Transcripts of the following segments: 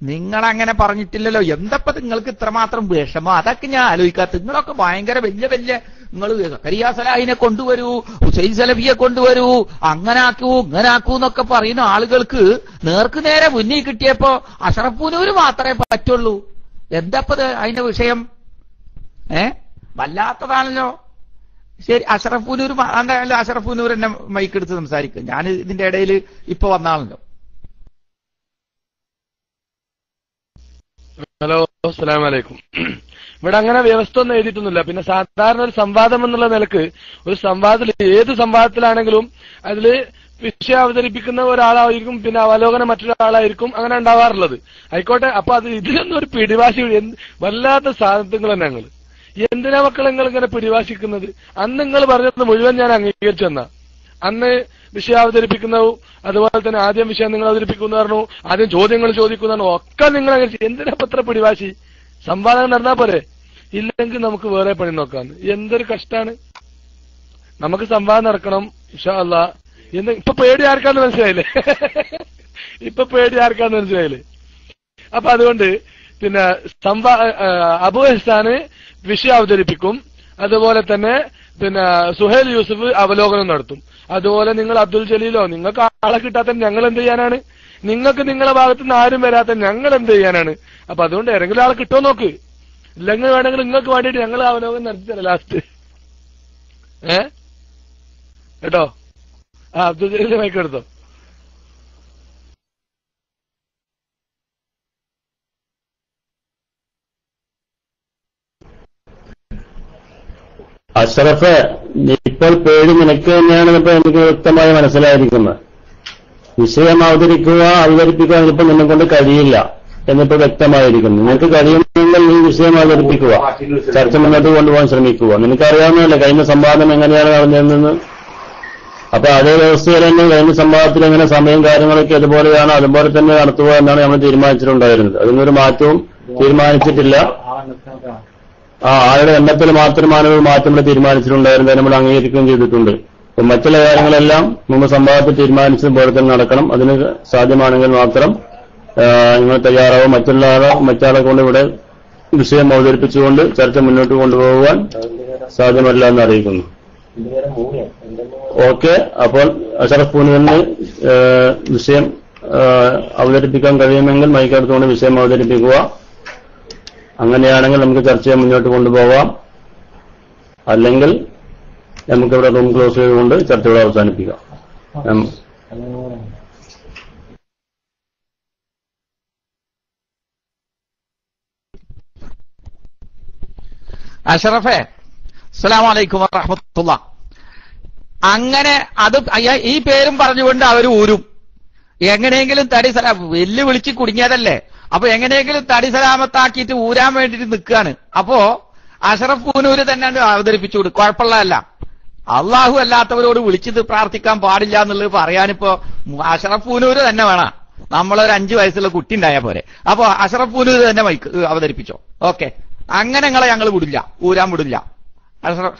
നിങ്ങൾ അങ്ങനെ പറഞ്ഞിട്ടില്ലല്ലോ എന്തപ്പോ നിങ്ങൾക്ക് ഇത്രമാത്രം വിഷമം അതൊക്കെ ഞാൻ ആലോചിക്കാത്ത നിങ്ങളൊക്കെ ഭയങ്കര വലിയ വലിയ നിങ്ങൾ സക്കരിയ സലാഹിനെ കൊണ്ടുവരൂ ഹുസൈൻ സലഫിയെ കൊണ്ടുവരൂ അങ്ങനെ ആക്കൂ ഇങ്ങനെ ആക്കൂ എന്നൊക്കെ പറയുന്ന ആളുകൾക്ക് നേർക്ക് നേരെ മുന്നിൽ കിട്ടിയപ്പോ അഷറഫൂനൂര് മാത്രമേ പറ്റുള്ളൂ എന്തപ്പത് അതിന്റെ വിഷയം ഏ വല്ലാത്തതാണല്ലോ ശരി അഷറഫൂനൂർ എന്തായാലും അഷറഫൂനൂർ എന്നെ മൈക്കെടുത്ത് സംസാരിക്കും ഞാൻ ഇതിന്റെ ഇടയിൽ ഇപ്പൊ വന്നാണല്ലോ ഹലോ അസ്സലാം വലൈക്കും ഇവിടെ അങ്ങനെ വ്യവസ്ഥ ഒന്നും എഴുതിയിട്ടൊന്നുമില്ല പിന്നെ സാധാരണ ഒരു സംവാദം എന്നുള്ള നിലക്ക് ഒരു സംവാദത്തിൽ ഏത് സംവാദത്തിലാണെങ്കിലും അതിൽ വിഷയം അവതരിപ്പിക്കുന്ന ഒരാളായിരിക്കും പിന്നെ അവലോകനം മറ്റൊരാളായിരിക്കും അങ്ങനെ ഉണ്ടാവാറുള്ളത് ആയിക്കോട്ടെ അപ്പൊ അത് ഇതിലൊന്നും ഒരു പിടിവാശി എന്ത് വല്ലാത്ത സാധനങ്ങൾ തന്നെ ഞങ്ങൾ എന്തിനാ മക്കൾ നിങ്ങൾ ഇങ്ങനെ പിടിവാശിക്കുന്നത് അന്ന് നിങ്ങൾ പറഞ്ഞത് മുഴുവൻ ഞാൻ അംഗീകരിച്ചു തന്ന അന്ന് വിഷയം അവതരിപ്പിക്കുന്ന അതുപോലെ തന്നെ ആദ്യം വിഷയം നിങ്ങൾ അവതരിപ്പിക്കുന്നു പറഞ്ഞു ആദ്യം ചോദ്യങ്ങൾ ചോദിക്കുന്നു പറഞ്ഞു ഒക്കെ നിങ്ങൾ അങ്ങനെ ചെയ്യും. എന്തിനാ ഇപ്പൊ ഇത്ര പിടിവാശി സംവാദം നടന്നാ പോരെ ഇല്ലെങ്കിൽ നമുക്ക് വേറെ പണി നോക്കാന്ന് എന്തൊരു കഷ്ടാണ് നമുക്ക് സംവാദം നടക്കണം ഇൻഷാ അല്ലാ എന്ത് ഇപ്പൊ പേടി ആർക്കാന്ന് മനസ്സിലായില്ലേ ഇപ്പൊ പേടി ആർക്കാന്ന് മനസ്സിലായില്ലേ അപ്പൊ അതുകൊണ്ട് പിന്നെ സംവാ അബു എഹ്സാന് വിഷയം അവതരിപ്പിക്കും അതുപോലെ തന്നെ പിന്നെ സുഹേൽ യൂസഫ് അവലോകനം നടത്തും അതുപോലെ നിങ്ങൾ അബ്ദുൽ ജലീലോ നിങ്ങൾക്ക് ആളെ കിട്ടാത്ത ഞങ്ങൾ എന്ത് ചെയ്യാനാണ് നിങ്ങൾക്ക് നിങ്ങളെ ഭാഗത്ത് നിന്ന് ആരും വരാത്ത ഞങ്ങൾ എന്ത് ചെയ്യാനാണ് അപ്പൊ അതുകൊണ്ട് ഏതെങ്കിലും ആളെ കിട്ടുമോ നോക്ക് ഇല്ലെങ്കിൽ വേണമെങ്കിൽ നിങ്ങൾക്ക് വേണ്ടിയിട്ട് ഞങ്ങൾ അവലോകനം നടത്തി തരാം ലാസ്റ്റ് ഏ കേട്ടോ ആ അബ്ദുൽ ജലീൽ മൈക്ക് എടുത്തോ അഷ്റഫ് ഇപ്പോൾ പേടി നിനക്ക് തന്നെയാണ് ഇപ്പൊ എനിക്ക് വ്യക്തമായി മനസ്സിലായിരിക്കുന്നത് വിഷയം അവതരിക്കുക അവതരിപ്പിക്കുക എന്നിപ്പോ നിന്നെ കൊണ്ട് കഴിയില്ല എന്നിപ്പോ വ്യക്തമായിരിക്കുന്നു നിനക്ക് കഴിയുമെങ്കിൽ നീ വിഷയം അവതരിപ്പിക്കുക ചർച്ച മുന്നോട്ട് കൊണ്ടുപോകാൻ ശ്രമിക്കുക നിനക്കറിയാവുന്നതല്ലേ കഴിഞ്ഞ സംവാദം എങ്ങനെയാണ് നടന്നതെന്ന് അപ്പൊ അതേ വ്യവസ്ഥയിൽ തന്നെ കഴിഞ്ഞ സംവാദത്തിൽ എങ്ങനെ സമയം കാര്യങ്ങളൊക്കെ അതുപോലെയാണ് അതുപോലെ തന്നെ നടത്തുക എന്നാണ് നമ്മൾ തീരുമാനിച്ചിട്ടുണ്ടായിരുന്നത് അതിനൊരു മാറ്റവും തീരുമാനിച്ചിട്ടില്ല ആ ആളുടെ എണ്ണത്തിൽ മാത്രമാണ് ഒരു മാറ്റം ഇവിടെ തീരുമാനിച്ചിട്ടുണ്ടായിരുന്നത് നമ്മൾ അംഗീകരിക്കുകയും ചെയ്തിട്ടുണ്ട് അപ്പൊ മറ്റുള്ള കാര്യങ്ങളെല്ലാം മുമ്പ് സംഭവത്തിൽ തീരുമാനിച്ചതുപോലെ തന്നെ നടക്കണം അതിന് സാധ്യമാണെങ്കിൽ മാത്രം ആ, നിങ്ങൾ തയ്യാറാവും മറ്റുള്ള ആളെ മറ്റാളെ കൊണ്ട് ഇവിടെ വിഷയം അവതരിപ്പിച്ചുകൊണ്ട് ചർച്ച മുന്നോട്ട് കൊണ്ടുപോകുവാൻ സാധ്യമല്ല എന്ന് അറിയിക്കുന്നു ഓക്കെ അപ്പോൾ അഷറഫ് പൂനുവിന് വിഷയം ആ, അവതരിപ്പിക്കാൻ കഴിയുമെങ്കിൽ മൈക്കെടുത്തുകൊണ്ട് വിഷയം അവതരിപ്പിക്കുക അങ്ങനെയാണെങ്കിൽ നമുക്ക് ചർച്ചയെ മുന്നോട്ട് കൊണ്ടുപോകാം അല്ലെങ്കിൽ നമുക്കിവിടെ റൂം ക്ലോസ് ചെയ്തുകൊണ്ട് ചർച്ചകൾ അവസാനിപ്പിക്കാം നം- അഷറഫെ അസ്സലാമു അലൈക്കും വറഹമത്തുള്ള അങ്ങനെ അത് അയ്യ- ഈ പേരും പറഞ്ഞുകൊണ്ട് അവർ ഊരും എങ്ങനെയെങ്കിലും തടി സലാം വെല്ലു വിളിച്ച് കുടുങ്ങിയതല്ലേ അപ്പൊ എങ്ങനെയെങ്കിലും തടി സലാമത്താക്കിയിട്ട് ഊരാൻ വേണ്ടിയിട്ട് നിൽക്കുകയാണ് അപ്പോ അഷറഫ് പൂനൂര് തന്നെ അങ്ങട് അവതരിപ്പിച്ചു കൊടുക്കും കുഴപ്പമുള്ളതല്ല അള്ളാഹു അല്ലാത്തവരോട് വിളിച്ചത് പ്രാർത്ഥിക്കാൻ പാടില്ല എന്നുള്ളത് പറയാനിപ്പോ അഷറഫ് പൂനൂര് തന്നെ വേണം നമ്മളൊരു അഞ്ചു വയസ്സുള്ള കുട്ടി ഉണ്ടായാൽ പോരെ അപ്പൊ അഷറഫ് പൂനൂര് തന്നെ മൈക്ക് അവതരിപ്പിച്ചോ ഓക്കെ അങ്ങനെ നിങ്ങളെ ഞങ്ങൾ വിടില്ല ഊരാൻ വിടില്ല അഷറഫ്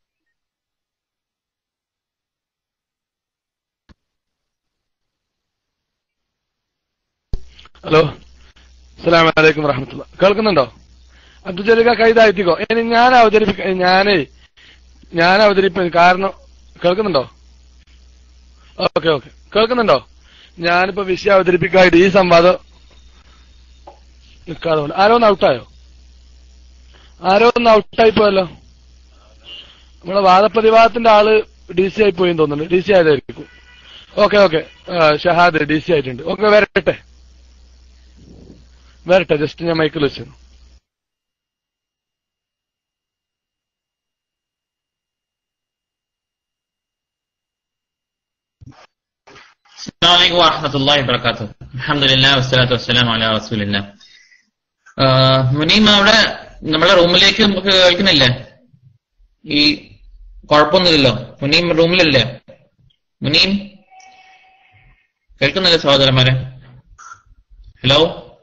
ഹലോ അസ്സലാമു അലൈക്കും വറഹമത്തുള്ള കേൾക്കുന്നുണ്ടോ അബ്ദുൽ ജലീക കൈതാഴ്ത്തിക്കോ ഇനി ഞാൻ അവതരിപ്പിക്ക ഞാനേ ഞാൻ അവതരിപ്പിക്കും കാരണം കേൾക്കുന്നുണ്ടോ ഓക്കെ ഓക്കെ കേൾക്കുന്നുണ്ടോ ഞാനിപ്പോ വിഷയം അവതരിപ്പിക്കായിട്ട് ഈ സംവാദം നിൽക്കാതെ കൊണ്ട് ആരോ ഒന്ന് ഔട്ടായോ ആരോ ഒന്ന് ഔട്ടായി പോയല്ലോ നമ്മളെ വാദപ്രതിവാദത്തിന്റെ ആള് ഡി സി ആയി പോയി തോന്നുന്നുണ്ട് ഡി സി ആയതായിരിക്കും okay okay Shahad D C ആയിട്ടുണ്ട് ഓക്കെ വരട്ടെ വരട്ടെ ജസ്റ്റ് ഞാൻ മൈക്കിൽ വെച്ചു السلام عليكم ورحمة الله وبركاته الحمد لله والصلاة والسلام على رسول الله മുനീം അവിടെ നമ്മളെ റൂമിലേക്ക് നമുക്ക് കേൾക്കുന്നില്ലേ ഈ കുഴപ്പമൊന്നുമില്ലല്ലോ മുനീം റൂമിലല്ലേ മുനീം കേൾക്കുന്നില്ലേ സഹോദരന്മാരെ ഹലോ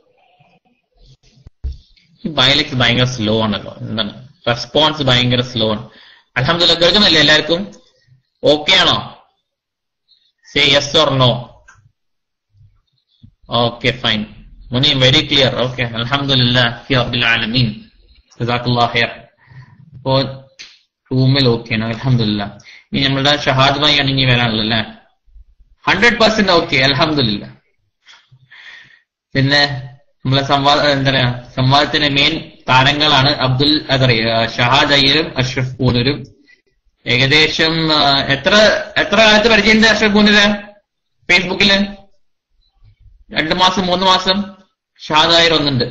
ബയലേക്ക് ഭയങ്കര സ്ലോ ആണല്ലോ എന്താണ് റെസ്പോൺസ് ഭയങ്കര സ്ലോ ആണ് അലഹമില്ല കേൾക്കുന്നില്ലേ എല്ലാവർക്കും ഓക്കെ ആണോ say yes or no okay fine Muneem very clear okay അലഹമുല്ലാ ആലമീൻ ജസാഖുല്ലാ ഖൈർ അപ്പോ റൂമിൽ ഓക്കെയാണ് അലഹമില്ല ഇനി നമ്മളുടെ ഷഹാദ് ഭായി ആണ് ഇനി വരാനുള്ളത് അല്ലേ ഹൺഡ്രഡ് പെർസെന്റ് ഓക്കെ അലഹമില്ല പിന്നെ നമ്മളെ സംവാദ എന്താ പറയാ സംവാദത്തിന്റെ മെയിൻ താരങ്ങളാണ് അബ്ദുൽ എന്താ പറയാ ഷഹാദ് അയ്യരും അഷ്റഫ് പൂനൂരും ഏകദേശം ആ, എത്ര എത്ര കാലത്ത് പരിചയമുണ്ട് അഷ്റഫ് പൂനൂര് ഫേസ്ബുക്കില് രണ്ട് മാസം മൂന്ന് മാസം ഷഹാദ് അയ്യർ ഒന്നുണ്ട്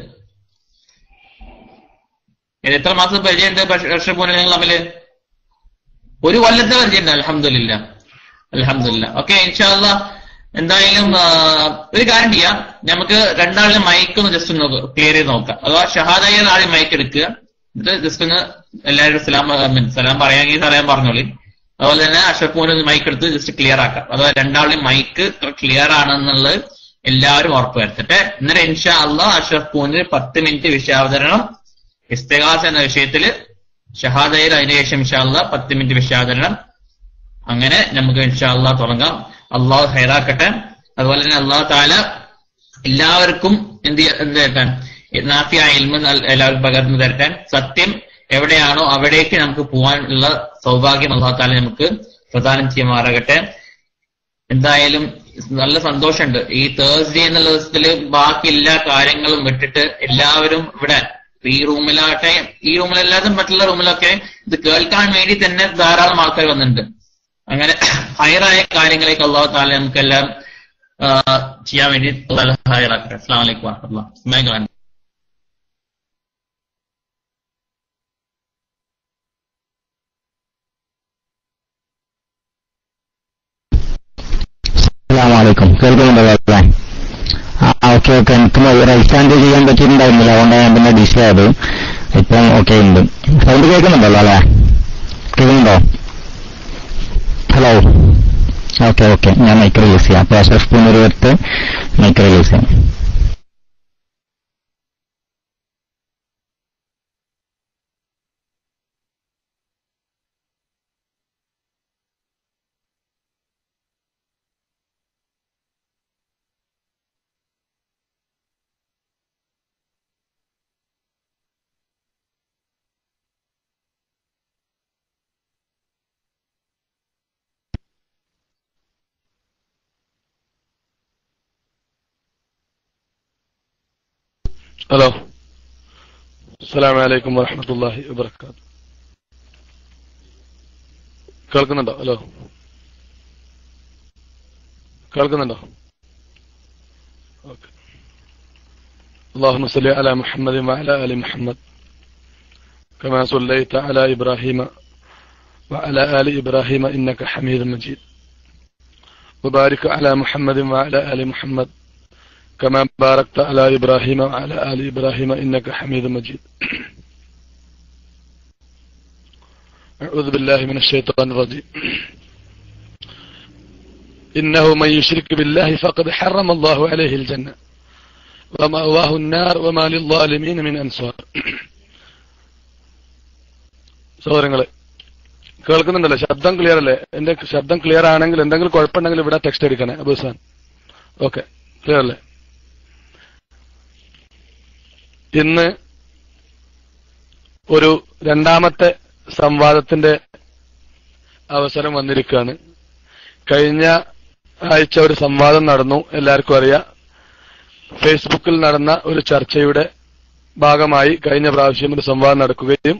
ഇത് എത്ര മാസം പരിചയമുണ്ട് അഷ്റഫ് പൂനൂര് നിങ്ങൾ തമ്മില് ഒരു കൊല്ലത്തെ പരിചയമുണ്ട് അലഹമില്ല അലഹമില്ല ഓക്കെ ഇൻഷാല്ല എന്തായാലും ആ, ഒരു കാര്യം ചെയ്യാം നമുക്ക് രണ്ടാളുടെ മൈക്ക് ഒന്ന് ജസ്റ്റ് ഒന്ന് ക്ലിയർ ചെയ്ത് നോക്കാം അഥവാ ഷഹാദായ ആദ്യം മൈക്ക് എടുക്കുക എന്നിട്ട് ജസ്റ്റ് ഒന്ന് എല്ലാവരും സലാം I mean, സലാം പറയാമെങ്കിൽ സലാം പറഞ്ഞോളി അതുപോലെ തന്നെ അഷഫ് മോന് മൈക്ക് എടുത്ത് ജസ്റ്റ് ക്ലിയർ ആക്കാം അഥവാ രണ്ടാളുടെയും മൈക്ക് ക്ലിയർ ആണെന്നുള്ളത് എല്ലാവരും ഉറപ്പ് വരുത്തട്ടെ എന്നിട്ട് ഇൻഷാ അള്ളാഹ് അഷഫ് പൂനിന് പത്ത് മിനിറ്റ് വിഷയാവതരണം ഇസ്തഗാസ് എന്ന വിഷയത്തില് ഷഹാദയിൽ അതിനുശേഷം ഇൻഷാ അള്ളാഹ് പത്ത് മിനിറ്റ് വിഷയാവതരണം അങ്ങനെ നമുക്ക് ഇൻഷാല്ല തുടങ്ങാം അള്ളാഹു ഹൈറാക്കട്ടെ അതുപോലെ തന്നെ അള്ളാഹു താല എല്ലാവർക്കും എന്ത് ചെയ്യ- എന്ത് തരട്ടെ നാഫിയ ഇൽമ നൽ- എല്ലാവർക്കും പകർന്നു തരട്ടെ സത്യം എവിടെയാണോ അവിടേക്ക് നമുക്ക് പോകാനുള്ള സൗഭാഗ്യം അള്ളാഹു താല നമുക്ക് പ്രദാനം ചെയ്യുമാറാകട്ടെ എന്തായാലും നല്ല സന്തോഷമുണ്ട് ഈ തേഴ്സ്ഡേ എന്നുള്ള ദിവസത്തില് ബാക്കി എല്ലാ കാര്യങ്ങളും വിട്ടിട്ട് എല്ലാവരും ഇവിടെ ഈ റൂമിലാകട്ടെ ഈ റൂമിലല്ലാതെ മറ്റുള്ള റൂമിലൊക്കെ ഇത് കേൾക്കാൻ വേണ്ടി തന്നെ ധാരാളം ആൾക്കാർ വന്നിട്ടുണ്ട് അങ്ങനെ ഹയറായ കാര്യങ്ങളേക്ക് അള്ളാഹു താല നമുക്കെല്ലാം ആ, ചെയ്യാൻ വേണ്ടി അള്ളാഹു ഹയറാക്കട്ടെ അസ്സാം വലൈക്കും വാഹമത്തുള്ള മേഘലാണ് അസ്സാമലൈക്കും കേൾക്കുന്നുണ്ടല്ലോ അല്ലേ ആ ഓക്കെ ഓക്കെ എനിക്ക് റൈറ്റ് ഹാൻഡ് ചെയ്യാൻ പറ്റിയിട്ടുണ്ടായിരുന്നില്ല അതുകൊണ്ടാണ് ഞാൻ പിന്നെ ഡിസ്പ്ലേ ആയത് ഇപ്പം ഓക്കെ ഉണ്ട് സൗണ്ട് കേൾക്കുന്നുണ്ടല്ലോ അല്ലേ കേൾക്കുന്നുണ്ടോ ഹലോ ഓക്കെ ഓക്കെ ഞാൻ മൈക്ക് റിലീസ് ചെയ്യാം അപ്പൊ അഷറഫ് പൂനൂർ എടുത്ത് മൈക്ക് റിലീസ് ചെയ്യാം ഹലോ അസ്സലാമു അലൈക്കും വറഹ്മത്തുള്ളാഹി വബറകാത്ത് കേൾക്കുന്നുണ്ടോ ഹലോ കേൾക്കുന്നുണ്ടോ ഓക്കെ اللهم صل على محمد وعلى آل محمد كما صليت على إبراهيم وعلى آل إبراهيم إنك حميد مجيد وبارك على محمد وعلى آل محمد كما باركت على إبراهيم وعلى آل إبراهيم إنك حميد مجيد أعوذ بالله من الشيطان الرجيم إنه من يشرك بالله فقد حرم الله عليه الجنة ومأواه النار وما للظالمين من أنصار സഹോദരങ്ങളെ കേൾക്കുന്നുണ്ടല്ലോ ശബ്ദം ക്ലിയർ അല്ലേ എന്റെ ശബ്ദം ക്ലിയർ ആണെങ്കിൽ എന്തെങ്കിലും കുഴപ്പമുണ്ടെങ്കിൽ ഇവിടെ ടെക്സ്റ്റ് അടിക്കണേ അബുസാൻ ഓക്കെ ക്ലിയർ അല്ലേ ഇന്ന് ഒരു രണ്ടാമത്തെ സംവാദത്തിന്റെ അവസരം വന്നിരിക്കുകയാണ് കഴിഞ്ഞ ആഴ്ച ഒരു സംവാദം നടന്നു എല്ലാവർക്കും അറിയാം ഫേസ്ബുക്കിൽ നടന്ന ഒരു ചർച്ചയുടെ ഭാഗമായി കഴിഞ്ഞ പ്രാവശ്യം ഒരു സംവാദം നടക്കുകയും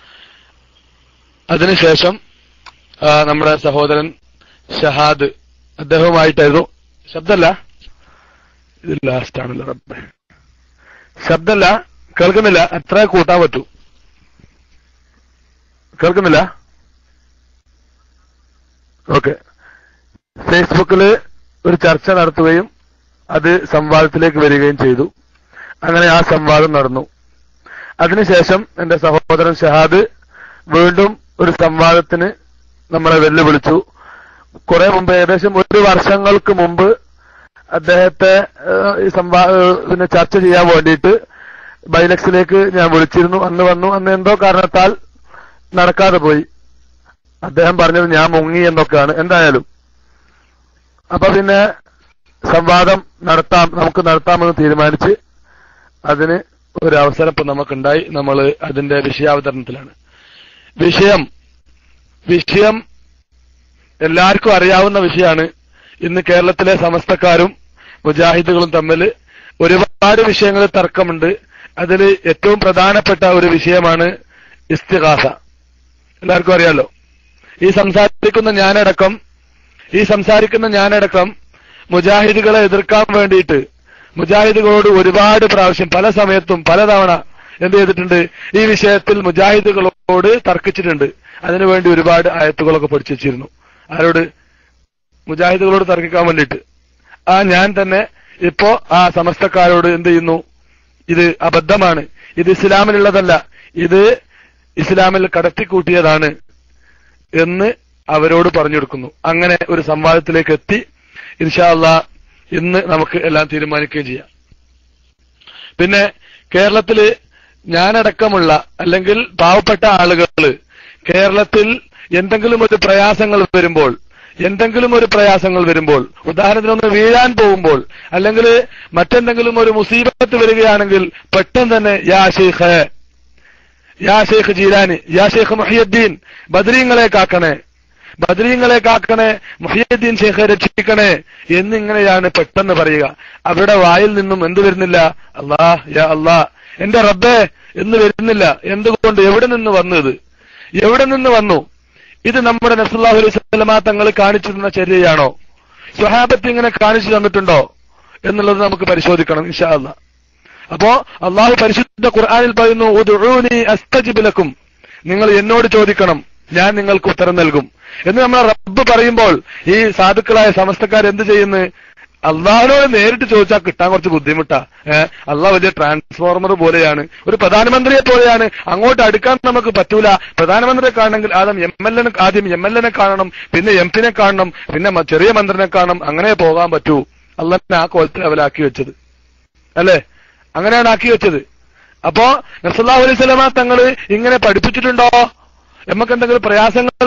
അതിനുശേഷം ആ, നമ്മുടെ സഹോദരൻ ഷഹാദ് അദ്ദേഹവുമായിട്ടായിരുന്നു ശബ്ദമല്ല ഇത് ലാസ്റ്റ് ആണല്ലോ റബ്ബേ ശബ്ദമല്ല കേൾക്കുന്നില്ല എത്ര കൂട്ടാൻ പറ്റൂ കേൾക്കുന്നില്ല ഓക്കെ ഫേസ്ബുക്കില് ഒരു ചർച്ച നടത്തുകയും അത് സംവാദത്തിലേക്ക് വരികയും ചെയ്തു അങ്ങനെ ആ സംവാദം നടന്നു അതിനുശേഷം എന്റെ സഹോദരൻ ഷഹാദ് വീണ്ടും ഒരു സംവാദത്തിന് നമ്മളെ വെല്ലുവിളിച്ചു കുറെ മുമ്പ് ഏകദേശം ഒരു വർഷങ്ങൾക്ക് മുമ്പ് അദ്ദേഹത്തെ ഏഹ്, ഈ സംവാ ഏഹ്, പിന്നെ ചർച്ച ചെയ്യാൻ വേണ്ടിയിട്ട് ബൈലക്സിലേക്ക് ഞാൻ വിളിച്ചിരുന്നു അന്ന് വന്നു അന്ന് എന്തോ കാരണത്താൽ നടക്കാതെ പോയി അദ്ദേഹം പറഞ്ഞത് ഞാൻ മുങ്ങി എന്നൊക്കെയാണ് എന്തായാലും അപ്പൊ പിന്നെ സംവാദം നടത്താം നമുക്ക് നടത്താമെന്ന് തീരുമാനിച്ച് അതിന് ഒരു അവസരം ഇപ്പൊ നമുക്കുണ്ടായി നമ്മൾ അതിന്റെ വിഷയാവതരണത്തിലാണ് വിഷയം വിഷയം എല്ലാവർക്കും അറിയാവുന്ന വിഷയമാണ് ഇന്ന് കേരളത്തിലെ സമസ്തക്കാരും മുജാഹിദുകളും തമ്മിൽ ഒരുപാട് വിഷയങ്ങളിൽ തർക്കമുണ്ട് അതിൽ ഏറ്റവും പ്രധാനപ്പെട്ട ഒരു വിഷയമാണ് ഇസ്തിഹാസ എല്ലാവർക്കും അറിയാലോ ഈ സംസാരിക്കുന്ന ഞാനടക്കം ഈ സംസാരിക്കുന്ന ഞാനടക്കം മുജാഹിദുകളെ എതിർക്കാൻ വേണ്ടിയിട്ട് മുജാഹിദുകളോട് ഒരുപാട് പ്രാവശ്യം പല സമയത്തും പലതവണ എന്ത് ചെയ്തിട്ടുണ്ട് ഈ വിഷയത്തിൽ മുജാഹിദുകളോട് തർക്കിച്ചിട്ടുണ്ട് അതിനുവേണ്ടി ഒരുപാട് ആയത്തുകളൊക്കെ പഠിച്ചു വെച്ചിരുന്നു ആരോട് മുജാഹിദുകളോട് തർക്കിക്കാൻ വേണ്ടിയിട്ട് ആ ഞാൻ തന്നെ ഇപ്പോ ആ സമസ്തക്കാരോട് എന്ത് ചെയ്യുന്നു ഇത് അബദ്ധമാണ് ഇത് ഇസ്ലാമിലുള്ളതല്ല ഇത് ഇസ്ലാമിൽ കടത്തിക്കൂട്ടിയതാണ് എന്ന് അവരോട് പറഞ്ഞു കൊടുക്കുന്നു അങ്ങനെ ഒരു സംവാദത്തിലേക്ക് എത്തി ഇൻഷാല്ല ഇന്ന് നമുക്ക് എല്ലാം തീരുമാനിക്കുകയും ചെയ്യാം പിന്നെ കേരളത്തില് ഞാനടക്കമുള്ള അല്ലെങ്കിൽ പാവപ്പെട്ട ആളുകള് കേരളത്തിൽ എന്തെങ്കിലും ഒരു പ്രയാസങ്ങൾ വരുമ്പോൾ എന്തെങ്കിലും ഒരു പ്രയാസങ്ങൾ വരുമ്പോൾ ഉദാഹരണത്തിന് ഒന്ന് വീഴാൻ പോകുമ്പോൾ അല്ലെങ്കിൽ മറ്റെന്തെങ്കിലും ഒരു മുസീബത്ത് വരികയാണെങ്കിൽ പെട്ടെന്ന് തന്നെ യാ ഷെയ്ഖ് യാ ഷെയ്ഖ് ജീലാനി യാ ഷെയ്ഖ് മുഹിയുദ്ദീൻ ബദരീങ്ങളെ കാക്കണേ ബദരീങ്ങളെ കാക്കണേ മുഹിയുദ്ദീൻ ഷെയ്ഖെ രക്ഷിക്കണേ എന്നിങ്ങനെയാണ് പെട്ടെന്ന് പറയുക അവരുടെ വായിൽ നിന്നും എന്ത് വരുന്നില്ല അല്ലാ യാ അല്ലാ എന്റെ റബ്ബേ എന്ന് വരുന്നില്ല എന്തുകൊണ്ട് എവിടെ നിന്ന് വന്നത് എവിടെ നിന്ന് വന്നു ഇത് നമ്മുടെ നസുല്ലാഹു അലൈഹി സ്വലമ തങ്ങൾ കാണിച്ചു തന്ന ചര്യയാണോ സ്വഹാബത്ത് ഇങ്ങനെ കാണിച്ചു തന്നിട്ടുണ്ടോ എന്നുള്ളത് നമുക്ക് പരിശോധിക്കണം ഇൻഷാ അല്ലാ അപ്പോ അള്ളാഹു പരിശുദ്ധ ഖുർആനിൽ പറയുന്നു ഉദ്ഉനി അസ്തജിബ് ലക്കും നിങ്ങൾ എന്നോട് ചോദിക്കണം ഞാൻ നിങ്ങൾക്ക് ഉത്തരം നൽകും എന്ന് നമ്മൾ റബ്ബ് പറയുമ്പോൾ ഈ സാധുക്കളായ സമസ്തക്കാർ എന്ത് ചെയ്യുന്നു അള്ളാഹിനോട് നേരിട്ട് ചോദിച്ചാൽ കിട്ടാൻ കുറച്ച് ബുദ്ധിമുട്ടാ ഏഹ് അള്ളാഹ് വലിയ ട്രാൻസ്ഫോർമർ പോലെയാണ് ഒരു പ്രധാനമന്ത്രിയെ പോലെയാണ് അങ്ങോട്ട് അടുക്കാൻ നമുക്ക് പറ്റൂല പ്രധാനമന്ത്രിയെ കാണണമെങ്കിൽ ആദ്യം എം എൽ എനെ ആദ്യം എം എൽ എനെ കാണണം പിന്നെ എം പിനെ കാണണം പിന്നെ മ- ചെറിയ മന്ത്രിനെ കാണണം അങ്ങനെ പോകാൻ പറ്റൂ അള്ളാഹിനെ ആ കോലത്തിൽ അവലാക്കി വെച്ചത് അല്ലേ അങ്ങനെയാണ് ആക്കി വെച്ചത് അപ്പോ നസല്ലാഹു അലൈഹി സ്വലമ തങ്ങള് ഇങ്ങനെ പഠിപ്പിച്ചിട്ടുണ്ടോ നമുക്ക് എന്തെങ്കിലും പ്രയാസങ്ങൾ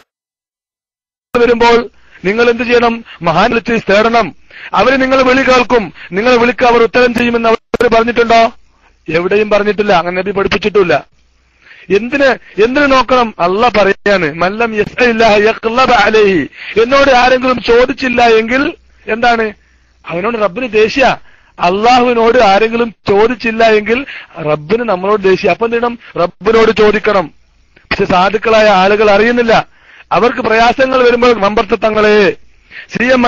വരുമ്പോൾ നിങ്ങൾ എന്ത് ചെയ്യണം മഹാൻ വിളിച്ച് തേടണം അവര് നിങ്ങൾ വിളി കേൾക്കും നിങ്ങൾ വിളിക്ക് അവർ ഉത്തരം ചെയ്യുമെന്ന് അവർ പറഞ്ഞിട്ടുണ്ടോ എവിടെയും പറഞ്ഞിട്ടില്ല അങ്ങനെ നബി പഠിപ്പിച്ചിട്ടില്ല എന്തിന് എന്തിനു നോക്കണം അല്ല പറയാണ് മല്ലം യസ്അലില്ലാഹ യഖ്ലബ അലൈഹി എന്നോട് ആരെങ്കിലും ചോദിച്ചില്ല എങ്കിൽ എന്താണ് അവനോട് റബ്ബിന് ദേഷ്യ അള്ളാഹുവിനോട് ആരെങ്കിലും ചോദിച്ചില്ല എങ്കിൽ റബ്ബിന് നമ്മളോട് ദേഷ്യ അപ്പൊ എന്ത് ചെയ്യണം റബ്ബിനോട് ചോദിക്കണം പക്ഷെ സാധുക്കളായ ആളുകൾ അറിയുന്നില്ല അവർക്ക് പ്രയാസങ്ങൾ വരുമ്പോൾ മമ്പർത്ത തങ്ങളെ സി എം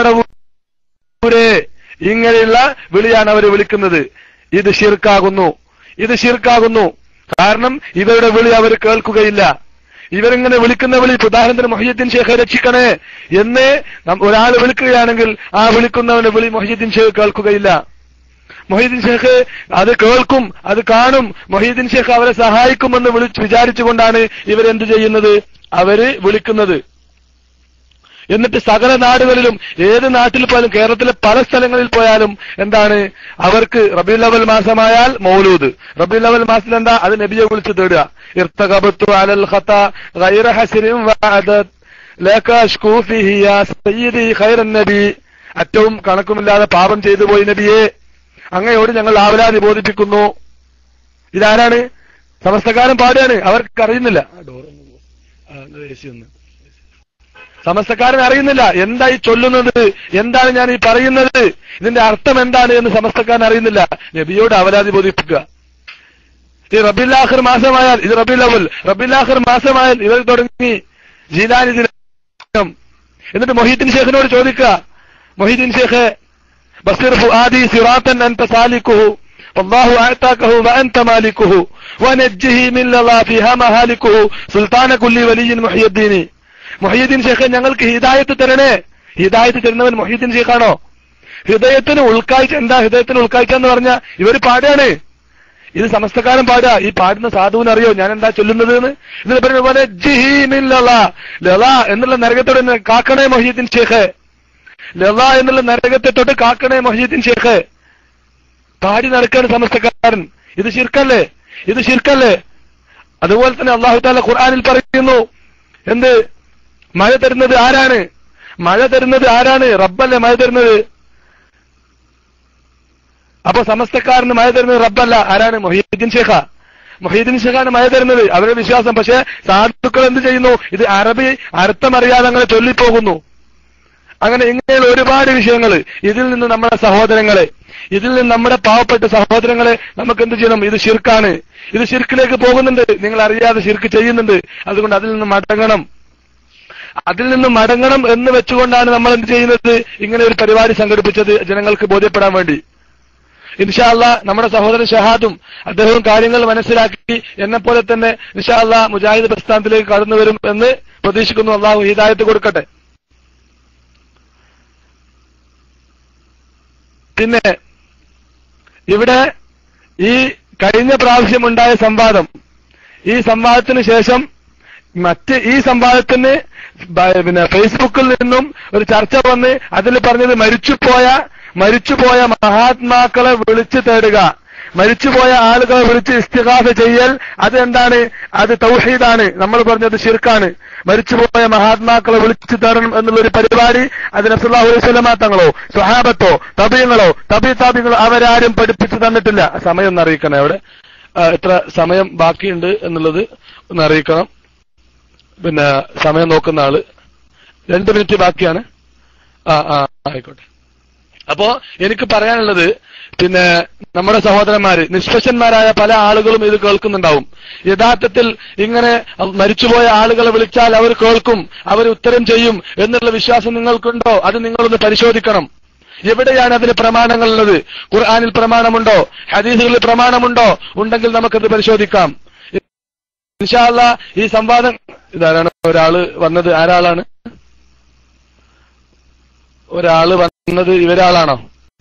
മടവൂരെ ഇങ്ങനെയുള്ള വിളിയാണ് അവർ വിളിക്കുന്നത് ഇത് ഷിർക്കാകുന്നു ഇത് ഷിർക്കാകുന്നു കാരണം ഇവരുടെ വിളി അവർ കേൾക്കുകയില്ല ഇവരിങ്ങനെ വിളിക്കുന്ന വിളി ഇപ്പൊ ഉദാഹരണത്തിന് മൊഹീദ്ദീൻ ഷേഖെ രക്ഷിക്കണേ എന്ന് നം- ഒരാൾ വിളിക്കുകയാണെങ്കിൽ ആ വിളിക്കുന്നവന്റെ വിളി മൊഹീദ്ദീൻ ഷേഖ് കേൾക്കുകയില്ല മൊഹീദ്ദീൻ ഷേഖ് അത് കേൾക്കും അത് കാണും മൊഹീദ്ദീൻ ഷേഖ് അവരെ സഹായിക്കുമെന്ന് വിളിച്ച് വിചാരിച്ചുകൊണ്ടാണ് ഇവരെന്ത് ചെയ്യുന്നത് അവര് വിളിക്കുന്നത് എന്നിട്ട് സകല നാടുകളിലും ഏത് നാട്ടിൽ പോയാലും കേരളത്തിലെ പല സ്ഥലങ്ങളിൽ പോയാലും എന്താണ് അവർക്ക് റബീൽ അവൽ മാസമായാൽ മൗലൂദ് റബീൽ അവൽ മാസത്തിൽ എന്താ അത് നബിയെ വിളിച്ച് തേടുക ഇർത്തകബത്തു അലൽ ഖത ഗൈറ ഹസിരിൻ വഅദത് ലക അഷ്കൂ ഫിഹി യാ സയ്യിദി ഖൈറൻ നബി അറ്റവും കണക്കുമില്ലാതെ പാപം ചെയ്തു പോയി നബിയെ അങ്ങയോട് ഞങ്ങൾ ആവലാതി ബോധിപ്പിക്കുന്നു ഇതാരാണ് സമസ്തക്കാരൻ പാടുകയാണ് അവർക്ക് അറിയുന്നില്ല ആ, door ഒന്ന് പോ. ആ, ഇത് AC ഒന്ന്. സമസ്തക്കാരൻ അറിയുന്നില്ല എന്താ ഈ ചൊല്ലുന്നത് എന്താണ് ഞാൻ ഈ പറയുന്നത് ഇതിന്റെ അർത്ഥം എന്താണ് എന്ന് സമസ്തക്കാരൻ അറിയുന്നില്ല നബിയോട് അവലാതി ബോധിപ്പിക്കുക ഈ റബില്ലാഹിർ മാസമായാൽ ഇത് റബിൽ അവൽ റബില്ലാഹിർ മാസമായാൽ ഇവർ തുടങ്ങി ജീലാനി ദിനം എന്നിട്ട് മൊഹീദ്ദീൻ ഷേഖിനോട് ചോദിക്കുക മൊഹീദ്ദീൻ ഷേഖ് ബസിർ ഫുആദി സിറാത്തൻ അൻത സാലിക്കുഹു والله أعطاكه وأنت مالكه ونجه من لظى فيها مهالكه سلطان كل ولي محي الدين മൊഹീദ്ദീൻ ഷേഖ് ഞങ്ങൾക്ക് ഹിദായത്ത് തരണേ ഹിദായത്ത് തരുന്നവൻ മൊഹീദ്ദീൻ ഷേഖാണോ ഹൃദയത്തിന് ഉൾക്കാഴ്ച എന്താ ഹൃദയത്തിന് ഉൾക്കാഴ്ച എന്ന് പറഞ്ഞ ഇവര് പാടുകയാണ് ഇത് സമസ്തക്കാരൻ പാടുക ഈ പാടുന്ന സാധുവിന് അറിയോ ഞാൻ എന്താ ചൊല്ലുന്നത് എന്ന് ഇതിന് പറയുന്ന പോലെ ജിഹീമിൻ ലള ലള എന്നുള്ള നരകത്തോടെ എന്നെ കാക്കണേ മൊഹീദ്ദീൻ ഷേഖ് ലള എന്നുള്ള നരകത്തെ തൊട്ട് കാക്കണേ മൊഹീദ്ദീൻ ഷേഖ് പാടി നടക്കാണ് സമസ്തക്കാരൻ ഇത് ശിർക്കല്ലേ ഇത് ശിർക്കല്ലേ അതുപോലെ തന്നെ അള്ളാഹു താല ഖുർആനിൽ പറയുന്നു എന്ത് മഴ തരുന്നത് ആരാണ് മഴ തരുന്നത് ആരാണ് റബ്ബല്ലേ മഴ തരുന്നത് അപ്പൊ സമസ്തക്കാരന് മഴ തരുന്നത് റബ്ബല്ല ആരാണ് മൊഹീദ്ദീൻ ഷേഖ മൊഹീദ്ദീൻ ഷേഖാണ് മഴ തരുന്നത് അവരുടെ വിശ്വാസം പക്ഷെ സാധുക്കൾ എന്ത് ചെയ്യുന്നു ഇത് അറബി അർത്ഥമറിയാതെ അങ്ങനെ ചൊല്ലിപ്പോകുന്നു അങ്ങനെ ഇങ്ങനെയുള്ള ഒരുപാട് വിഷയങ്ങൾ ഇതിൽ നിന്ന് നമ്മുടെ സഹോദരങ്ങളെ ഇതിൽ നിന്ന് നമ്മുടെ പാവപ്പെട്ട സഹോദരങ്ങളെ നമുക്ക് എന്ത് ചെയ്യണം ഇത് ശിർക്കാണ് ഇത് ശിർക്കിലേക്ക് പോകുന്നുണ്ട് നിങ്ങൾ അറിയാതെ ശിർക്ക് ചെയ്യുന്നുണ്ട് അതുകൊണ്ട് അതിൽ നിന്ന് മടങ്ങണം അതിൽ നിന്ന് മടങ്ങണം എന്ന് വെച്ചുകൊണ്ടാണ് നമ്മൾ എന്ത് ചെയ്യുന്നത് ഇങ്ങനെ ഒരു പരിപാടി സംഘടിപ്പിച്ചത് ജനങ്ങൾക്ക് ബോധ്യപ്പെടാൻ വേണ്ടി ഇൻഷാല്ല നമ്മുടെ സഹോദരൻ ഷഹാദും അദ്ദേഹവും കാര്യങ്ങൾ മനസ്സിലാക്കി എന്നെ പോലെ തന്നെ ഇൻഷാല്ല മുജാഹിദ് പ്രസ്ഥാനത്തിലേക്ക് കടന്നു വരും എന്ന് പ്രതീക്ഷിക്കുന്നു അള്ളാഹു ഹിദായത്ത് കൊടുക്കട്ടെ പിന്നെ ഇവിടെ ഈ കഴിഞ്ഞ പ്രാവശ്യം ഉണ്ടായ സംവാദം ഈ സംവാദത്തിന് ശേഷം മറ്റ് ഈ സംവാദത്തിന് ബ- പിന്നെ ഫേസ്ബുക്കിൽ നിന്നും ഒരു ചർച്ച വന്ന് അതിൽ പറഞ്ഞത് മരിച്ചുപോയ മരിച്ചുപോയ മഹാത്മാക്കളെ വിളിച്ചു തേടുക മരിച്ചുപോയ ആളുകളെ വിളിച്ച് ഇസ്തിഹാസ ചെയ്യൽ അത് എന്താണ് അത് തൗഹീദാണ് നമ്മൾ പറഞ്ഞത് ഷിർക്കാണ് മരിച്ചുപോയ മഹാത്മാക്കളെ വിളിച്ചു തേടണം എന്നുള്ള ഒരു പരിപാടി അത് നബ്സുല്ലാഹു അലൈഹി സ്വലമാ തങ്ങളോ സ്വഹാബത്തോ തബീങ്ങളോ തബി താബിങ്ങളോ അവരാരും പഠിപ്പിച്ചു തന്നിട്ടില്ല സമയം ഒന്ന് അറിയിക്കണേ അവിടെ ആ, എത്ര സമയം ബാക്കിയുണ്ട് എന്നുള്ളത് ഒന്ന് അറിയിക്കണം പിന്നെ സമയം നോക്കുന്ന ആള് രണ്ട് മിനിറ്റ് ബാക്കിയാണ് ആ ആ ആയിക്കോട്ടെ അപ്പോ എനിക്ക് പറയാനുള്ളത് പിന്നെ നമ്മുടെ സഹോദരന്മാര് നിഷ്പക്ഷന്മാരായ പല ആളുകളും ഇത് കേൾക്കുന്നുണ്ടാവും യഥാർത്ഥത്തിൽ ഇങ്ങനെ മരിച്ചുപോയ ആളുകളെ വിളിച്ചാൽ അവർ കേൾക്കും അവർ ഉത്തരം ചെയ്യും എന്നുള്ള വിശ്വാസം നിങ്ങൾക്കുണ്ടോ അത് നിങ്ങളൊന്ന് പരിശോധിക്കണം എവിടെയാണ് അതിന് പ്രമാണങ്ങളുള്ളത് ഖുർആാനിൽ പ്രമാണമുണ്ടോ ഹദീസുകളിൽ പ്രമാണമുണ്ടോ ഉണ്ടെങ്കിൽ നമുക്കത് പരിശോധിക്കാം ഇൻഷാല്ല ഈ സംവാദം ഇതാരാണ് ഒരാള് വന്നത് ആരാളാണ് ഒരാള് വന്നത് ഇവരാളാണോ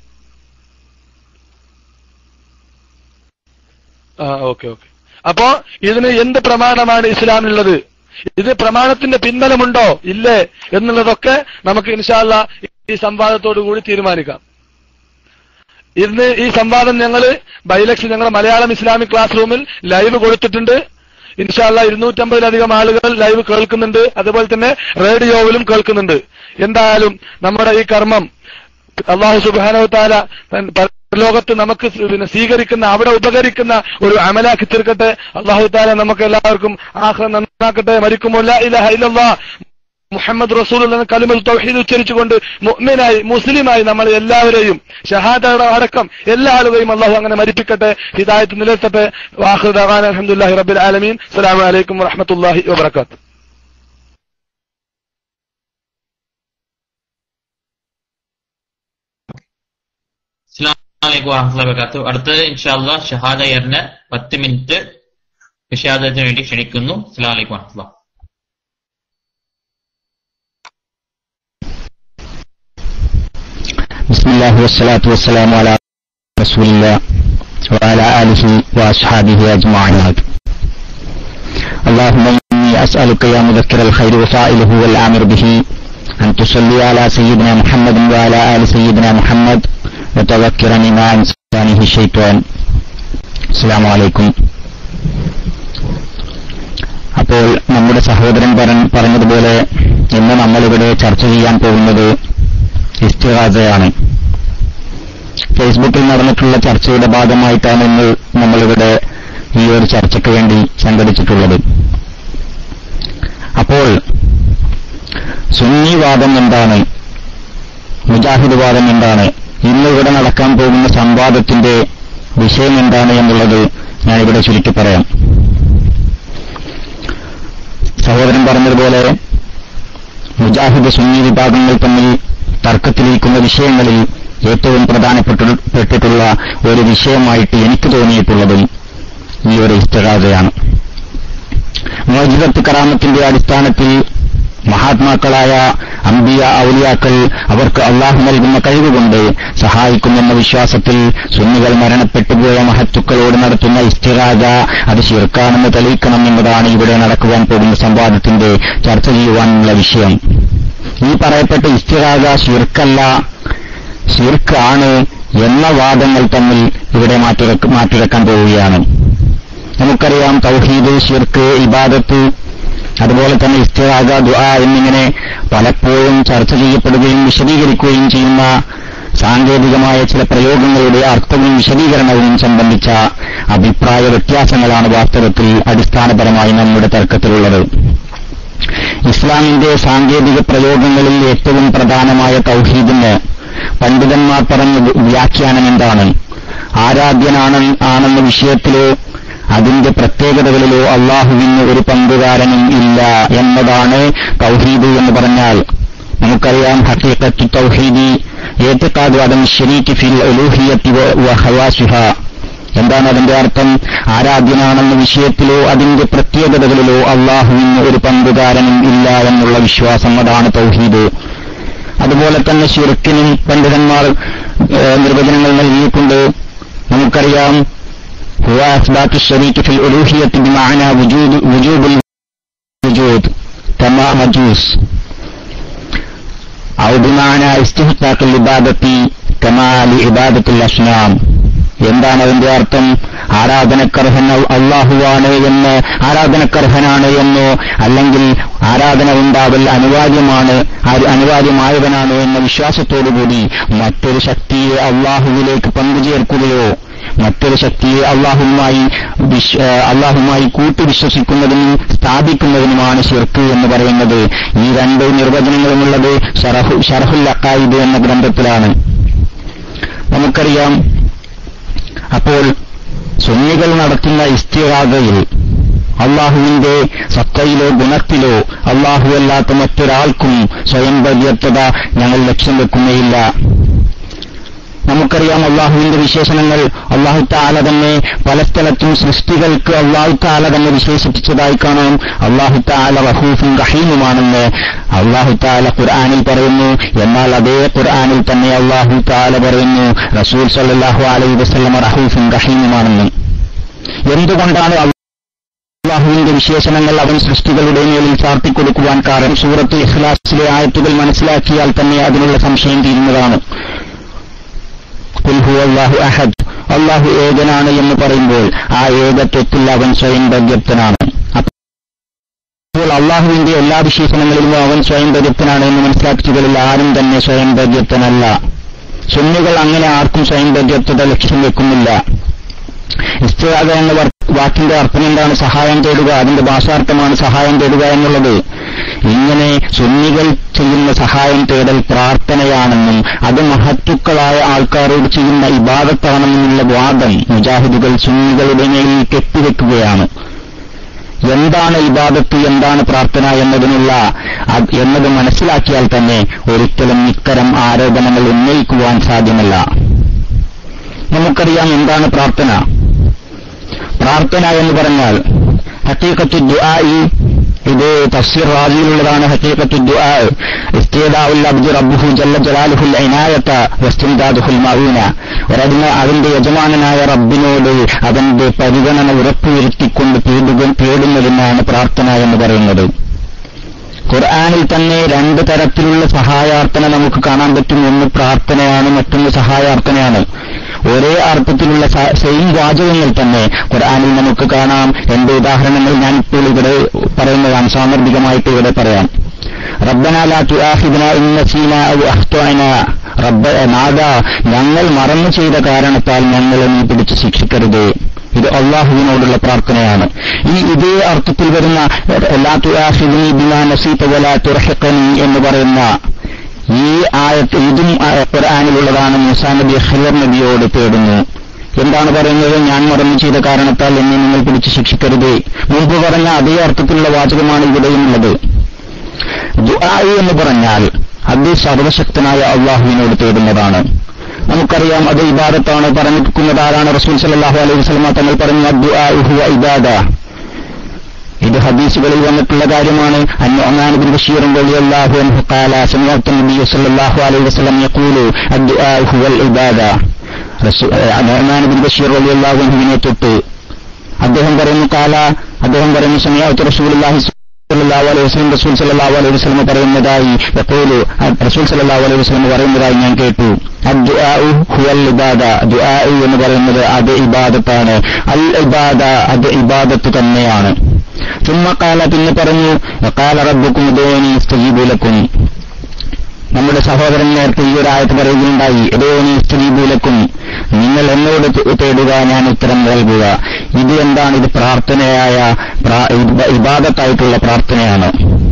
ആ ഓക്കെ ഓക്കെ അപ്പോ ഇതിന് എന്ത് പ്രമാണമാണ് ഇസ്ലാമിലുള്ളത് ഇത് പ്രമാണത്തിന്റെ പിൻബലമുണ്ടോ ഇല്ലേ എന്നുള്ളതൊക്കെ നമുക്ക് ഇൻഷാല്ല ഈ സംവാദത്തോടു കൂടി തീരുമാനിക്കാം ഇന്ന് ഈ സംവാദം ഞങ്ങൾ ബൈലക്സ് ഞങ്ങളുടെ മലയാളം ഇസ്ലാമിക് ക്ലാസ് റൂമിൽ ലൈവ് കൊടുത്തിട്ടുണ്ട് ഇൻഷാല്ല ഇരുന്നൂറ്റമ്പതിലധികം ആളുകൾ ലൈവ് കേൾക്കുന്നുണ്ട് അതുപോലെ തന്നെ റേഡിയോയിലും കേൾക്കുന്നുണ്ട് എന്തായാലും നമ്മുടെ ഈ കർമ്മം അള്ളാഹു സുബാനോ താല ലോകത്ത് നമുക്ക് സ് പിന്നെ സ്വീകരിക്കുന്ന അവിടെ ഉപകരിക്കുന്ന ഒരു അമലാക്കി തീർക്കട്ടെ അള്ളാഹു താല നമുക്ക് എല്ലാവർക്കും ആഹ്റ നന്നാക്കട്ടെ മരിക്കുമോ ലാ ഇലാഹ ഇല്ലല്ലാ മുഹമ്മദ് റസൂൽ എന്ന കലിമൽ തൗഹീദ് ഉച്ചരിച്ചുകൊണ്ട് മുഅ്മിനായി മുസ്ലിമായി നമ്മൾ എല്ലാവരെയും ഷഹാദ അടക്കം എല്ലാ ആളുകളെയും അള്ളാഹു അങ്ങനെ മരിപ്പിക്കട്ടെ ഹിദായത്ത് നിലനിർത്തട്ടെ വാഹുദ് അലഹമുല്ലാഹി റബ്ബിൽ ആലമീൻ അസ്സലാമു അലൈക്കും വറഹ്മത്തുള്ളാഹി വബറകാതുഹു അസ്സലാമലൈക്കും വാഹമത്തുള്ളാഹി വബറകാതുഹു അടുത്തത് ഇൻഷാല്ലാ ഷഹാദയറിന് പത്ത് മിനിറ്റ് വിഷാദത്തിന് വേണ്ടി ക്ഷണിക്കുന്നു അസ്സലാമലൈക്കും വാഹമത്തുള്ളാഹി بسم الله والصلاة والسلام على رسول الله وعلى آله وأصحابه أجمعين اللهم إني أسألك يا مذكر الخير وفاعله والآمر به أن تصلي على سيدنا محمد وعلى آل سيدنا محمد وتذكرني ما أنسانه الشيطان السلام عليكم അപ്പോൾ നമ്മുടെ സഹോദരൻ പറ- പറഞ്ഞതുപോലെ ഇന്ന് നമ്മളിവിടെ ചർച്ച ചെയ്യാൻ പോകുന്നത് ഇസ്തിഹാസയാണ് ഫേസ്ബുക്കിൽ നടന്നിട്ടുള്ള ചർച്ചയുടെ ഭാഗമായിട്ടാണ് ഇന്ന് നമ്മളിവിടെ ഈ ഒരു ചർച്ചയ്ക്ക് വേണ്ടി സംഘടിച്ചിട്ടുള്ളത് അപ്പോൾ സുന്നി വാദം എന്താണ് മുജാഹിദ് വാദം എന്താണ് ഇന്ന് ഇവിടെ നടക്കാൻ പോകുന്ന സംവാദത്തിന്റെ വിഷയം എന്താണ് എന്നുള്ളത് ഞാനിവിടെ ചുരുക്കി പറയാം സഹോദരൻ പറഞ്ഞതുപോലെ മുജാഹിദ് സുന്നി വിഭാഗങ്ങൾ തമ്മിൽ തർക്കത്തിലിരിക്കുന്ന വിഷയങ്ങളിൽ ഏറ്റവും പ്രധാനപ്പെട്ടിട്ടുള്ള ഒരു വിഷയമായിട്ട് എനിക്ക് തോന്നിയിട്ടുള്ളതും ഈ ഒരു ഇസ്തകാതയാണ് മോജിദത്ത് കറാമത്തിന്റെ അടിസ്ഥാനത്തിൽ മഹാത്മാക്കളായ അംബിയ ഔലിയാക്കൾ അവർക്ക് അള്ളാഹു നൽകുന്ന കഴിവുകൊണ്ട് സഹായിക്കുമെന്ന വിശ്വാസത്തിൽ സുന്നികൾ മരണപ്പെട്ടുപോയ മഹത്തുക്കളോട് നടത്തുന്ന ഇസ്തിറാജ അത് ശിർക്കാണെന്ന് തെളിയിക്കണം എന്നതാണ് ഇവിടെ നടക്കുവാൻ പോകുന്ന സംവാദത്തിന്റെ ചർച്ച ചെയ്യുവാനുള്ള വിഷയം ഈ പറയപ്പെട്ട ഇസ്തിറാജ ശിർക്കല്ല ശിർക്കാണ് എന്ന വാദങ്ങൾ തമ്മിൽ ഇവിടെ മാറ്റിറക്ക മാറ്റിറക്കാൻ പോവുകയാണ് നമുക്കറിയാം തൗഹീദ് ഷിർക്ക് ഇബാദത്ത് അതുപോലെ തന്നെ ഇസ്തിറാജ ദുആ എന്നിങ്ങനെ പലപ്പോഴും ചർച്ച ചെയ്യപ്പെടുകയും വിശദീകരിക്കുകയും ചെയ്യുന്ന സാങ്കേതികമായ ചില പ്രയോഗങ്ങളുടെ അർത്ഥവും വിശദീകരണവും സംബന്ധിച്ച അഭിപ്രായ വ്യത്യാസങ്ങളാണ് വാസ്തവത്തിൽ അടിസ്ഥാനപരമായി നമ്മുടെ തർക്കത്തിലുള്ളത് ഇസ്ലാമിന്റെ സാങ്കേതിക പ്രയോഗങ്ങളിൽ ഏറ്റവും പ്രധാനമായ തൗഹീദിന് പണ്ഡിതന്മാർ പറഞ്ഞ വ്യാഖ്യാനം എന്താണ് ആരാധ്യനാണ് ആണെന്ന വിഷയത്തിലോ അതിന്റെ പ്രത്യേകതകളിലോ അള്ളാഹുവിന് ഒരു പങ്കുകാരനും ഇല്ല എന്നതാണ് തൗഹീദ് എന്ന് പറഞ്ഞാൽ നമുക്കറിയാം ഹക്കീഖത്തു തൗഹീദി ഏത്തക്കാദ് അദം ഷരീക്ക് ഫിൽ ഉലൂഹിയത്തി വ ഹവാസുഹ എന്താണ് അതിന്റെ അർത്ഥം ആരാധ്യനാണെന്ന വിഷയത്തിലോ അതിന്റെ പ്രത്യേകതകളിലോ അള്ളാഹുവിന് ഒരു പങ്കുകാരനും ഇല്ല എന്നുള്ള വിശ്വാസം അതാണ് തൗഹീദ് അതുപോലെ തന്നെ ശിർക്കിനും പണ്ഡിതന്മാർ ഏഹ്, നിർവചനങ്ങൾ നൽകിയിട്ടുണ്ട് നമുക്കറിയാം هو أثبات الشريك في الألوهية بمعنى وجود وجوب الوجود كما مجوس أو بمعنى استحقاق العبادة كما لعبادة الأصنام എന്താണ് അതിന്റെ അർത്ഥം ആരാധനക്കർഹൻ അള്ളാഹുവാണ് എന്ന് ആരാധനക്കർഹനാണ് എന്നോ അല്ലെങ്കിൽ ആരാധന ഉണ്ടാവൽ അനിവാര്യമാണ് അത് അനിവാര്യമായവനാണ് എന്ന വിശ്വാസത്തോടുകൂടി മറ്റൊരു ശക്തിയെ അള്ളാഹുവിലേക്ക് പങ്കുചേർക്കുകയോ മറ്റൊരു ശക്തിയെ അള്ളാഹുമായി വിശ്വ അള്ളാഹുമായി കൂട്ടുവിശ്വസിക്കുന്നതിനും സ്ഥാപിക്കുന്നതിനുമാണ് ഷിർക്ക് എന്ന് പറയുന്നത് ഈ രണ്ട് നിർവചനങ്ങളുമുള്ളത് ഷറഹു ഷറഹുൽ അക്കായിദ് എന്ന ഗ്രന്ഥത്തിലാണ് നമുക്കറിയാം അപ്പോൾ സുന്നികൾ നടത്തുന്ന ഇസ്തിറാദയിൽ അള്ളാഹുവിന്റെ സത്തയിലോ ഗുണത്തിലോ അള്ളാഹുവല്ലാത്ത മറ്റൊരാൾക്കും സ്വയം പര്യാപ്തത ഞങ്ങൾ ലക്ഷ്യം വെക്കുന്നേയില്ല നമുക്കറിയാം അള്ളാഹുവിന്റെ വിശേഷണങ്ങൾ അള്ളാഹു താല തന്നെ പല സ്ഥലത്തും സൃഷ്ടികൾക്ക് അള്ളാഹു താല തന്നെ വിശേഷിപ്പിച്ചതായി കാണാം അള്ളാഹു താല റഹൂഫും റഹീമുമാണെന്ന് അള്ളാഹു താല ഖുർആാനിൽ പറയുന്നു എന്നാൽ അതേ ഖുർആാനിൽ തന്നെ അള്ളാഹു താല പറയുന്നു റസൂൽ സല്ലാഹു അലൈഹി വസ്ലമ റഹൂഫും റഹീമുമാണെന്ന് എന്തുകൊണ്ടാണ് അള്ളാഹുവിന്റെ വിശേഷണങ്ങൾ അവൻ സൃഷ്ടികളുടെ മേലിൽ ചാർത്തിക്കൊടുക്കുവാൻ കാരണം സൂറത്ത് ഇഖ്ലാസിലെ ആയത്തുകൾ മനസ്സിലാക്കിയാൽ തന്നെ അതിനുള്ള സംശയം തീരുന്നതാണ് കുൽഹു അള്ളാഹു അഹദ് അള്ളാഹു ഏകനാണ് എന്ന് പറയുമ്പോൾ ആ ഏകത്വത്തിൽ അവൻ സ്വയം പര്യാപ്തനാണ് അപ്പോൾ അള്ളാഹുവിന്റെ എല്ലാ വിശേഷണങ്ങളിലും അവൻ സ്വയം പര്യാപ്തനാണ് എന്ന് മനസ്സിലാക്കിയതിൽ ആരും തന്നെ സ്വയം പര്യാപ്തനല്ല സുന്നികൾ അങ്ങനെ ആർക്കും സ്വയം പര്യാപ്തത ലക്ഷ്യം വെക്കുന്നില്ല ഇസ്തിയാദ എന്ന വർ- വാക്കിന്റെ അർത്ഥം എന്താണ് സഹായം തേടുക അതിന്റെ ഭാഷാർത്ഥമാണ് സഹായം തേടുക എന്നുള്ളത് ഇങ്ങനെ സുന്നികൾ ചെയ്യുന്ന സഹായം തേടൽ പ്രാർത്ഥനയാണെന്നും അത് മഹത്തുക്കളായ ആൾക്കാരോട് ചെയ്യുന്ന ഇബാദത്താണെന്നുമുള്ള വാദം മുജാഹിദുകൾ സുന്നികളുടെ മേലിൽ കെട്ടിവെക്കുകയാണ് എന്താണ് ഇബാദത്ത് എന്താണ് പ്രാർത്ഥന എന്നതിനുള്ള അത് എന്നത് മനസ്സിലാക്കിയാൽ തന്നെ ഒരിക്കലും ഇത്തരം ആരോപണങ്ങൾ ഉന്നയിക്കുവാൻ സാധ്യമല്ല നമുക്കറിയാം എന്താണ് പ്രാർത്ഥന പ്രാർത്ഥന എന്ന് പറഞ്ഞാൽ ഹക്കീക്കത്തു ദുആഇ ഇത് തഫ്സീർ റാജിയിലുള്ളതാണ് ഹക്കീക്കത്തു ദുആ ഇസ്തിദാഉൽ അബ്ദു റബ്ബുഹു ജല്ല ജലാലുഹുൽ ഇനായത വസ്തിംദാദുഹുൽ മഊന ഒരതിന് അതിന്റെ യജമാനനായ റബ്ബിനോട് അവന്റെ പരിഗണന ഉറപ്പുവരുത്തിക്കൊണ്ട് തേടുക തേടുന്നതിനാണ് പ്രാർത്ഥന എന്ന് പറയുന്നത് ഖുർആാനിൽ തന്നെ രണ്ട് തരത്തിലുള്ള സഹായാർത്ഥന നമുക്ക് കാണാൻ പറ്റും ഒന്ന് പ്രാർത്ഥനയാണ് മറ്റൊന്ന് സഹായാർത്ഥനയാണ് ഒരേ അർത്ഥത്തിലുള്ള സ- സെയിം വാചകങ്ങൾ തന്നെ ഖുർആാനിൽ നമുക്ക് കാണാം എന്റെ ഉദാഹരണങ്ങൾ ഞാൻ ഇപ്പോൾ ഇവിടെ പറയുന്നതാണ് സാന്ദർഭികമായിട്ട് ഇവിടെ പറയാം റബ്ബന ലാ തുആഖിദ്ന ഇൻ നസീന ഔ അഖ്തഅന റബ്ബ നാദ ഞങ്ങൾ മറന്നു ചെയ്ത കാരണത്താൽ ഞങ്ങളെ നീ പിടിച്ച് ശിക്ഷിക്കരുത് ഇത് അള്ളാഹുവിനോടുള്ള പ്രാർത്ഥനയാണ് ഈ ഇതേ അർത്ഥത്തിൽ വരുന്ന ലാ തുആഖിദ്നി ബിമാ നസീത വലാ തുർഹിഖനി എന്ന് പറയുന്ന ഈ ആയത്ത് ഇതും ആ, ഖുർആനിലുള്ളതാണ് മൂസാ നബി ഖിദർ നബിയോട് തേടുന്നു എന്താണ് പറയുന്നത് ഞാൻ മറന്നു ചെയ്ത കാരണത്താൽ എന്നെ നിങ്ങൾ പിടിച്ച് ശിക്ഷിക്കരുത് മുമ്പ് പറഞ്ഞ അതേ അർത്ഥത്തിലുള്ള വാചകമാണ് ഇവിടെയുമുള്ളത് ദുആഇ എന്ന് പറഞ്ഞാൽ അത് സർവശക്തനായ അള്ളാഹുവിനോട് തേടുന്നതാണ് നമുക്കറിയാം അത് ഇബാദത്താണ് പറഞ്ഞിരിക്കുന്നത് ആരാണ് റസൂൽ സല്ലല്ലാഹു അലൈഹി വസല്ലമ തങ്ങൾ പറഞ്ഞു അദ്ദുആഉ ഹുവ ഇബാദ ഇത് ഹദീസുകളിൽ വന്നിട്ടുള്ള കാര്യമാണ് അന്നൊമാൻ ബിൻ ബഷീർ റളിയല്ലാഹു അൻഹു ഖാല സമിഅത്തു നബി സല്ലല്ലാഹു അലൈഹി വസല്ലം യഖൂലു അദ്ദുആഉ ഹുവൽ ഇബാദ നൊമാൻ ബിൻ ബഷീർ റളിയല്ലാഹു അൻഹുവിനെ തൊട്ട് അദ്ദേഹം പറയുന്നു കാല അദ്ദേഹം പറയുന്നു സമിഅത്തു റസൂലുള്ളാഹി സല്ലല്ലാഹു അലൈഹി വസല്ലം റസൂൽ സല്ലല്ലാഹു അലൈഹി വസല്ലം പറയുന്നതായി യഖൂലു റസൂൽ സല്ലല്ലാഹു അലൈഹി വസല്ലം പറയുന്നതായി ഞാൻ കേട്ടു അദ്ദുആഉ ഹുവൽ ഇബാദ ദുആ എന്ന് പറയുന്നത് അത് ഇബാദത്താണ് അൽ ഇബാദ അത് ഇബാദത്ത് തന്നെയാണ് ثم قال പിന്നെ പറഞ്ഞു وقال ربكم ادعوني استجيب لكم നമ്മുടെ സഹോദരൻ നേരത്തെ ഈ ഒരു ആയത്ത് പറയുകയുണ്ടായി എടോനി സ്ത്രീബൂലക്കും നിങ്ങൾ എന്നോട് ത- തേടുക ഞാൻ ഉത്തരം നൽകുക ഇത് എന്താണ് ഇത് പ്രാർത്ഥനയായ പ്രാ- ഇബ- ഇബാദത്തായിട്ടുള്ള പ്രാർത്ഥനയാണ്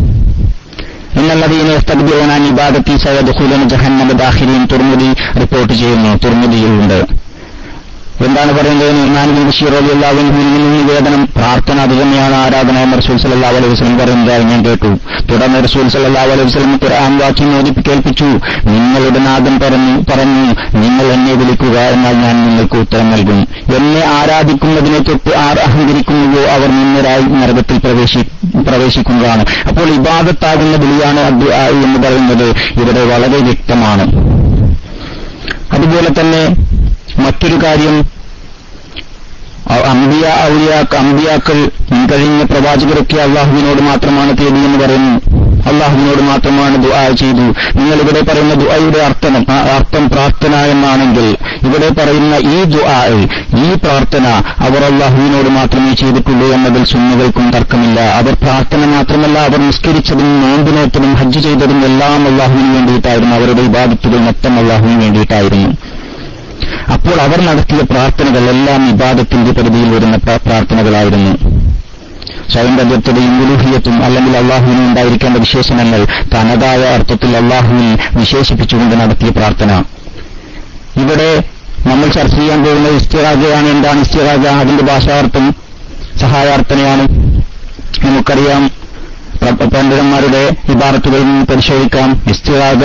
എന്നല്ലതീനെ സ്തബ്ദിയോനാൻ ഇബാദത്തി സയദ്ഖുലൻ ജഹന്നമ ദാഖിലീൻ തുർമുദി റിപ്പോർട്ട് ചെയ്യുന്നു തുർമുദിയിലുണ്ട് എന്താണ് പറയുന്നത് നിർമാനിബിൻ ബഷീർ അലിയുള്ളാവിൽ നിന്ന് നിവേദനം പ്രാർത്ഥന അത് തന്നെയാണ് ആരാധന എന്ന് റസൂൽ സല്ലല്ലാഹു അലൈഹി വസല്ലം പറയുന്നതായി ഞാൻ കേട്ടു തുടർന്ന് റസൂൽ സല്ലല്ലാഹു അലൈഹി വസല്ലം ഖുർആൻ വാക്യം ഓതി കേൾപ്പിച്ചു നിങ്ങളുടെ നാഥൻ പറഞ്ഞു പറഞ്ഞു നിങ്ങൾ എന്നെ വിളിക്കുക എന്നാൽ ഞാൻ നിങ്ങൾക്ക് ഉത്തരം നൽകും എന്നെ ആരാധിക്കുന്നതിനെ തൊട്ട് ആർ അഹങ്കരിക്കുന്നുവോ അവർ നിന്നരായി നരകത്തിൽ പ്രവേശി പ്രവേശിക്കുന്നതാണ് അപ്പോൾ ഇബാദത്താകുന്ന വിളിയാണ് അദ്ദുആ എന്ന് പറയുന്നത് ഇവിടെ വളരെ വ്യക്തമാണ് അതുപോലെ തന്നെ മറ്റൊരു കാര്യം അ- അമ്പിയ ഔലിയ അമ്പിയാക്കൾ കഴിഞ്ഞ പ്രവാചകരൊക്കെ അള്ളാഹുവിനോട് മാത്രമാണ് തേടിയെന്ന് പറയുന്നു അള്ളാഹുവിനോട് മാത്രമാണ് ദുആ ചെയ്തു നിങ്ങൾ ഇവിടെ പറയുന്ന ദുആയുടെ അർത്ഥം ആ അർത്ഥം പ്രാർത്ഥന എന്നാണെങ്കിൽ ഇവിടെ പറയുന്ന ഈ ദുആ ഈ പ്രാർത്ഥന അവർ അള്ളാഹുവിനോട് മാത്രമേ ചെയ്തിട്ടുള്ളൂ എന്നതിൽ സുന്നികൾക്കും തർക്കമില്ല അവർ പ്രാർത്ഥന മാത്രമല്ല അവർ നിസ്കരിച്ചതും നോമ്പ് നോറ്റതും ഹജ്ജ് ചെയ്തതും എല്ലാം അള്ളാഹുവിന് വേണ്ടിയിട്ടായിരുന്നു അവരുടെ ഇബാദത്തുകൾ മൊത്തം അള്ളാഹുവിന് വേണ്ടിയിട്ടായിരുന്നു അപ്പോൾ അവർ നടത്തിയ പ്രാർത്ഥനകൾ എല്ലാം ഇബാദത്തിന്റെ പരിധിയിൽ വരുന്ന പ്ര- പ്രാർത്ഥനകളായിരുന്നു സ്വയം ബന്ധത്തയും ഉലുഹിയത്തും അല്ലെങ്കിൽ അള്ളാഹുവിന് ഉണ്ടായിരിക്കേണ്ട വിശേഷണങ്ങൾ തനതായ അർത്ഥത്തിൽ അള്ളാഹുവിൽ വിശേഷിപ്പിച്ചുകൊണ്ട് നടത്തിയ പ്രാർത്ഥന ഇവിടെ നമ്മൾ ചർച്ച ചെയ്യാൻ പോകുന്ന ഇസ്തിറാജയാണ് എന്താണ് ഇസ്തിറാജ അതിന്റെ ഭാഷാർത്ഥം സഹായാർത്ഥനയാണ് നമുക്കറിയാം പ്ര- പണ്ഡിതന്മാരുടെ ഇബാറത്തുകളിൽ നിന്ന് പരിശോധിക്കാം ഇസ്തിറാജ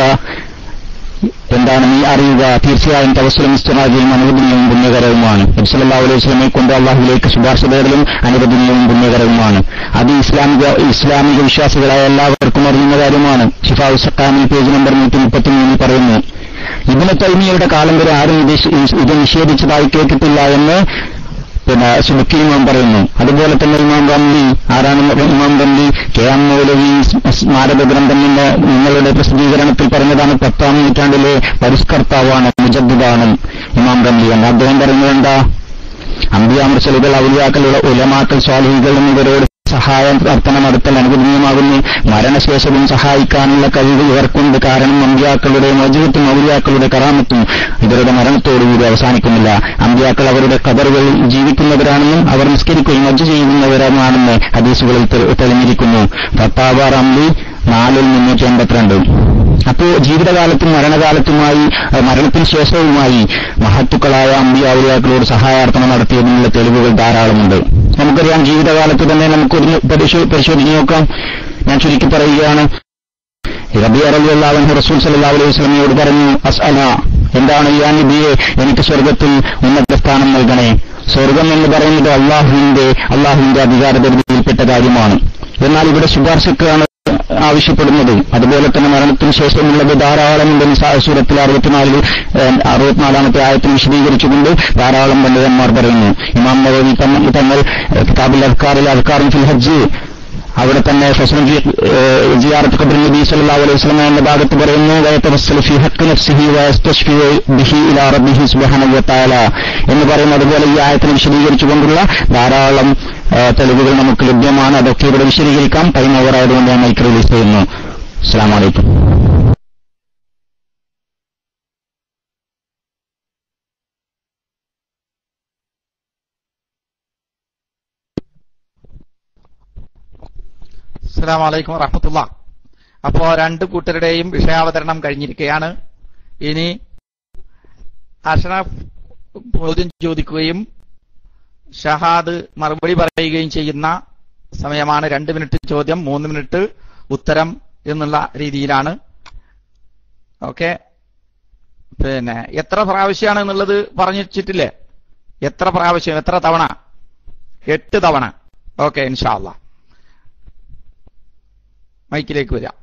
എന്താണ് നീ അറിയുക തീർച്ചയായും തവസ്സുലും ഇസ്തിറാജയും അനുവദനീയവും പുണ്യകരവുമാണ് നബ്സല്ലാ അലൈഹി സ്വലമെ കൊണ്ട് അള്ളാഹുലേക്ക് ശുപാർശ തേടലും അനുവദനീയവും പുണ്യകരവുമാണ് അത് ഇസ്ലാമിക ഇസ്ലാമിക വിശ്വാസികളായ എല്ലാവർക്കും അറിയുന്ന കാര്യമാണ് ഷിഫാഉ സക്കാമിൽ പേജ് നമ്പർ നൂറ്റി മുപ്പത്തിമൂന്നിൽ പറയുന്നു ഇബിന് തൈമിയയുടെ കാലം വരെ ആരും ഇത് നിഷ്- ഇത് നിഷേധിച്ചതായി കേട്ടിട്ടില്ല എന്ന് പിന്നെ സുബുക്കി ഇമാം പറയുന്നു അതുപോലെ തന്നെ ഇമാം റംലി ആരാണ് ഇമാം റംലി കെ എം മൗലവി സ്മാരക ഗ്രന്ഥം എന്ന് നിങ്ങളുടെ പ്രസിദ്ധീകരണത്തിൽ പറഞ്ഞതാണ് പത്താം നൂറ്റാണ്ടിലെ പരിഷ്കർത്താവാണ് മുജദ്ദാണ് ഇമാം റംലി എന്ന് അദ്ദേഹം പറയുന്നത് എന്താ അമ്പിയാമർശലുകൾ ഔലിയാക്കളുടെ ഉലമാക്കൾ സ്വാലിഹികൾ എന്നിവരോട് സഹായം പ്രാർത്ഥന നടത്തൽ അനുവദനീയമാകുന്നു മരണശേഷവും സഹായിക്കാനുള്ള കഴിവ് ഇവർക്കുണ്ട് കാരണം അമ്പിയാക്കളുടെ മജീത്തും ഔലിയാക്കളുടെ കറാമത്തും ഇവരുടെ മരണത്തോടുകൂടി അവസാനിക്കുന്നില്ല അമ്പിയാക്കൾ അവരുടെ കബറുകളിൽ ജീവിക്കുന്നവരാണെന്നും അവർ നിസ്കരിക്കുകയും മജ്ജ ചെയ്യുന്നവരാണെന്ന് ഹദീസുകളിൽ തെ- തെളിഞ്ഞിരിക്കുന്നു ഫത്താവ റംലി നാലിൽ മുന്നൂറ്റി എൺപത്തിരണ്ട് അപ്പോ ജീവിതകാലത്തും മരണകാലത്തുമായി അഹ് മരണത്തിന് ശേഷവുമായി മഹത്തുക്കളായ അമ്പിയാവുലിയാക്കളോട് സഹായാർത്ഥന നടത്തിയതിനുള്ള തെളിവുകൾ ധാരാളമുണ്ട് നമുക്കറിയാം ജീവിതകാലത്ത് തന്നെ നമുക്കൊരു പരിശോ- പരിശോധിച്ച് നോക്കാം ഞാൻ ചുരുക്കി പറയുകയാണ് റബി അറബിയല്ലാവൻ റസൂൽ സല്ലല്ലാഹു അലൈഹി വസല്ലമയോട് പറഞ്ഞു അസ്അല എന്താണ് ഈ നബിയെ എനിക്ക് സ്വർഗത്തിൽ ഉന്നത സ്ഥാനം നൽകണേ സ്വർഗം എന്ന് പറയുന്നത് അള്ളാഹുവിന്റെ അള്ളാഹുവിന്റെ അധികാരപരിധിയിൽപ്പെട്ട കാര്യമാണ് എന്നാൽ ഇവിടെ ശുപാർശക്കാണ് ആവശ്യപ്പെടുന്നത് അതുപോലെ തന്നെ മരണത്തിന് ശേഷമുള്ളത് ധാരാളമുണ്ട് നിസാ സൂറത്തിൽ അറുപത്തിനാലിൽ ഏഹ്, അറുപത്തിനാലാമത്തെ ആയത്തിൽ വിശദീകരിച്ചുകൊണ്ട് ധാരാളം പണ്ഡിതന്മാർ പറയുന്നു ഇമാം നവവി തങ്ങൾ തങ്ങൾ ഏഹ്, കിതാബുൽ അദ്കാറിൽ അദ്കാറും ഫിൽ ഹജ്ജ് അവിടെ തന്നെ ഫസ്ലും ഫി ഏഹ്, സിയാറത്ത് ഖബർ നബി സല്ലല്ലാഹു അലൈഹി വസല്ലം എന്ന ഭാഗത്ത് പറയുന്നു വയതവസ്സലു ഫി ഹഖ് നഫ്സിഹി വയസ്തശ്ഫി ബിഹി ഇലാ റബ്ബിഹി സുബ്ഹാനഹു വ തആല എന്ന് പറയുന്ന അതുപോലെ ഈ ആയത്തിനെ വിശദീകരിച്ചുകൊണ്ടുള്ള ധാരാളം ഏഹ്, തെളിവുകൾ നമുക്ക് ലഭ്യമാണ് അതൊക്കെ ഇവിടെ വിശദീകരിക്കാം ടൈം ഓവർ ആയതുകൊണ്ട് ഞാൻ മൈക്ക് റിലീസ് ചെയ്യുന്നു അസ്സലാമു അലൈക്കും അസ്സാം വലൈക്കും വറഹമത്തുള്ള അപ്പോ രണ്ട് കൂട്ടരുടെയും വിഷയാവതരണം കഴിഞ്ഞിരിക്കുകയാണ് ഇനി അഷ്റഫ് ചോദ്യം ചോദിക്കുകയും ഷഹാദ് മറുപടി പറയുകയും ചെയ്യുന്ന സമയമാണ് രണ്ട് മിനിറ്റ് ചോദ്യം മൂന്ന് മിനിറ്റ് ഉത്തരം എന്നുള്ള രീതിയിലാണ് ഓക്കെ പിന്നെ എത്ര പ്രാവശ്യമാണ് എന്നുള്ളത് പറഞ്ഞിട്ടില്ലേ എത്ര പ്രാവശ്യം എത്ര തവണ എട്ട് തവണ ഓക്കെ ഇൻഷാല്ല മൈക്കിലേക്ക് വരാം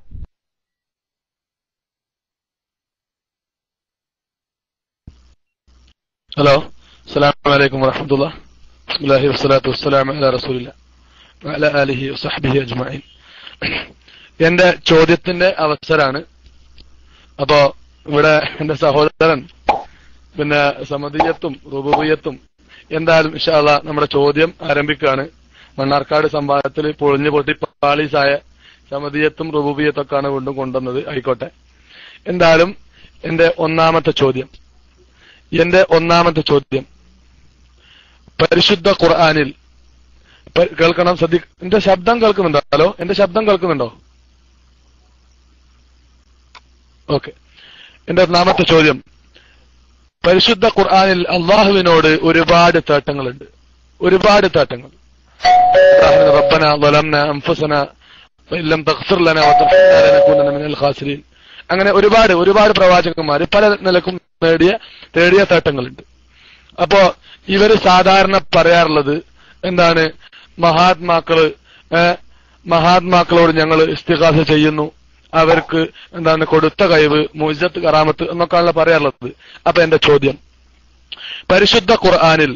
ഹലോ അസ്സലാമു അലൈക്കും വറഹ്മത്തുള്ളാ ബിസ്മില്ലാഹി വസ്സലാത്തു വസ്സലാമു അലാ റസൂലില്ലാ വഅലാ ആലിഹി വസഹ്ബിഹി അജ്മഈൻ എന്റെ ചോദ്യത്തിന്റെ അവസരാണ് അപ്പോ ഇവിടെ എന്റെ സഹോദരൻ പിന്നെ സമതീയത്തും റുബുബിയത്തും എന്തായാലും ഇൻഷാല്ല നമ്മുടെ ചോദ്യം ആരംഭിക്കുകയാണ് മണ്ണാർക്കാട് സംവാദത്തിൽ പൊളിഞ്ഞു പൊട്ടി പാളീസായ സമതീയത്തും റുബുബിയത്തൊക്കെയാണ് വീണ്ടും കൊണ്ടുവന്നത് ആയിക്കോട്ടെ എന്തായാലും എന്റെ ഒന്നാമത്തെ ചോദ്യം എന്റെ ഒന്നാമത്തെ ചോദ്യം പരിശുദ്ധ ഖുർആനിൽ പ- കേൾക്കണം ശ്രദ്ധി എന്റെ ശബ്ദം കേൾക്കുന്നുണ്ടോ ഹലോ എന്റെ ശബ്ദം കേൾക്കുന്നുണ്ടോ ഓക്കെ എന്റെ ഒന്നാമത്തെ ചോദ്യം പരിശുദ്ധ ഖുർആനിൽ അള്ളാഹുവിനോട് ഒരുപാട് തേട്ടങ്ങളുണ്ട് ഒരുപാട് തേട്ടങ്ങൾ ഉദാഹരണത്തിന് റബ്ബന ظلمنا أنفسنا وإن لم تغفر لنا وترحمنا لنكونن من الخاسرين അങ്ങനെ ഒരുപാട് ഒരുപാട് പ്രവാചകന്മാർ പല നിലക്കും നേടിയ നേടിയ തേട്ടങ്ങളുണ്ട് അപ്പോ ഇവര് സാധാരണ പറയാറുള്ളത് എന്താണ് മഹാത്മാക്കള് ഏഹ്, മഹാത്മാക്കളോട് ഞങ്ങൾ ഇസ്തിഹാസ ചെയ്യുന്നു അവർക്ക് എന്താണ് കൊടുത്ത കഴിവ് മുജത്ത് കറാമത്ത് എന്നൊക്കെയാണല്ലോ പറയാറുള്ളത് അപ്പൊ എന്റെ ചോദ്യം പരിശുദ്ധ ഖുർആനിൽ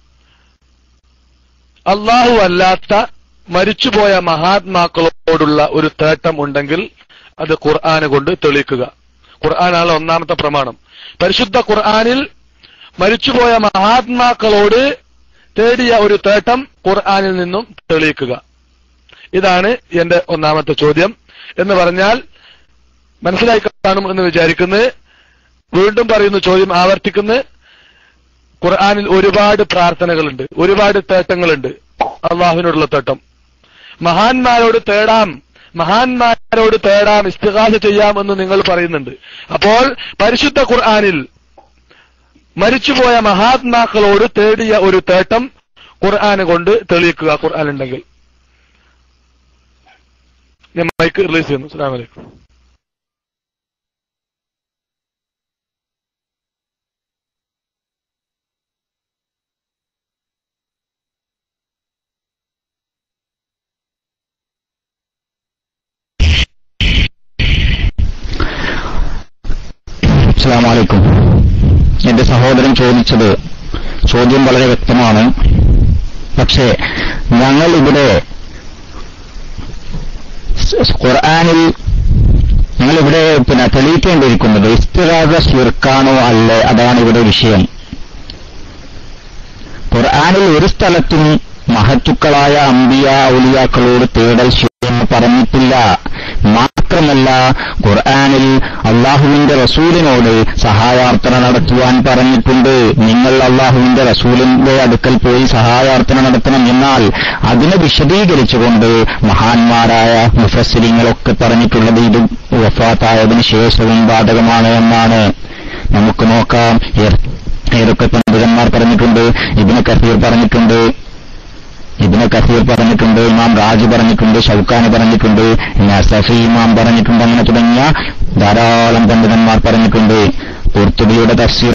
അള്ളാഹു അല്ലാത്ത മരിച്ചുപോയ മഹാത്മാക്കളോടുള്ള ഒരു തേട്ടം ഉണ്ടെങ്കിൽ അത് ഖുർആന് കൊണ്ട് തെളിയിക്കുക ഖുർആനാണ് ഒന്നാമത്തെ പ്രമാണം പരിശുദ്ധ ഖുർആനിൽ മരിച്ചുപോയ മഹാത്മാക്കളോട് തേടിയ ഒരു തേട്ടം ഖുർആനിൽ നിന്നും തെളിയിക്കുക ഇതാണ് എന്റെ ഒന്നാമത്തെ ചോദ്യം എന്ന് പറഞ്ഞാൽ മനസ്സിലായി കാണും എന്ന് വിചാരിക്കുന്നത് വീണ്ടും പറയുന്നു ചോദ്യം ആവർത്തിക്കുന്നു ഖുർആനിൽ ഒരുപാട് പ്രാർത്ഥനകളുണ്ട് ഒരുപാട് തേട്ടങ്ങളുണ്ട് അള്ളാഹുവിനോടുള്ള തേട്ടം മഹാന്മാരോട് തേടാം മഹാന്മാരോട് തേടാം ഇസ്തിഹാസ ചെയ്യാം എന്ന് നിങ്ങൾ പറയുന്നുണ്ട് അപ്പോൾ പരിശുദ്ധ ഖുർആനിൽ മരിച്ചുപോയ മഹാത്മാക്കളോട് തേടിയ ഒരു തേട്ടം ഖുർആന് കൊണ്ട് തെളിയിക്കുക ഖുർആൻ ഉണ്ടെങ്കിൽ ഞാൻ മൈക്ക് റിലീസ് ചെയ്യുന്നു അസ്സലാമു അലൈക്കും അസ്സലാമലൈക്കും എന്റെ സഹോദരൻ ചോദിച്ചത് ചോദ്യം വളരെ വ്യക്തമാണ് പക്ഷേ ഞങ്ങൾ ഇവിടെ സ് ഖുർആനിൽ ഞങ്ങളിവിടെ പിന്നെ തെളിയിക്കേണ്ടിയിരിക്കുന്നത് ഇസ്തിറാദ ശിർക്കാണോ അല്ലേ അതാണ് ഇവിടെ വിഷയം ഖുർആനിൽ ഒരു സ്ഥലത്തും മഹത്തുക്കളായ അമ്പിയ ഔലിയാക്കളോട് തേടൽ ശിവെന്ന് പറഞ്ഞിട്ടില്ല മാത്രമല്ല ഖുർആനിൽ അള്ളാഹുവിന്റെ റസൂലിനോട് സഹായാർത്ഥന നടത്തുവാൻ പറഞ്ഞിട്ടുണ്ട് നിങ്ങൾ അള്ളാഹുവിന്റെ റസൂലിന്റെ അടുക്കൽ പോയി സഹായാർത്ഥന നടത്തണം എന്നാൽ അതിനെ വിശദീകരിച്ചുകൊണ്ട് മഹാന്മാരായ മുഫസ്സിരിങ്ങളൊക്കെ പറഞ്ഞിട്ടുള്ളത് ഇത് വഫാത്തായതിനു ശേഷവും ബാധകമാണ് എന്നാണ് നമുക്ക് നോക്കാം ഏ- ഏതൊക്കെ പണ്ഡിതന്മാർ പറഞ്ഞിട്ടുണ്ട് ഇബിന് കസീർ പറഞ്ഞിട്ടുണ്ട് ഇബിന് കസീർ പറഞ്ഞിട്ടുണ്ട് ഇമാം റാജ് പറഞ്ഞിട്ടുണ്ട് ഷൗക്കാനി പറഞ്ഞിട്ടുണ്ട് നസഫി ഇമാം പറഞ്ഞിട്ടുണ്ട് അങ്ങനെ തുടങ്ങിയ ധാരാളം പണ്ഡിതന്മാർ പറഞ്ഞിട്ടുണ്ട് കുർത്തുബിയുടെ തഫ്സീർ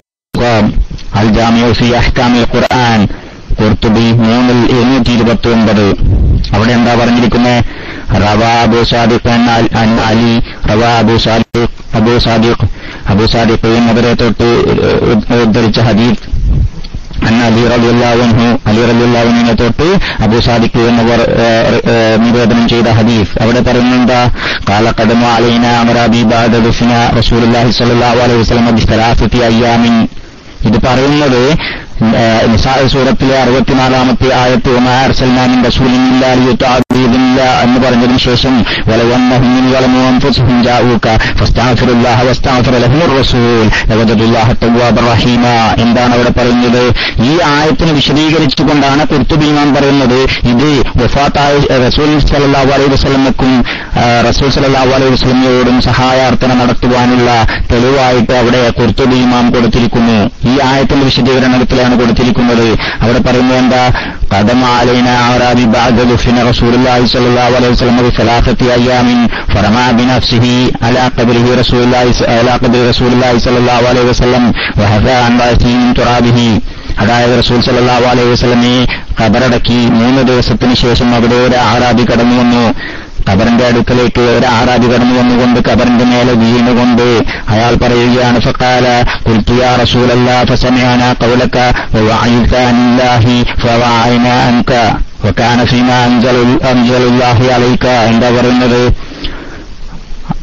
അൽ ജാമിഉ ഫി അഹ്കാമിൽ ഖുർആൻ കുർത്തുബി മൂന്നിൽ എഴുന്നൂറ്റി ഇരുപത്തി ഒമ്പത് അവിടെ എന്താ പറഞ്ഞിരിക്കുന്നത് റവാ അബു സാദിഖ് അൻ അൽ- അൻ അലി റവാ അബു സാദിഖ് അബു സാദിഖ് അബു സാദിഖ് അവരെ തൊട്ട് ഉദ്ധരിച്ച ഹദീസ് അന്ന അലി റളിയല്ലാഹു അലി റളിയല്ലാഹുവിനെ തൊട്ട് അബൂ സാദിഖ് എന്നിവർ ഏഹ്, ഏഹ്, നിവേദനം ചെയ്ത ഹദീസ് അവിടെ പറയുന്നുണ്ട് قال قدم علينا امر ابي بعد دفن رسول الله صلى الله عليه وسلم بثلاثه ايام ഇത് പറയുന്നത് ഏഹ്, നിസാ സൂറത്തിലെ അറുപത്തിനാലാമത്തെ ആയത്ത് ഒമാ അർസൽനാമിൻ റസൂലിൻ ഇല്ലാ ലിയുതഅബീദില്ല എന്ന് പറഞ്ഞതിന് ശേഷം വലവന്നഹും മിൻ ളമു അൻഫുസഹും ജാഊക ഫസ്തഗ്ഫിറുല്ലാഹ വസ്തഗ്ഫിറ ലഹുർ റസൂൽ ലവജദുല്ലാഹ തവ്വാബർ റഹീമ എന്താണ് അവിടെ പറയുന്നത് ഈ ആയത്തിനെ വിശദീകരിച്ചുകൊണ്ടാണ് കുർത്തുബി ഇമാം പറയുന്നത് ഇത് വഫാത്തായ റസൂൽ സല്ലല്ലാഹു അലൈഹി വസല്ലമക്കും ആ, റസൂൽ സല്ലല്ലാഹു അലൈഹി വസല്ലമയോടും സഹായാർത്ഥന നടത്തുവാനുള്ള തെളിവായിട്ട് അവിടെ കുർത്തുബി ഇമാം കൊടുത്തിരിക്കുന്നു ഈ ആയത്തിന്റെ വിശദീകരണത്തിലാണ് കൊടുത്തിരിക്കുന്നത് അവിടെ പറയുന്നത് എന്താ قدم علينا أعرابي بعد دفن رسول الله صلى الله عليه وسلم بثلاثة أيام فرمى بنفسه على قبره رسول الله على قبر رسول الله صلى الله عليه وسلم وهذا عن رأسه من ترابه അതായത് റസൂൽ സല്ലല്ലാഹു അലൈഹി വസല്ലമയെ ഖബറടക്കി മൂന്ന് ദിവസത്തിന് ശേഷം അവിടെ ഒരു ആറാബി കടന്നു വന്നു ഖബറിന്റെ അടുക്കലേക്ക് ഒരു ആറാബി കടന്നു വന്നുകൊണ്ട് ഖബറിന്റെ മേലെ വീണുകൊണ്ട് അയാൾ പറയുകയാണ് ഫഖാല ഖുൽതു യാ റസൂലല്ലാ ഫസമിഅനാ ഖൗലക വവഅയ്ത അനില്ലാഹി ഫവഅയ്നാ അൻക വകാന ഫീമാ അൻജലു അൻജലുല്ലാഹി അലൈക എന്താ പറയുന്നത്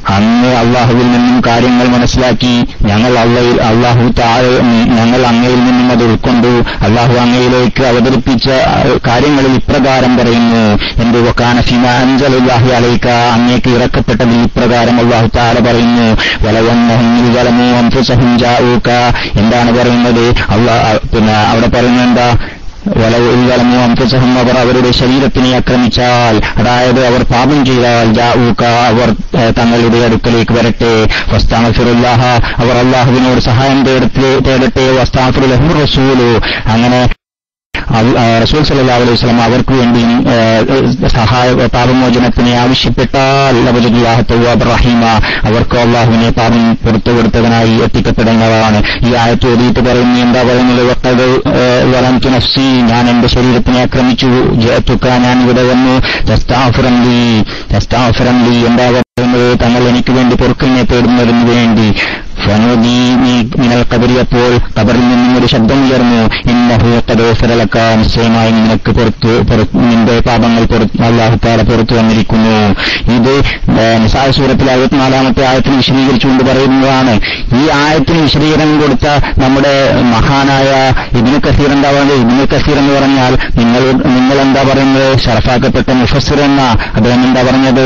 അങ്ങ് അള്ളാഹുവിൽ നിന്നും കാര്യങ്ങൾ മനസ്സിലാക്കി ഞങ്ങൾ അള്ളയിൽ അള്ളാഹു താഴെ ഞങ്ങൾ അങ്ങയിൽ നിന്നും അത് ഉൾക്കൊണ്ടു അള്ളാഹു അങ്ങയിലേക്ക് അവതരിപ്പിച്ച അഹ്, കാര്യങ്ങളിൽ ഇപ്രകാരം പറയുന്നു എന്ത് വക്കാനഫിമാൻജലാഹി അലൈക്ക അങ്ങേക്ക് ഇറക്കപ്പെട്ടതിൽ ഇപ്രകാരം അള്ളാഹു താഴ പറയുന്നു വലവന്നഹും അംഫുസഹും ജാഊക എന്താണ് പറയുന്നത് അള്ളാഹ് പിന്നെ അവിടെ പറയുന്നത് എന്താ വലവുലമോ അംഫുസഹും അവർ അവരുടെ ശരീരത്തിനെ ആക്രമിച്ചാൽ അതായത് അവർ പാപം ചെയ്താൽ ജാഊക അവർ ഏഹ്, തങ്ങളുടെ അടുക്കലേക്ക് വരട്ടെ വസ്താഫിറുല്ലാഹ അവർ അള്ളാഹുവിനോട് സഹായം തേടത്തെ തേടട്ടെ വസ്താഫിറുലഹു റസൂലു അങ്ങനെ അൽ- ആ, റസൂൽ സല്ലല്ലാഹു അലൈഹി വസല്ലം അവർക്ക് വേണ്ടി ഏഹ്, സഹായ പാപമോചനത്തിനെ ആവശ്യപ്പെട്ടാൽ ലബജുല്ലാഹു തവ്വാബ് റഹീമ അവർക്ക് അള്ളാഹുവിനെ പാപം പുറത്തു കൊടുത്തവനായി എത്തിക്കപ്പെടുന്നതാണ് ഈ ആയത്ത് ഓതിയിട്ട് പറയുന്നു എന്താ പറയുന്നത് വക്കത് വലംതു നഫ്സി ഞാൻ എന്റെ ശരീരത്തിനെ ആക്രമിച്ചു ജയത്തുക്ക ഞാൻ ഇവിടെ വന്നു തസ്താഫുറംലി തസ്താഫുറംലി എന്താ പറയുന്നത് തങ്ങൾ എനിക്ക് വേണ്ടി പൊറുക്കലിനെ തേടുന്നതിന് വേണ്ടി ഫനോദി നിങ്ങൾ കബരിയപ്പോൾ കബറിൽ നിന്നും ഒരു ശബ്ദം ഉയർന്നു ഇന്നഹു കദോഫരലക്ക നിശ്ചയമായി നിനക്ക് പുറത്തു പുറത്ത് നിന്റെ പാപങ്ങൾ പുറത്ത് അള്ളാഹുത്താല പുറത്തു വന്നിരിക്കുന്നു ഇത് നിസായ സൂറത്തിൽ അറുപത്തിനാലാമത്തെ ആയത്തിന് വിശദീകരിച്ചുകൊണ്ട് പറയുന്നതാണ് ഈ ആയത്തിന് വിശദീകരണം കൊടുത്ത നമ്മുടെ മഹാനായ ഇബിനു കസീർ എന്താ പറയുന്നത് ഇബിനു കസീർ എന്ന് പറഞ്ഞാൽ നിങ്ങൾ നിങ്ങൾ എന്താ പറയുന്നത് ഷറഫാക്കപ്പെട്ട മുഫസ്സിർ എന്ന അദ്ദേഹം എന്താ പറഞ്ഞത്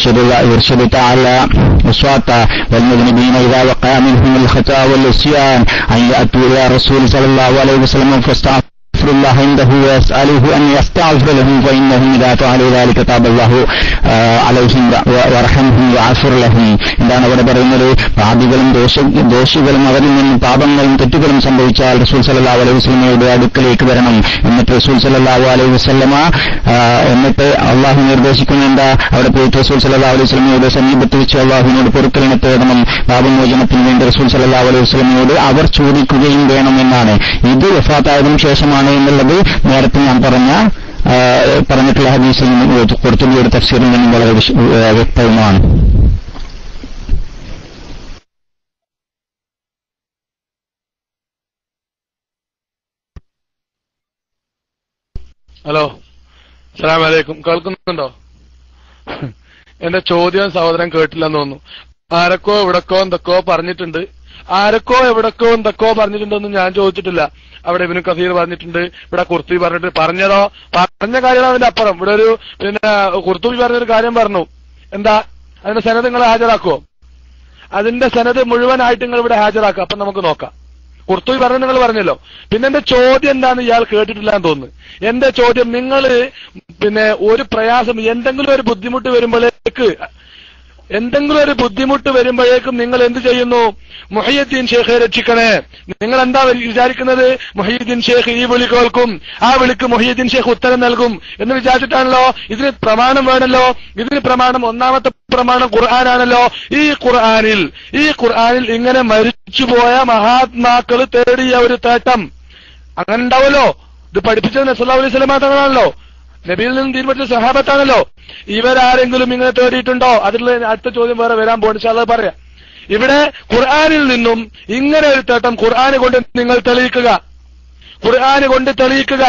ഇർഷദ് താല وسواتا والمذنبين إذا وقع منهم الخطأ والعصيان أن يأتوا إلى رسول صلى الله عليه وسلم فاستغفر الله عنده ويسأله أن يستغفر لهم فإنهم إذا فعلوا ذلك تاب الله آه عليهم و- ورحمهم وعفر لهم എന്താണ് അവിടെ പറയുന്നത് പാപികളും ദോഷ ദോഷികളും അവരിൽ നിന്നും പാപങ്ങളും തെറ്റുകളും സംഭവിച്ചാൽ റസൂൽ സല്ലല്ലാഹു അലൈഹി വസല്ലമയുടെ അടുക്കലേക്ക് വരണം എന്നിട്ട് റസൂൽ സല്ലല്ലാഹു അലൈഹി വസല്ലമ ആ, എന്നിട്ട് അള്ളാഹു നിർദ്ദേശിക്കുന്ന എന്താ അവിടെ പോയിട്ട് റസൂൽ സല്ലല്ലാഹു അലൈഹി വസല്ലമയുടെ സമീപത്ത് വെച്ച് അള്ളാഹുവിനോട് പൊറുക്കലിനെ തേടണം പാപമോചനത്തിന് വേണ്ടി റസൂൽ സല്ലല്ലാഹു അലൈഹി വസല്ലമയോട് അവർ ചോദിക്കുകയും വേണമെന്നാണ് ഇത് വഫാത്തായതിനു ശേഷമാണ് എന്നുള്ളത് നേരത്തെ ഞാൻ പറഞ്ഞ ആ, പറഞ്ഞിട്ടുള്ള ഹദീസിൽ നിന്നും കൊടുത്തുള്ള തഫ്സീറിൽ നിന്നും വളരെ വിശ- ആ, വ്യക്തവുമാണ് ഹലോ അസ്സലാമു അലൈക്കും കേൾക്കുന്നുണ്ടോ എന്റെ ചോദ്യം സഹോദരൻ കേട്ടില്ലെന്ന് തോന്നുന്നു ആരക്കോ എവിടക്കോ എന്തൊക്കെയോ പറഞ്ഞിട്ടുണ്ട് ആരക്കോ എവിടക്കോ എന്തൊക്കെയോ പറഞ്ഞിട്ടുണ്ടെന്ന് ഞാൻ ചോദിച്ചിട്ടില്ല അവിടെ ഇവന് കസീർ പറഞ്ഞിട്ടുണ്ട് ഇവിടെ കുർത്തുബി പറഞ്ഞിട്ട് പറഞ്ഞതോ പറഞ്ഞ കാര്യമാണ് അതിന്റെ അപ്പുറം ഇവിടെ ഒരു പിന്നെ കുർത്തുബി പറഞ്ഞൊരു കാര്യം പറഞ്ഞു എന്താ അതിന്റെ സനത് നിങ്ങൾ ഹാജരാക്കുവോ അതിന്റെ സനത് മുഴുവനായിട്ട് നിങ്ങൾ ഇവിടെ ഹാജരാക്കുക അപ്പൊ നമുക്ക് നോക്കാം കുർത്തുബി പറഞ്ഞു നിങ്ങൾ പറഞ്ഞല്ലോ പിന്നെ എന്റെ ചോദ്യം എന്താന്ന് ഇയാൾ കേട്ടിട്ടില്ല എന്ന് തോന്നുന്നു എന്റെ ചോദ്യം നിങ്ങൾ പിന്നെ ഒരു പ്രയാസം എന്തെങ്കിലും ഒരു ബുദ്ധിമുട്ട് വരുമ്പോഴേക്ക് എന്തെങ്കിലും ഒരു ബുദ്ധിമുട്ട് വരുമ്പോഴേക്കും നിങ്ങൾ എന്ത് ചെയ്യുന്നു മുഹയ്യദ്ദീൻ ഷേഖെ രക്ഷിക്കണേ നിങ്ങൾ എന്താ വിചാരിക്കുന്നത് മുഹയ്യദ്ദീൻ ഷേഖ് ഈ വിളി കേൾക്കും ആ വിളിക്ക് മുഹയ്യദ്ദീൻ ഷേഖ് ഉത്തരം നൽകും എന്ന് വിചാരിച്ചിട്ടാണല്ലോ ഇതിന് പ്രമാണം വേണമല്ലോ ഇതിന് പ്രമാണം ഒന്നാമത്തെ പ്രമാണം ഖുർആനാണല്ലോ ഈ ഖുർആനിൽ ഈ ഖുർആനിൽ ഇങ്ങനെ മരിച്ചുപോയ മഹാത്മാക്കൾ തേടിയ ഒരു തേട്ടം അങ്ങനെ ഉണ്ടാവുമല്ലോ ഇത് പഠിപ്പിച്ചത് നസല്ലാ അലൈഹി സ്വലമാ തങ്ങളാണല്ലോ നബിയിൽ നിന്നും തീരുമാനിച്ച സഹാബത്താണല്ലോ ഇവരാരെങ്കിലും ഇങ്ങനെ തേടിയിട്ടുണ്ടോ അതിൽ അടുത്ത ചോദ്യം വേറെ വരാൻ പോകുന്നു അത് പറയാം ഇവിടെ ഖുർആനിൽ നിന്നും ഇങ്ങനെ ഒരു തേട്ടം ഖുർആന് കൊണ്ട് നിങ്ങൾ തെളിയിക്കുക ഖുർആന് കൊണ്ട് തെളിയിക്കുക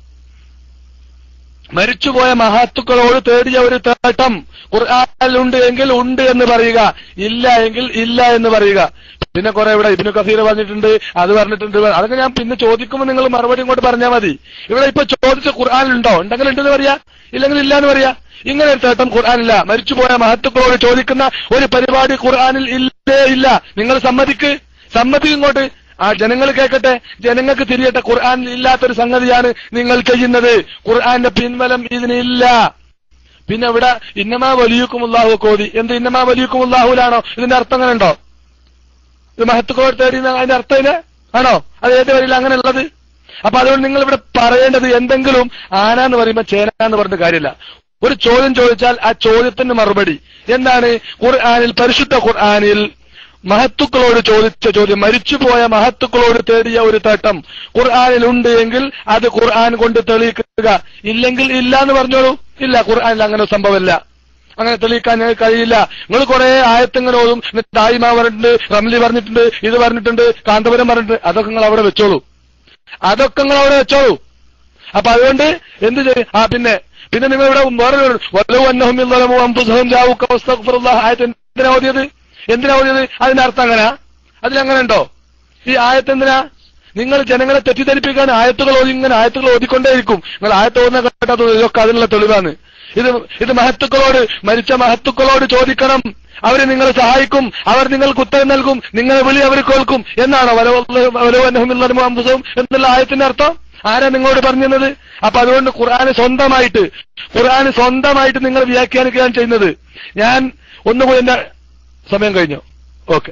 മരിച്ചുപോയ മഹത്തുക്കളോട് തേടിയ ഒരു തേട്ടം ഖുർആനിലുണ്ട് എങ്കിൽ ഉണ്ട് എന്ന് പറയുക ഇല്ല എങ്കിൽ ഇല്ല എന്ന് പറയുക പിന്നെ കുറെ ഇവിടെ ഇബിനു കസീർ പറഞ്ഞിട്ടുണ്ട് അത് പറഞ്ഞിട്ടുണ്ട് അതൊക്കെ ഞാൻ പിന്നെ ചോദിക്കുമ്പോൾ നിങ്ങൾ മറുപടി ഇങ്ങോട്ട് പറഞ്ഞാൽ മതി ഇവിടെ ഇപ്പൊ ചോദിച്ച ഖുർആനിലുണ്ടോ ഉണ്ടെങ്കിൽ ഉണ്ടെന്ന് പറയാ ഇല്ലെങ്കിൽ ഇല്ല എന്ന് പറയാ ഇങ്ങനെ ഒരു തേട്ടം ഖുർആനില്ല മരിച്ചുപോയ മഹത്തുക്കളോട് ചോദിക്കുന്ന ഒരു പരിപാടി ഖുർആനിൽ ഇല്ലേ ഇല്ല നിങ്ങൾ സമ്മതിക്ക് സമ്മതിക്ക് ഇങ്ങോട്ട് ആ ജനങ്ങൾ കേൾക്കട്ടെ ജനങ്ങൾക്ക് തിരിയട്ടെ ഖുർആൻ ഇല്ലാത്തൊരു സംഗതിയാണ് നിങ്ങൾ ചെയ്യുന്നത് ഖുർആന്റെ പിൻബലം ഇതിനില്ല പിന്നെ ഇവിടെ ഇന്നമാ വലിയുക്കുമുല്ലാഹു കോതി എന്ത് ഇന്നമാ വലിയുക്കുമുല്ലാഹുലാണോ ഇതിന്റെ അർത്ഥം അങ്ങനെ ഉണ്ടോ ഇത് മഹത്തുക്കളോട് തേടി അതിന്റെ അർത്ഥം ഇത് ആണോ അത് ഏത് വരില്ല അങ്ങനെ ഉള്ളത് അപ്പൊ അതുകൊണ്ട് നിങ്ങൾ ഇവിടെ പറയേണ്ടത് എന്തെങ്കിലും ആന എന്ന് പറയുമ്പോൾ ചേന എന്ന് പറഞ്ഞ കാര്യമില്ല ഒരു ചോദ്യം ചോദിച്ചാൽ ആ ചോദ്യത്തിന് മറുപടി എന്താണ് ഖുർആനിൽ പരിശുദ്ധ ഖുർആനിൽ മഹത്തുക്കളോട് ചോദിച്ച ചോദ്യം മരിച്ചുപോയ മഹത്തുക്കളോട് തേടിയ ഒരു തട്ടം ഖുർആനിൽ ഉണ്ട് എങ്കിൽ അത് ഖുർആൻ കൊണ്ട് തെളിയിക്കുക ഇല്ലെങ്കിൽ ഇല്ല എന്ന് പറഞ്ഞോളൂ ഇല്ല ഖുർആനിൽ അങ്ങനെ ഒരു സംഭവമില്ല അങ്ങനെ തെളിയിക്കാൻ ഞങ്ങൾക്ക് കഴിയില്ല നിങ്ങൾ കുറെ ആയത്തിങ്ങനെ ഓതും തായ്മ പറഞ്ഞിട്ടുണ്ട് റംലി പറഞ്ഞിട്ടുണ്ട് ഇത് പറഞ്ഞിട്ടുണ്ട് കാന്തപുരം പറഞ്ഞിട്ടുണ്ട് അതൊക്കെ നിങ്ങൾ അവിടെ വെച്ചോളൂ അതൊക്കെ നിങ്ങൾ അവിടെ വെച്ചോളൂ അപ്പൊ അതുകൊണ്ട് എന്ത് ചെയ്യും ആ പിന്നെ പിന്നെ നിങ്ങൾ ഇവിടെ വേറെ വല്ലവും അന്നഹും ഇല്ലമോ അംബുസഹം ജാവുക വസ്തഗ്ഫിറുല്ലാഹ് ആയത്തിന്റെ എന്തിനാ ഓതിയത് എന്തിനാ ഓതിയത് അതിന്റെ അർത്ഥം അങ്ങനെ അതിലങ്ങനെ ഉണ്ടോ ഈ ആയത്ത് എന്തിനാ നിങ്ങൾ ജനങ്ങളെ തെറ്റിദ്ധരിപ്പിക്കാൻ ആയത്തുകൾ ഓതി ഇങ്ങനെ ആയത്തുകൾ ഓതിക്കൊണ്ടേയിരിക്കും നിങ്ങൾ ആയത്ത് ഓതുന്ന കേട്ടത് ഇതൊക്കെ അതിനുള്ള തെളിവാണ് ഇത് ഇത് മഹത്തുക്കളോട് മരിച്ച മഹത്തുക്കളോട് ചോദിക്കണം അവര് നിങ്ങളെ സഹായിക്കും അവർ നിങ്ങൾക്ക് ഉത്തരം നൽകും നിങ്ങളെ വിളി അവർ കേൾക്കും എന്നാണോ വലവന്നഹും എന്നുള്ള ആയത്തിന്റെ അർത്ഥം ആരാ നിങ്ങളോട് പറഞ്ഞത് അപ്പൊ അതുകൊണ്ട് ഖുർആന് സ്വന്തമായിട്ട് ഖുർആന് സ്വന്തമായിട്ട് നിങ്ങൾ വ്യാഖ്യാനിക്കുകയാണ് ചെയ്യുന്നത് ഞാൻ ഒന്നുകൂടി എന്റെ സമയം കഴിഞ്ഞു ഓക്കെ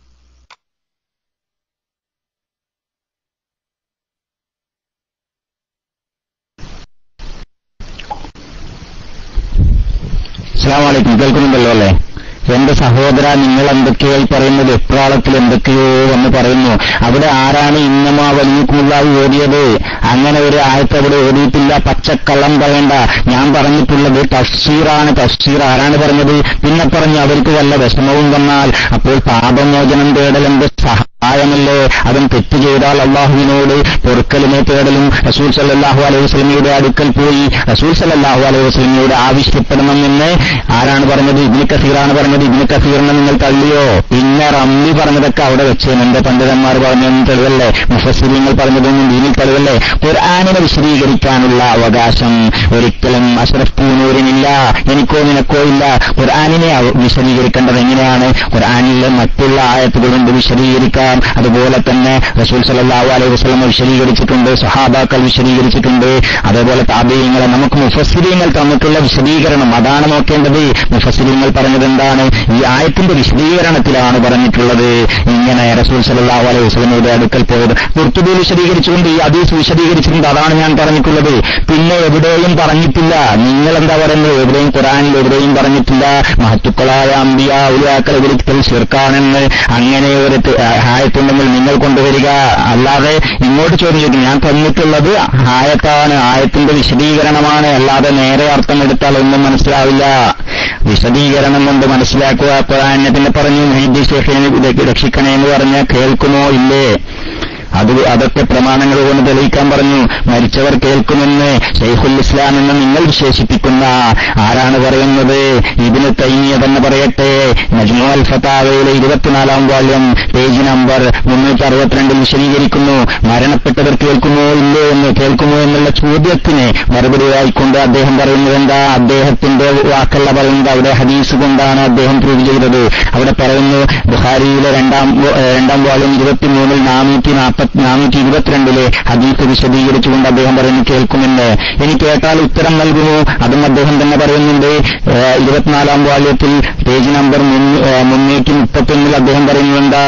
അസ്സാം വലൈക്കും കേൾക്കുന്നുണ്ടല്ലോ അല്ലേ എന്റെ സഹോദര നിങ്ങൾ എന്തൊക്കെയോ ഈ പറയുന്നത് എപ്രാളത്തിൽ എന്തൊക്കെയോ എന്ന് പറയുന്നു അവിടെ ആരാണ് ഇന്നമാ വലിയ കൂടുതലായി ഓടിയത് അങ്ങനെ ഒരു ആയത്ത് അവിടെ ഓടിയിട്ടില്ല പച്ചക്കള്ളം പറയണ്ട ഞാൻ പറഞ്ഞിട്ടുള്ളത് തഫ്സീറാണ് തഫ്സീർ ആരാണ് പറഞ്ഞത് പിന്നെ പറഞ്ഞു അവർക്ക് വല്ല വിഷമവും വന്നാൽ അപ്പോൾ പാപമോചനം തേടലെന്റെ സഹായമല്ലേ അവൻ തെറ്റ് ചെയ്താൽ അള്ളാഹുവിനോട് പൊറുക്കലിനെ തേടലും റസൂൽ സല്ലാഹു അലൈഹി വസ്ലമിയുടെ അടുക്കൽ പോയി റസൂൽ സല്ലാഹു അലൈഹി വസ്ലമിയോട് ആവശ്യപ്പെടണമെന്ന് ആരാണ് പറഞ്ഞത് ഇബ്നു കസീറാണ് പറഞ്ഞത് ഇബ്നു കസീറിനെ നിങ്ങൾ തള്ളിയോ പിന്നെ റമ്മി പറഞ്ഞതൊക്കെ അവിടെ വെച്ച് എന്റെ പണ്ഡിതന്മാർ പറഞ്ഞൊന്നും തെളിവല്ലേ മുഫസിലിങ്ങൾ പറഞ്ഞതൊന്നും ദീനിൽ തെളിവല്ലേ ഖുർആാനിനെ വിശദീകരിക്കാനുള്ള അവകാശം ഒരിക്കലും അഷ്റഫ് പൂനൂരിനില്ല എനിക്കോ നിനക്കോ ഇല്ല ഖുർആാനിനെ അവ- വിശദീകരിക്കേണ്ടത് എങ്ങനെയാണ് ഖുർആാനിലെ മറ്റുള്ള ആയത്തുകൾ കൊണ്ട് വിശദീകരിക്കാം അതുപോലെ തന്നെ റസൂൽ സല്ലല്ലാഹു അലൈഹി വസല്ലം വിശദീകരിച്ചിട്ടുണ്ട് സഹാബാക്കൾ വിശദീകരിച്ചിട്ടുണ്ട് അതേപോലെ താബീയങ്ങളെ നമുക്ക് മുഫസ്സിരീങ്ങൾ തന്നിട്ടുള്ള വിശദീകരണം അതാണ് നോക്കേണ്ടത് മുഫസ്സിരീങ്ങൾ പറഞ്ഞത് എന്താണ് ഈ ആയത്തിന്റെ വിശദീകരണത്തിലാണ് പറഞ്ഞിട്ടുള്ളത് ഇങ്ങനെ റസൂൽ സല്ലല്ലാഹു അലൈഹി വസല്ലമയുടെ അടുക്കൽ പോയത് കുർത്തുബിയിൽ വിശദീകരിച്ചുകൊണ്ട് ഈ ഹദീസ് വിശദീകരിച്ചിട്ടുണ്ട് അതാണ് ഞാൻ പറഞ്ഞിട്ടുള്ളത് പിന്നെ എവിടെയും പറഞ്ഞിട്ടില്ല നിങ്ങൾ എന്താ പറയുന്നത് എവിടെയും ഖുറാനിൽ എവിടെയും പറഞ്ഞിട്ടില്ല മഹത്തുക്കളായ അമ്പിയ ഉലിയാക്കളെ വിളിക്കൽ ശിർക്കാണെന്ന് അങ്ങനെ ഒരു ത- ആയത്തുണ്ടെങ്കിൽ നിങ്ങൾ കൊണ്ടുവരിക അല്ലാതെ ഇങ്ങോട്ട് ചോദിക്കും ഞാൻ തന്നിട്ടുള്ളത് ആയത്താണ് ആയത്തിന്റെ വിശദീകരണമാണ് അല്ലാതെ നേരെ അർത്ഥം എടുത്താൽ ഒന്നും മനസ്സിലാവില്ല വിശദീകരണം കൊണ്ട് മനസ്സിലാക്കുക ഖുറാനെ പിന്നെ പറഞ്ഞു മെഹദി ഷെഫിനെ രക്ഷിക്കണേ എന്ന് പറഞ്ഞാൽ കേൾക്കുമോ ഇല്ലേ അത് അതൊക്കെ പ്രമാണങ്ങൾ കൊണ്ട് തെളിയിക്കാൻ പറഞ്ഞു മരിച്ചവർ കേൾക്കുമെന്ന് ഷെയ്ഖുൽ ഇസ്ലാം എന്ന് നിങ്ങൾ വിശേഷിപ്പിക്കുന്ന ആരാണ് പറയുന്നത് ഇതിന് തൈമിയ തന്നെ പറയട്ടെ നജ്മു അൽ ഫത്താവയിലെ ഇരുപത്തിനാലാം വാള്യം പേജ് നമ്പർ മുന്നൂറ്റി അറുപത്തിരണ്ടിൽ വിശദീകരിക്കുന്നു മരണപ്പെട്ടവർ കേൾക്കുമോ ഇല്ലേ എന്ന് കേൾക്കുമോ എന്നുള്ള ചോദ്യത്തിന് മറുപടി ആയിക്കൊണ്ട് അദ്ദേഹം പറയുന്നത് എന്താ അദ്ദേഹത്തിന്റെ വാക്കല്ല പറയുന്നത് അവിടെ ഹദീസ് കൊണ്ടാണ് അദ്ദേഹം പ്രൂവ് ചെയ്തത് അവിടെ പറയുന്നു ബുഹാരിയിലെ രണ്ടാം ഏഹ് രണ്ടാം വാള്യം ഇരുപത്തിമൂന്നിൽ നാനൂറ്റി നാൽപ്പത്തി നാനൂറ്റി ഇരുപത്തിരണ്ടിലെ ഹദീസ് വിശദീകരിച്ചുകൊണ്ട് അദ്ദേഹം പറയുന്നു കേൾക്കുമെന്ന് ഇനി കേട്ടാൽ ഉത്തരം നൽകുമോ അതും അദ്ദേഹം തന്നെ പറയുന്നുണ്ട് ഏഹ് ഇരുപത്തിനാലാം വാള്യത്തിൽ പേജ് നമ്പർ മുന്നൂ- ഏഹ് മുന്നൂറ്റി മുപ്പത്തൊന്നിൽ അദ്ദേഹം പറയുന്നത് എന്താ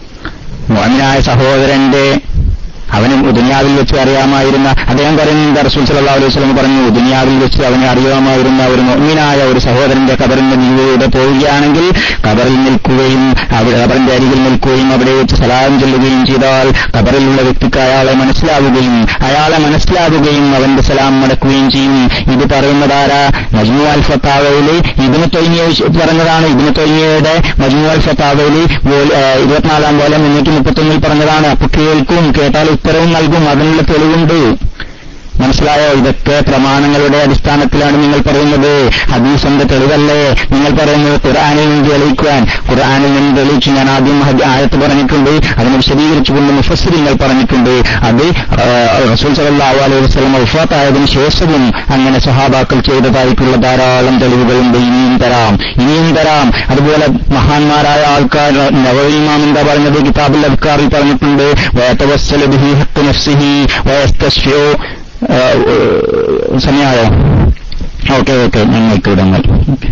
മോഹനായ സഹോദരന്റെ അവന് ദുനിയാവിൽ വെച്ച് അറിയാമായിരുന്ന അദ്ദേഹം പറയുന്നത് റസൂൽ സല്ലല്ലാഹു അലൈഹി വസല്ലം പറഞ്ഞു ദുനിയാവിൽ വെച്ച് അവനെ അറിയാമായിരുന്ന ഒരു മുഅ്മിനായ ഒരു സഹോദരന്റെ കബറിന്റെ ജീവിതത്തിലൂടെ പോവുകയാണെങ്കിൽ കബറിൽ നിൽക്കുകയും അവിടെ കബറിന്റെ അരികിൽ നിൽക്കുകയും അവിടെ വെച്ച് സലാം ചൊല്ലുകയും ചെയ്താൽ കബറിലുള്ള വ്യക്തിക്ക് അയാളെ മനസ്സിലാവുകയും അയാളെ മനസ്സിലാവുകയും അവന്റെ സലാം മടക്കുകയും ചെയ്യും ഇത് പറയുന്നതാരാ മജ്മു അൽ ഫത്താവയില് ഇതിന് തൊയ്മിയ പറഞ്ഞതാണ് ഇതിന് തൊയ്മിയയുടെ മജ്മു അൽ ഫത്താവയില് വോൾ- ഏഹ് ഇരുപത്തിനാലാം പോലെ മുന്നൂറ്റി മുപ്പത്തൊന്നിൽ പറഞ്ഞതാണ് അപ്പൊ കേൾക്കും കേട്ടാൽ ഉത്തരവും നൽകും അതിനുള്ള തെളിവുണ്ട് മനസ്സിലായോ ഇതൊക്കെ പ്രമാണങ്ങളുടെ അടിസ്ഥാനത്തിലാണ് നിങ്ങൾ പറയുന്നത് ഹദീസിന്റെ തെളിവല്ലേ നിങ്ങൾ പറയുന്നത് ഖുർആാനിൽ നിന്ന് തെളിയിക്കുവാൻ ഖുർആാനിൽ നിന്ന് തെളിയിച്ചു ഞാൻ ആദ്യം ഹദി- ആയത്ത് പറഞ്ഞിട്ടുണ്ട് അതിനെ വിശദീകരിച്ചുകൊണ്ട് മുഫസ്സിരിങ്ങൾ പറഞ്ഞിട്ടുണ്ട് അത് ആ, റസൂൽ സല്ലല്ലാഹു അലൈഹി വസല്ലം വഫാത്തായതിനു ശേഷവും അങ്ങനെ സഹാബാക്കൾ ചെയ്തതായിട്ടുള്ള ധാരാളം തെളിവുകളുണ്ട് ഇനിയും തരാം ഇനിയും തരാം അതുപോലെ മഹാന്മാരായ ആൾക്കാർ നവീമാം എന്താ പറഞ്ഞത് കിതാബുൽ അബ്കാറിൽ പറഞ്ഞിട്ടുണ്ട് വയതവസ്സല ബിഹി ഹഖ് നഫ്സിഹി വയസ്തശ്ഫിഉ സമയമായോ ഓക്കെ ഓക്കെ ഞങ്ങൾക്ക് വിടങ്ങൾ ഓക്കെ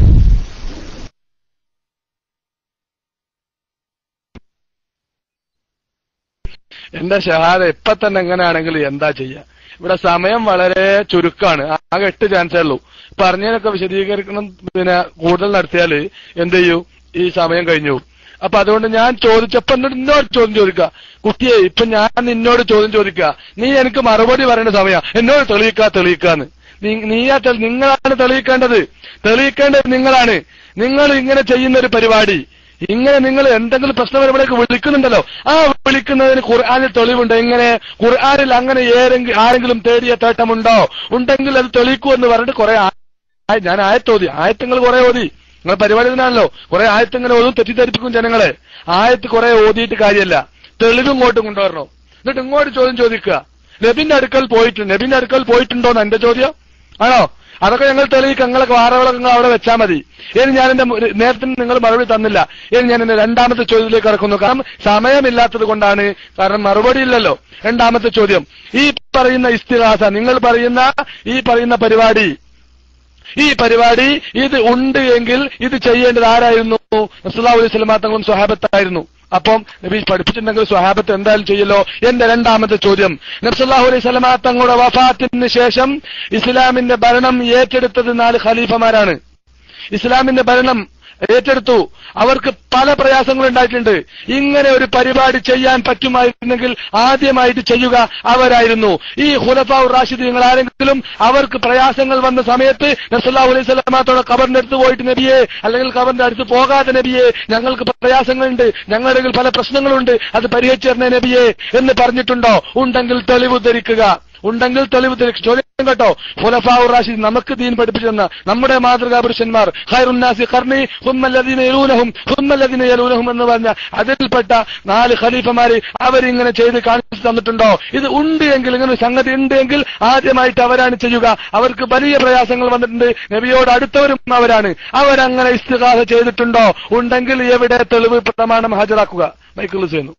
എന്റെ ഷഹാദ ഇപ്പൊ തന്നെ എങ്ങനെയാണെങ്കിൽ എന്താ ചെയ്യാ ഇവിടെ സമയം വളരെ ചുരുക്കാണ് ആകെ എട്ട് ചാൻസേ ഉള്ളൂ പറഞ്ഞതിനൊക്കെ വിശദീകരിക്കണം പിന്നെ കൂടുതൽ നടത്തിയാല് എന്ത് ചെയ്യൂ ഈ സമയം കഴിഞ്ഞു അപ്പൊ അതുകൊണ്ട് ഞാൻ ചോദിച്ചപ്പോ എന്നോട് എന്നോട് ചോദ്യം ചോദിക്കുക കുട്ടിയെ ഇപ്പൊ ഞാൻ നിന്നോട് ചോദ്യം ചോദിക്കുക നീ എനിക്ക് മറുപടി പറയേണ്ട സമയം എന്നോട് തെളിയിക്കാ തെളിയിക്കാന്ന് നീ- നീയാ തെളി- നിങ്ങളാണ് തെളിയിക്കേണ്ടത് തെളിയിക്കേണ്ടത് നിങ്ങളാണ് നിങ്ങൾ ഇങ്ങനെ ചെയ്യുന്ന ഒരു പരിപാടി ഇങ്ങനെ നിങ്ങൾ എന്തെങ്കിലും പ്രശ്നം വരുമ്പോഴേക്ക് വിളിക്കുന്നുണ്ടല്ലോ ആ വിളിക്കുന്നതിന് ഖുർആാനിൽ തെളിവുണ്ട് എങ്ങനെ ഖുർആാനിൽ അങ്ങനെ ഏരെങ്കിലും ആരെങ്കിലും തേടിയ തേട്ടമുണ്ടോ ഉണ്ടെങ്കിൽ അത് തെളിയിക്കൂ എന്ന് പറഞ്ഞിട്ട് കുറെ ആ- ഞാൻ ആയത്തോതി ആയത്തങ്ങൾ കുറെ ഓതി നിങ്ങൾ പരിപാടി ഇതിനാണല്ലോ കുറെ ആയത്ത് ഇങ്ങനെ ഓതും തെറ്റിദ്ധരിപ്പിക്കും ജനങ്ങളെ ആയത്ത് കുറെ ഓതിയിട്ട് കാര്യമല്ല തെളിവ് ഇങ്ങോട്ടും കൊണ്ടുവരണം എന്നിട്ട് ഇങ്ങോട്ട് ചോദ്യം ചോദിക്കുക നബിന്റെ അടുക്കൽ പോയിട്ട് നബിന്റെ അടുക്കൽ പോയിട്ടുണ്ടോന്ന് എന്റെ ചോദ്യം ആണോ അതൊക്കെ ഞങ്ങൾ തെളിയിക്കുക നിങ്ങളൊക്കെ വാറകളൊക്കെ നിങ്ങൾ അവിടെ വെച്ചാൽ മതി ഇനി ഞാൻ എന്റെ മു- നേരത്തെ നിങ്ങൾ മറുപടി തന്നില്ല ഇനി ഞാൻ എന്റെ രണ്ടാമത്തെ ചോദ്യത്തിലേക്ക് കടക്കുന്നു കാരണം സമയമില്ലാത്തത് കൊണ്ടാണ് കാരണം മറുപടി ഇല്ലല്ലോ രണ്ടാമത്തെ ചോദ്യം ഈ പറയുന്ന ഇസ്തിഹാസ നിങ്ങൾ പറയുന്ന ഈ പറയുന്ന പരിപാടി ഈ പരിപാടി ഇത് ഉണ്ട് എങ്കിൽ ഇത് ചെയ്യേണ്ടത് ആരായിരുന്നു റസൂലുള്ളാഹി അലൈഹി വസല്ലമ തങ്ങളും സ്വഹാബത്തായിരുന്നു അപ്പം നബി പഠിപ്പിച്ചിട്ടുണ്ടെങ്കിൽ സ്വഹാബത്ത് എന്തായാലും ചെയ്യല്ലോ എന്റെ രണ്ടാമത്തെ ചോദ്യം നബ്സല്ലാഹു അലൈഹി സ്വലമ തങ്ങളുടെ വഫാത്തിന് ശേഷം ഇസ്ലാമിന്റെ ഭരണം ഏറ്റെടുത്തത് നാല് ഖലീഫമാരാണ് ഇസ്ലാമിന്റെ ഭരണം ഏറ്റെടുത്തു അവർക്ക് പല പ്രയാസങ്ങളും ഉണ്ടായിട്ടുണ്ട് ഇങ്ങനെ ഒരു പരിപാടി ചെയ്യാൻ പറ്റുമായിരുന്നെങ്കിൽ ആദ്യമായിട്ട് ചെയ്യുക അവരായിരുന്നു ഈ ഹുലഫാവ് റാഷിദീങ്ങൾ ആരെങ്കിലും അവർക്ക് പ്രയാസങ്ങൾ വന്ന സമയത്ത് നസല്ലാഹു അലൈഹി സ്വലാമത്തോടെ കബറിന്റെ അടുത്ത് പോയിട്ട് നബിയെ അല്ലെങ്കിൽ കബറിന്റെ അടുത്ത് പോകാതെ നബിയെ ഞങ്ങൾക്ക് പ്രയാസങ്ങളുണ്ട് ഞങ്ങളുടെ കയ്യിൽ പല പ്രശ്നങ്ങളുണ്ട് അത് പരിഹരിച്ചു തരണേ നബിയെ എന്ന് പറഞ്ഞിട്ടുണ്ടോ ഉണ്ടെങ്കിൽ തെളിവ് ധരിക്കുക ഉണ്ടെങ്കിൽ തെളിവ് ധരിക്കുക ചോദ്യം കേട്ടോ ഫുലഫാഉർ റാഷിദ് നമുക്ക് ദീൻ പഠിപ്പിച്ചു തന്ന നമ്മുടെ മാതൃകാ പുരുഷന്മാർ ഖൈറുന്നാസി ഖർണി ഹുമ്മല്ലദീന യലൂനഹും ഹുമ്മല്ലദീന യലൂനഹും എന്ന് പറഞ്ഞ അതിൽപ്പെട്ട നാല് ഖലീഫമാര് അവരിങ്ങനെ ചെയ്ത് കാണിച്ചു തന്നിട്ടുണ്ടോ ഇത് ഉണ്ട് എങ്കിൽ ഇങ്ങനെ ഒരു സംഗതി ഉണ്ട് എങ്കിൽ ആദ്യമായിട്ട് അവരാണ് ചെയ്യുക അവർക്ക് വലിയ പ്രയാസങ്ങൾ വന്നിട്ടുണ്ട് നബിയോട് അടുത്തവരും അവരാണ് അവരങ്ങനെ ഇസ്തിഹാസ ചെയ്തിട്ടുണ്ടോ ഉണ്ടെങ്കിൽ എവിടെ തെളിവ് പ്രമാണം ഹാജരാക്കുക മൈക്കിൾ ചെയ്യുന്നു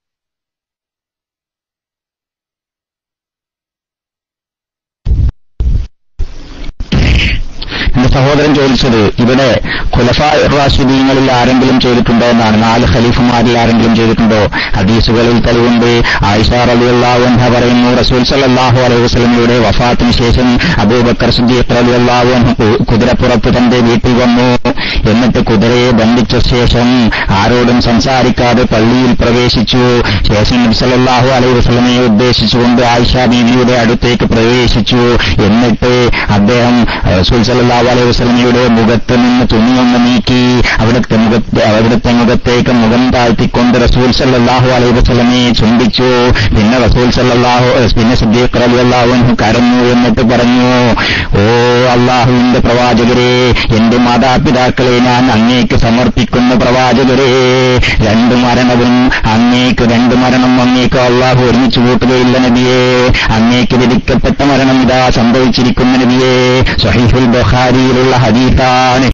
എന്റെ സഹോദരൻ ചോദിച്ചത് ഇവിടെ ഖുലഫ റാഷിദീങ്ങളിൽ ആരെങ്കിലും ചെയ്തിട്ടുണ്ടോ എന്നാണ് നാല് ഖലീഫുമാരിൽ ആരെങ്കിലും ചെയ്തിട്ടുണ്ടോ ഹദീസുകളിൽ തെളിവുണ്ട് ആയിഷ റളിയല്ലാഹു അൻഹ പറയുന്നു റസൂൽ സല്ലല്ലാഹു അലൈഹി വസല്ലമയുടെ വഫാത്തിന് ശേഷം അബൂബക്കർ സിദ്ദീഖ് റളിയല്ലാഹു അൻഹു കു- കുതിരപ്പുറത്ത് തന്റെ വീട്ടിൽ വന്നു എന്നിട്ട് കുതിരയെ ബന്ധിച്ച ശേഷം ആരോടും സംസാരിക്കാതെ പള്ളിയിൽ പ്രവേശിച്ചു ശേഷം നബി സല്ലല്ലാഹു അലൈഹി വസല്ലമയെ ഉദ്ദേശിച്ചുകൊണ്ട് ആയിഷ ബീവിയുടെ അടുത്തേക്ക് പ്രവേശിച്ചു എന്നിട്ട് അദ്ദേഹം റസൂൽ സല്ലല്ലാഹു അലൈഹി വസല്ലമയുടെ മുഖത്ത് നിന്ന് തുണിയൊന്ന് നീക്കി അവിടുത്തെ മുഖത്ത് അവിടുത്തെ മുഖത്തേക്ക് മുഖം താഴ്ത്തിക്കൊണ്ട് റസൂൽ സല്ലല്ലാഹു അലൈഹി വസല്ലമയെ ചുംബിച്ചു പിന്നെ റസൂൽ സല്ലല്ലാഹു പിന്നെ സിദ്ദീഖ് റളിയല്ലാഹു അൻഹു കരഞ്ഞു എന്നിട്ട് പറഞ്ഞു ഓ അള്ളാഹുവിന്റെ പ്രവാചകരെ എന്റെ മാതാപിതാക്കളെ ഞാൻ അങ്ങേക്ക് സമർപ്പിക്കുന്ന പ്രവാചകരെ രണ്ട് മരണവും അങ്ങേക്ക് രണ്ട് മരണം അങ്ങേക്ക് അള്ളാഹു ഒരുമിച്ച് കൂട്ടുകയില്ല നബിയെ അങ്ങേക്ക് വിധിക്കപ്പെട്ട മരണം ഇതാ സംഭവിച്ചിരിക്കുന്ന നബിയെ സഹീഫുൽ ബുഖാരിയിലുള്ള ഹദീസാണ്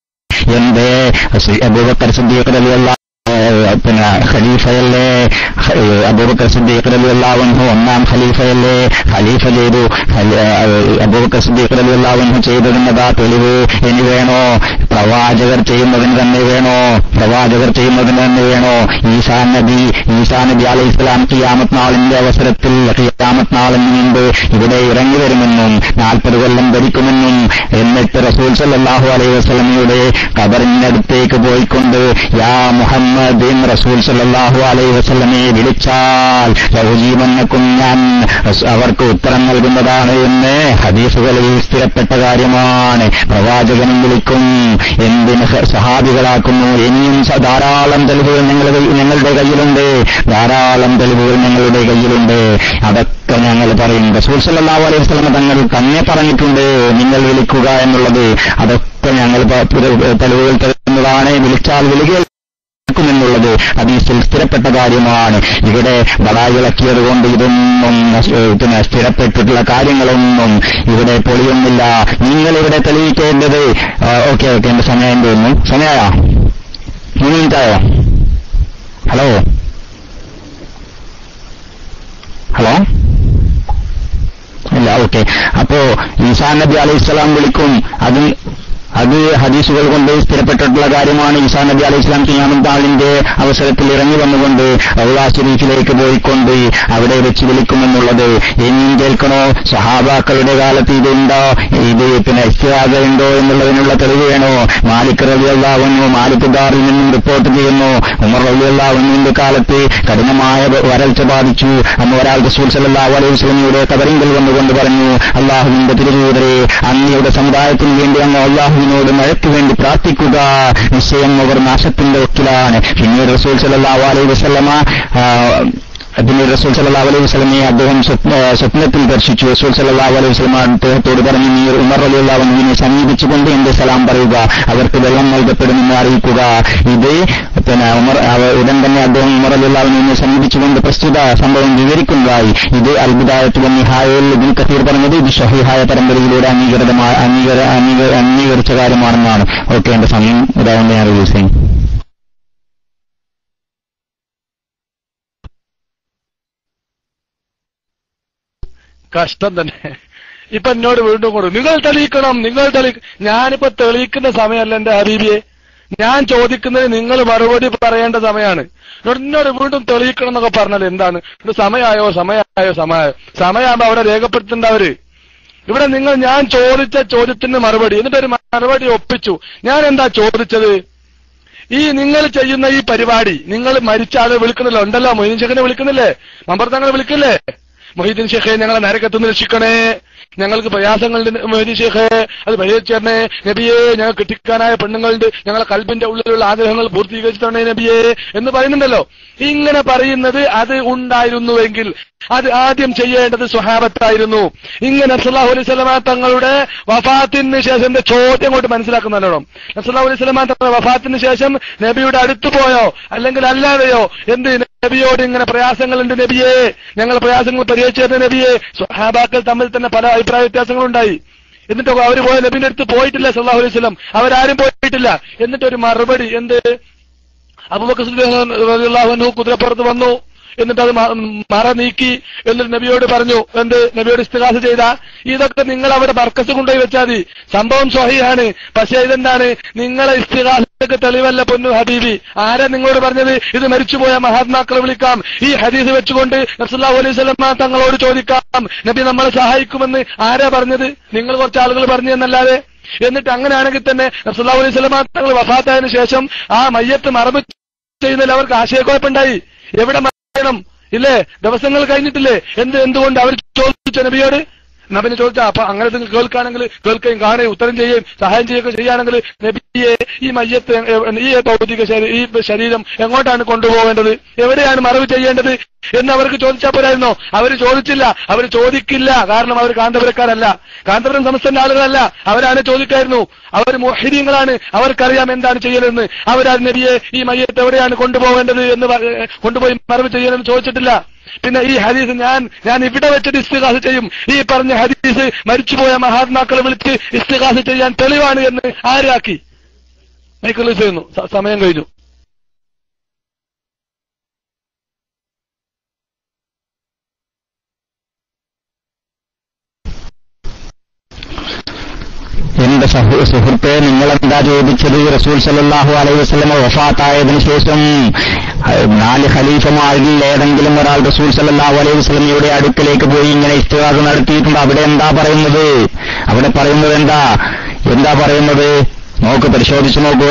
എന്റെ അബൂബക്കർ സിദ്ദീഖ് റളിയല്ലാഹു ഏഹ് പിന്നെ ഖലീഫയല്ലേ ഖ- ഏഹ് അബൂബക്കർ സിദ്ദീഖ് റളിയല്ലാഹു അൻഹു ഒന്നാം ഖലീഫയല്ലേ ഖലീഫ ചെയ്തു ഖലി- ഏഹ് അബൂബക്കർ സിദ്ദീഖ് റളിയല്ലാഹു അൻഹു ചെയ്തതിനതാ തെളിവ് ഇനി വേണോ പ്രവാചകർ ചെയ്യുന്നതിന് തന്നെ വേണോ പ്രവാചകർ ചെയ്യുന്നതിന് തന്നെ വേണോ ഈസാ നബി ഈസാ നബി അലൈഹി ഇസ്ലാം ഖിയാമത്ത് നാളിന്റെ അവസരത്തിൽ ഖിയാമത്ത് നാളിന് മുമ്പ് ഇവിടെ ഇറങ്ങി വരുമെന്നും നാൽപ്പത് കൊല്ലം ഭരിക്കുമെന്നും എന്നിട്ട് റസൂൽ സല്ലല്ലാഹു അലൈഹി വസല്ലമയുടെ കബറിനടുത്തേക്ക് പോയിക്കൊണ്ട് യാ മുഹമ്മദ് റസൂൽ സല്ലല്ലാഹു അലൈഹി വസല്ലമയെ വിളിച്ചാൽ ലഹുജീവന്നക്കും ഞാൻ റസ്- അവർക്ക് ഉത്തരം നൽകുന്നതാണ് എന്ന് ഹദീസുകളിൽ സ്ഥിരപ്പെട്ട കാര്യമാണ് പ്രവാചകനും വിളിക്കും എന്തിന് ഹ- സഹാബികളാക്കുന്നു ഇനിയും സ- ധാരാളം തെളിവുകൾ ഞങ്ങളുടെ ഞങ്ങളുടെ കയ്യിലുണ്ട് ധാരാളം തെളിവുകൾ ഞങ്ങളുടെ കയ്യിലുണ്ട് അതൊക്കെ ഞങ്ങൾ പറയും റസൂൽ സല്ലല്ലാഹു അലൈഹി വസല്ലമ തങ്ങൾ തന്നെ പറഞ്ഞിട്ടുണ്ട് നിങ്ങൾ വിളിക്കുക എന്നുള്ളത് അതൊക്കെ ഞങ്ങൾ പ- പുര- തെളിവുകൾ തരുന്നതാണ് വിളിച്ചാൽ വിളികൾ എന്നുള്ളത് ഹദീസിൽ സ്ഥിരപ്പെട്ട കാര്യമാണ് ഇവിടെ ബടായിളക്കിയത് കൊണ്ട് ഇതൊന്നും നശ്- ഏഹ് പിന്നെ സ്ഥിരപ്പെട്ടിട്ടുള്ള കാര്യങ്ങളൊന്നും ഇവിടെ പൊളിയൊന്നില്ല നിങ്ങൾ ഇവിടെ തെളിയിക്കേണ്ടത് ഓക്കെ ഓക്കെ എന്റെ സമയം തോന്നുന്നു സമയമായോ മൂന്ന് മിനിറ്റ് ആയോ ഹലോ ഹലോ ഇല്ല ഓക്കെ അപ്പോ ഈസാ നബി അലൈഹി സ്വലാം വിളിക്കും അത് അത് ഹദീസുകൾ കൊണ്ട് സ്ഥിരപ്പെട്ടിട്ടുള്ള കാര്യമാണ് ഈസാ നബി അലൈഹി സ്വലാം ചെയ്യാമത്താളിന്റെ അവസരത്തിൽ ഇറങ്ങി വന്നുകൊണ്ട് റൗള ഷരീഫിലേക്ക് പോയിക്കൊണ്ട് അവിടെ വെച്ച് വിളിക്കുമെന്നുള്ളത് ഇനിയും കേൾക്കണോ സഹാബാക്കളുടെ കാലത്ത് ഇതുണ്ടോ ഇത് പിന്നെ ഇസ്തിഹാദ ഉണ്ടോ എന്നുള്ളതിനുള്ള തെളിവ് വേണോ മാലിക് റലിയല്ലാവുന്നു മാലിക് ദാറിൽ നിന്നും റിപ്പോർട്ട് ചെയ്യുന്നു ഉമർ റലിയല്ലാവുന്നതിന്റെ കാലത്ത് കഠിനമായ വരൾച്ച ബാധിച്ചു അന്ന് ഒരാൾ റസൂൽ സല്ലല്ലാഹു അലൈഹി വസല്ലമയുടെ കബറിങ്കൽ വന്നുകൊണ്ട് പറഞ്ഞു അള്ളാഹുവിന്റെ തിരുദൂതരെ അങ്ങയുടെ സമുദായത്തിന് വേണ്ടി അങ്ങ് അള്ളാഹുവിനോട് മഴയ്ക്ക് വേണ്ടി പ്രാർത്ഥിക്കുക നിശ്ചയം അവർ നാശത്തിന്റെ വക്കിലാണ് പിന്നീട് റസൂൽ സല്ലല്ലാഹു അലൈഹി വസല്ലമ ആ, പിന്നീട് റസൂൽ സല്ലല്ലാഹു അലൈഹി വസല്ലമയെ അദ്ദേഹം സ്വപ്ന- ഏഹ് സ്വപ്നത്തിൽ ദർശിച്ചു റസൂൽ സല്ലല്ലാഹു അലൈഹി വസല്ലമ അദ്ദേഹത്തോട് പറഞ്ഞു നീ ഉമർ റളിയല്ലാഹു അൻഹുവിനെ സമീപിച്ചുകൊണ്ട് എന്റെ സലാം പറയുക അവർക്ക് വെള്ളം നൽകപ്പെടുമെന്ന് അറിയിക്കുക ഇത് പിന്നെ ഉമർ അവ- ഉടൻ തന്നെ അദ്ദേഹം ഉമർ റളിയല്ലാഹു അൻഹുവിനെ സമീപിച്ചുകൊണ്ട് പ്രസ്തുത സംഭവം വിവരിക്കുന്നതായി ഇത് അത്ഭുതായത്തുൽ നിഹായയിൽ ഇബ്നു കസീർ പറഞ്ഞത് ഇത് ഷഹീഹായ പരമ്പരയിലൂടെ അംഗീകൃതമായ അംഗീകര അംഗീക- അംഗീകരിച്ച കാര്യമാണെന്നാണ് ഓക്കെ എന്റെ സമയം ഇതാവുന്ന ഞാൻ റിലീസ് ചെയ്യും കഷ്ടം തന്നെ ഇപ്പൊ എന്നോട് വീണ്ടും കൊടുക്കും നിങ്ങൾ തെളിയിക്കണം നിങ്ങൾ തെളി ഞാനിപ്പോ തെളിയിക്കുന്ന സമയമല്ല എന്റെ ഹബീബിയെ ഞാൻ ചോദിക്കുന്നതിന് നിങ്ങൾ മറുപടി പറയേണ്ട സമയമാണ് എന്നോട് എന്നോട് വീണ്ടും തെളിയിക്കണം എന്നൊക്കെ പറഞ്ഞാൽ എന്താണ് ഇത് സമയമായോ സമയമായോ സമയമായോ സമയമാകുമ്പോ അവിടെ രേഖപ്പെടുത്തേണ്ടവര് ഇവിടെ നിങ്ങൾ ഞാൻ ചോദിച്ച ചോദ്യത്തിന് മറുപടി എന്നിട്ട് ഒരു മറുപടി ഒപ്പിച്ചു ഞാൻ എന്താ ചോദിച്ചത് ഈ നിങ്ങൾ ചെയ്യുന്ന ഈ പരിപാടി നിങ്ങൾ മരിച്ച ആളെ വിളിക്കുന്നില്ല ഉണ്ടല്ലോ മൊയ്തീൻ ഷെഖിനെ വിളിക്കുന്നില്ലേ മമ്പർത്തങ്ങളെ വിളിക്കില്ലേ മൊയ്തീൻ ഷെഖെ ഞങ്ങളെ നരകത്തുനിന്ന് രക്ഷിക്കണേ ഞങ്ങൾക്ക് പ്രയാസങ്ങളുണ്ട് മൊയ്തീൻ ഷെഖെ അത് പരിഹരിച്ചേരണേ നബിയെ ഞങ്ങൾ കിട്ടിക്കാനായ പെണ്ണുങ്ങളുണ്ട് ഞങ്ങളെ കൽബിന്റെ ഉള്ളിലുള്ള ആഗ്രഹങ്ങൾ പൂർത്തീകരിച്ചിട്ടേ നബിയെ എന്ന് പറയുന്നുണ്ടല്ലോ ഇങ്ങനെ പറയുന്നത് അത് ഉണ്ടായിരുന്നുവെങ്കിൽ അത് ആദ്യം ചെയ്യേണ്ടത് സ്വഹാബത്തായിരുന്നു ഇങ്ങനെ നസല്ലാഹു അലൈഹി സ്വലമ തങ്ങളുടെ വഫാത്തിന് ശേഷം എന്റെ ചോദ്യം കൊണ്ട് മനസ്സിലാക്കുന്നല്ലോ നസല്ലാഹു അലൈഹി സ്വലമ തങ്ങളുടെ വഫാത്തിന് ശേഷം നബിയുടെ അടുത്ത് പോയോ അല്ലെങ്കിൽ അല്ലാതെയോ എന്ത് നബിയോട് ഇങ്ങനെ പ്രയാസങ്ങളുണ്ട് നബിയെ ഞങ്ങൾ പ്രയാസങ്ങൾ പരിഹരിച്ചു നബിയെ സ്വഹാബാക്കൾ തമ്മിൽ തന്നെ പല അഭിപ്രായ വ്യത്യാസങ്ങളുണ്ടായി എന്നിട്ട് അവർ പോയ നബിന്റെ അടുത്ത് പോയിട്ടില്ല സല്ലാഹു അലൈഹി സ്വലം അവരാരും പോയിട്ടില്ല എന്നിട്ട് ഒരു മറുപടി എന്ത് അബൂബക്കർ സിദ്ദീഖ് റളിയല്ലാഹു അൻഹു കുതിരപ്പുറത്ത് വന്നു എന്നിട്ട് അത് മ- മറ നീക്കി എന്നിട്ട് നബിയോട് പറഞ്ഞു എന്ത് നബിയോട് ഇസ്തിഹാസ ചെയ്ത ഇതൊക്കെ നിങ്ങൾ അവിടെ ബർക്കസ് കൊണ്ടുപോയി വെച്ചാൽ മതി സംഭവം സ്വഹിയാണ് പക്ഷേ ഇതെന്താണ് നിങ്ങളെ ഇസ്തിഹാസക്ക് തെളിവല്ല പൊന്നു ഹബീബി ആരാ നിങ്ങളോട് പറഞ്ഞത് ഇത് മരിച്ചുപോയ മഹാത്മാക്കളെ വിളിക്കാം ഈ ഹദീസ് വെച്ചുകൊണ്ട് നസല്ലാഹു അലൈഹി സ്വലമ തങ്ങളോട് ചോദിക്കാം നബി നമ്മളെ സഹായിക്കുമെന്ന് ആരാ പറഞ്ഞത് നിങ്ങൾ കുറച്ച് ആളുകൾ പറഞ്ഞു എന്നല്ലാതെ എന്നിട്ട് അങ്ങനെയാണെങ്കിൽ തന്നെ നസല്ലാഹു അലൈഹി സ്വലമ തങ്ങൾ വഫാത്തായതിനു ശേഷം ആ മയ്യത്ത് മറവ് ചെയ്യുന്നതിൽ അവർക്ക് ആശയക്കുഴപ്പമുണ്ടായി എവിടെ മരണം ഇല്ലേ ദിവസങ്ങൾ കഴിഞ്ഞിട്ടില്ലേ എന്ത് എന്തുകൊണ്ട് അവർ ചോദിച്ച നബിയോട് നബിനെ ചോദിച്ചാ അപ്പൊ അങ്ങനെ നിങ്ങൾ കേൾക്കുകയാണെങ്കിൽ കേൾക്കുകയും കാണുകയും ഉത്തരം ചെയ്യുകയും സഹായം ചെയ്യുകയും ചെയ്യുകയാണെങ്കിൽ നബിയെ ഈ മയ്യത്ത് എ- ഈ ഭൗതിക ശരീ- ഈ ശരീരം എങ്ങോട്ടാണ് കൊണ്ടുപോകേണ്ടത് എവിടെയാണ് മറവ് ചെയ്യേണ്ടത് എന്ന് അവർക്ക് ചോദിച്ചാൽ പോരായിരുന്നോ അവർ ചോദിച്ചില്ല അവർ ചോദിക്കില്ല കാരണം അവർ കാന്തപുരക്കാരല്ല കാന്തപുരം സംസ്ഥാന ആളുകളല്ല അവരാണ് ചോദിക്കായിരുന്നു അവർ മോഹിര്യങ്ങളാണ് അവർക്കറിയാം എന്താണ് ചെയ്യലെന്ന് അവരാ നബിയെ ഈ മയ്യത്ത് എവിടെയാണ് കൊണ്ടുപോകേണ്ടത് എന്ന് പ- കൊണ്ടുപോയി മറവ് ചെയ്യണമെന്ന് ചോദിച്ചിട്ടില്ല പിന്നെ ഈ ഹദീസ് ഞാൻ ഞാൻ ഇവിടെ വെച്ചിട്ട് ഇസ്തിഹാസ ചെയ്യും ഈ പറഞ്ഞ ഹദീസ് മരിച്ചുപോയ മഹാത്മാക്കളെ വിളിച്ച് ഇസ്തിഹാസ ചെയ്യാൻ തെളിവാണ് എന്ന് ആരാക്കി മൈക്കിൾ ചെയ്യുന്നു സ- സമയം കഴിഞ്ഞു എന്റെ സഹു സുഹൃത്തെ നിങ്ങളെന്താ ചോദിച്ചത് റസൂൽ സല്ലല്ലാഹു അലൈഹി വസല്ലമ വഫാത്തായതിനു ശേഷം അഹ് നാല് ഖലീഫമാരിൽ ഏതെങ്കിലും ഒരാൾ റസൂൽ സല്ലല്ലാഹു അലൈഹി വസല്ലമയുടെ അടുക്കലേക്ക് പോയി ഇങ്ങനെ ഇസ്തിഹാസ നടത്തിയിട്ടുണ്ട് അവിടെ എന്താ പറയുന്നത് അവിടെ പറയുന്നത് എന്താ എന്താ പറയുന്നത് നോക്ക് പരിശോധിച്ചു നോക്കുക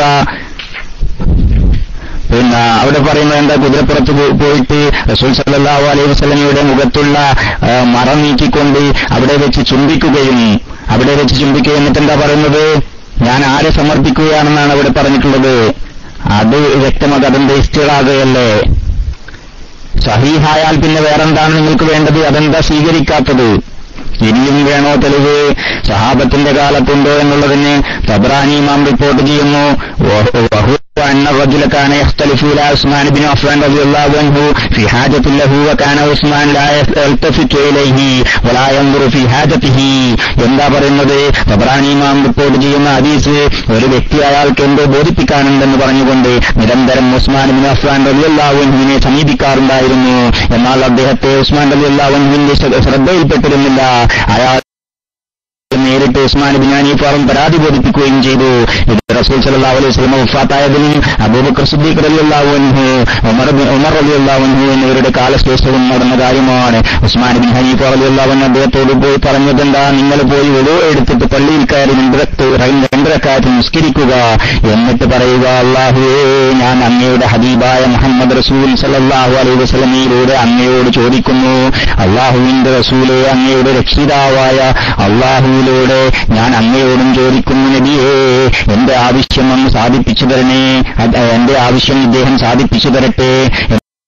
പിന്നെ അവിടെ പറയുന്നത് എന്താ കുതിരപ്പുറത്ത് പോ- പോയിട്ട് റസൂൽ സല്ലല്ലാഹു അലൈഹി വസല്ലമയുടെ മുഖത്തുള്ള ആ, മറ നീക്കിക്കൊണ്ട് അവിടെ വെച്ച് ചുംബിക്കുകയും അവിടെ വെച്ച് ചുംബിക്കുക എന്നിട്ട് എന്താ പറയുന്നത് ഞാൻ ആരെ സമർപ്പിക്കുകയാണെന്നാണ് അവിടെ പറഞ്ഞിട്ടുള്ളത് അത് വ്യക്തമാക്കുക അതെന്താ ഇസ്തിറാകുകയല്ലേ സഹീഹായാൽ പിന്നെ വേറെന്താണ് നിങ്ങൾക്ക് വേണ്ടത് അതെന്താ സ്വീകരിക്കാത്തത് ഇനിയും വേണോ തെളിവ് സഹാബത്തിന്റെ കാലത്തുണ്ടോ എന്നുള്ളതിന് തബ്രാനി ഇമാം റിപ്പോർട്ട് ചെയ്യുന്നു വഹു- വഹു أن الرجل كان يختلف إلى عثمان بن عفان رضي الله عنه في حاجة له وكان عثمان لا يلتفت إليه ولا ينظر في حاجته എന്താ പറയുന്നത് തബ്രാനി ഇമാം റിപ്പോർട്ട് ചെയ്യുന്ന ഹദീസ് ഒരു വ്യക്തി അയാൾക്ക് എന്തോ ബോധിപ്പിക്കാനുണ്ടെന്ന് പറഞ്ഞുകൊണ്ട് നിരന്തരം ഉസ്മാൻ ബിൻ അഫ്വാൻ റളിയല്ലാഹു അൻഹുവിനെ സമീപിക്കാറുണ്ടായിരുന്നു എന്നാൽ അദ്ദേഹത്തെ ഉസ്മാൻ റളിയല്ലാഹു അൻഹുവിന്റെ ശ്ര- ശ്രദ്ധയിൽപ്പെട്ടിരുന്നില്ല അയാൾ നേരിട്ട് ഉസ്മാൻ ബിൻ ഹനീഫാറും പരാതി ബോധിപ്പിക്കുകയും ചെയ്തു ഇത് റസൂൽ സല്ലല്ലാഹു അലൈഹി വസല്ലം വഫാത്തായതിനും അബൂബക്കർ സിദ്ദീഖ് റളിയല്ലാഹു അൻഹു ഉമർ ബിൻ ഉമർ റളിയല്ലാഹു അൻഹു എന്നിവരുടെ കാലശേഷവും നടന്ന കാര്യമാണ് ഉസ്മാൻ ബിൻ ഹനീഫ റളിയല്ലാഹു അൻഹു അദ്ദേഹത്തോട് പോയി പറഞ്ഞതെന്താ നിങ്ങൾ പോയി ഒഴു എടുത്തിട്ട് പള്ളിയിൽ കയറി രണ്ടരത്ത് രണ്ടരക്കാറ്റ് നിസ്കരിക്കുക എന്നിട്ട് പറയുക അള്ളാഹുവേ ഞാൻ അങ്ങയുടെ ഹബീബായ മുഹമ്മദ് റസൂൽ സല്ലല്ലാഹു അലൈഹി വസല്ലമയിലൂടെ അങ്ങയോട് ചോദിക്കുന്നു അള്ളാഹുവിന്റെ റസൂലെ അങ്ങയുടെ രക്ഷിതാവായ അള്ളാഹുവിലൂടെ ഞാൻ അങ്ങയോടും ചോദിക്കുന്നു നബിയേ എന്റെ ആവശ്യം അങ്ങ് സാധിപ്പിച്ചു തരണേ അത് എന്റെ ആവശ്യം ഇദ്ദേഹം സാധിപ്പിച്ചു തരട്ടെ എന്ന്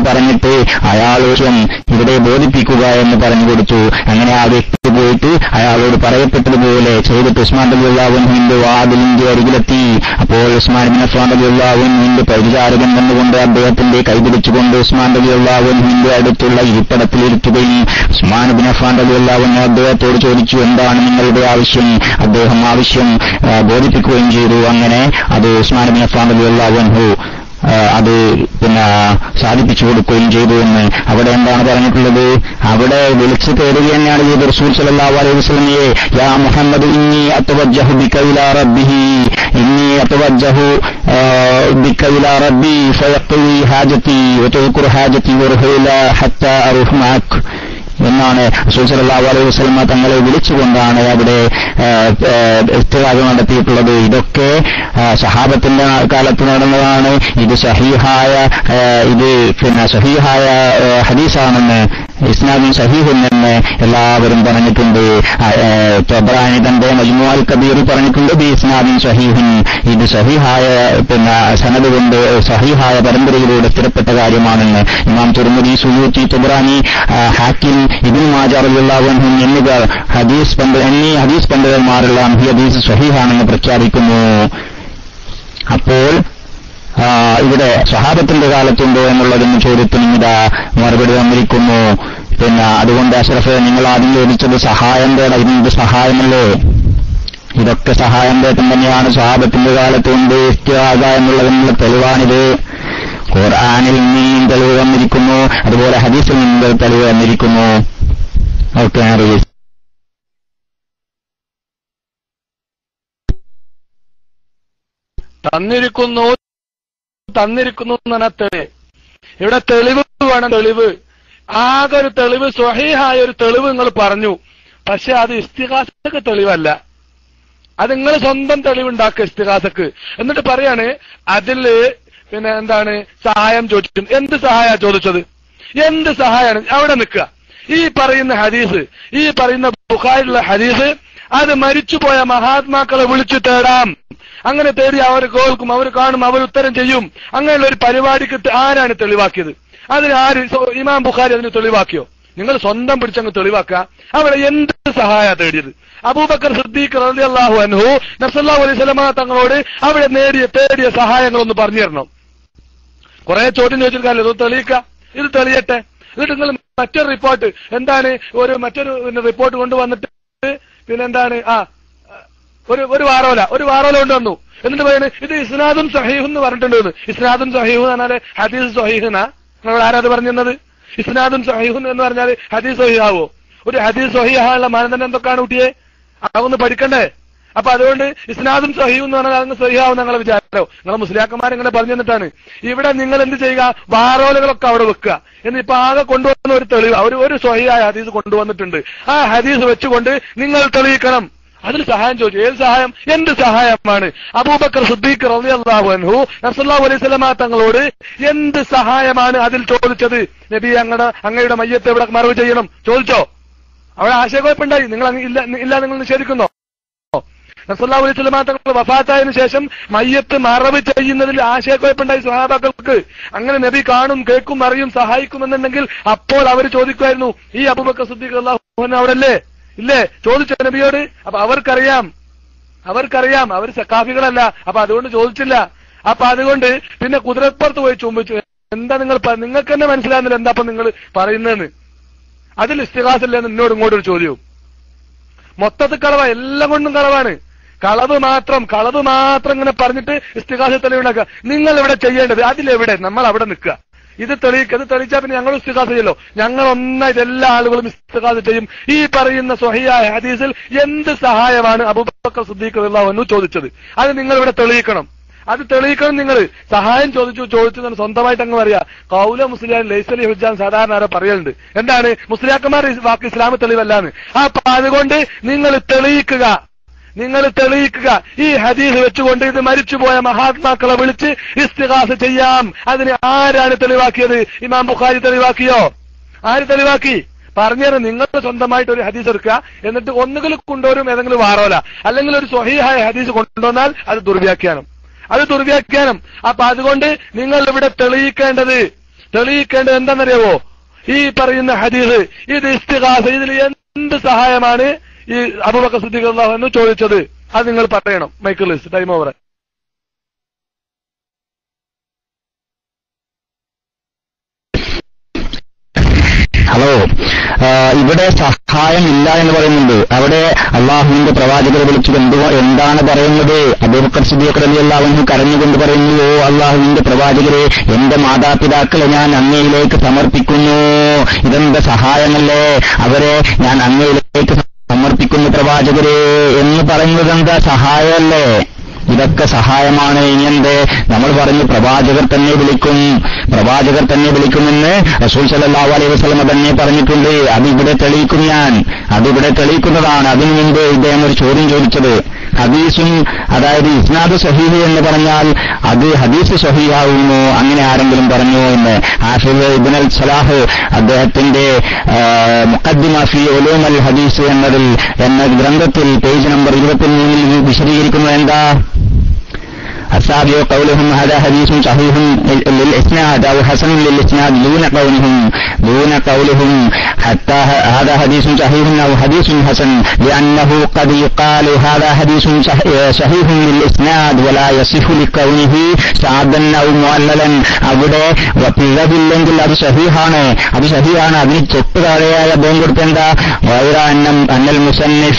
പറഞ്ഞിട്ട് അയാളോടും ഇവിടെ ബോധിപ്പിക്കുക എന്ന് പറഞ്ഞു കൊടുത്തു അങ്ങനെ ആ വ്യക്തി പോയിട്ട് അയാളോട് പറയപ്പെട്ടതുപോലെ ചെയ്തിട്ട് ഉസ്മാൻ റബിയുള്ളാവുൻഹിന്റെ വാതിലിന്റെ അരികിലെത്തി അപ്പോൾ ഉസ്മാൻ ബിൻ അഫ്ലാൻ റബിയുള്ളാവുൻഹിന്റെ പരിചാരകൻ വന്നുകൊണ്ട് അദ്ദേഹത്തിന്റെ കൈപിടിച്ചുകൊണ്ട് ഉസ്മാൻ റബിയുള്ളാവുൻഹിന്റെ അടുത്തുള്ള ഇരിപ്പിടത്തിലിരുത്തുകയും ഉസ്മാൻ ബിൻ അഫ്ലാൻ റബിയുള്ളാവുൻ അദ്ദേഹത്തോട് ചോദിച്ചു എന്താണ് നിങ്ങളുടെ ആവശ്യം അദ്ദേഹം ആവശ്യം ആ, ബോധിപ്പിക്കുകയും ചെയ്തു അങ്ങനെ അത് ഉസ്മാൻ ബിൻ അഫ്ലാൻ റബിയുള്ളാവുൻഹു ആ, അത് പിന്നെ സാധിപ്പിച്ചു കൊടുക്കുകയും ചെയ്തു എന്ന് അവിടെ എന്താണ് പറഞ്ഞിട്ടുള്ളത് അവിടെ വിളിച്ചു തേടുക തന്നെയാണ് ചെയ്ത് റസൂൽ സല്ലല്ലാഹു അലൈഹി വസല്ലമയെ യാ മുഹമ്മദ് ഇന്നി അത്തവജ്ജഹു ബിക ഇലാ റബ്ബിഹി ഇന്നി അത്തവജ്ജഹു ആ, ബിക ഇലാ റബ്ബി ഫയഖ്തി ഹാജതി വതദ്കുർ ഹാജതി വറുഹൈല ഹത്താ അറുഹ് മഅക് എന്നാണ് റസൂൽ സല്ലല്ലാഹു അലൈഹി വസല്ലമ തങ്ങളെ വിളിച്ചുകൊണ്ടാണ് അവിടെ ഇസ്തിറാഗ് നടത്തിയിട്ടുള്ളത് ഇതൊക്കെ ആ, സഹാബത്തിന്റെ കാലത്ത് നടന്നതാണ് ഇത് സഹീഹായ ആ, ഇത് പിന്നെ സഹീഹായ ആ, ഹദീസാണെന്ന് ഇസ്നാദും സഹീഹെന്ന് എല്ലാവരും പറഞ്ഞിട്ടുണ്ട് ആ, ആ, തൊബ്രാനി തന്റെ മജ്മുഅൽ കബീർ പറഞ്ഞിട്ടുണ്ട് ബി ഇസ്നാദും സഹീഹുൻ ഇത് സഹീഹായ പിന്നെ സനത് കൊണ്ട് സഹീഹായ പരമ്പരയിലൂടെ സ്ഥിരപ്പെട്ട കാര്യമാണെന്ന് ഇമാം തുറമുദി സുയൂത്തി തുബ്രാനി ആ, ഹാക്കിം ഇബിൻ മാജാറുല്ലാവൻഹും എന്നിവർ ഹദീസ് പണ്ട് എന്നീ ഹദീസ് പണ്ഡിതന്മാരെല്ലാം ഈ ഹദീസ് സഹീഹാണെന്ന് പ്രഖ്യാപിക്കുന്നു അപ്പോൾ ആ, ഇവിടെ സഹാബത്തിന്റെ കാലത്തുണ്ടോ എന്നുള്ളതിന് ചോദ്യത്തിന് ഇതാ മറുപടി വന്നിരിക്കുന്നു പിന്നെ അതുകൊണ്ട് അഷ്റഫ് നിങ്ങൾ ആദ്യം ചോദിച്ചത് സഹായം തേടാ ഇതിന്റെ സഹായമല്ലേ ഇതൊക്കെ സഹായം തേട്ടം തന്നെയാണ് സഹാബത്തിന്റെ കാലത്തുണ്ട് ഇസ്തിയാക എന്നുള്ളതിനുള്ള തെളിവാണിത് ഖുർആാനിൽ നിന്നും തെളിവ് വന്നിരിക്കുന്നു അതുപോലെ ഹദീസിൽ നിന്നും തെളിവ് വന്നിരിക്കുന്നു ഓക്കെ റിലീസ് തന്നിരിക്കുന്നു തന്നിരിക്കുന്നു എന്ന് പറഞ്ഞാൽ തെളിവ് ഇവിടെ തെളിവ് വേണം തെളിവ് ആകെ ഒരു തെളിവ് സ്വഹീഹായ ഒരു തെളിവ് നിങ്ങൾ പറഞ്ഞു പക്ഷെ അത് ഇസ്തിഹാസക്ക് തെളിവല്ല അത് നിങ്ങൾ സ്വന്തം തെളിവുണ്ടാക്കുക ഇസ്തിഹാസക്ക് എന്നിട്ട് പറയാണ് അതില് പിന്നെ എന്താണ് സഹായം ചോദിച്ചു എന്ത് സഹായ ചോദിച്ചത് എന്ത് സഹായമാണ് അവിടെ നിൽക്കുക ഈ പറയുന്ന ഹദീസ് ഈ പറയുന്ന ബുഖാരിലുള്ള ഹദീസ് അത് മരിച്ചുപോയ മഹാത്മാക്കളെ വിളിച്ചു തേടാം അങ്ങനെ തേടി അവർ കേൾക്കും അവർ കാണും അവർ ഉത്തരം ചെയ്യും അങ്ങനെയുള്ള ഒരു പരിപാടിക്ക് തെ- ആരാണ് തെളിവാക്കിയത് അതിന് ആര് സോ- ഇമാം ബുഖാരി അതിന് തെളിവാക്കിയോ നിങ്ങൾ സ്വന്തം പിടിച്ചങ്ങ് തെളിവാക്കുക അവിടെ എന്ത് സഹായ തേടിയത് അബൂബക്കർ സിദ്ദീഖ് റളിയല്ലാഹു അൻഹു നബ്സല്ലാഹു അലൈഹി സ്വലമ തങ്ങളോട് അവിടെ നേടിയ തേടിയ സഹായങ്ങളൊന്ന് പറഞ്ഞു തരണം കുറെ ചോദ്യം ചോദിച്ചിട്ട് ഇത് തെളിയിക്കുക ഇത് തെളിയട്ടെ എന്നിട്ട് നിങ്ങൾ മറ്റൊരു റിപ്പോർട്ട് എന്താണ് ഒരു മറ്റൊരു പിന്നെ റിപ്പോർട്ട് കൊണ്ടുവന്നിട്ട് പിന്നെ എന്താണ് ആ ഒരു ഒരു വാറോല ഒരു വാറോല കൊണ്ടുവന്നു എന്നിട്ട് പറയുന്നത് ഇത് ഇസ്നാദും സഹീഹും എന്ന് പറഞ്ഞിട്ടുണ്ട് എന്ന്. ഇസ്നാദും സഹീഹു എന്ന് പറഞ്ഞാല് ഹദീസ് സഹീഹുന നിങ്ങൾ ആരാത് പറഞ്ഞത് ഇസ്നാദും സഹീഹുൻ എന്ന് പറഞ്ഞാൽ ഹദീസ് സഹീഹാവോ ഒരു ഹദീസ് സഹീഹാനുള്ള മാനദണ്ഡം എന്തൊക്കെയാണ് കുട്ടിയെ അതൊന്ന് പഠിക്കണ്ടേ അപ്പൊ അതുകൊണ്ട് ഇസ്നാദും സഹീഹും എന്ന് പറഞ്ഞാൽ അതൊന്ന് സഹീഹാവും നിങ്ങളെ വിചാരോ നിങ്ങളെ മുസ്ലിയാക്കന്മാർ ഇങ്ങനെ പറഞ്ഞു തന്നിട്ടാണ് ഇവിടെ നിങ്ങൾ എന്ത് ചെയ്യുക വാറോലകളൊക്കെ അവിടെ വെക്കുക എന്നിപ്പോ ആകെ കൊണ്ടുവന്ന ഒരു തെളിവ് ഒരു ഒരു സ്വഹിയായ ഹദീസ് കൊണ്ടുവന്നിട്ടുണ്ട് ആ ഹദീസ് വെച്ചുകൊണ്ട് നിങ്ങൾ തെളിയിക്കണം അതിൽ സഹായം ചോദിച്ചു ഏത് സഹായം എന്ത് സഹായമാണ് അബൂബക്കർ സുദ്ദീഖ് റളിയല്ലാഹു അൻഹു നസല്ലാഹു അലൈഹി സ്വലമ തങ്ങളോട് എന്ത് സഹായമാണ് അതിൽ ചോദിച്ചത് നബി അങ്ങടെ അങ്ങയുടെ മയ്യത്തെ ഇവിടെ മറവ് ചെയ്യണം ചോദിച്ചോ അവിടെ ആശയക്കുഴപ്പമുണ്ടായി നിങ്ങൾ അങ്ങ് ഇല്ല ഇല്ല നിങ്ങൾ നിഷേധിക്കുന്നോ നസല്ലാഹു അലൈഹി സ്വലമ തങ്ങൾ വഫാത്തായതിനു ശേഷം മയ്യത്ത് മറവ് ചെയ്യുന്നതിൽ ആശയക്കുഴപ്പമുണ്ടായി സ്വഹാബാക്കൾക്ക് അങ്ങനെ നബി കാണും കേൾക്കും അറിയും സഹായിക്കുമെന്നുണ്ടെങ്കിൽ അപ്പോൾ അവർ ചോദിക്കുമായിരുന്നു ഈ അബൂബക്കർ സുദ്ദീഖ് അള്ളാഹു അവിടെ ഇല്ലേ ചോദിച്ചോ നബിയോട് അപ്പൊ അവർക്കറിയാം അവർക്കറിയാം അവർ സക്കാഫികളല്ല അപ്പൊ അതുകൊണ്ട് ചോദിച്ചില്ല അപ്പൊ അതുകൊണ്ട് പിന്നെ കുതിരപ്പുറത്ത് പോയി ചുംബിച്ചു എന്താ നിങ്ങൾ പ- നിങ്ങൾക്ക് തന്നെ മനസ്സിലാകുന്നില്ല എന്താ അപ്പൊ നിങ്ങൾ പറയുന്നതെന്ന് അതിൽ ഇസ്തിഹാസില്ലെന്ന് എന്നോട് ഇങ്ങോട്ടൊരു ചോദ്യവും മൊത്തത്തിൽ കളവ എല്ലാം കൊണ്ടും കളവാണ് കളവ് മാത്രം കളവ് മാത്രം ഇങ്ങനെ പറഞ്ഞിട്ട് ഇസ്തിഹാസ തെളിവുണ്ടാക്കുക നിങ്ങൾ ഇവിടെ ചെയ്യേണ്ടത് അതിലെവിടെ നമ്മൾ അവിടെ നിൽക്കുക ഇത് തെളിയിക്കുക ഇത് തെളിയിച്ചാൽ പിന്നെ ഞങ്ങൾ ഇസ്തിഹാസ ചെയ്യല്ലോ ഞങ്ങൾ ഒന്നായിട്ട് എല്ലാ ആളുകളും ഇസ്തിഹാസ ചെയ്യും ഈ പറയുന്ന സ്വഹിയായ ഹദീസിൽ എന്ത് സഹായമാണ് അബൂബക്കർ സിദ്ദീഖ് റളിയല്ലാഹു ചോദിച്ചത് അത് നിങ്ങൾ ഇവിടെ തെളിയിക്കണം അത് തെളിയിക്കണം നിങ്ങൾ സഹായം ചോദിച്ചു ചോദിച്ചു എന്ന് സ്വന്തമായിട്ട് അങ്ങ് പറയാ കൗല മുസ്ലിം ലൈസലി ഹുജാൻ സാധാരണ ആരോ പറയലുണ്ട് എന്താണ് മുസ്ലിയാക്കന്മാർ വാക്ക് ഇസ്ലാം തെളിവല്ലാന്ന് അപ്പൊ അതുകൊണ്ട് നിങ്ങൾ തെളിയിക്കുക നിങ്ങൾ തെളിയിക്കുക ഈ ഹദീസ് വെച്ചുകൊണ്ട് ഇത് മരിച്ചുപോയ മഹാത്മാക്കളെ വിളിച്ച് ഇസ്തിഹാസ ചെയ്യാം അതിന് ആരാണ് തെളിവാക്കിയത് ഇമാം ബുഖാരി തെളിവാക്കിയോ ആര് തെളിവാക്കി പറഞ്ഞുതരാം നിങ്ങൾ സ്വന്തമായിട്ട് ഒരു ഹദീസ് എടുക്കുക എന്നിട്ട് ഒന്നുകിൽ കൊണ്ടുവരും ഏതെങ്കിലും വാറോല അല്ലെങ്കിൽ ഒരു സ്വഹീഹായ ഹദീസ് കൊണ്ടുവന്നാൽ അത് ദുർവ്യാഖ്യാനം അത് ദുർവ്യാഖ്യാനം അപ്പൊ അതുകൊണ്ട് നിങ്ങൾ ഇവിടെ തെളിയിക്കേണ്ടത് തെളിയിക്കേണ്ടത് എന്താണെന്നറിയാവോ ഈ പറയുന്ന ഹദീസ് ഇത് ഇസ്തിഹാസ ഇതിൽ എന്ത് സഹായമാണ് ഈ അബുബക്കർ സിദ്ദീഖ് അള്ളാഹു എന്ന് ചോദിച്ചത് അത് നിങ്ങൾ പറയണം മൈക്കിൾ ടൈം ഓവർ ഹലോ ആ, ഇവിടെ സഹായമില്ല എന്ന് പറയുന്നുണ്ട് അവിടെ അള്ളാഹുവിന്റെ പ്രവാചകരെ വിളിച്ചത് എന്ത് എന്താണ് പറയുന്നത് അബൂബക്കർ സിദ്ദീഖ് അലി അള്ളാഹുവിന് കരഞ്ഞുകൊണ്ട് പറയുന്നു ഓ അള്ളാഹുവിന്റെ പ്രവാചകരെ എന്റെ മാതാപിതാക്കളെ ഞാൻ അങ്ങയിലേക്ക് സമർപ്പിക്കുന്നു ഇതെന്താ സഹായമല്ലേ അവരെ ഞാൻ അങ്ങയിലേക്ക് സമർപ്പിക്കുന്നു പ്രവാചകരെ എന്ന് പറയുന്നത് എന്താ സഹായമല്ലേ ഇതൊക്കെ സഹായമാണ് ഇനിയെന്ത് നമ്മൾ പറഞ്ഞു പ്രവാചകർ തന്നെ വിളിക്കും പ്രവാചകർ തന്നെ വിളിക്കുമെന്ന് റസൂൽ സല്ലല്ലാഹു അലൈഹി വസല്ലമ തന്നെ പറഞ്ഞിട്ടുണ്ട് അതിവിടെ തെളിയിക്കും ഞാൻ അതിവിടെ തെളിയിക്കുന്നതാണ് അതിനു മുമ്പ് ഇദ്ദേഹം ഒരു ചോദ്യം ചോദിച്ചത് ഹദീസും അതായത് ഇസ്നാദ് സഹീഹ് എന്ന് പറഞ്ഞാൽ അത് ഹദീസ് സഹീഹാവുന്നു അങ്ങനെ ആരെങ്കിലും പറഞ്ഞു എന്ന് ഹാഫിദ് ഇബ്ൻ അൽ സലാഹ് അദ്ദേഹത്തിന്റെ മുഖദ്ദിമ ഫി ഉലൂം അൽ ഹദീസ് എന്നതിൽ എന്ന ഗ്രന്ഥത്തിൽ പേജ് നമ്പർ ഇരുപത്തിമൂന്നിൽ വിശദീകരിക്കുന്നത് എന്താ السابع قولهم هذا حديث صحيح للإسناد أو حسن للإسناد دون قولهم دون قولهم حتى هذا حديث صحيح أو حديث حسن لأنه قد يقال هذا حديث صح- صحيح للإسناد ولا يصح لكونه شاذا أو معللا അവിടെ പിഴവില്ലെങ്കിൽ അത് സഹീഹാണ് അത് സഹീഹാണ് അതിന് തൊട്ട് താഴെയായ ബോം കൊടുത്തേണ്ട വൈറ അന്നം അന്നൽ മുസന്നിഫ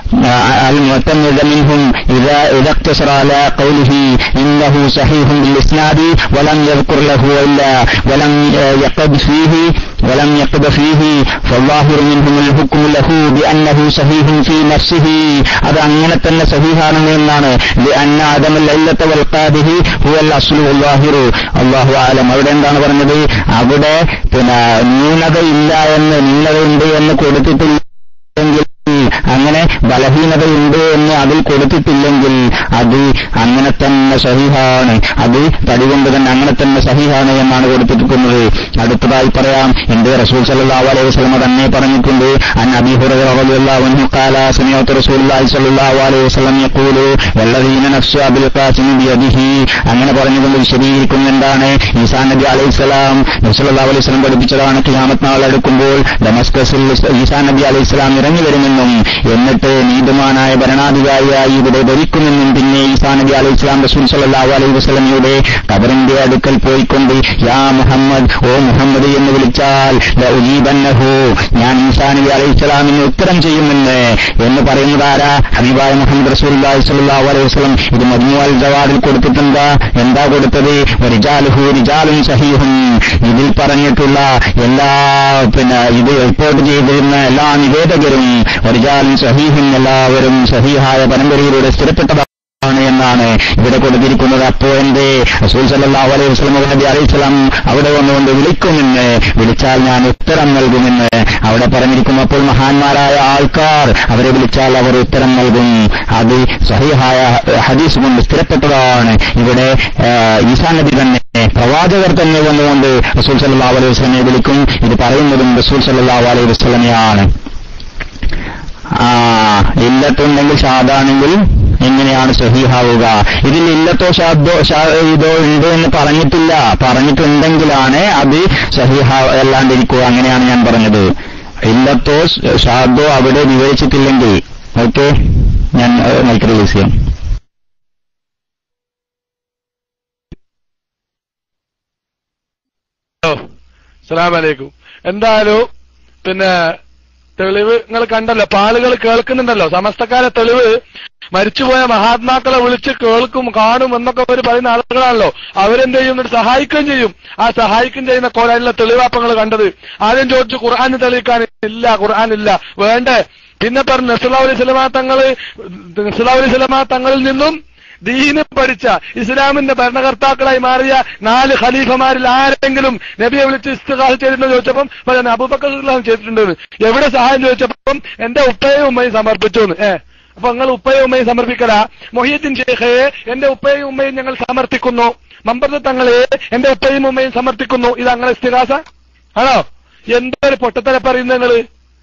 المعتمد منهم إذا إذا اقتصر على قوله إنه صحيح بالإسناد ولم يذكر له إلا ولم يقد فيه ولم يقد فيه فالظاهر منهم الحكم له بأنه صحيح في نفسه هذا أننا تن صحيحا എന്നാണ് لأن عدم العلة والقاده هو الأصل والظاهر الله أعلم അവിടെ എന്താണ് പറഞ്ഞത് അവിടെ പിന്നെ ന്യൂനതയില്ല എന്ന് ന്യൂനതയുണ്ട് എന്ന് കൊടുത്തിട്ടില്ലെങ്കിൽ അങ്ങനെ ബലഹീനതയുണ്ട് എന്ന് അതിൽ കൊടുത്തിട്ടില്ലെങ്കിൽ അത് അങ്ങനെ തന്നെ സഹിഹാണ് അത് തടികൊണ്ട് തന്നെ അങ്ങനെ തന്നെ സഹിഹാണ് എന്നാണ് കൊടുത്തിരിക്കുന്നത് അടുത്തതായി പറയാം എന്റെ റസൂൽ സല്ലല്ലാഹു അലൈഹി വസല്ലമ തന്നെ പറഞ്ഞിട്ടുണ്ട് അൻ അബീ ഹുറൈറ റളിയല്ലാഹു അൻഹു ഖാല സമിഅതു റസൂലുള്ളാഹി സ്വല്ലല്ലാഹു അലൈഹി വസല്ലം യഖൂലു വല്ലദീന നഫ്സു അബിൽ ഖാസിം ബിയദിഹി അങ്ങനെ പറഞ്ഞുകൊണ്ട് വിശദീകരിക്കുന്ന എന്താണ് ഈസാ നബി അലൈഹി സ്വലാം നബി സല്ലല്ലാഹു അലൈഹി വസല്ലം പഠിപ്പിച്ചതാണ് ഖിയാമത്ത് നാൾ അടുക്കുമ്പോൾ ഡമസ്കസിൽ ഈസാ നബി അലൈഹി സ്വലാം ഇറങ്ങി വരുമെന്നും എന്നിട്ട് നീതിമാനായ ഭരണാധികാരിയായി ഇവിടെ ഭരിക്കുമെന്നും പിന്നെ ഈസാ നബി അലൈഹി സ്വലാം റസൂൽ സല്ലല്ലാഹു അലൈഹി വസല്ലമയുടെ കബറിന്റെ അടുക്കൽ പോയിക്കൊണ്ട് യാ മുഹമ്മദ് ഓ മുഹമ്മദ് എന്ന് വിളിച്ചാൽ ലഉജീബന്നഹു ഞാൻ ഈസാ നബി അലൈഹി സ്വലാമിന് ഉത്തരം ചെയ്യുമെന്ന് എന്ന് പറയുന്നതാരാ ഹബീബായ മുഹമ്മദ് റസൂലുള്ളാഹി സ്വല്ലല്ലാഹു അലൈഹി വസല്ലം ഇത് മജ്മുഅൽ ജവാദിൽ കൊടുത്തിട്ടെന്താ എന്താ കൊടുത്തത് റിജാലുഹു റിജാലുൻ സഹീഹും ഇതിൽ പറഞ്ഞിട്ടുള്ള എല്ലാ പിന്നെ ഇത് റിപ്പോർട്ട് ചെയ്തിരുന്ന എല്ലാ നിവേദകരും റിജാലുൻ സഹീഹും എല്ലാവരും സഹീഹായ പരമ്പരയിലൂടെ സ്ഥിരപ്പെട്ടതാണ് ആണ് എന്നാണ് ഇവിടെ കൊടുത്തിരിക്കുന്നത് അപ്പോ എന്റെ റസൂൽ സല്ലല്ലാഹു അലൈഹി വസല്ലം നബി അലൈഹിസ്സലാം അവിടെ വന്നുകൊണ്ട് വിളിക്കുമെന്ന് വിളിച്ചാൽ ഞാൻ ഉത്തരം നൽകുമെന്ന് അവിടെ പറഞ്ഞിരിക്കുന്നു അപ്പോൾ മഹാന്മാരായ ആൾക്കാർ അവരെ വിളിച്ചാൽ അവർ ഉത്തരം നൽകും അത് സഹിഹായ ഹദീസ് കൊണ്ട് സ്ഥിരപ്പെട്ടതാണ് ഇവിടെ ആ, ഈസാ നബി തന്നെ പ്രവാചകർ തന്നെ വന്നുകൊണ്ട് റസൂൽ സല്ലല്ലാഹു അലൈഹി വസല്ലമയെ വിളിക്കും ഇത് പറയുന്നതും റസൂൽ സല്ലല്ലാഹു അലൈഹി വസല്ലമയാണ് ആ ഇല്ലത്തുണ്ടെങ്കിൽ ഷാദാണെങ്കിൽ എങ്ങനെയാണ് സഹീഹാവുക ഇതിൽ ഇല്ലത്തോ ഷാദോ ഷാ- ഇതോ ഉണ്ട് എന്ന് പറഞ്ഞിട്ടില്ല പറഞ്ഞിട്ടുണ്ടെങ്കിലാണ് അത് സഹീഹ അല്ലാണ്ടിരിക്കുക അങ്ങനെയാണ് ഞാൻ പറഞ്ഞത് ഇല്ലത്തോ ഷാദോ അവിടെ വിവരിച്ചിട്ടില്ലെങ്കിൽ ഓക്കെ ഞാൻ മൈക്ക് റിലീസ് ചെയ്യാം അസ്സലാം വലൈക്കും എന്തായാലും പിന്നെ തെളിവ് നിങ്ങൾ കണ്ടല്ലോ അപ്പൊ ആളുകൾ കേൾക്കുന്നുണ്ടല്ലോ സമസ്തക്കാരെ തെളിവ് മരിച്ചുപോയ മഹാത്മാക്കളെ വിളിച്ച് കേൾക്കും കാണും എന്നൊക്കെ അവർ പറയുന്ന ആളുകളാണല്ലോ അവരെന്ത് ചെയ്യും എന്നിട്ട് സഹായിക്കുകയും ചെയ്യും ആ സഹായിക്കുകയും ചെയ്യുന്ന കോലാനുള്ള തെളിവാപ്പങ്ങൾ കണ്ടത് ആദ്യം ചോദിച്ചു ഖുർആൻ തെളിയിക്കാൻ ഇല്ല ഖുർആൻ ഇല്ല വേണ്ടേ പിന്നെ പറഞ്ഞു നസുല്ലാ അലൈഹി സ്വലമാ തങ്ങള് നസുല്ലാ അലൈഹി സ്വലമാ തങ്ങളിൽ നിന്നും ദീന് പഠിച്ച ഇസ്ലാമിന്റെ ഭരണകർത്താക്കളായി മാറിയ നാല് ഖലീഫമാരിൽ ആരെങ്കിലും നബിയെ വിളിച്ച് ഇസ്തിഹാസ് ചെയ്തിട്ടുണ്ടോ ചോദിച്ചപ്പം പറഞ്ഞു അബൂബക്കർ റളിയല്ലാഹു ചെയ്തിട്ടുണ്ട് എന്ന്. എവിടെ സഹായം ചോദിച്ചപ്പം എന്റെ ഉപ്പയും ഉമ്മയും സമർപ്പിച്ചു എന്ന് ഏ അപ്പൊ നിങ്ങൾ ഉപ്പയും ഉമ്മയും സമർപ്പിക്കല മൊഹീദ്ദീൻ ഷേഖെ എന്റെ ഉപ്പയും ഉമ്മയും ഞങ്ങൾ സമർപ്പിക്കുന്നു മമ്പർദ തങ്ങളെ എന്റെ ഉപ്പയും ഉമ്മയും സമർപ്പിക്കുന്നു ഇത് അങ്ങനെ ഇസ്തിഹാസ ആണോ എന്തൊരു പൊട്ടത്തര പറയുന്നത് നിങ്ങള്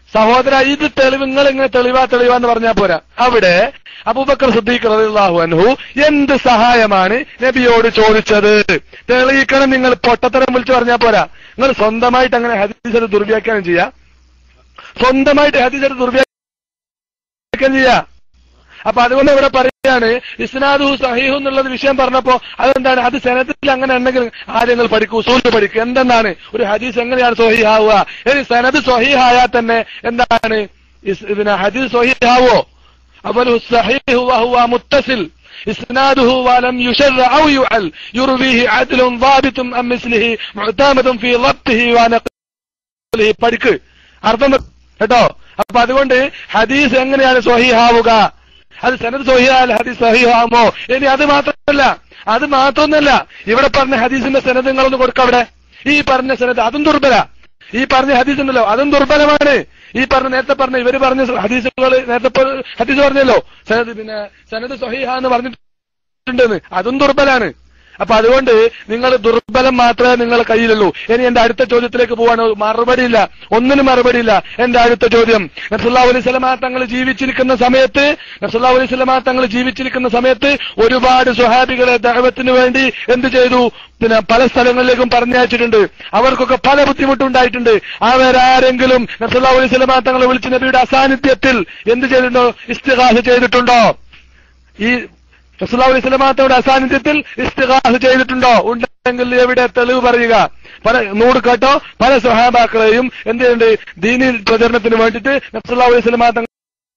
സഹോദര ഇത് തെളിവ് നിങ്ങൾ ഇങ്ങനെ തെളിവാ തെളിവാന്ന് പറഞ്ഞാൽ പോരാ അവിടെ അബൂബക്കർ സിദ്ദീഖ് റളിയല്ലാഹു അൻഹു എന്ത് സഹായമാണ് നബിയോട് ചോദിച്ചത് തെളിയിക്കണം നിങ്ങൾ പൊട്ടത്തരം വിളിച്ചു പറഞ്ഞാൽ പോരാ നിങ്ങൾ സ്വന്തമായിട്ട് അങ്ങനെ ഹദീസത് ദുർവ്യാഖ്യാനം ചെയ്യാ സ്വന്തമായിട്ട് ഹദീസത് ദുർവ്യാഖ്യാനം ചെയ്യാ അപ്പൊ അതുകൊണ്ട് ഇവിടെ പറയാണ് ഇസ്നാദു സഹീഹു എന്നുള്ളത് വിഷയം പറഞ്ഞപ്പോ അതെന്താണ് അത് സനത്തിൽ അങ്ങനെ ഉണ്ടെങ്കിൽ ആദ്യം നിങ്ങൾ പഠിക്കൂ സൂര്യ പഠിക്കൂ എന്തെന്നാണ് ഒരു ഹദീസ് എങ്ങനെയാണ് സൊഹീഹാവുക ഇനി സനത് സൊഹീഹായാൽ തന്നെ എന്താണ് ഇസ് പിന്നെ ഹദീസ് സൊഹീഹാവോ അപ്പോൾ സഹീഹു വഹുവ മുത്തസിൽ إسناده ولم يشر أو يعل يرويه عدل ضابط أم مثله معتمد في ضبطه ونقله പഠിക്ക് അർത്ഥം വെ- കേട്ടോ അപ്പൊ അതുകൊണ്ട് ഹദീസ് എങ്ങനെയാണ് സ്വഹീഹാവുക അത് സനത് സ്വഹീഹാൽ ഹദീസ് സ്വഹീഹാമോ ഇനി അത് മാത്രമല്ല അത് മാത്രമൊന്നുമല്ല ഇവിടെ പറഞ്ഞ ഹദീസിന്റെ സനത് നിങ്ങളൊന്ന് കൊടുക്ക അവിടെ ഈ പറഞ്ഞ സനത് അതും ദുർബല ഈ പറഞ്ഞ ഹദീസ് ഉണ്ടല്ലോ അതും ദുർബലമാണ് ഈ പറഞ്ഞ നേരത്തെ പറഞ്ഞ ഇവര് പറഞ്ഞ ഹദീസുകൾ നേരത്തെ ഇപ്പൊ ഹദീസ് പറഞ്ഞല്ലോ സനത് പിന്നെ സനത് സ്വഹീഹ എന്ന് പറഞ്ഞിട്ടുണ്ടെന്ന് അതും ദുർബലാണ് അപ്പൊ അതുകൊണ്ട് നിങ്ങൾ ദുർബലം മാത്രമേ നിങ്ങളെ കയ്യിലുള്ളൂ ഇനി എന്റെ അടുത്ത ചോദ്യത്തിലേക്ക് പോവാണ് മറുപടിയില്ല ഒന്നിനും മറുപടിയില്ല എന്റെ അടുത്ത ചോദ്യം നബ്സുല്ലാ അലൈഹി സ്വലമാ തങ്ങൾ ജീവിച്ചിരിക്കുന്ന സമയത്ത് നബ്സുല്ലാ അലൈഹി സ്വലമാ തങ്ങൾ ജീവിച്ചിരിക്കുന്ന സമയത്ത് ഒരുപാട് സ്വഹാബികളെ ദൈവത്തിന് വേണ്ടി എന്ത് ചെയ്തു പിന്നെ പല സ്ഥലങ്ങളിലേക്കും പറഞ്ഞയച്ചിട്ടുണ്ട് അവർക്കൊക്കെ പല ബുദ്ധിമുട്ടുണ്ടായിട്ടുണ്ട് അവരാരെങ്കിലും നബ്സുല്ലാ അലൈഹി സ്വലമാ തങ്ങളെ വിളിച്ച് നബിയുടെ അസാന്നിധ്യത്തിൽ എന്ത് ചെയ്തിട്ടുണ്ടോ ഇസ്തിഹാസ ചെയ്തിട്ടുണ്ടോ ഈ റസൂലുള്ളാഹി അലൈഹി സ്വലമാത്തയുടെ അസാന്നിധ്യത്തിൽ ഇസ്തിഗാസ് ചെയ്തിട്ടുണ്ടോ ഉണ്ടെങ്കിൽ എവിടെ തെളിവ് പറയുക പല നൂറ് കേട്ടോ പല സഹാബാക്കളെയും എന്ത് ചെയ്യുന്നുണ്ട് ദീനി പ്രചരണത്തിന് വേണ്ടിയിട്ട് റസൂലുള്ളാഹി അലൈഹി സ്വലമാ തങ്ങൾ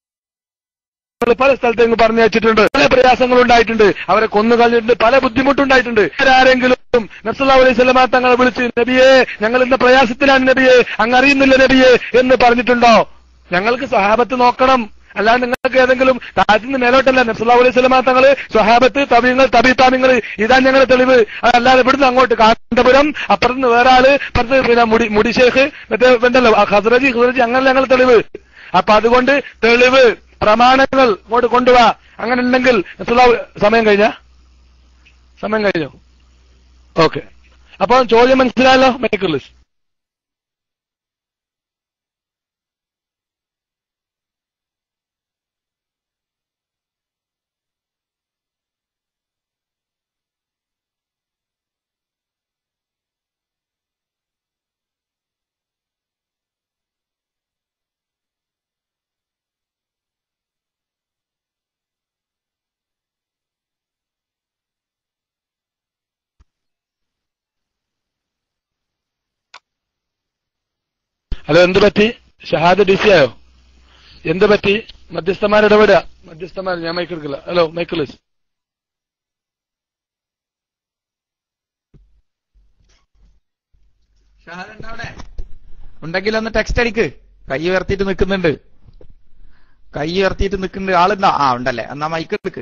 പല സ്ഥലത്തേക്ക് പറഞ്ഞു വെച്ചിട്ടുണ്ട് പല പ്രയാസങ്ങൾ ഉണ്ടായിട്ടുണ്ട് അവരെ കൊന്നു കളഞ്ഞിട്ടുണ്ട് പല ബുദ്ധിമുട്ടുണ്ടായിട്ടുണ്ട് ആരെങ്കിലും നബ്സല്ലാ അലൈഹി സ്വലമാ തങ്ങളെ വിളിച്ച് നബിയെ ഞങ്ങൾ ഇന്ന പ്രയാസത്തിലാണ് നബിയെ അങ്ങ് അറിയുന്നില്ല നബിയെ എന്ന് പറഞ്ഞിട്ടുണ്ടോ ഞങ്ങൾക്ക് സഹാബത്ത് നോക്കണം അല്ലാതെ നിങ്ങൾക്ക് ഏതെങ്കിലും താഴത്തുനിന്ന് മേലോട്ടല്ല നബ്സല്ലാ അലൈഹി സ്വലമാ തങ്ങള് സ്വഹാബത്ത് തബീങ്ങൾ തബീത്താമിങ്ങൾ ഇതാ ഞങ്ങളുടെ തെളിവ് അതല്ലാതെ ഇവിടുന്ന് അങ്ങോട്ട് കാന്തപുരം അപ്പുറത്തുനിന്ന് വേറെ ആള് ഇപ്പുറത്ത് പിന്നെ മുടി മുടിശേഖ് മറ്റേ ഉണ്ടല്ലോ ഹസ്രജി ഹുറജി അങ്ങനെ ഞങ്ങളുടെ തെളിവ് അപ്പൊ അതുകൊണ്ട് തെളിവ് പ്രമാണങ്ങൾ ഇങ്ങോട്ട് കൊണ്ടുവാ അങ്ങനെ ഉണ്ടെങ്കിൽ നബ്സല്ലാ- സമയം കഴിഞ്ഞ സമയം കഴിഞ്ഞോ ഓക്കെ അപ്പൊ ചോദ്യം മനസ്സിലായല്ലോ മൈക്കിളിസ് ഹലോ എന്ത് പറ്റി ഷഹാദ് ഡി സി ആയോ എന്ത് പറ്റി മധ്യസ്ഥന്മാർ ഇടപെടുക മധ്യസ്ഥന്മാർ ഞാൻ മൈക്കെടുക്കില്ല ഹലോ മൈക്കിളിസ് ഷഹാദ് ഉണ്ടോ അവിടെ ഉണ്ടെങ്കിൽ ഒന്ന് ടെക്സ്റ്റ് അടിക്ക് കൈ ഉയർത്തിയിട്ട് നിൽക്കുന്നുണ്ട് കൈ ഉയർത്തിയിട്ട് നിൽക്കുന്നുണ്ട് ആളുണ്ടോ ആ ഉണ്ടല്ലേ എന്നാ മൈക്ക് എടുക്ക്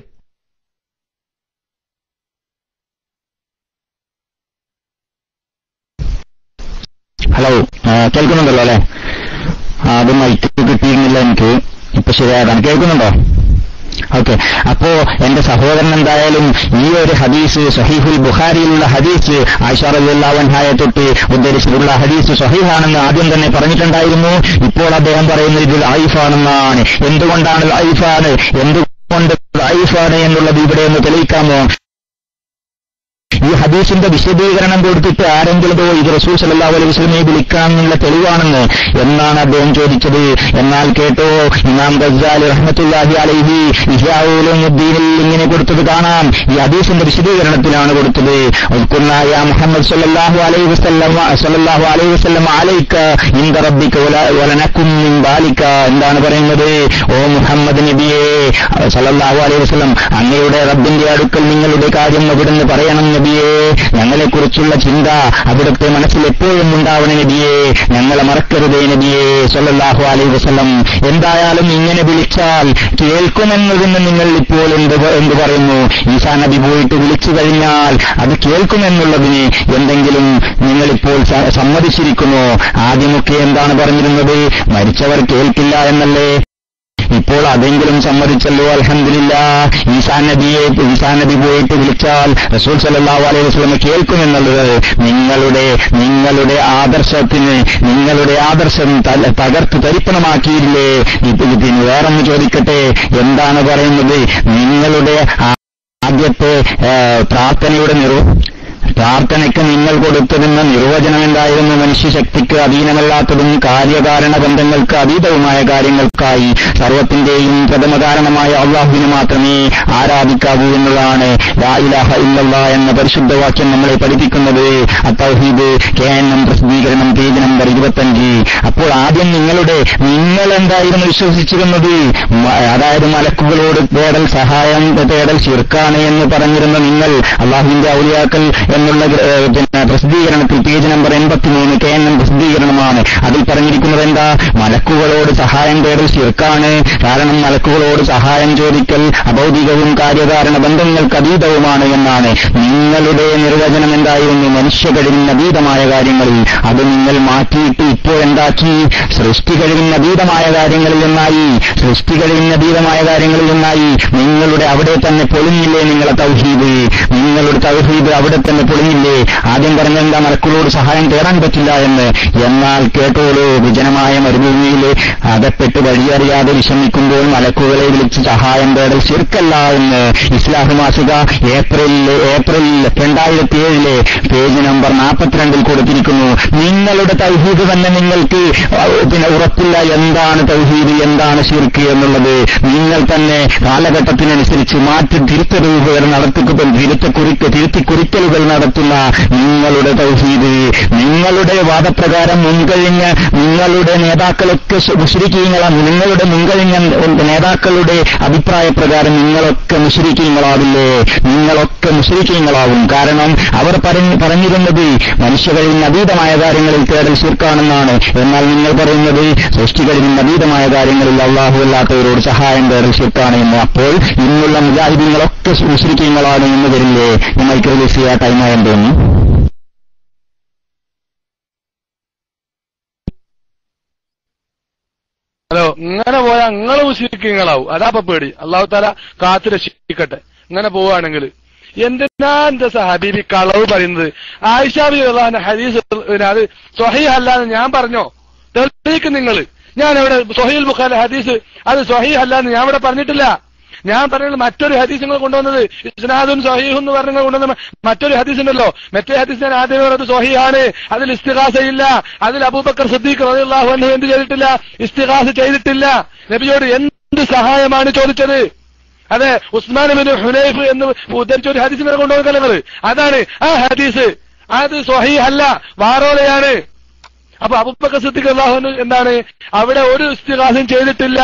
ഹലോ ആ, കേൾക്കുന്നുണ്ടല്ലോ അല്ലെ ആ, അത് മൈക്ക് കിട്ടിയിരുന്നില്ല എനിക്ക് ഇപ്പൊ ശരിയായതാണ് കേൾക്കുന്നുണ്ടോ ഓക്കെ അപ്പോ എന്റെ സഹോദരൻ എന്തായാലും ഈ ഒരു ഹദീസ് സഹീഹുൽ ബുഖാരിയിലുള്ള ഹദീസ് ആയിഷാറല്ലാവൻഹായെ തൊട്ട് ഉദ്ധരിച്ചിട്ടുള്ള ഹദീസ് സഹീഹാണെന്ന് ആദ്യം തന്നെ പറഞ്ഞിട്ടുണ്ടായിരുന്നു ഇപ്പോൾ അദ്ദേഹം പറയുന്നത് ഇതിൽ ഐഫാണെന്നാണ് എന്തുകൊണ്ടാണ് ഐഫാണ് എന്തുകൊണ്ട് ഐഫാണ് എന്നുള്ളത് ഇവിടെ ഒന്ന് തെളിയിക്കാമോ ഈ ഹദീസിന്റെ വിശദീകരണം കൊടുത്തിട്ട് ആരെങ്കിലും ഓ ഇത് റസൂൽ സല്ലല്ലാഹു അലൈഹി വസല്ലമയെ വിളിക്കാനുള്ള തെളിവാണെന്ന് എന്നാണ് അദ്ദേഹം ചോദിച്ചത് എന്നാൽ കേട്ടോ ഇമാം ഗസാലി റഹ്മത്തുല്ലാഹി അലൈഹി ഇഹ്യാഉലുദ്ദീനിൽ ഇങ്ങനെ കൊടുത്തത് കാണാം ഈ ഹദീസിന്റെ വിശദീകരണത്തിലാണ് കൊടുത്തത് ഉൽക്കുന്നായ മുഹമ്മദ് സല്ലല്ലാഹു അലൈഹി വസല്ലം സല്ലല്ലാഹു അലൈഹി വസല്ലം അലൈക ഇൻദ റബ്ബിക വല വലനകും മിൻ ബാലിക എന്താണ് പറയുന്നത് ഓ മുഹമ്മദ് നബിയെ സല്ലല്ലാഹു അലൈഹി വസല്ലം അങ്ങയുടെ റബ്ബിന്റെ അടുക്കൽ നിങ്ങളുടെ കാര്യം അവിടുന്ന് പറയണം നബിയെ ഞങ്ങളെക്കുറിച്ചുള്ള ചിന്ത അവിടുത്തെ മനസ്സിൽ എപ്പോഴും ഉണ്ടാവണ നബിയെ ഞങ്ങളെ മറക്കരുതേ നബിയെ സല്ലല്ലാഹു അലൈഹി വസല്ലം എന്തായാലും ഇങ്ങനെ വിളിച്ചാൽ കേൾക്കുമെന്നതിന് നിങ്ങൾ ഇപ്പോൾ എന്ത് പ- എന്ത് പറയുന്നു ഈസാ നബി പോയിട്ട് വിളിച്ചു കഴിഞ്ഞാൽ അത് കേൾക്കുമെന്നുള്ളതിന് എന്തെങ്കിലും നിങ്ങളിപ്പോൾ സ- സമ്മതിച്ചിരിക്കുമോ ആദ്യമൊക്കെ എന്താണ് പറഞ്ഞിരുന്നത് മരിച്ചവർ കേൾക്കില്ല എന്നല്ലേ ഇപ്പോൾ അതെങ്കിലും സമ്മതിച്ചല്ലോ അൽഹംദുലില്ല ഈസാ നബിയെ ഈസാ നബി പോയിട്ട് വിളിച്ചാൽ റസൂൽ സല്ലല്ലാഹു അലൈഹി വസല്ലം കേൾക്കുമെന്നുള്ളത് നിങ്ങളുടെ നിങ്ങളുടെ ആദർശത്തിന് നിങ്ങളുടെ ആദർശം തല- തകർത്ത് തരിപ്പണമാക്കിയില്ലേ ഇപ്പൊ ഇതിന് വേറൊന്ന് ചോദിക്കട്ടെ എന്താണ് പറയുന്നത് നിങ്ങളുടെ ആ- ആദ്യത്തെ ആ, പ്രാർത്ഥനയുടെ നിറു പ്രാർത്ഥനയ്ക്ക് നിങ്ങൾ കൊടുത്തിരുന്ന നിർവചനം എന്തായിരുന്നു മനുഷ്യശക്തിക്ക് അധീനമല്ലാത്തതും കാര്യകാരണ ബന്ധങ്ങൾക്ക് അതീതവുമായ കാര്യങ്ങൾക്കായി സർവത്തിന്റെയും പ്രഥമ കാരണമായ അള്ളാഹുവിന് മാത്രമേ ആരാധിക്കാവൂ എന്നുള്ളതാണ് ലാ ഇലാഹ ഇല്ലല്ലാ എന്ന പരിശുദ്ധവാക്യം നമ്മളെ പഠിപ്പിക്കുന്നത് അത്തൗഹീദ് കെ എൻ എം പ്രസിദ്ധീകരണം പേജ് നമ്പർ ഇരുപത്തഞ്ച് അപ്പോൾ ആദ്യം നിങ്ങളുടെ നിങ്ങൾ എന്തായിരുന്നു വിശ്വസിച്ചിരുന്നത് മ- അതായത് മലക്കുകളോട് തേടൽ സഹായം തേടൽ ശിർക്കാണ് എന്ന് പറഞ്ഞിരുന്ന നിങ്ങൾ അള്ളാഹുവിന്റെ ഔലിയാക്കൽ എന്നുള്ള ഏഹ്, പിന്നെ പ്രസിദ്ധീകരണത്തിൽ പേജ് നമ്പർ എൺപത്തിമൂന്ന് കെ എൻ എം പ്രസിദ്ധീകരണമാണ് അതിൽ പറഞ്ഞിരിക്കുന്നത് എന്താ മലക്കുകളോട് സഹായം തേടൽ ശിർക്കാണ് കാരണം മലക്കുകളോട് സഹായം ചോദിക്കൽ അഭൗതികവും കാര്യകാരണ ബന്ധങ്ങൾക്ക് അതീതവുമാണ് എന്നാണ് നിങ്ങളുടെ നിർവചനം എന്തായിരുന്നു മനുഷ്യ കഴിവിന് അതീതമായ കാര്യങ്ങളിൽ അത് നിങ്ങൾ മാറ്റിയിട്ട് ഇപ്പോൾ എന്താക്കി സൃഷ്ടി കഴിവിന് അതീതമായ കാര്യങ്ങളിൽ ഒന്നായി സൃഷ്ടി കഴിവിന് അതീതമായ കാര്യങ്ങളിൽ ഒന്നായി നിങ്ങളുടെ അവിടെ തന്നെ പൊളിഞ്ഞില്ലേ നിങ്ങളെ തൗഹീദ് നിങ്ങളുടെ തൗഹീദ് അവിടെ തന്നെ പൊളിഞ്ഞില്ലേ ആദ്യം പറഞ്ഞ എന്താ മലക്കുകളോട് സഹായം തേടാൻ പറ്റില്ല എന്ന് എന്നാൽ കേട്ടോളൂ വിജനമായ മരുഭൂമിയിൽ അകപ്പെട്ട് വഴിയറിയാതെ വിഷമിക്കുമ്പോൾ മലക്കുകളെ വിളിച്ച് സഹായം തേടൽ ശിർക്കല്ല എന്ന് ഇസ്ലാഹ് മാസിക ഏപ്രിൽ ഏപ്രിൽ രണ്ടായിരത്തി ഏഴിലെ പേജ് നമ്പർ നാൽപ്പത്തിരണ്ടിൽ കൊടുത്തിരിക്കുന്നു നിങ്ങളുടെ തൗഹീദ് തന്നെ നിങ്ങൾക്ക് അഹ് പിന്നെ ഉറപ്പില്ല എന്താണ് തൗഹീദ് എന്താണ് ശിർക്ക് എന്നുള്ളത് നിങ്ങൾ തന്നെ കാലഘട്ടത്തിനനുസരിച്ച് മാറ്റി തിരുത്തറിവുകൾ നടത്തിക്കുമ്പോൾ തിരുത്തക്കുറിക്ക് തിരുത്തിക്കുറിക്കലുകൾ നടത്തുന്ന നിങ്ങളുടെ തൗഹീദ് നിങ്ങളുടെ വാദപ്രകാരം മുൻകഴിഞ്ഞ നിങ്ങളുടെ നേതാക്കളൊക്കെ മുഷരിക്കീങ്ങളാണ് നിങ്ങളുടെ മുൻകഴിഞ്ഞ നേതാക്കളുടെ അഭിപ്രായ പ്രകാരം നിങ്ങളൊക്കെ മുഷരിക്കീങ്ങളാവില്ലേ നിങ്ങളൊക്കെ മുഷരിക്കീങ്ങളാവും കാരണം അവർ പറഞ്ഞ് പറഞ്ഞിരുന്നത് മനുഷ്യകളിൽ അതീതമായ കാര്യങ്ങളിൽ തേടൽ ശിർക്കാണെന്നാണ് എന്നാൽ നിങ്ങൾ പറയുന്നത് സൃഷ്ടികളിൽ അതീതമായ കാര്യങ്ങളിൽ അള്ളാഹു അല്ലാത്തവരോട് സഹായം തേടൽ ശിർക്കാണ് എന്ന് അപ്പോൾ ഇന്നുള്ള മുജാഹിദീങ്ങളൊക്കെ മുഷരിക്കീങ്ങളാണ് എന്ന് വരില്ലേ നിങ്ങൾക്ക് റിലീസ് ചെയ്യാൻ ടൈമായെന്ന് തോന്നുന്നു ഹലോ ഇങ്ങനെ പോയാൽ നിങ്ങൾ മുസ്ലിങ്ങളാവും അതാ ഇപ്പൊ പേടി അള്ളാഹു താല കാത്തു രക്ഷിക്കട്ടെ ഇങ്ങനെ പോവുകയാണെങ്കിൽ എന്തിനാ എന്റെ സഹബീബി കളവ് പറയുന്നത് ആയിഷാബി അള്ളാഹിന്റെ ഹദീസ് പിന്നെ അത് സ്വഹീഹ് അല്ലാന്ന് ഞാൻ പറഞ്ഞോ തെളിയിക്കും നിങ്ങൾ ഞാൻ ഇവിടെ സൊഹീൽ ബുഖാരി ഹദീസ് അത് സ്വഹീഹ് അല്ലാന്ന് ഞാൻ ഇവിടെ പറഞ്ഞിട്ടില്ല ഞാൻ പറഞ്ഞത് മറ്റൊരു ഹദീസ് നിങ്ങൾ കൊണ്ടുവന്നത് ഇസ്നാദും സഹീഹും എന്ന് പറഞ്ഞ് നിങ്ങൾ കൊണ്ടുവന്ന മറ്റൊരു ഹദീസ് ഉണ്ടല്ലോ മറ്റേ ഹദീസ് ഞാൻ ആദ്യമേ പറഞ്ഞത് സ്വഹീഹാണ് അതിൽ ഇസ്തിഹാസയില്ല അതിൽ അബൂബക്കർ സിദ്ദീഖ് റളിയല്ലാഹു അൻഹു എന്ത് ചെയ്തിട്ടില്ല ഇസ്തിഹാസ ചെയ്തിട്ടില്ല നബിയോട് എന്ത് സഹായമാണ് ചോദിച്ചത് അതെ ഉസ്മാൻ ബിൻ ഹുനൈഫ് എന്ന് ഉദ്ധരിച്ച ഒരു ഹദീസ് നിങ്ങൾ കൊണ്ടുപോകുന്ന നിങ്ങൾ അതാണ് ആ ഹദീസ് അത് സ്വഹീഹല്ല വാറോലയാണ് അപ്പൊ അബൂബക്കർ സിദ്ദീഖ് അള്ളാഹു അൻഹു എന്താണ് അവിടെ ഒരു ഇസ്തിഹാസം ചെയ്തിട്ടില്ല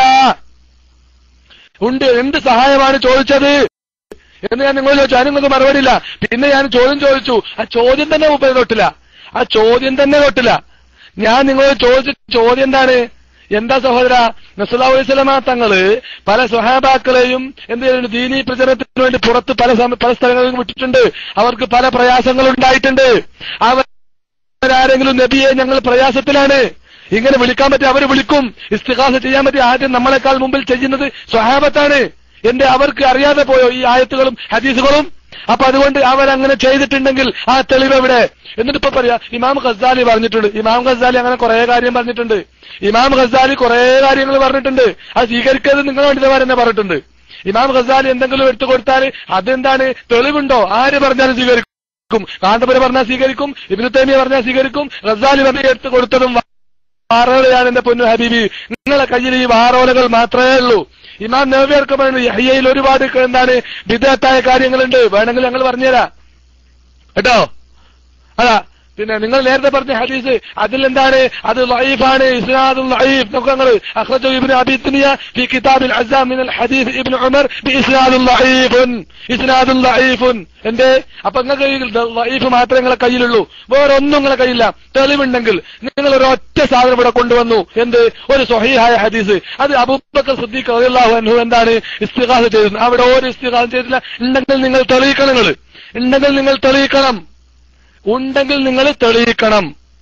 ഉണ്ട് എന്ത് സഹായമാണ് ചോദിച്ചത് എന്ന് ഞാൻ നിങ്ങൾ ചോദിച്ചു അതിന് നിങ്ങൾക്ക് മറുപടി ഇല്ല പിന്നെ ഞാൻ ചോദ്യം ചോദിച്ചു ആ ചോദ്യം തന്നെ മുപ്പത് തൊട്ടില്ല ആ ചോദ്യം തന്നെ തൊട്ടില്ല ഞാൻ നിങ്ങളോട് ചോദിച്ച ചോദ്യം എന്താണ് എന്താ സഹോദര നസുല്ലാ അലൈഹിസ്ലമ തങ്ങള് പല സ്വഹാബാക്കളെയും എന്ത് ചെയ്യുന്നു ദീനീ പ്രചരണത്തിന് വേണ്ടി പുറത്ത് പല സമ- പല സ്ഥലങ്ങളിലും വിട്ടിട്ടുണ്ട് അവർക്ക് പല പ്രയാസങ്ങൾ ഉണ്ടായിട്ടുണ്ട് അവരാരെങ്കിലും നബിയെ ഞങ്ങൾ പ്രയാസത്തിലാണ് ഇങ്ങനെ വിളിക്കാൻ പറ്റി അവര് വിളിക്കും ഇസ്തിഹാസ ചെയ്യാൻ പറ്റി ആദ്യം നമ്മളെക്കാൾ മുമ്പിൽ ചെയ്യുന്നത് സ്വഹാബത്താണ് എന്റെ അവർക്ക് അറിയാതെ പോയോ ഈ ആയത്തുകളും ഹദീസുകളും അപ്പൊ അതുകൊണ്ട് അവരങ്ങനെ ചെയ്തിട്ടുണ്ടെങ്കിൽ ആ തെളിവ് എവിടെ എന്നിട്ട് ഇപ്പൊ പറയാ ഇമാം ഖസാലി പറഞ്ഞിട്ടുണ്ട് ഇമാം ഖസാലി അങ്ങനെ കുറെ കാര്യം പറഞ്ഞിട്ടുണ്ട് ഇമാം ഖസാലി കുറെ കാര്യങ്ങൾ പറഞ്ഞിട്ടുണ്ട് അത് സ്വീകരിക്കരുത് നിങ്ങൾ പണ്ഡിതന്മാർ തന്നെ പറഞ്ഞിട്ടുണ്ട് ഇമാം ഖസാലി എന്തെങ്കിലും എടുത്തു കൊടുത്താൽ അതെന്താണ് തെളിവുണ്ടോ ആര് പറഞ്ഞാലും സ്വീകരിക്കും കാന്തപുര പറഞ്ഞാൽ സ്വീകരിക്കും ഇബിനു തൈമിയ പറഞ്ഞാൽ സ്വീകരിക്കും ഖസാലി പറഞ്ഞ എടുത്തു കൊടുത്തതും വാറോലയാണ് എന്റെ പൊന്നു ഹബീബി നിങ്ങളെ കയ്യിൽ ഈ വാറോലകൾ മാത്രമേ ഉള്ളൂ ഇമാം നവ്യർക്ക് പറയുന്നു യഹ്യയിൽ ഒരുപാട് എന്താണ് വിദഗ്ധായ കാര്യങ്ങളുണ്ട് വേണമെങ്കിൽ ഞങ്ങൾ പറഞ്ഞുതരാം കേട്ടോ അതാ പിന്നെ നിങ്ങൾ നേരത്തെ പറഞ്ഞ ഹദീസ് അതിലെന്താണ് അത് ലൈഫാണ് ഇസ്നാദുൽ ലൈഫ് നോക്കുക നിങ്ങൾ അഖ്റജു ഇബ്നു അബി ദുനിയ ഫി കിതാബിൽ അസാം മിനൽ ഹദീസ് ഇബ്നു ഉമർ ബി ഇസ്നാദുൽ ലൈഫുൻ ഇസ്നാദുൽ ലൈഫുൻ എന്റെ അപ്പൊ നിങ്ങൾക്ക് ഈ ലൈഫ് മാത്രമേ നിങ്ങളെ കയ്യിലുള്ളൂ വേറെ ഒന്നും നിങ്ങളെ കയ്യില്ല തെളിവുണ്ടെങ്കിൽ നിങ്ങൾ ഒരു ഒറ്റ സാധനം ഇവിടെ കൊണ്ടുവന്നു എന്ത് ഒരു സ്വഹീഹായ ഹദീസ് അത് അബൂബക്കർ സിദ്ദീഖ് റളിയല്ലാഹു അൻഹു എന്താണ് ഇസ്തിഗാസ ചെയ്തത് അവിടെ ഒരു ഇസ്തിഗാസ ചെയ്തില്ല ഉണ്ടെങ്കിൽ നിങ്ങൾ തെളിയിക്കണം നിങ്ങൾ ഉണ്ടെങ്കിൽ നിങ്ങൾ തെളിയിക്കണം ഉണ്ടെങ്കിൽ നിങ്ങൾ തെളിയിക്കണം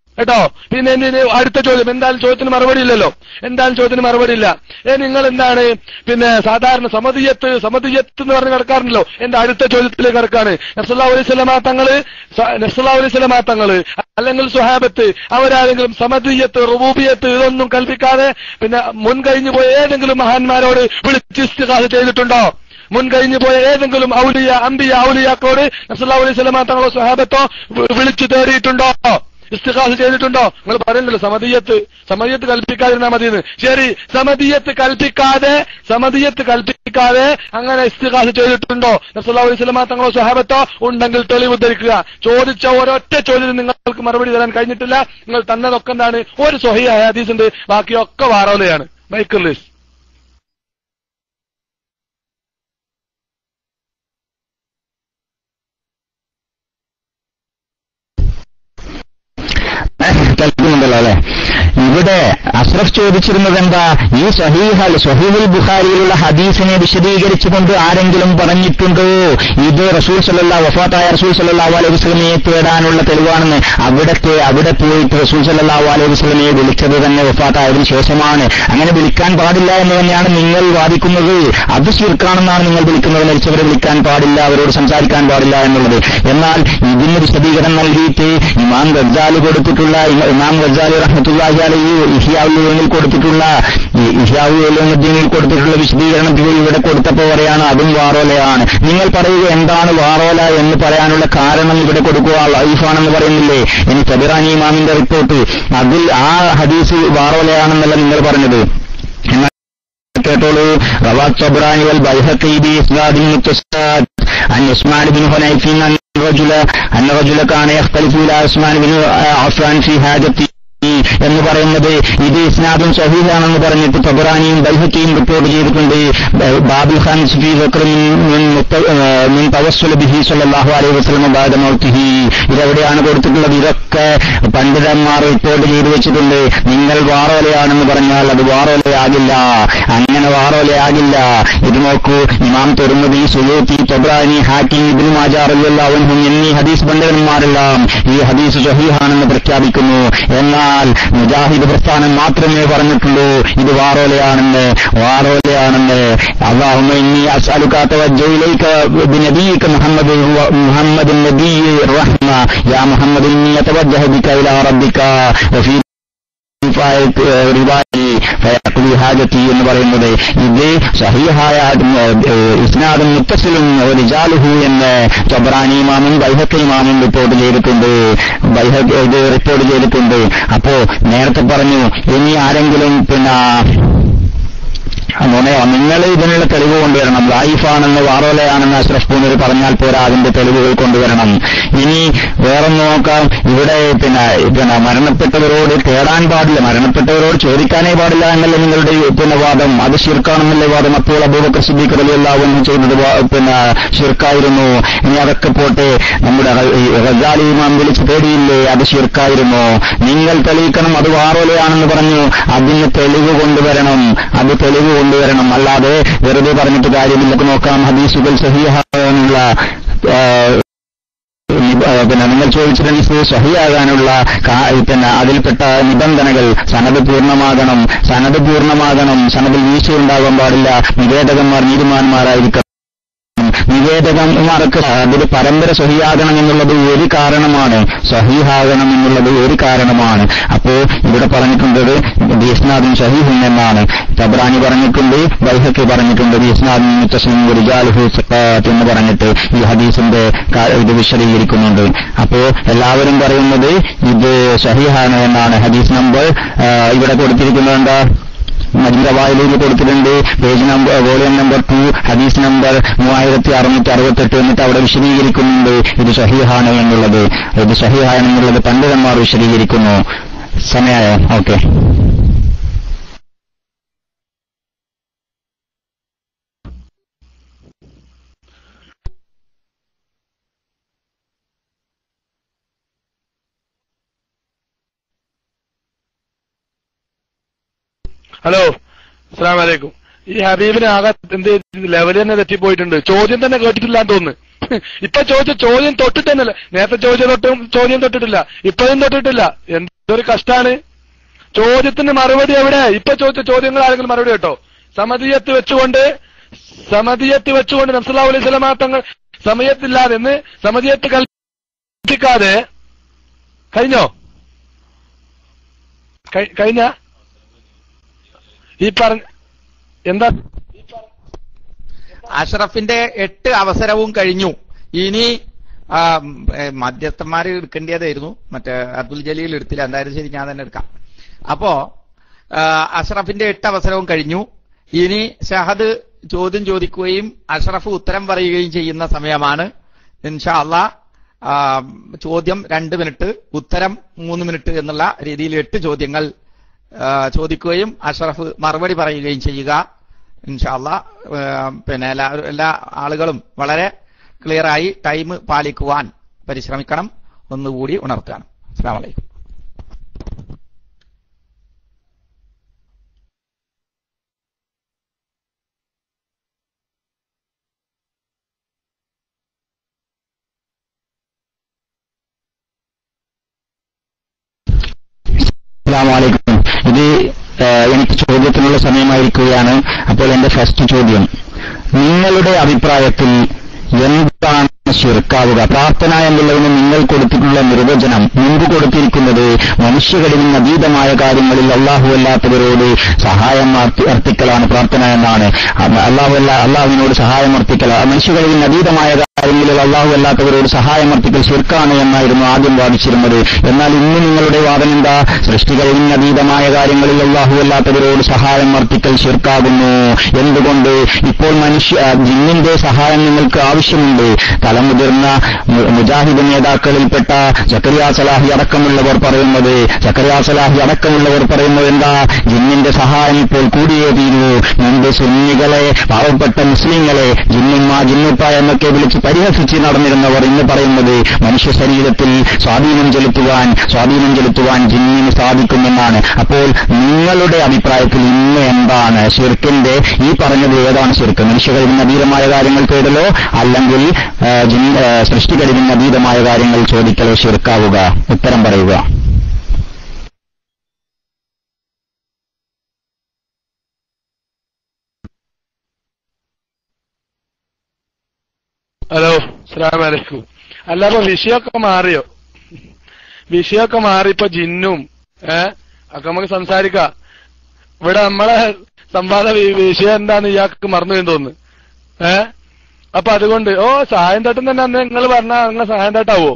കേട്ടോ പിന്നെ എന്തിന് അടുത്ത ചോദ്യം എന്തായാലും ചോദ്യത്തിന് മറുപടി ഇല്ലല്ലോ എന്തായാലും ചോദ്യത്തിന് മറുപടി ഇല്ല ഏ നിങ്ങൾ എന്താണ് പിന്നെ സാധാരണ സമതിയത്ത് സമതിയത്ത് എന്ന് പറഞ്ഞ് കിടക്കാറുണ്ടല്ലോ എന്റെ അടുത്ത ചോദ്യത്തിലേക്ക് കിടക്കാണ് നബ്സല്ലാ അലൈഹി സ്വലമാ തങ്ങള് സ- നബ്സല്ലാ അലൈഹി സ്വലമാ തങ്ങള് അല്ലെങ്കിൽ സുഹാബത്ത് അവരാരെങ്കിലും സമതിയത്ത് റുബൂബിയത്ത് ഇതൊന്നും കൽപ്പിക്കാതെ പിന്നെ മുൻകഴിഞ്ഞു പോയ ഏതെങ്കിലും മഹാന്മാരോട് വിളിച്ച് ഇസ്തിഹാസ ചെയ്തിട്ടുണ്ടോ മുൻകഴിഞ്ഞു പോയ ഏതെങ്കിലും ഔലിയ അമ്പിയ ഔലിയാക്കോട് നബ്സല്ലാ അലൈഹി സ്വലമാ തങ്ങളോ സുഹാബത്തോ വി- വിളിച്ചു തേടിയിട്ടുണ്ടോ ഇസ്തിഖാസ് ചെയ്തിട്ടുണ്ടോ നിങ്ങൾ പറയുന്നല്ലോ സമതീയത്ത് സമതീയത്ത് കൽപ്പിക്കാതിരുന്നാൽ മതിയെന്ന് ശരി സമതീയത്ത് കൽപ്പിക്കാതെ സമതീയത്ത് കൽപ്പിക്കാതെ അങ്ങനെ ഇസ്തിഖാസ് ചെയ്തിട്ടുണ്ടോ നബ്സല്ലാ അലൈഹി സ്വലമാ തങ്ങളോ സഹാബത്തോ ഉണ്ടെങ്കിൽ തെളിവ് ധരിക്കുക ചോദിച്ച ഒരൊറ്റ ചോദ്യത്തിന് നിങ്ങൾക്ക് മറുപടി തരാൻ കഴിഞ്ഞിട്ടില്ല നിങ്ങൾ തന്നതൊക്കെ എന്താണ് ഒരു സ്വഹി ഹദീസ് ഉണ്ട് ബാക്കിയൊക്കെ വാറോലയാണ് മൈക്കിൾ ലിസ് കേൾക്കുന്നുണ്ടല്ലോ അല്ലെ ഇവിടെ അഷ്റഫ് ചോദിച്ചിരുന്നത് എന്താ ഈ സഹീഹൽ സഹീഹുൽ ബുഖാരിയിലുള്ള ഹദീസിനെ വിശദീകരിച്ചുകൊണ്ട് ആരെങ്കിലും പറഞ്ഞിട്ടുണ്ടോ ഇത് റസൂൽ സല്ലാ വഫാത്തായ റസൂൽ സല്ലാഹു അലൈഹി വസ്ലമയെ തേടാനുള്ള തെളിവാണെന്ന് അവിടത്തെ അവിടെ പോയിട്ട് റസൂൽ സല്ലാഹു അലൈഹി വസ്ലമയെ വിളിച്ചത് തന്നെ വഫാത്തായതിനു ശേഷമാണ് അങ്ങനെ വിളിക്കാൻ പാടില്ല എന്ന് തന്നെയാണ് നിങ്ങൾ വാദിക്കുന്നത് അത് ശിർക്കാണെന്നാണ് നിങ്ങൾ വിളിക്കുന്നത് മരിച്ചവരെ വിളിക്കാൻ പാടില്ല അവരോട് സംസാരിക്കാൻ പാടില്ല എന്നുള്ളത് എന്നാൽ ഇതിന് വിശദീകരണം നൽകിയിട്ട് ഇമാം ഗസാലി കൊടുത്തിട്ടുള്ള ഇമ- ഇമാം ഗസാലി റഹ്മത്തുള്ളാഹി അലൈഹി ഇഹിയാവുൽ കൊടുത്തിട്ടുള്ള ഈ ഇഹിയാവുദ്ദീനിൽ കൊടുത്തിട്ടുള്ള വിശദീകരണത്തിൽ ഇവിടെ കൊടുത്തപ്പോൾ പറയാണ് അതും വാറോലയാണ് നിങ്ങൾ പറയുക എന്താണ് വാറോല എന്ന് പറയാനുള്ള കാരണം ഇവിടെ കൊടുക്കുക ലൈഫാണെന്ന് പറയുന്നില്ലേ ഇനി തബിറാനി ഇമാമിന്റെ റിപ്പോർട്ട് അതിൽ ആ ഹദീസ് വാറോലയാണെന്നല്ല നിങ്ങൾ പറഞ്ഞത് എന്നാൽ കേട്ടോളൂ റവാ തബ്രാനി വൽ ബൈഹഖി ബി ഇസ്നാദിൻ മുത്തസാദ് عن عثمان بن حنيف أن الرجل أن الرجل كان يختلف إلى عثمان بن عفان في حاجته എന്ന് പറയുന്നത് ഇത് ഇസ്നാദും സഹീഹാണെന്ന് പറഞ്ഞിട്ട് തബറാനിയും ബൈഹക്കിയും റിപ്പോർട്ട് ചെയ്തിട്ടുണ്ട് ബാബുൽ ഖാൻ സുഫി ബക്കർ മിൻ മുത്ത- ഏഹ് മിൻ തവസ്സുൽ ബിഹി സല്ലല്ലാഹു അലൈഹി വസല്ലം ബാദ മൗത്തിഹി ഇതെവിടെയാണ് കൊടുത്തിട്ടുള്ളത് ഇതൊക്കെ പണ്ഡിതന്മാർ റിപ്പോർട്ട് ചെയ്തു വെച്ചിട്ടുണ്ട് നിങ്ങൾ വാറോലയാണെന്ന് പറഞ്ഞാൽ അത് വാറോലയാകില്ല അങ്ങനെ വാറോലയാകില്ല ഇത് നോക്കൂ ഇമാം തുറമുദി സുയൂത്തി തൊബ്രാനി ഹാക്കിം ഇബിൻ മാജാറിയല്ലാവൻഹും എന്നീ ഹദീസ് പണ്ഡിതന്മാരെല്ലാം ഈ ഹദീസ് സഹീഹാണെന്ന് പ്രഖ്യാപിക്കുന്നു എന്നാൽ മുജാഹിദ് പ്രസ്ഥാനം മാത്രമേ പറഞ്ഞിട്ടുള്ളൂ ഇത് വാറോലയാണെന്ന് വാറോലയാണെന്ന് അള്ളാഹുമ്മ ഇന്നി അസ്അലുക തവജ്ജുഇലൈക ബിനബിയിക മുഹമ്മദ് മുഹമ്മദ് നബി റഹ്മ യാ മുഹമ്മദ് ഇന്നി അതവജ്ജഹു ബിക ഇലാ റബ്ബിക വഫീ റിവായി ഫയഖ്ലി ഹാജത്തി എന്ന് പറയുന്നത് ഇത് സഹീഹായ ഇസ്നാദും മുത്തസിലും റിജാലുഹു എന്ന് ചബറാനി ഇമാമും ബൈഹക്ക ഇമാമും റിപ്പോർട്ട് ചെയ്തിട്ടുണ്ട് ബൈഹക് ഇത് റിപ്പോർട്ട് ചെയ്തിട്ടുണ്ട് അപ്പോ നേരത്തെ പറഞ്ഞു ഇനി ആരെങ്കിലും പിന്നെ നുണയോ നിങ്ങൾ ഇതിനുള്ള തെളിവ് കൊണ്ടുവരണം ലൈഫാണെന്ന് വാറോലയാണെന്ന് അഷ്റഫ് പൂനൂർ പറഞ്ഞാൽ പോരാ അതിന്റെ തെളിവുകൾ കൊണ്ടുവരണം ഇനി വേറൊന്ന് നോക്കാം ഇവിടെ പിന്നെ പിന്നെ മരണപ്പെട്ടവരോട് തേടാൻ പാടില്ല മരണപ്പെട്ടവരോട് ചോദിക്കാനേ പാടില്ല എന്നല്ല നിങ്ങളുടെ ഈ പിന്നെ വാദം അത് ഷിർക്കാണെന്നല്ലേ വാദം അപ്പോൾ അബൂബക്കർ സിദ്ദീഖ് റലി അള്ളാഹുവും ചെയ്തത് വാ- പിന്നെ ഷിർക്കായിരുന്നു ഇനി അതൊക്കെ പോട്ടെ നമ്മുടെ റ- ഈ റസാലി ഇമാം വിളിച്ച് തേടിയില്ലേ അത് ഷിർക്കായിരുന്നു നിങ്ങൾ തെളിയിക്കണം അത് വാറോലയാണെന്ന് പറഞ്ഞു അതിന് തെളിവ് കൊണ്ടുവരണം അത് തെളിവ് കൊണ്ടുവരണം അല്ലാതെ വെറുതെ പറഞ്ഞിട്ട് കാര്യമില്ല ഇപ്പൊ നോക്കാം ഹദീസുകൾ സഹിയാകാനുള്ള പിന്നെ നിങ്ങൾ ചോദിച്ച ഹദീസ് സഹിയാകാനുള്ള കാ- പിന്നെ അതിൽപ്പെട്ട നിബന്ധനകൾ സനത് പൂർണ്ണമാകണം സനത് പൂർണ്ണമാകണം സനതിൽ വീഴ്ചയുണ്ടാകാൻ പാടില്ല നിവേദകന്മാർ നീതിമാന്മാരായിരിക്കണം നിവേദകന്മാർക്ക് അതിൽ പരമ്പര സഹിയാകണം എന്നുള്ളത് ഒരു കാരണമാണ് സഹീഹാകണം എന്നുള്ളത് ഒരു കാരണമാണ് അപ്പോ ഇവിടെ പറഞ്ഞിട്ടുള്ളത് ബീസ്നാദും സഹീഹും എന്നാണ് തബ്രാനി പറഞ്ഞിട്ടുണ്ട് ബൈഹക്കി പറഞ്ഞിട്ടുണ്ട് ബീസ്നാദും മുത്തസ്ലിം റിജാലുഹു സഖാത്ത് എന്ന് പറഞ്ഞിട്ട് ഈ ഹദീസിന്റെ കാ- ഇത് വിശദീകരിക്കുന്നുണ്ട് അപ്പോ എല്ലാവരും പറയുന്നത് ഇത് സഹീഹാണ് എന്നാണ് ഹദീസ് നമ്പർ ആ, ഇവിടെ കൊടുത്തിരിക്കുന്നത് എന്താ മജിറവായിലേക്ക് കൊടുത്തിട്ടുണ്ട് page number volume number two ഹദീസ് നമ്പർ മൂവായിരത്തി അറുന്നൂറ്റി അറുപത്തെട്ട് എന്നിട്ട് അവിടെ വിശദീകരിക്കുന്നുണ്ട് ഇത് സഹിഹാണ് എന്നുള്ളത് ഇത് സഹിഹാണ് എന്നുള്ളത് പണ്ഡിതന്മാർ വിശദീകരിക്കുന്നു സമയായോ ഓക്കെ ഹലോ അസ്സാം വലൈക്കും ഈ ഹബീബിന് ആകെ എന്ത് ലെവൽ തന്നെ തെറ്റിപ്പോയിട്ടുണ്ട് ചോദ്യം തന്നെ കേട്ടിട്ടില്ലാന്ന് തോന്നുന്നു ഇപ്പൊ ചോദിച്ച ചോദ്യം തൊട്ടിട്ട് തന്നെയല്ല നേരത്തെ ചോദ്യം തൊട്ടും ചോദ്യം തൊട്ടിട്ടില്ല ഇപ്പോഴും തൊട്ടിട്ടില്ല എന്ത് ഇതൊരു കഷ്ടാണ് ചോദ്യത്തിന് മറുപടി എവിടെ ഇപ്പൊ ചോദിച്ച ചോദ്യങ്ങൾ ആരെങ്കിലും മറുപടി കേട്ടോ സമതിയത്ത് വെച്ചുകൊണ്ട് സമതിയത്ത് വെച്ചുകൊണ്ട് നബ്സല്ലാ അലൈഹി സ്വലമാ തങ്ങൾ സമയത്തില്ലാതെ എന്ന് സമതിയത്ത് കൽപ്പിക്കാതെ കഴിഞ്ഞോ കഴി- കഴിഞ്ഞ ഈ പറഞ്ഞ എന്താ അഷ്റഫിന്റെ എട്ട് അവസരവും കഴിഞ്ഞു ഇനി ആ, ഏ, മധ്യസ്ഥന്മാര് എടുക്കേണ്ടതായിരുന്നു മറ്റേ അബ്ദുൽ ജലീൽ എടുത്തില്ല എന്തായാലും ശരി ഞാൻ തന്നെ എടുക്കാം അപ്പോ ആ, അഷ്റഫിന്റെ എട്ട് അവസരവും കഴിഞ്ഞു ഇനി ഷഹദ് ചോദ്യം ചോദിക്കുകയും അഷ്റഫ് ഉത്തരം പറയുകയും ചെയ്യുന്ന സമയമാണ് ഇൻഷാ അള്ളാ ആ, ചോദ്യം രണ്ട് മിനിറ്റ് ഉത്തരം മൂന്ന് മിനിറ്റ് എന്നുള്ള രീതിയിൽ എട്ട് ചോദ്യങ്ങൾ ആ, ചോദിക്കുകയും അഷ്റഫ് മറുപടി പറയുകയും ചെയ്യുക ഇൻഷാല്ല പിന്നെ എല്ലാ എല്ലാ ആളുകളും വളരെ ക്ലിയറായി ടൈം പാലിക്കുവാൻ പരിശ്രമിക്കണം ഒന്നുകൂടി ഉണർത്തുകയാണ് അസ്സാം വലൈക്കും അസ്സാമലൈക്കും ഇത് ഏഹ്, എനിക്ക് ചോദ്യത്തിനുള്ള സമയമായിരിക്കുകയാണ് അപ്പോൾ എന്റെ ഫസ്റ്റ് ചോദ്യം നിങ്ങളുടെ അഭിപ്രായത്തിൽ എന്താണ് ശിർക്കാവുക പ്രാർത്ഥന എന്നുള്ളതിന് നിങ്ങൾ കൊടുത്തിട്ടുള്ള നിർവചനം മുമ്പ് കൊടുത്തിരിക്കുന്നത് മനുഷ്യകളിൽ നിന്ന് അതീതമായ കാര്യങ്ങളിൽ അള്ളാഹു അല്ലാത്തവരോട് സഹായം അർത്ഥി- അർത്ഥിക്കലാണ് പ്രാർത്ഥന എന്നാണ് അള്ളാഹു അല്ല അള്ളാഹുവിനോട് സഹായം അർത്ഥിക്കൽ മനുഷ്യകളിൽ നിന്ന് അതീതമായ കാര്യങ്ങളിൽ അള്ളാഹു അല്ലാത്തവരോട് സഹായം അർത്ഥിക്കൽ ശിർക്കാണ് എന്നായിരുന്നു ആദ്യം വാദിച്ചിരുന്നത് എന്നാൽ ഇന്ന് നിങ്ങളുടെ വാദം എന്താ സൃഷ്ടികളിൽ നിന്ന് അതീതമായ കാര്യങ്ങളിൽ അള്ളാഹു അല്ലാത്തവരോട് സഹായം അർത്ഥിക്കൽ ശിർക്കാകുന്നു എന്തുകൊണ്ട് ഇപ്പോൾ മനുഷ്യ ആ, ജിന്നിന്റെ സഹായം നിങ്ങൾക്ക് ആവശ്യമുണ്ട് തലമുതിർന്ന മു- മുജാഹിദ് നേതാക്കളിൽപ്പെട്ട ജക്കരിയ സലാഹി അടക്കമുള്ളവർ പറയുന്നത് ജക്കരിയ സലാഹി അടക്കമുള്ളവർ പറയുന്നത് എന്താ ജിന്നിന്റെ സഹായം ഇപ്പോൾ കൂടിയേ തീരൂ മുമ്പ് സുന്നികളെ പാവപ്പെട്ട മുസ്ലിങ്ങളെ ജിന്നുമ്മ ജിന്നുപ്പ എന്നൊക്കെ വിളിച്ച് പരിഹസിച്ച് നടന്നിരുന്നവർ ഇന്ന് പറയുന്നത് മനുഷ്യ ശരീരത്തിൽ സ്വാധീനം ചെലുത്തുവാൻ സ്വാധീനം ചെലുത്തുവാൻ ജിന്നിന് സാധിക്കുമെന്നാണ് അപ്പോൾ നിങ്ങളുടെ അഭിപ്രായത്തിൽ ഇന്ന് എന്താണ് ഷിർക്കിന്റെ ഈ പറഞ്ഞത് ഏതാണ് ഷിർക്ക് മനുഷ്യകളിൽ നിന്ന് അതീതമായ കാര്യങ്ങൾ തേടലോ അല്ലെങ്കിൽ ആ, ജിൻ- ആ, സൃഷ്ടികളിൽ നിന്ന് അതീതമായ കാര്യങ്ങൾ ചോദിക്കലോ ഷിർക്കാവുക ഉത്തരം പറയുക ഹലോ അസ്സലാമു അലൈക്കും അല്ല അപ്പൊ വിഷയമൊക്കെ മാറിയോ വിഷയമൊക്കെ മാറി ഇപ്പൊ ജിന്നും ഏ ഒക്കെ നമുക്ക് സംസാരിക്കാം ഇവിടെ നമ്മളെ സംവാദ വി- വിഷയം എന്താന്ന് ഇയാൾക്ക് മറന്നു എന്ന് തോന്നുന്നു ഏ അപ്പൊ അതുകൊണ്ട് ഓ സഹായം തട്ടം തന്നെ അന്ന് നിങ്ങൾ പറഞ്ഞാൽ നിങ്ങൾ സഹായം തട്ടാവോ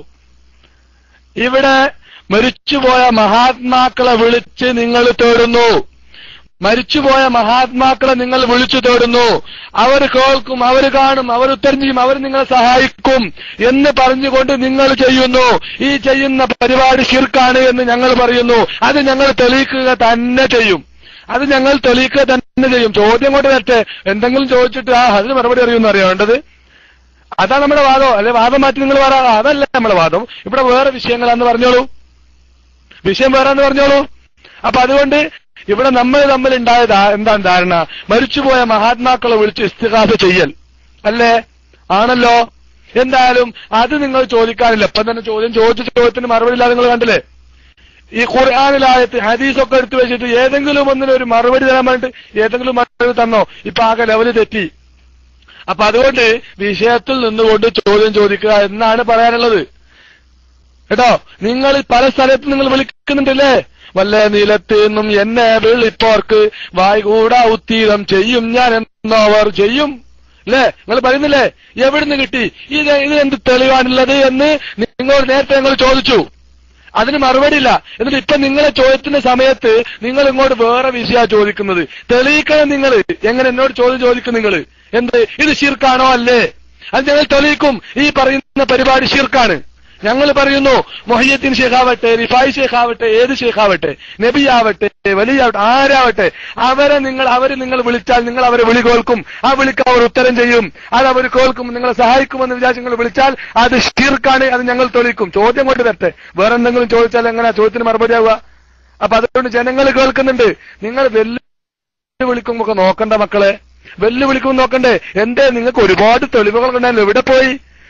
ഇവിടെ മരിച്ചുപോയ മഹാത്മാക്കളെ വിളിച്ച് നിങ്ങൾ തേടുന്നു മരിച്ചുപോയ മഹാത്മാക്കളെ നിങ്ങൾ വിളിച്ചു തേടുന്നു അവർ കേൾക്കും അവർ കാണും അവർ ഉത്തരം ചെയ്യും അവർ നിങ്ങളെ സഹായിക്കും എന്ന് പറഞ്ഞുകൊണ്ട് നിങ്ങൾ ചെയ്യുന്നു ഈ ചെയ്യുന്ന പരിപാടി ശിർക്കാണ് എന്ന് ഞങ്ങൾ പറയുന്നു അത് ഞങ്ങൾ തെളിയിക്കുക തന്നെ ചെയ്യും അത് ഞങ്ങൾ തെളിയിക്കുക തന്നെ ചെയ്യും ചോദ്യം കൊണ്ട് തരട്ടെ എന്തെങ്കിലും ചോദിച്ചിട്ട് ആ അതിന് മറുപടി അറിയുമെന്ന് അറിയേണ്ടത് അതാണ് നമ്മുടെ വാദം അല്ലെ വാദം മാറ്റി നിങ്ങൾ പറ അതല്ല നമ്മുടെ വാദം ഇവിടെ വേറെ വിഷയങ്ങളാന്ന് പറഞ്ഞോളൂ വിഷയം വേറെ എന്ന് പറഞ്ഞോളൂ അപ്പൊ അതുകൊണ്ട് ഇവിടെ നമ്മൾ തമ്മിൽ ഉണ്ടായ ധാ- എന്താണ് ധാരണ മരിച്ചുപോയ മഹാത്മാക്കളെ വിളിച്ച് ഇസ്തിഹാസ ചെയ്യൽ അല്ലേ ആണല്ലോ എന്തായാലും അത് നിങ്ങൾ ചോദിക്കാനില്ല ഇപ്പം തന്നെ ചോദ്യം ചോദിച്ച ചോദ്യത്തിന് മറുപടി ഇല്ലാതെ നിങ്ങൾ കണ്ടില്ലേ ഈ ഖുർആാനിലായത്ത് ഹദീസൊക്കെ എടുത്തു വെച്ചിട്ട് ഏതെങ്കിലും ഒന്നിന് ഒരു മറുപടി തരാൻ വേണ്ടിട്ട് ഏതെങ്കിലും മറുപടി തന്നോ ഇപ്പൊ ആകെ ലെവല് തെറ്റി അപ്പൊ അതുകൊണ്ട് വിഷയത്തിൽ നിന്നുകൊണ്ട് ചോദ്യം ചോദിക്കുക എന്നാണ് പറയാനുള്ളത് കേട്ടോ നിങ്ങൾ പല സ്ഥലത്ത് നിങ്ങൾ വിളിക്കുന്നുണ്ടല്ലേ വല്ല നിലത്ത് നിന്നും എന്നെ വിളിപ്പോർക്ക് വായ്കൂടാ ഉത്തീരം ചെയ്യും ഞാൻ എന്നവർ ചെയ്യും അല്ലേ നിങ്ങൾ പറയുന്നില്ലേ എവിടുന്ന് കിട്ടി ഇത് ഇതിനെന്ത് തെളിവാണുള്ളത് എന്ന് നിങ്ങൾ നേരത്തെ നിങ്ങൾ ചോദിച്ചു അതിന് മറുപടിയില്ല എന്നിട്ട് ഇപ്പൊ നിങ്ങളെ ചോദ്യത്തിന്റെ സമയത്ത് നിങ്ങൾ ഇങ്ങോട്ട് വേറെ വിഷയ ചോദിക്കുന്നത് തെളിയിക്കണം നിങ്ങൾ എങ്ങനെ എന്നോട് ചോദ്യം ചോദിക്കും നിങ്ങൾ എന്ത് ഇത് ഷിർക്കാണോ അല്ലേ അത് ഞങ്ങൾ തെളിയിക്കും ഈ പറയുന്ന പരിപാടി ഷിർക്കാണ് ഞങ്ങൾ പറയുന്നു മൊഹിയത്തിൻ ഷേഖാവട്ടെ റിഫായി ഷേഖാവട്ടെ ഏത് ഷേഖാവട്ടെ നബിയാവട്ടെ വലിയാവട്ടെ ആരാവട്ടെ അവരെ നിങ്ങൾ അവര് നിങ്ങൾ വിളിച്ചാൽ നിങ്ങൾ അവരെ വിളി കേൾക്കും ആ വിളിക്ക് അവർ ഉത്തരം ചെയ്യും അത് അവർ കേൾക്കും നിങ്ങളെ സഹായിക്കുമെന്ന് വിചാരിച്ച് നിങ്ങൾ വിളിച്ചാൽ അത് ഷിർക്കാണ് അത് ഞങ്ങൾ തെളിയിക്കും ചോദ്യം കൊണ്ട് തരട്ടെ വേറെ എന്തെങ്കിലും ചോദിച്ചാൽ എങ്ങനെ ചോദ്യത്തിന് മറുപടി ആവുക അപ്പൊ അതുകൊണ്ട് ജനങ്ങൾ കേൾക്കുന്നുണ്ട് നിങ്ങൾ വെല്ലു വിളിക്കുമ്പോ ഒക്കെ നോക്കണ്ട മക്കളെ വെല്ലു വിളിക്കുമ്പോൾ നോക്കണ്ടേ എന്തേ നിങ്ങൾക്ക് ഒരുപാട് തെളിവുകൾ ഉണ്ടായിരുന്നു എവിടെ പോയി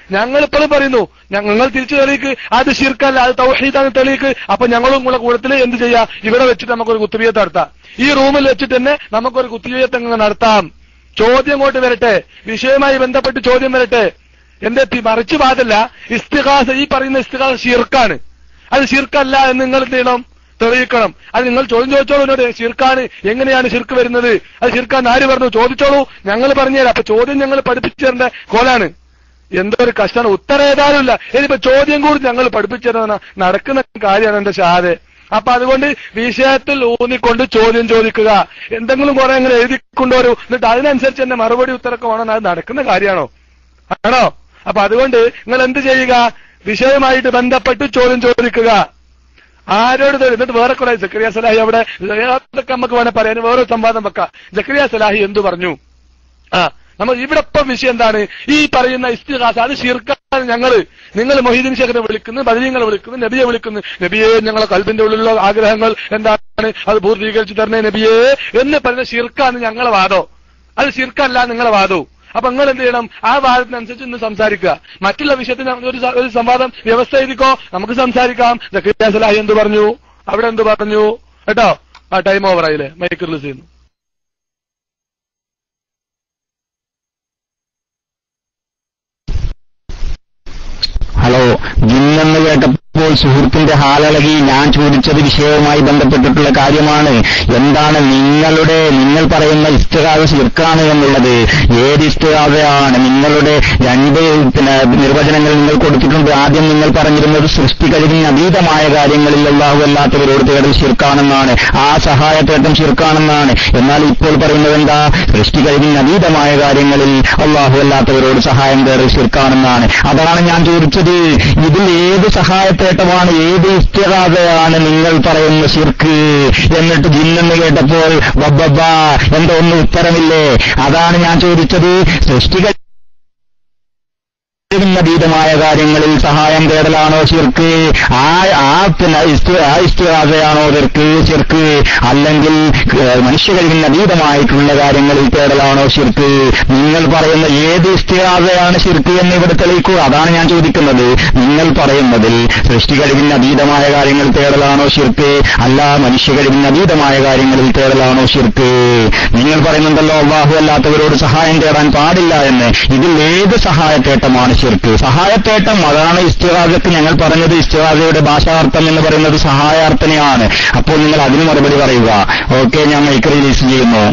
ഞങ്ങൾ ഇപ്പോഴും പറയുന്നു ഞങ്ങൾ തിരിച്ചു തെളിയിക്ക് അത് ശിർക്കല്ല അത് തൗഹീദാണ് തെളിയിക്ക് അപ്പൊ ഞങ്ങളും കൂടെ കൂടത്തിൽ എന്ത് ചെയ്യാ ഇവിടെ വെച്ചിട്ട് നമുക്കൊരു കുത്തുബിയത്ത് നടത്താം ഈ റൂമിൽ വെച്ചിട്ട് തന്നെ നമുക്കൊരു കുത്തുബിയത്ത് അങ്ങ് നടത്താം ചോദ്യം കൊണ്ട് വരട്ടെ വിഷയവുമായി ബന്ധപ്പെട്ട് ചോദ്യം വരട്ടെ എന്റെ തി- മറിച്ച് പാടില്ല ഇസ്തിഹാസ ഈ പറയുന്ന ഇസ്തിഹാസ ഷിർക്കാണ് അത് ഷിർക്കല്ല എന്ന് നിങ്ങൾ എന്ത് ചെയ്യണം തെളിയിക്കണം അത് നിങ്ങൾ ചോദ്യം ചോദിച്ചോളൂ എന്നോട് ഷിർക്കാണ് എങ്ങനെയാണ് ഷിർക്ക് വരുന്നത് അത് ഷിർക്കാന്ന് ആര് പറഞ്ഞു ചോദിച്ചോളൂ ഞങ്ങൾ പറഞ്ഞുതരാം അപ്പൊ ചോദ്യം ഞങ്ങൾ പഠിപ്പിച്ചു തരേണ്ട കോലാണ് എന്തൊരു കഷ്ടമാണ് ഉത്തരം ഏതാനുമില്ല ഇനിയിപ്പോ ചോദ്യം കൂടി ഞങ്ങൾ പഠിപ്പിച്ചു തരുന്ന നടക്കുന്ന കാര്യമാണ് എന്റെ ഷാദെ അപ്പൊ അതുകൊണ്ട് വിഷയത്തിൽ ഊന്നിക്കൊണ്ട് ചോദ്യം ചോദിക്കുക എന്തെങ്കിലും കുറെ അങ്ങനെ എഴുതിക്കൊണ്ടുവരൂ എന്നിട്ട് അതിനനുസരിച്ച് തന്നെ മറുപടി ഉത്തരമൊക്കെ വേണം അത് നടക്കുന്ന കാര്യമാണോ ആണോ അപ്പൊ അതുകൊണ്ട് നിങ്ങൾ എന്ത് ചെയ്യുക വിഷയമായിട്ട് ബന്ധപ്പെട്ട് ചോദ്യം ചോദിക്കുക ആരോട് തരും എന്നിട്ട് വേറെ കുറെ ജക്കരിയ സലാഹി അവിടെ അതൊക്കെ നമുക്ക് വേണേ പറയാൻ വേറെ സംവാദം വെക്കാം ജക്കരിയ സലാഹി എന്തു പറഞ്ഞു ആ നമ്മൾ ഇവിടെ ഇപ്പം വിഷയം എന്താണ് ഈ പറയുന്ന ഇസ്തിഹാസ അത് ശിർക്കാണ് ഞങ്ങള് നിങ്ങൾ മൊഹീദ്ദീൻ ശേഖരെ വിളിക്കുന്നു ബദരീങ്ങളെ വിളിക്കുന്നു നബിയെ വിളിക്കുന്നു നബിയെ ഞങ്ങളെ കൽബിന്റെ ഉള്ളിലുള്ള ആഗ്രഹങ്ങൾ എന്താണ് അത് പൂർത്തീകരിച്ചു തരണേ നബിയെ എന്ന് പറയുന്ന ശിർക്കാണ് ഞങ്ങളെ വാദം അത് ശിർക്കല്ല നിങ്ങളെ വാദവും അപ്പൊ നിങ്ങൾ എന്ത് ചെയ്യണം ആ വാദത്തിനനുസരിച്ച് ഇന്ന് സംസാരിക്കുക മറ്റുള്ള വിഷയത്തിന് ഒരു സ- ഒരു സംവാദം വ്യവസ്ഥ എഴുതിക്കോ നമുക്ക് സംസാരിക്കാം ജക്കരിയ സലാഹി എന്ത് പറഞ്ഞു അവിടെ എന്ത് പറഞ്ഞു കേട്ടോ ആ ടൈം ഓവർ ആയില്ലേ മൈക്ക് റിലീസ് ചെയ്യുന്നു ഹലോ ജിന്നെന്ന് കേട്ടപ്പോൾ സുഹൃത്തിന്റെ ഹാലളകി ഞാൻ ചോദിച്ചത് വിഷയവുമായി ബന്ധപ്പെട്ടിട്ടുള്ള കാര്യമാണ് എന്താണ് നിങ്ങളുടെ നിങ്ങൾ പറയുന്ന ഇസ്തിഹാദ ശിർക്കാണ് എന്നുള്ളത് ഏത് ഇസ്തിഹാദയാണ് നിങ്ങളുടെ രണ്ട് പിന്നെ നിർവചനങ്ങൾ നിങ്ങൾ കൊടുത്തിട്ടുണ്ട് ആദ്യം നിങ്ങൾ പറഞ്ഞിരുന്നത് സൃഷ്ടി കഴിവിന് അതീതമായ കാര്യങ്ങളിൽ അള്ളാഹു അല്ലാത്തവരോട് തേടൽ ശിർക്കാണെന്നാണ് ആ സഹായത്തേട്ടം ശിർക്കാണെന്നാണ് എന്നാൽ ഇപ്പോൾ പറയുന്നത് എന്താ സൃഷ്ടി കഴിവിന് അതീതമായ കാര്യങ്ങളിൽ അള്ളാഹു അല്ലാത്തവരോട് സഹായം തേടൽ ശിർക്കാണെന്നാണ് അതാണ് ഞാൻ ചോദിച്ചത് ഇതിൽ ഏത് സഹായത്തേട്ടമാണ് ഏത് ഇഷ്ടകാതയാണ് നിങ്ങൾ പറയുന്ന ശിർക്ക് എന്നിട്ട് ജിന്നെന്ന് കേട്ടപ്പോൾ ബബ്ബബ്ബ എന്താ ഒന്നും ഉത്തരമില്ലേ അതാണ് ഞാൻ ചോദിച്ചത് സൃഷ്ടികൾ അതീതമായ കാര്യങ്ങളിൽ സഹായം തേടലാണോ ചിർക്ക് ആ ആ പിന്നെ ഇസ്തി- ആ ഇസ്തിഹാസയാണോ ചിർക്ക് ചിർക്ക് അല്ലെങ്കിൽ ഏഹ്, മനുഷ്യകരിൽ അതീതമായിട്ടുള്ള കാര്യങ്ങളിൽ തേടലാണോ ചിർക്ക് നിങ്ങൾ പറയുന്ന ഏത് ഇസ്തിഹാസയാണ് ചിർക്ക് എന്ന് ഇവിടെ തെളിയിക്കുക അതാണ് ഞാൻ ചോദിക്കുന്നത് നിങ്ങൾ പറയുന്നതിൽ സൃഷ്ടികഴിവിന് അതീതമായ കാര്യങ്ങൾ തേടലാണോ ചിർക്ക് അല്ല മനുഷ്യകരിൽ അതീതമായ കാര്യങ്ങളിൽ തേടലാണോ ചിർക്ക് നിങ്ങൾ പറയുന്നുണ്ടല്ലോ അള്ളാഹു അല്ലാത്തവരോട് സഹായം തേടാൻ പാടില്ല എന്ന് ഇതിൽ ഏത് സഹായത്തേട്ടമാണ് ശിർക്ക് സഹായത്തേട്ടം അതാണ് ഇസ്തിഹാസക്ക് ഞങ്ങൾ പറഞ്ഞത് ഇസ്തിഹാസയുടെ ഭാഷാർത്ഥം എന്ന് പറയുന്നത് സഹായാർത്ഥനയാണ് അപ്പോൾ നിങ്ങൾ അതിന് മറുപടി പറയുക ഓക്കെ ഞാൻ മൈക്ക് റിലീസ് ചെയ്യുന്നു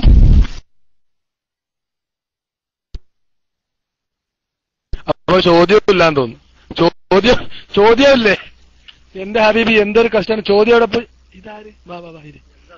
അപ്പൊ ചോദ്യമില്ലാന്ന് തോന്നുന്നു ചോദ്യം ചോദ്യമല്ലേ എന്റെ ഹബീബി എന്തൊരു കഷ്ടമാണ് ചോദ്യം അവിടെ പോയി ഇതാര് വാ വാ വാ ഇത്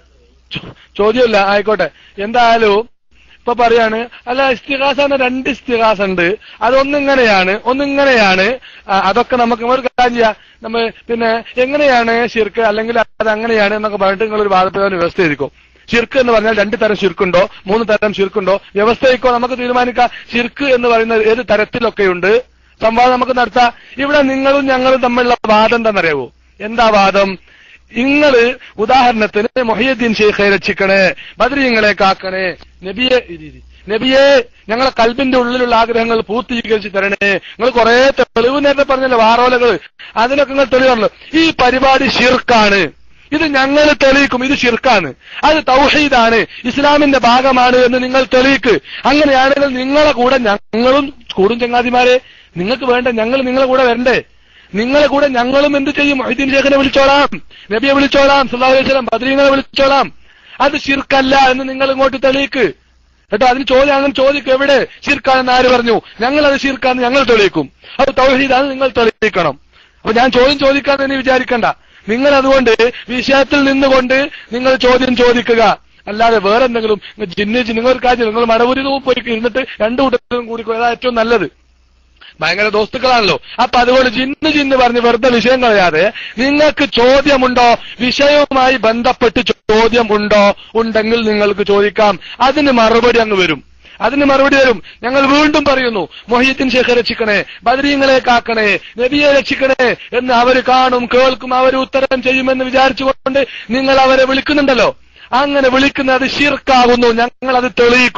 ചോ- ചോദ്യമില്ല ആയിക്കോട്ടെ എന്തായാലും ഇപ്പൊ പറയാണ് അല്ല ഇസ്തിഹാസ എന്ന രണ്ട് ഇസ്തിഹാസ ഉണ്ട് അതൊന്നിങ്ങനെയാണ് ഒന്നിങ്ങനെയാണ് ആ, അതൊക്കെ നമുക്ക് ഒരു കാര്യം ചെയ്യാം നമ്മ പിന്നെ എങ്ങനെയാണ് ഷിർക്ക് അല്ലെങ്കിൽ അത് അങ്ങനെയാണ് എന്നൊക്കെ പറഞ്ഞിട്ട് നിങ്ങൾ ഒരു വാദപ്രകാരം വ്യവസ്ഥ എഴുതിക്കോ ഷിർക്ക് എന്ന് പറഞ്ഞാൽ രണ്ട് തരം ഷിർക്കുണ്ടോ മൂന്ന് തരം ഷിർക്കുണ്ടോ വ്യവസ്ഥയ്ക്കോ നമുക്ക് തീരുമാനിക്കാം ഷിർക്ക് എന്ന് പറയുന്ന ഏത് തരത്തിലൊക്കെയുണ്ട് സംവാദം നമുക്ക് നടത്താം ഇവിടെ നിങ്ങളും ഞങ്ങളും തമ്മിലുള്ള വാദം എന്താണെന്നറിയാവോ എന്താ വാദം നിങ്ങള് ഉദാഹരണത്തിന് മൊഹിയുദ്ദീൻ ഷെയ്ഖെ രക്ഷിക്കണേ ബദ്രീങ്ങളെ കാക്കണേ നബിയെ ഇരി, ഇരി. നബിയെ ഞങ്ങളെ കൽബിന്റെ ഉള്ളിലുള്ള ആഗ്രഹങ്ങൾ പൂർത്തീകരിച്ച് തരണേ നിങ്ങൾ കുറെ തെളിവ് നേരത്തെ പറഞ്ഞല്ലോ വാറോലകൾ അതിനൊക്കെ നിങ്ങൾ തെളിവാണല്ലോ ഈ പരിപാടി ഷിർക്കാണ് ഇത് ഞങ്ങൾ തെളിയിക്കും ഇത് ഷിർക്കാണ് അത് തൗഹീദാണ് ഇസ്ലാമിന്റെ ഭാഗമാണ് എന്ന് നിങ്ങൾ തെളിയിക്ക് അങ്ങനെയാണെങ്കിൽ നിങ്ങളെ കൂടെ ഞങ്ങളും കൂടും ചങ്ങാതിമാരെ നിങ്ങൾക്ക് വേണ്ട ഞങ്ങൾ നിങ്ങളെ കൂടെ വരണ്ടേ നിങ്ങളെ കൂടെ ഞങ്ങളും എന്ത് ചെയ്യും മൊഹീദ്ദീൻ ഷേഖിനെ വിളിച്ചോളാം നബിയെ വിളിച്ചോളാം സുല്ലാഹു അലൈഹി സ്വലം ബദ്രീങ്ങളെ വിളിച്ചോളാം അത് ഷിർക്കല്ല എന്ന് നിങ്ങൾ ഇങ്ങോട്ട് തെളിയിക്ക് കേട്ടോ അതിന് ചോദ്യം അങ്ങനെ ചോദിക്കും എവിടെ ഷിർക്കാണെന്ന് ആര് പറഞ്ഞു ഞങ്ങൾ അത് ഷിർക്കാന്ന് ഞങ്ങൾ തെളിയിക്കും അത് തൗഹീദാണ് നിങ്ങൾ തെളിയിക്കണം അപ്പൊ ഞാൻ ചോദ്യം ചോദിക്കാന്ന് ഇനി വിചാരിക്കണ്ട നിങ്ങൾ അതുകൊണ്ട് വിഷയത്തിൽ നിന്നുകൊണ്ട് നിങ്ങൾ ചോദ്യം ചോദിക്കുക അല്ലാതെ വേറെ എന്തെങ്കിലും ജിന്ന് നിങ്ങൾ ഒരു കാര്യം നിങ്ങൾ മടവൂരി പോയി ഇരുന്നിട്ട് രണ്ടു കൂട്ടത്തിലും കൂടി അതാ ഏറ്റവും നല്ലത് ഭയങ്കര ദോസ്തുക്കളാണല്ലോ അപ്പൊ അതുകൊണ്ട് ജിന്ന് ജിന്ന് പറഞ്ഞ് വെറുതെ വിഷയം കളയാതെ നിങ്ങൾക്ക് ചോദ്യമുണ്ടോ വിഷയവുമായി ബന്ധപ്പെട്ട് ചോദ്യം ഉണ്ടോ ഉണ്ടെങ്കിൽ നിങ്ങൾക്ക് ചോദിക്കാം അതിന് മറുപടി അങ്ങ് വരും അതിന് മറുപടി വരും ഞങ്ങൾ വീണ്ടും പറയുന്നു മൊഹീദ്ദീൻ ഷേഖ് രക്ഷിക്കണേ ബദരീങ്ങളെ കാക്കണേ നബിയെ രക്ഷിക്കണേ എന്ന് അവർ കാണും കേൾക്കും അവർ ഉത്തരം ചെയ്യുമെന്ന് വിചാരിച്ചുകൊണ്ട് നിങ്ങൾ അവരെ വിളിക്കുന്നുണ്ടല്ലോ അങ്ങനെ വിളിക്കുന്നത് ഷിർക്കാകുന്നു ഞങ്ങൾ അത് തെളിയിക്കും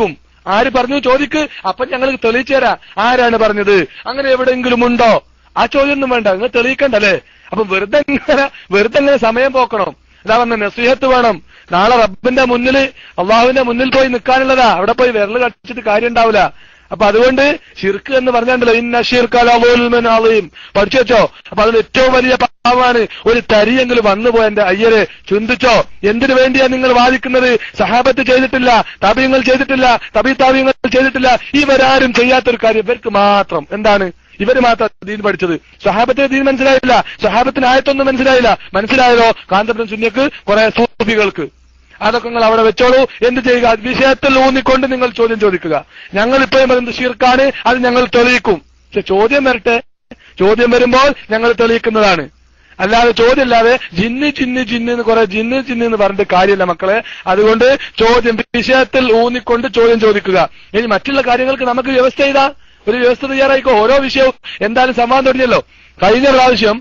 ആര് പറഞ്ഞു ചോദിക്ക് അപ്പൊ ഞങ്ങൾ തെളിയിച്ചു തരാം ആരാണ് പറഞ്ഞത് അങ്ങനെ എവിടെയെങ്കിലും ഉണ്ടോ ആ ചോദ്യം ഒന്നും വേണ്ട നിങ്ങൾ തെളിയിക്കണ്ടല്ലേ അപ്പൊ വെറുതെ ഇങ്ങനെ വെറുതെ ഇങ്ങനെ സമയം പോക്കണം ഇതാ പറഞ്ഞ നസീഹത്ത് വേണം നാളെ റബ്ബിന്റെ മുന്നിൽ അള്ളാഹുവിന്റെ മുന്നിൽ പോയി നിൽക്കാനുള്ളതാ അവിടെ പോയി വിരൽ കടിച്ചിട്ട് കാര്യം ഉണ്ടാവില്ല അപ്പൊ അതുകൊണ്ട് ഷിർക്ക് എന്ന് പറഞ്ഞാണ്ടല്ലോ ഇന്ന ഷിർക്കാലും പഠിച്ചു വെച്ചോ അപ്പൊ അതിന് ഏറ്റവും വലിയ പാവമാണ് ഒരു തരിയെങ്കിലും വന്നു പോയ എന്റെ അയ്യര് ചിന്തിച്ചോ എന്തിനു വേണ്ടിയാ നിങ്ങൾ വാദിക്കുന്നത് സഹാബത്ത് ചെയ്തിട്ടില്ല തബീങ്ങൾ ചെയ്തിട്ടില്ല തബി താബീങ്ങൾ ചെയ്തിട്ടില്ല ഇവരാരും ചെയ്യാത്തൊരു കാര്യം ഇവർക്ക് മാത്രം എന്താണ് ഇവര് മാത്രം ദീൻ പഠിച്ചത് സഹാബത്തിന് ദീൻ മനസ്സിലായില്ല സഹാബത്തിന് ആയത്തൊന്നും മനസ്സിലായില്ല മനസ്സിലായല്ലോ കാന്തപുരം സുന്യക്ക് കുറെ സൂഫികൾക്ക് അതൊക്കെ നിങ്ങൾ അവിടെ വെച്ചോളൂ എന്ത് ചെയ്യുക വിഷയത്തിൽ ഊന്നിക്കൊണ്ട് നിങ്ങൾ ചോദ്യം ചോദിക്കുക ഞങ്ങൾ ഇപ്പോഴും പറയുന്നത് ഷിർക്കാണ് അത് ഞങ്ങൾ തെളിയിക്കും പക്ഷെ ചോദ്യം വരട്ടെ ചോദ്യം വരുമ്പോൾ ഞങ്ങൾ തെളിയിക്കുന്നതാണ് അല്ലാതെ ചോദ്യമില്ലാതെ ജിന്ന് ജിന്ന് ജിന്ന് എന്ന് കുറെ ജിന്ന് ജിന്ന് എന്ന് പറഞ്ഞിട്ട് കാര്യമില്ല മക്കളെ അതുകൊണ്ട് ചോദ്യം വിഷയത്തിൽ ഊന്നിക്കൊണ്ട് ചോദ്യം ചോദിക്കുക ഇനി മറ്റുള്ള കാര്യങ്ങൾക്ക് നമുക്ക് വ്യവസ്ഥ ചെയ്താ ഒരു വ്യവസ്ഥ തയ്യാറായിക്കോ ഓരോ വിഷയവും എന്തായാലും സംവാദം തുടങ്ങിയല്ലോ കഴിഞ്ഞ പ്രാവശ്യം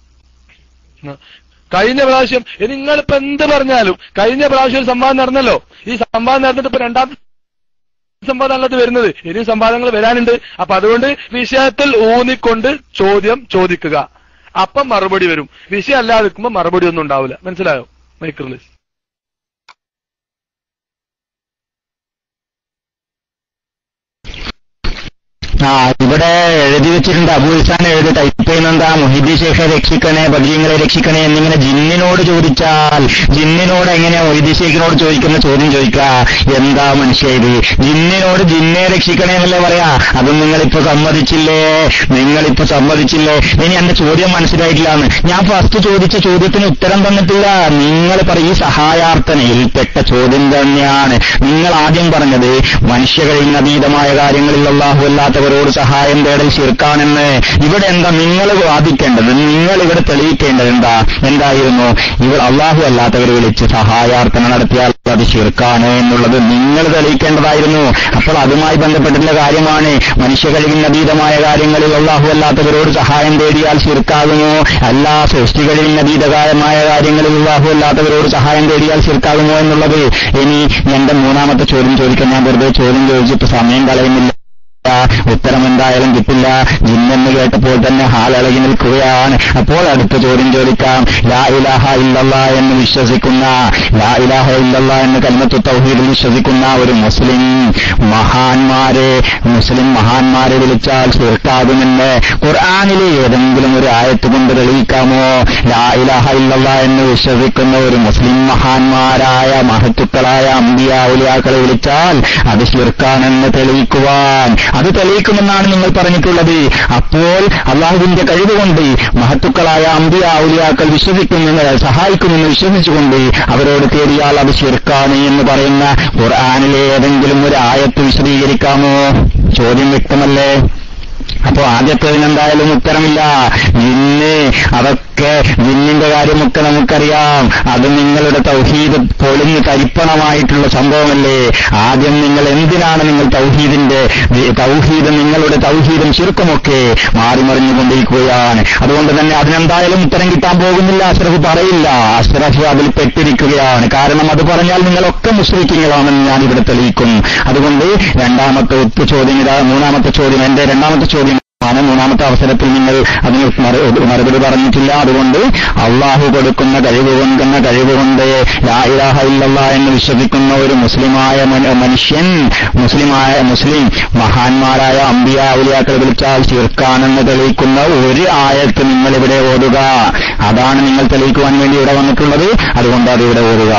കഴിഞ്ഞ പ്രാവശ്യം ഇനി നിങ്ങളിപ്പോ എന്ത് പറഞ്ഞാലും കഴിഞ്ഞ പ്രാവശ്യം ഒരു സംവാദം നടന്നല്ലോ ഈ സംവാദം നടന്നിട്ട് ഇപ്പൊ രണ്ടാമത്തെ സംവാദമാണത് വരുന്നത് ഇനിയും സംവാദങ്ങൾ വരാനുണ്ട് അപ്പൊ അതുകൊണ്ട് വിഷയത്തിൽ ഊന്നിക്കൊണ്ട് ചോദ്യം ചോദിക്കുക അപ്പം മറുപടി വരും വിഷയം അല്ലാതെ നിൽക്കുമ്പോ മറുപടി ഒന്നും ഉണ്ടാവില്ല മനസ്സിലായോ മൈക്രോലിസ് ആ ഇവിടെ എഴുതി വെച്ചിട്ടുണ്ട് അബൂ ഇസാൻ എഴുതി ടൈപ്പ് ചെയ്യുന്നെന്താ മൊഹിദി ശേഖെ രക്ഷിക്കണേ ബദീങ്ങളെ രക്ഷിക്കണേ എന്നിങ്ങനെ ജിന്നിനോട് ചോദിച്ചാൽ ജിന്നിനോട് എങ്ങനെയാ മൊഹിദി ശേഖിനോട് ചോദിക്കുന്ന ചോദ്യം ചോദിക്കുക എന്താ മനുഷ്യ ഇത് ജിന്നിനോട് ജിന്നെ രക്ഷിക്കണേ എന്നല്ലേ പറയാ അതും നിങ്ങളിപ്പോ സമ്മതിച്ചില്ലേ നിങ്ങളിപ്പോ സമ്മതിച്ചില്ലേ ഇനി എന്റെ ചോദ്യം മനസ്സിലായിട്ടില്ല എന്ന് ഞാൻ ഫസ്റ്റ് ചോദിച്ച ചോദ്യത്തിന് ഉത്തരം തന്നിട്ടില്ല നിങ്ങൾ പറയും ഈ സഹായാർത്ഥനയിൽ പെട്ട ചോദ്യം തന്നെയാണ് നിങ്ങൾ ആദ്യം പറഞ്ഞത് മനുഷ്യ കഴിയുന്ന അതീതമായ കാര്യങ്ങളിൽ അള്ളാഹു അല്ലാത്തവരോട് സഹായം തേടൽ ശിർക്കാണെന്ന് ഇവിടെ എന്താ നിങ്ങൾ വാദിക്കേണ്ടത് നിങ്ങൾ ഇവിടെ തെളിയിക്കേണ്ടത് എന്താ എന്തായിരുന്നു ഇവർ അള്ളാഹു അല്ലാത്തവരെ വിളിച്ച് സഹായാർത്ഥന നടത്തിയാൽ അത് ശിർക്കാണ് എന്നുള്ളത് നിങ്ങൾ തെളിയിക്കേണ്ടതായിരുന്നു അപ്പോൾ അതുമായി ബന്ധപ്പെട്ടുള്ള കാര്യമാണ് മനുഷ്യ കഴിവിന് അതീതമായ കാര്യങ്ങളിൽ അള്ളാഹു അല്ലാത്തവരോട് സഹായം തേടിയാൽ ശിർക്കാകുമോ അല്ല സൃഷ്ടി കഴിവിന് അതീതമായ കാര്യങ്ങളിൽ അള്ളാഹു അല്ലാത്തവരോട് സഹായം തേടിയാൽ ശിർക്കാകുമോ എന്നുള്ളത് ഇനി എന്റെ മൂന്നാമത്തെ ചോദ്യം ചോദിക്കാൻ ഞാൻ വെറുതെ ചോദ്യം ചോദിച്ചിട്ട് സമയം കളയുന്നില്ല ഉത്തരം എന്തായാലും കിട്ടില്ല ജിന്നെന്ന് കേട്ടപ്പോൾ തന്നെ ഹാലിളകി നിൽക്കുകയാണ് അപ്പോൾ അടുത്ത ചോദ്യം ചോദിക്കാം ലാ ഇലാഹ ഇല്ലല്ല എന്ന് വിശ്വസിക്കുന്ന ലാ ഇലാഹ ഇല്ലല്ല എന്ന് കൽമത്തു തൗഹീദിൽ വിശ്വസിക്കുന്ന ഒരു മുസ്ലിം മഹാന്മാരെ മുസ്ലിം മഹാന്മാരെ വിളിച്ചാൽ സുഹൃത്താകുമെന്ന് ഖുർആാനിലെ ഏതെങ്കിലും ഒരു ആയത്ത് കൊണ്ട് തെളിയിക്കാമോ ലാ ഇലാഹ ഇല്ലല്ല എന്ന് വിശ്വസിക്കുന്ന ഒരു മുസ്ലിം മഹാന്മാരായ മഹത്തുക്കളായ അമ്പിയ ഔലിയാക്കളെ വിളിച്ചാൽ അത് ശിർക്കാണെന്ന് തെളിയിക്കുവാൻ അത് തെളിയിക്കുമെന്നാണ് നിങ്ങൾ പറഞ്ഞിട്ടുള്ളത് അപ്പോൾ അള്ളാഹുവിന്റെ കഴിവുകൊണ്ട് മഹത്തുക്കളായ അമ്പിയ ഔലിയാക്കൾ വിശ്വസിക്കുമെന്ന് സഹായിക്കുമെന്ന് വിശ്വസിച്ചുകൊണ്ട് അവരോട് തേടിയാൽ അത് ശിർക്കാണ് എന്ന് പറയുന്ന ഖുർആാനിലെ ഏതെങ്കിലും ഒരു ആയത്ത് വിശദീകരിക്കാമോ ചോദ്യം വ്യക്തമല്ലേ അപ്പോ ആദ്യത്തേതിനെന്തായാലും ഉത്തരമില്ല ജിന്ന് അതൊക്കെ ജിന്നിന്റെ കാര്യമൊക്കെ നമുക്കറിയാം അത് നിങ്ങളുടെ തൗഹീദ് പൊളിഞ്ഞ് തരിപ്പണമായിട്ടുള്ള സംഭവമല്ലേ ആദ്യം നിങ്ങൾ എന്തിനാണ് നിങ്ങൾ തൗഹീദിന്റെ തൗഹീദ് നിങ്ങളുടെ തൗഹീദും ചുരുക്കമൊക്കെ മാറിമറിഞ്ഞുകൊണ്ടിരിക്കുകയാണ് അതുകൊണ്ട് തന്നെ അതിനെന്തായാലും ഉത്തരം കിട്ടാൻ പോകുന്നില്ല അഷ്റഫ് പറയില്ല അഷ്റഫ് അതിൽ പെട്ടിരിക്കുകയാണ് കാരണം അത് പറഞ്ഞാൽ നിങ്ങളൊക്കെ മുസ്ലിക്കുകളാണെന്ന് ഞാൻ ഇവിടെ തെളിയിക്കും അതുകൊണ്ട് രണ്ടാമത്തെ ഒത്തു ചോദ്യം ഇതാ മൂന്നാമത്തെ ചോദ്യം എന്റെ രണ്ടാമത്തെ ചോദ്യം ആണ് മൂന്നാമത്തെ അവസരത്തിൽ നിങ്ങൾ അതിന് മറു- മറുപടി പറഞ്ഞിട്ടില്ല അതുകൊണ്ട് അള്ളാഹു കൊടുക്കുന്ന കഴിവ് കൊണ്ടുന്ന കഴിവ് കൊണ്ട് ലാ ഇലാഹ ഇല്ലല്ലാ എന്ന് വിശ്വസിക്കുന്ന ഒരു മുസ്ലിമായ മന- മനുഷ്യൻ മുസ്ലിമായ മുസ്ലിം മഹാന്മാരായ അമ്പിയ ഔലിയാക്കൾ വിളിച്ചാൽ ചീർക്കാനെന്ന് തെളിയിക്കുന്ന ഒരു ആയത്ത് നിങ്ങൾ ഇവിടെ ഓതുക അതാണ് നിങ്ങൾ തെളിയിക്കുവാൻ വേണ്ടി ഇവിടെ വന്നിട്ടുള്ളത് അതുകൊണ്ട് അത് ഇവിടെ ഓതുക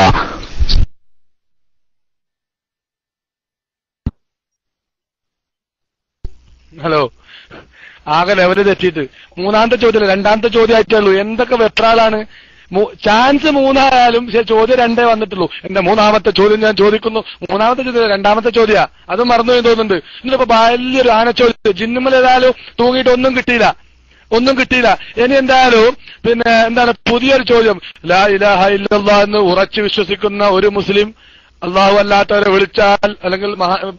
ഹലോ ആകെ ലെവല് തെറ്റിയിട്ട് മൂന്നാമത്തെ ചോദ്യം രണ്ടാമത്തെ ചോദ്യം ആയിട്ടേ ഉള്ളൂ എന്തൊക്കെ വെപ്രാളാണ് മൂ- ചാൻസ് മൂന്നായാലും പക്ഷെ ചോദ്യം രണ്ടേ വന്നിട്ടുള്ളൂ എന്റെ മൂന്നാമത്തെ ചോദ്യം ഞാൻ ചോദിക്കുന്നു മൂന്നാമത്തെ ചോദ്യം രണ്ടാമത്തെ ചോദ്യ അതും മറന്നുപോയി തോന്നുന്നുണ്ട് എന്നിട്ടിപ്പോ വലിയൊരു ആനച്ചോദ്യം ജിന്നുമൽ ഏതായാലും തൂങ്ങിയിട്ട് ഒന്നും കിട്ടിയില്ല ഒന്നും കിട്ടിയില്ല ഇനി എന്തായാലും പിന്നെ എന്താണ് പുതിയൊരു ചോദ്യം ലാ ഇലാഹ ഇല്ലല്ലാ എന്ന് ഉറച്ചു വിശ്വസിക്കുന്ന ഒരു മുസ്ലിം അള്ളാഹു അല്ലാത്തവരെ വിളിച്ചാൽ അല്ലെങ്കിൽ മഹാ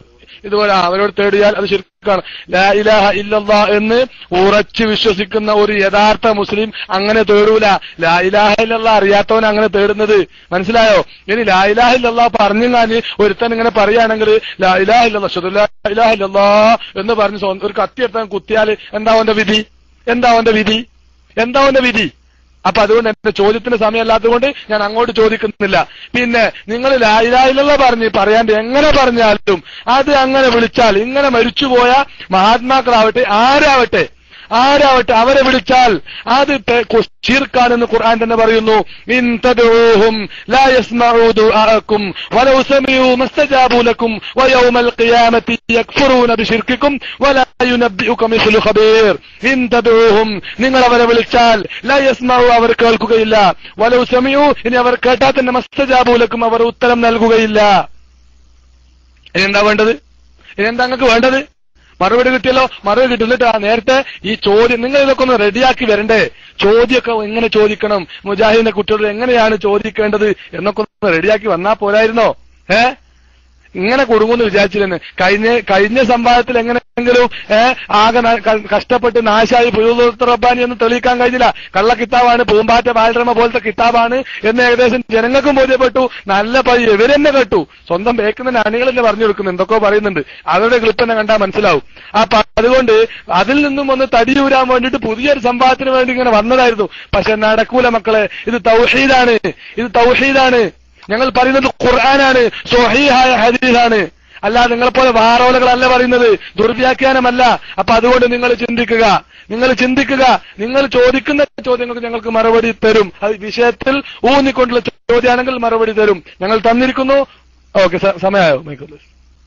ഇതുപോലെ ആ, അവരോട് തേടിയാൽ അത് ശരിക്കാണ് ലാ ഇലാഹ ഇല്ലല്ലാ എന്ന് ഉറച്ചു വിശ്വസിക്കുന്ന ഒരു യഥാർത്ഥ മുസ്ലിം അങ്ങനെ തേടൂല ലാ ഇലാഹ ഇല്ലല്ലാ അറിയാത്തവൻ അങ്ങനെ തേടുന്നത് മനസ്സിലായോ ഇനി ലാ ഇലാഹ ഇല്ലല്ലാ പറഞ്ഞു കാഞ്ഞ് ഒരുത്തൻ ഇങ്ങനെ പറയുകയാണെങ്കിൽ ലാ ഇലാഹ ഇല്ലല്ലാ അശ്ഹദു ലാ ഇലാഹ ഇല്ലല്ലാ എന്ന് പറഞ്ഞ് സ്വന്തം ഒരു കത്തി എടുത്താൻ കുത്തിയാൽ എന്താ അവന്റെ വിധി എന്താ അവന്റെ വിധി എന്താ അവന്റെ വിധി അപ്പൊ അതുകൊണ്ട് എന്റെ ചോദ്യത്തിന് സമയമല്ലാത്തതുകൊണ്ട് ഞാൻ അങ്ങോട്ട് ചോദിക്കുന്നില്ല പിന്നെ നിങ്ങൾ ലായിലായിലുള്ള പറഞ്ഞ് പറയാണ്ട് എങ്ങനെ പറഞ്ഞാലും അത് അങ്ങനെ വിളിച്ചാൽ ഇങ്ങനെ മരിച്ചുപോയ മഹാത്മാക്കളാവട്ടെ ആരാവട്ടെ ആരാവട്ടെ അവരെ വിളിച്ചാൽ അത് ഷിർക്കാണെന്ന് ഖുർആൻ തന്നെ പറയുന്നു ഇൻ തദ്ഊഹും ലാ യസ്മഊ ദുആഅക്കും വലൗ സമീഉ മസ്തജാബു ലക്കും വയൗമൽ ഖിയാമത്തി യക്ഫുറൂന ബിശിർക്കിക്കും വലാ യുനബ്ബിഉക മിസ്ലു ഖബീർ ഇൻ തദ്ഊഹം നിങ്ങൾ അവരെ വിളിച്ചാൽ ലാ യസ്മഉ അവർ കേൾക്കുകയില്ല വലൗ സമീഉ ഇനി അവർ കേട്ടാൽ തന്നെ മസ്തജാബു ലക്കും അവർ ഉത്തരം നൽകുകയില്ല ഇനി എന്താ വേണ്ടത് ഇനി എന്താ നിങ്ങൾക്ക് വേണ്ടത് മറുപടി കിട്ടിയല്ലോ മറുപടി കിട്ടുന്നിട്ട് ആ നേരത്തെ ഈ ചോദ്യം നിങ്ങൾ ഇതൊക്കെ ഒന്ന് റെഡിയാക്കി വരണ്ടേ ചോദ്യമൊക്കെ എങ്ങനെ ചോദിക്കണം മുജാഹിദിന്റെ കുട്ടികളോട് എങ്ങനെയാണ് ചോദിക്കേണ്ടത് എന്നൊക്കെ ഒന്ന് റെഡിയാക്കി വന്നാ പോരായിരുന്നോ ഏ ഇങ്ങനെ കുടുങ്ങുമെന്ന് വിചാരിച്ചിരുന്നു കഴിഞ്ഞ കഴിഞ്ഞ സംവാദത്തിൽ എങ്ങനെയെങ്കിലും ഏഹ് ആകെ ന- ക- കഷ്ടപ്പെട്ട് നാശായി പുഴുത്ത റബ്ബാനി എന്ന് തെളിയിക്കാൻ കഴിഞ്ഞില്ല കള്ള കിതാബാണ് പൂമ്പാറ്റ ബാലരമ പോലത്തെ കിതാബാണ് എന്ന് ഏകദേശം ജനങ്ങൾക്കും ബോധ്യപ്പെട്ടു നല്ല പൈ ഇവരെന്നെ കേട്ടു സ്വന്തം ബേക്കുന്ന അണികളെന്നെ പറഞ്ഞു കൊടുക്കുന്നു എന്തൊക്കെയോ പറയുന്നുണ്ട് അവരുടെ ക്ലിപ്പ് തന്നെ കണ്ടാൽ മനസ്സിലാവും അപ്പൊ അതുകൊണ്ട് അതിൽ നിന്നും ഒന്ന് തടിയൂരാൻ വേണ്ടിയിട്ട് പുതിയൊരു സംവാദത്തിന് വേണ്ടി ഇങ്ങനെ വന്നതായിരുന്നു പക്ഷെ നടക്കൂല മക്കളെ ഇത് തൗഹീദാണ് ഇത് തൗഹീദാണ് ഞങ്ങൾ പറയുന്നത് ഖുർആനാണ് സ്വഹീഹായ ഹദീസാണ് അല്ലാതെ നിങ്ങളെപ്പോലെ വാറോലകളല്ല പറയുന്നത് ദുർവ്യാഖ്യാനമല്ല അപ്പൊ അതുകൊണ്ട് നിങ്ങൾ ചിന്തിക്കുക നിങ്ങൾ ചിന്തിക്കുക നിങ്ങൾ ചോദിക്കുന്ന ചോദ്യങ്ങൾക്ക് ഞങ്ങൾക്ക് മറുപടി തരും അത് വിഷയത്തിൽ ഊന്നിക്കൊണ്ടുള്ള ചോദ്യമാണെങ്കിൽ മറുപടി തരും ഞങ്ങൾ തന്നിരിക്കുന്നു ഓക്കെ സമയമായോ മൈക്കോളൂ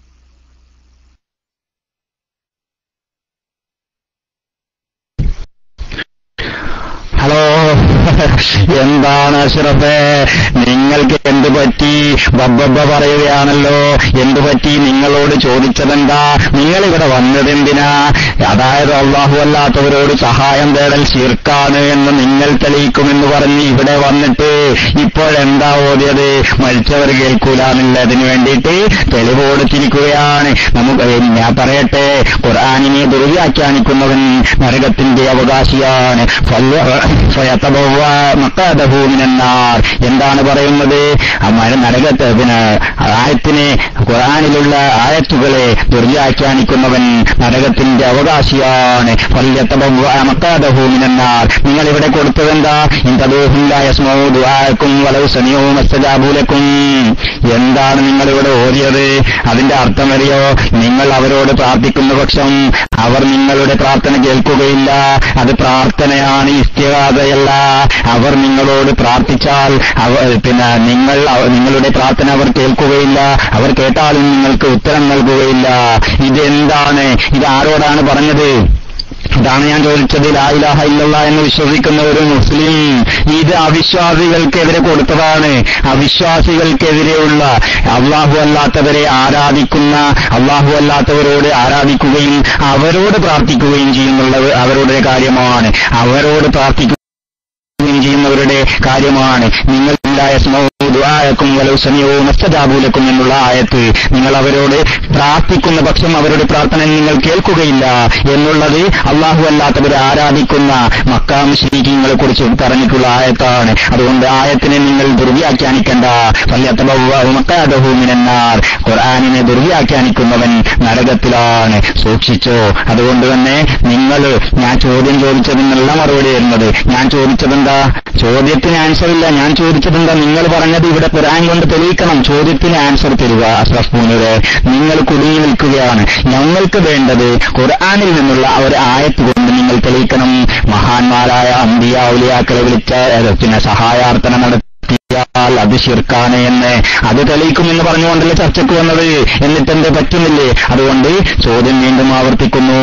ഹലോ എന്താണ് അഷ്റഫേ നിങ്ങൾക്ക് എന്ത് പറ്റി ബബ്ബബ്ബ പറയുകയാണല്ലോ എന്ത് പറ്റി നിങ്ങളോട് ചോദിച്ചതെന്താ നിങ്ങൾ ഇവിടെ വന്നതെന്തിനാ അതായത് അള്ളാഹു അല്ലാത്തവരോട് സഹായം തേടൽ ശിർക്കാണ് എന്ന് നിങ്ങൾ തെളിയിക്കുമെന്ന് പറഞ്ഞ് ഇവിടെ വന്നിട്ട് ഇപ്പോഴെന്താ ഓതിയത് മരിച്ചവർ കേൾക്കൂലെന്നുള്ളതിന് വേണ്ടിയിട്ട് തെളിവ് കൊടുത്തിരിക്കുകയാണ് നമുക്ക് ഞാൻ പറയട്ടെ ഖുർആാനിനെ ദുർവ്യാഖ്യാനിക്കുന്നവൻ നരകത്തിന്റെ അവകാശിയാണ് ഫല്യ- ഫയതബവ്വ മഖഅദഹു മിനന്നാർ. എന്താണ് പറയുന്നത് ആ മര നരകത്തെ പിന്നെ ആയത്തിനെ ഖുർആനിലുള്ള ആയത്തുകളെ ദുർവ്യാഖ്യാനിക്കുന്നവൻ നരകത്തിന്റെ അവകാശിയാണ് ഫല്യതബവ്വ മഖഅദഹു മിനന്നാർ. നിങ്ങൾ ഇവിടെ കൊടുത്തതെന്താ ും വലൗ സമീഉ മസ്തജാബു ലക്കും എന്താണ് നിങ്ങൾ ഇവിടെ ഓതിയത് അതിന്റെ അർത്ഥം അറിയോ നിങ്ങൾ അവരോട് പ്രാർത്ഥിക്കുന്ന പക്ഷം അവർ നിങ്ങളുടെ പ്രാർത്ഥന കേൾക്കുകയില്ല അത് പ്രാർത്ഥനയാണ് ഇസ്തിഹാദയല്ല അവർ നിങ്ങളോട് പ്രാർത്ഥിച്ചാൽ അവർ പിന്നെ നിങ്ങൾ അവ- നിങ്ങളുടെ പ്രാർത്ഥന അവർ കേൾക്കുകയില്ല അവർ കേട്ടാലും നിങ്ങൾക്ക് ഉത്തരം നൽകുകയില്ല ഇതെന്താണ് ഇത് ആരോടാണ് പറഞ്ഞത് ഇതാണ് ഞാൻ ചോദിച്ചത് ലായിലാഹ ഇല്ലല്ല എന്ന് വിശ്വസിക്കുന്ന ഒരു മുസ്ലിം ഇത് അവിശ്വാസികൾക്കെതിരെ കൊടുത്തതാണ് അവിശ്വാസികൾക്കെതിരെയുള്ള അള്ളാഹു അല്ലാത്തവരെ ആരാധിക്കുന്ന അള്ളാഹു അല്ലാത്തവരോട് ആരാധിക്കുകയും അവരോട് പ്രാർത്ഥിക്കുകയും ചെയ്യുന്നുള്ളത് അവരുടെ കാര്യമാണ് അവരോട് പ്രാർത്ഥിക്കുക ുകയും ചെയ്യുന്നവരുടെ കാര്യമാണ് നിങ്ങൾ ദുആയക്കും വലൗ സമയവോ മസ്തജാബൂലക്കും എന്നുള്ള ആയത്ത് നിങ്ങൾ അവരോട് പ്രാർത്ഥിക്കുന്ന പക്ഷം അവരുടെ പ്രാർത്ഥന നിങ്ങൾ കേൾക്കുകയില്ല എന്നുള്ളത് അള്ളാഹു അല്ലാത്തവരെ ആരാധിക്കുന്ന മക്കാം ശരീരങ്ങളെ കുറിച്ച് പറഞ്ഞിട്ടുള്ള ആയത്താണ് അതുകൊണ്ട് ആയത്തിനെ നിങ്ങൾ ദുർവ്യാഖ്യാനിക്കേണ്ട മക്കാദഹൂമിനാർ ഖുർആാനിനെ ദുർവ്യാഖ്യാനിക്കുന്നവൻ നരകത്തിലാണ് സൂക്ഷിച്ചോ അതുകൊണ്ട് തന്നെ നിങ്ങൾ ഞാൻ ചോദ്യം ചോദിച്ചതിനുള്ള മറുപടി വരുന്നത് ഞാൻ ചോദിച്ചതെന്താ ചോദ്യത്തിന് ആൻസർ ഇല്ല ഞാൻ ചോദിച്ചതെന്താ നിങ്ങൾ പറഞ്ഞത് ഇവിടെ ഖുർആൻ കൊണ്ട് തെളിയിക്കണം ചോദ്യത്തിന് ആൻസർ തരിക അഷ്റഫ് മുനിറെ നിങ്ങൾ കുടുങ്ങി നിൽക്കുകയാണ് ഞങ്ങൾക്ക് വേണ്ടത് ഖുർആനിൽ നിന്നുള്ള ഒരു ആയത്ത് കൊണ്ട് നിങ്ങൾ തെളിയിക്കണം മഹാന്മാരായ അമ്പിയ ഔലിയാക്കളെ വിളിച്ച ഏ, പിന്നെ സഹായാർത്ഥന നടത്തിയാൽ അത് ശിർക്കാണ് എന്ന് അത് തെളിയിക്കുമെന്ന് പറഞ്ഞുകൊണ്ടല്ലേ ചർച്ചയ്ക്ക് വന്നത് എന്നിട്ടെന്ത് പറ്റുന്നില്ലേ അതുകൊണ്ട് ചോദ്യം വീണ്ടും ആവർത്തിക്കുന്നു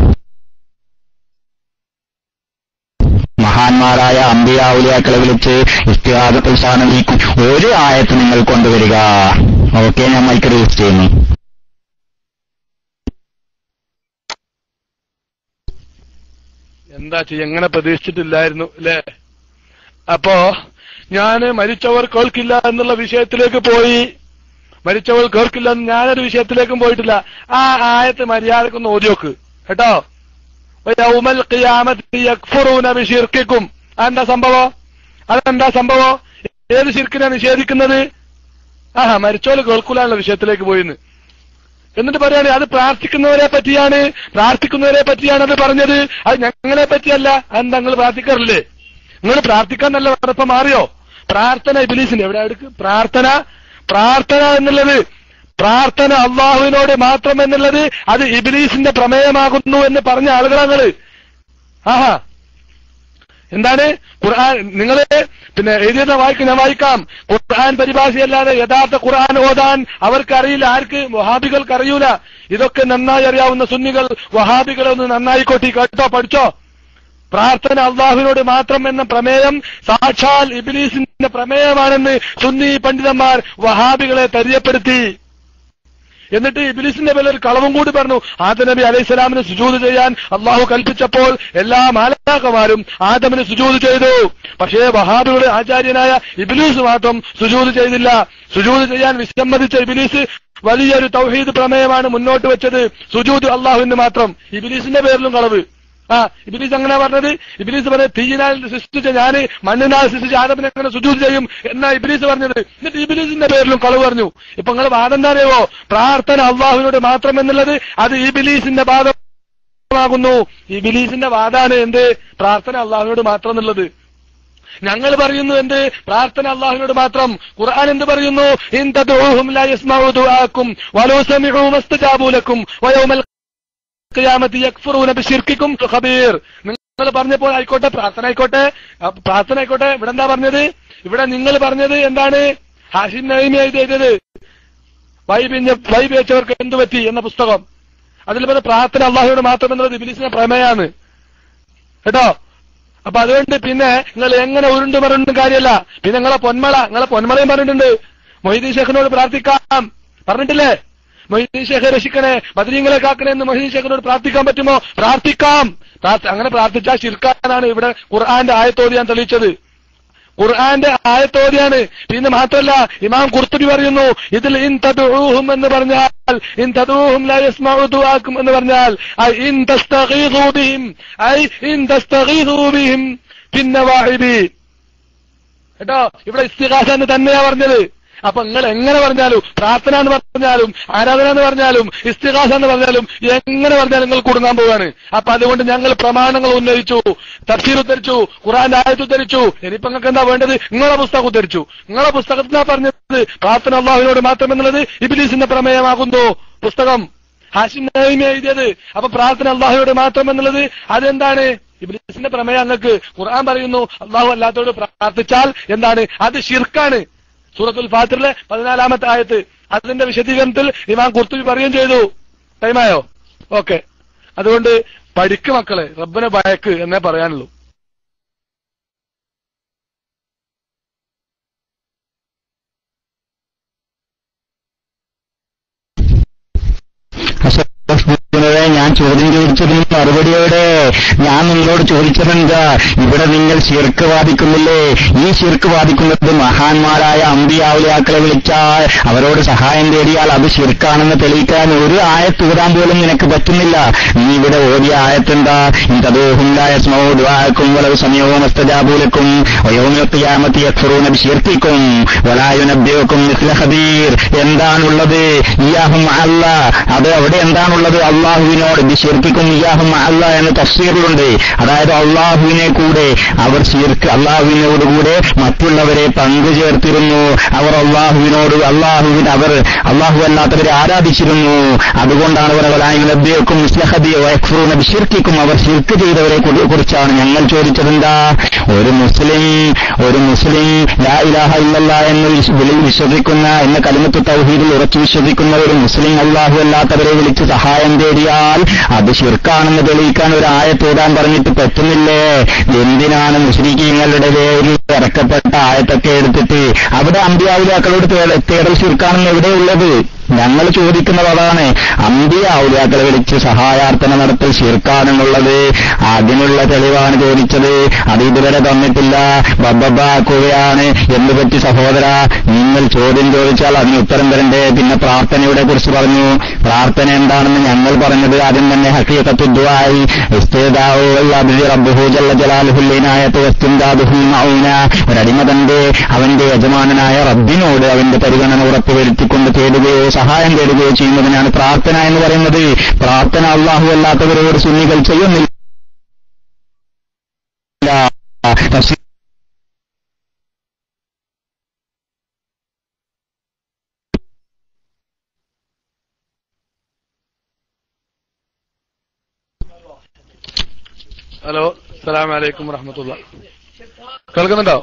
മഹാന്മാരായ അമ്പിയാവുലിയാക്കളെ വിളിച്ച് ഇസ്തിഹാദത്തിൽ സ്ഥാനം നീക്കും ഒരു ആയത്ത് നിങ്ങൾ കൊണ്ടുവരിക ഓക്കെ ഞാൻ മൈക്ക് റിലീസ് ചെയ്യുന്നു എന്താ ചെയ്യ എങ്ങനെ പ്രതീക്ഷിച്ചിട്ടില്ലായിരുന്നു അല്ലേ അപ്പോ ഞാന് മരിച്ചവർ കേൾക്കില്ല എന്നുള്ള വിഷയത്തിലേക്ക് പോയി മരിച്ചവൾ കേൾക്കില്ലെന്ന് ഞാനൊരു വിഷയത്തിലേക്കും പോയിട്ടില്ല ആ ആയത്ത് മര്യാദക്കൊന്ന് ഓതി നോക്ക് കേട്ടോ യൗമൽ ഖിയാമത്തി യക്ഫുറൂന ബിശിർക്കിക്കും അതെന്താ സംഭവം അതെന്താ സംഭവം ഏത് ശിർക്കിനെ നിഷേധിക്കുന്നത് ആഹാ മരിച്ചോല് കേൾക്കൂലുള്ള വിഷയത്തിലേക്ക് പോയിന്ന് എന്നിട്ട് പറയാണ് അത് പ്രാർത്ഥിക്കുന്നവരെ പറ്റിയാണ് പ്രാർത്ഥിക്കുന്നവരെ പറ്റിയാണ് അത് പറഞ്ഞത് അത് ഞങ്ങളെ പറ്റിയല്ല അതെന്താ നിങ്ങൾ പ്രാർത്ഥിക്കാറില്ലേ നിങ്ങൾ പ്രാർത്ഥിക്കാൻ നല്ല ഉറപ്പ് മാറിയോ പ്രാർത്ഥന ഇബിലീസിന് എവിടെ അടുക്ക് പ്രാർത്ഥന പ്രാർത്ഥന എന്നുള്ളത് പ്രാർത്ഥന അള്ളാഹുവിനോട് മാത്രം എന്നുള്ളത് അത് ഇബിലീസിന്റെ പ്രമേയമാകുന്നു എന്ന് പറഞ്ഞ ആളുകളാങ്ങള് ആഹാ എന്താണ് ഖുർആൻ നിങ്ങൾ പിന്നെ എഴുതിയത് വായിക്കും ഞാൻ വായിക്കാം ഖുർആൻ പരിഭാഷയല്ലാതെ യഥാർത്ഥ ഖുർആൻ ഓതാൻ അവർക്കറിയില്ല ആർക്ക് വഹാബികൾക്ക് അറിയൂല ഇതൊക്കെ നന്നായി അറിയാവുന്ന സുന്നികൾ വഹാബികളെ ഒന്ന് നന്നായിക്കോട്ടി കേട്ടോ പഠിച്ചോ പ്രാർത്ഥന അള്ളാഹുവിനോട് മാത്രം എന്ന പ്രമേയം സാക്ഷാൽ ഇബിലീസിന്റെ പ്രമേയമാണെന്ന് സുന്നി പണ്ഡിതന്മാർ വഹാബികളെ പരിചയപ്പെടുത്തി എന്നിട്ട് ഇബിലിസിന്റെ പേരിൽ ഒരു കളവും കൂടി പറഞ്ഞു ആദം നബി അലൈഹി സ്വലാമിന് സുജൂത് ചെയ്യാൻ അള്ളാഹു കൽപ്പിച്ചപ്പോൾ എല്ലാ മാലാക്കമാരും ആദമിന് സുജൂത് ചെയ്തു പക്ഷേ വഹാബിയുടെ ആചാര്യനായ ഇബിലീസ് മാത്രം സുജൂത് ചെയ്തില്ല സുജൂത് ചെയ്യാൻ വിസമ്മതിച്ച ഇബിലീസ് വലിയൊരു തൗഹീദ് പ്രമേയമാണ് മുന്നോട്ട് വെച്ചത് സുജൂത് അള്ളാഹുവിന് മാത്രം ഇബിലീസിന്റെ പേരിലും കളവ് ആ ഇബിലീസ് അങ്ങനെ പറഞ്ഞത് ഇബിലീസ് പറഞ്ഞത് തീയിനാൽ സൃഷ്ടിച്ച ഞാൻ മണ്ണിനാൽ സൃഷ്ടിച്ച ആദമിനെ എങ്ങനെ സുജൂത് ചെയ്യും എന്നാ ഇബിലീസ് പറഞ്ഞത് എന്നിട്ട് ഇബിലീസിന്റെ പേരിലും കളവ് പറഞ്ഞു ഇപ്പൊ നിങ്ങൾ വാദം എന്താ അറിയോ പ്രാർത്ഥന അള്ളാഹുവിനോട് മാത്രം എന്നുള്ളത് അത് ഇബിലീസിന്റെ വാദമാകുന്നു ഇബിലീസിന്റെ വാദാണ് എന്ത് പ്രാർത്ഥന അള്ളാഹുവിനോട് മാത്രം എന്നുള്ളത് ഞങ്ങൾ പറയുന്നു എന്ത് പ്രാർത്ഥന അള്ളാഹുവിനോട് മാത്രം ഖുർആൻ എന്ത് പറയുന്നു ഇൻ തദ്ഉഹും ലാ യസ്മഉ ദുആക്കും വലൗ സമിഉ മസ്തജാബു ലക്കും വയൗമൽ ഖിയാമത്തി യക്ഫുറൂന ബിശിർക്കിക്കും ഖബീർ നിങ്ങൾ പറഞ്ഞപ്പോൾ ആയിക്കോട്ടെ പ്രാർത്ഥന ആയിക്കോട്ടെ ആ, പ്രാർത്ഥന ആയിക്കോട്ടെ ഇവിടെ എന്താ പറഞ്ഞത് ഇവിടെ നിങ്ങൾ പറഞ്ഞത് എന്താണ് ഹാഷിം നൈമി എഴുതിയത് വൈബിഞ്ഞ വൈബ് വെച്ചവർക്ക് എന്തു പറ്റി എന്ന പുസ്തകം അതിൽ പറഞ്ഞ പ്രാർത്ഥന അള്ളാഹുയോട് മാത്രം എന്നുള്ളത് ഇബിലിസിന്റെ പ്രമേയാണ് കേട്ടോ അപ്പൊ അതുകൊണ്ട് പിന്നെ നിങ്ങൾ എങ്ങനെ ഉരുണ്ട് മറുണ്ടും കാര്യമല്ല പിന്നെ നിങ്ങളെ പൊന്മള നിങ്ങളെ പൊന്മളയും പറഞ്ഞിട്ടുണ്ട് മൊയ്തീൻ ഷേഖിനോട് പ്രാർത്ഥിക്കാം പറഞ്ഞിട്ടില്ലേ മൊയ്തീൻ ഷേഖ് രക്ഷിക്കണേ ബദരീങ്ങളെ കാക്കണേ എന്ന് മൊയ്തീൻ ഷേഖിനോട് പ്രാർത്ഥിക്കാൻ പറ്റുമോ പ്രാർത്ഥിക്കാം പ്രാർത്ഥ- അങ്ങനെ പ്രാർത്ഥിച്ചാൽ ശിർക്കാനാണ് ഇവിടെ ഖുർആന്റെ ആയത്തോട് ഞാൻ തെളിയിച്ചത് ഖുർആന്റെ ആയത്തോടെയാണ് പിന്നെ മാത്രമല്ല ഇമാം കുർത്തുബി പറയുന്നു ഇതിൽ ഇൻ തദ്ഊഹും എന്ന് പറഞ്ഞാൽ ഇൻ തദ്ഊഹും ലാ യസ്മഉ ദുആക്കും എന്ന് പറഞ്ഞാൽ ഐ ഇൻ തസ്തഗീസു ബിഹിം ഐ ഇൻ തസ്തഗീസു ബിഹിം പിന്നവാഹിബി കേട്ടോ ഇവിടെ ഇസ്തിഹാസ എന്ന് തന്നെയാ പറഞ്ഞത് അപ്പൊ നിങ്ങൾ എങ്ങനെ പറഞ്ഞാലും പ്രാർത്ഥന എന്ന് പറഞ്ഞാലും ആരാധന എന്ന് പറഞ്ഞാലും ഇസ്തിഹാസ എന്ന് പറഞ്ഞാലും എങ്ങനെ പറഞ്ഞാലും നിങ്ങൾ കുടുങ്ങാൻ പോവാണ് അപ്പൊ അതുകൊണ്ട് ഞങ്ങൾ പ്രമാണങ്ങൾ ഉന്നയിച്ചു തഫ്സീർ ഉദ്ധരിച്ചു ഖുറാന്റെ ആയത്ത് ഉദ്ധരിച്ചു ഇനിയിപ്പോ നിങ്ങൾക്ക് എന്താ വേണ്ടത് നിങ്ങളെ പുസ്തകം ഉദ്ധരിച്ചു നിങ്ങളെ പുസ്തകത്തിനാ പറഞ്ഞത് പ്രാർത്ഥന അള്ളാഹുവിനോട് മാത്രം എന്നുള്ളത് ഇബിലീസിന്റെ പ്രമേയമാകുന്നു പുസ്തകം ഹാഷിം നഈമി എഴുതിയത് അപ്പൊ പ്രാർത്ഥന അള്ളാഹുയോട് മാത്രം എന്നുള്ളത് അതെന്താണ് ഇബ്ലീസിന്റെ പ്രമേയം അങ്ങക്ക് ഖുർആൻ പറയുന്നു അള്ളാഹു അല്ലാത്തോട് പ്രാർത്ഥിച്ചാൽ എന്താണ് അത് ഷിർക്കാണ് സൂറത്തുൽ ഫാത്തിറിലെ പതിനാലാമത്തെ ആയത്ത് അതിന്റെ വിശദീകരണത്തിൽ ഇമാം കുർത്തുബി പറയുകയും ചെയ്തു ടൈമായോ ഓക്കെ അതുകൊണ്ട് പഠിക്ക് മക്കളെ റബ്ബിനെ ഭയക്ക് എന്നേ പറയാനുള്ളൂ അശോകനെ ഞാൻ ചോദ്യം ചോദിച്ചതിന് മറുപടിയോടെ ഞാൻ നിങ്ങളോട് ചോദിച്ചതെന്താ ഇവിടെ നിങ്ങൾ ശിർക്ക് വാദിക്കുന്നില്ലേ ഈ ശിർക്ക് വാദിക്കുന്നത് മഹാന്മാരായ അമ്പിയാവുലിയാക്കളെ വിളിച്ചാൽ അവരോട് സഹായം തേടിയാൽ അത് ശിർക്കാണെന്ന് തെളിയിക്കാൻ ഒരു ആയത്തൂരാൻ പോലും നിനക്ക് പറ്റുന്നില്ല നീ ഇവിടെ ഓടിയ ആയത്തെന്താ ഇന്തദോഹുണ്ടായ സ്മോദ്വാക്കും വളവ് സമയവും അസ്തജാബൂലക്കും വയോമിയൊക്കെയാമത്തി യക്ഫറൂന ബിശിർക്കിക്കും വലായുനബ്യോക്കും മിസ്ല ഖബീർ എന്താണുള്ളത് ഇയാഹും അല്ല അത് അവിടെ എന്താണുള്ളത് അള്ളാഹുവിനോട് ബിശിർക്കിക്കും ഇയാഹും അല്ല എന്ന് തഫ്സീറിലുണ്ട് അതായത് അള്ളാഹുവിനെ കൂടെ അവർ ശിർക്ക് അള്ളാഹുവിനോടുകൂടെ മറ്റുള്ളവരെ പങ്കു ചേർത്തിരുന്നു അവർ അള്ളാഹുവിനോട് അള്ളാഹുവിന് അവർ അള്ളാഹു അല്ലാത്തവരെ ആരാധിച്ചിരുന്നു അതുകൊണ്ടാണ് അവർ വലായുനബ്യോക്കും ബിശിർക്കിക്കും അവർ ശിർക്ക് ചെയ്തവരെ കുറി- കുറിച്ചാണ് ഞങ്ങൾ ചോദിച്ചതെന്താ ഒരു മുസ്ലിം ഒരു മുസ്ലിം ലാ ഇലാഹ ഇല്ലല്ലാ എന്ന് വിശ്- വിളി വിശ്വസിക്കുന്ന എന്ന കലിമത്ത് തൗഹീദിൽ ഉറച്ചു വിശ്വസിക്കുന്ന ഒരു മുസ്ലിം അള്ളാഹു അല്ലാത്തവരെ വിളിച്ച് സഹായം തേടിയാൽ അത് ശിർക്കാണെന്ന് തെളിയിക്കാൻ ഒരു ആയത്തോടാൻ പറഞ്ഞിട്ട് പറ്റുന്നില്ലേ എന്തിനാണ് മുസ്ലിങ്ങളുടെ പേരിൽ ഇറക്കപ്പെട്ട ആയത്തൊക്കെ എടുത്തിട്ട് അവിടെ അമ്പിയാവിലാക്കളോട് തേടൽ ശിർക്കാണെന്ന് എവിടെയുള്ളത് ഞങ്ങൾ ചോദിക്കുന്നത് അതാണ് അന്ത്യ ഔലിയാക്കളെ വിളിച്ച് സഹായാർത്ഥന നടത്തൽ ശിർക്കാണെന്നുള്ളത് അതിനുള്ള തെളിവാണ് ചോദിച്ചത് അത് ഇതുവരെ തന്നിട്ടില്ല ബബ്ബാക്കുകയാണ് എന്ന് പറ്റി സഹോദര നിങ്ങൾ ചോദ്യം ചോദിച്ചാൽ അതിന് ഉത്തരം തരണ്ടേ പിന്നെ പ്രാർത്ഥനയുടെ കുറിച്ച് പറഞ്ഞു പ്രാർത്ഥന എന്താണെന്ന് ഞങ്ങൾ പറഞ്ഞത് ആദ്യം തന്നെ ഹക്കീക്കത്തുദ്വായി ഒരടിമ തന്റെ അവന്റെ യജമാനനായ റബ്ബിനോട് അവന്റെ പരിഗണന ഉറപ്പുവരുത്തിക്കൊണ്ട് തേടുകയോ സഹായം തേടുകയോ ചെയ്യുന്നതിനാണ് പ്രാർത്ഥന എന്ന് പറയുന്നത് പ്രാർത്ഥന അള്ളാഹു അല്ലാത്തവരോട് സുന്നികൾ ചെയ്യുന്നില്ല തഫ്സീർ ഹലോ അസ്സലാം വലൈക്കും വറഹമത്തുള്ള കേൾക്കുന്നുണ്ടോ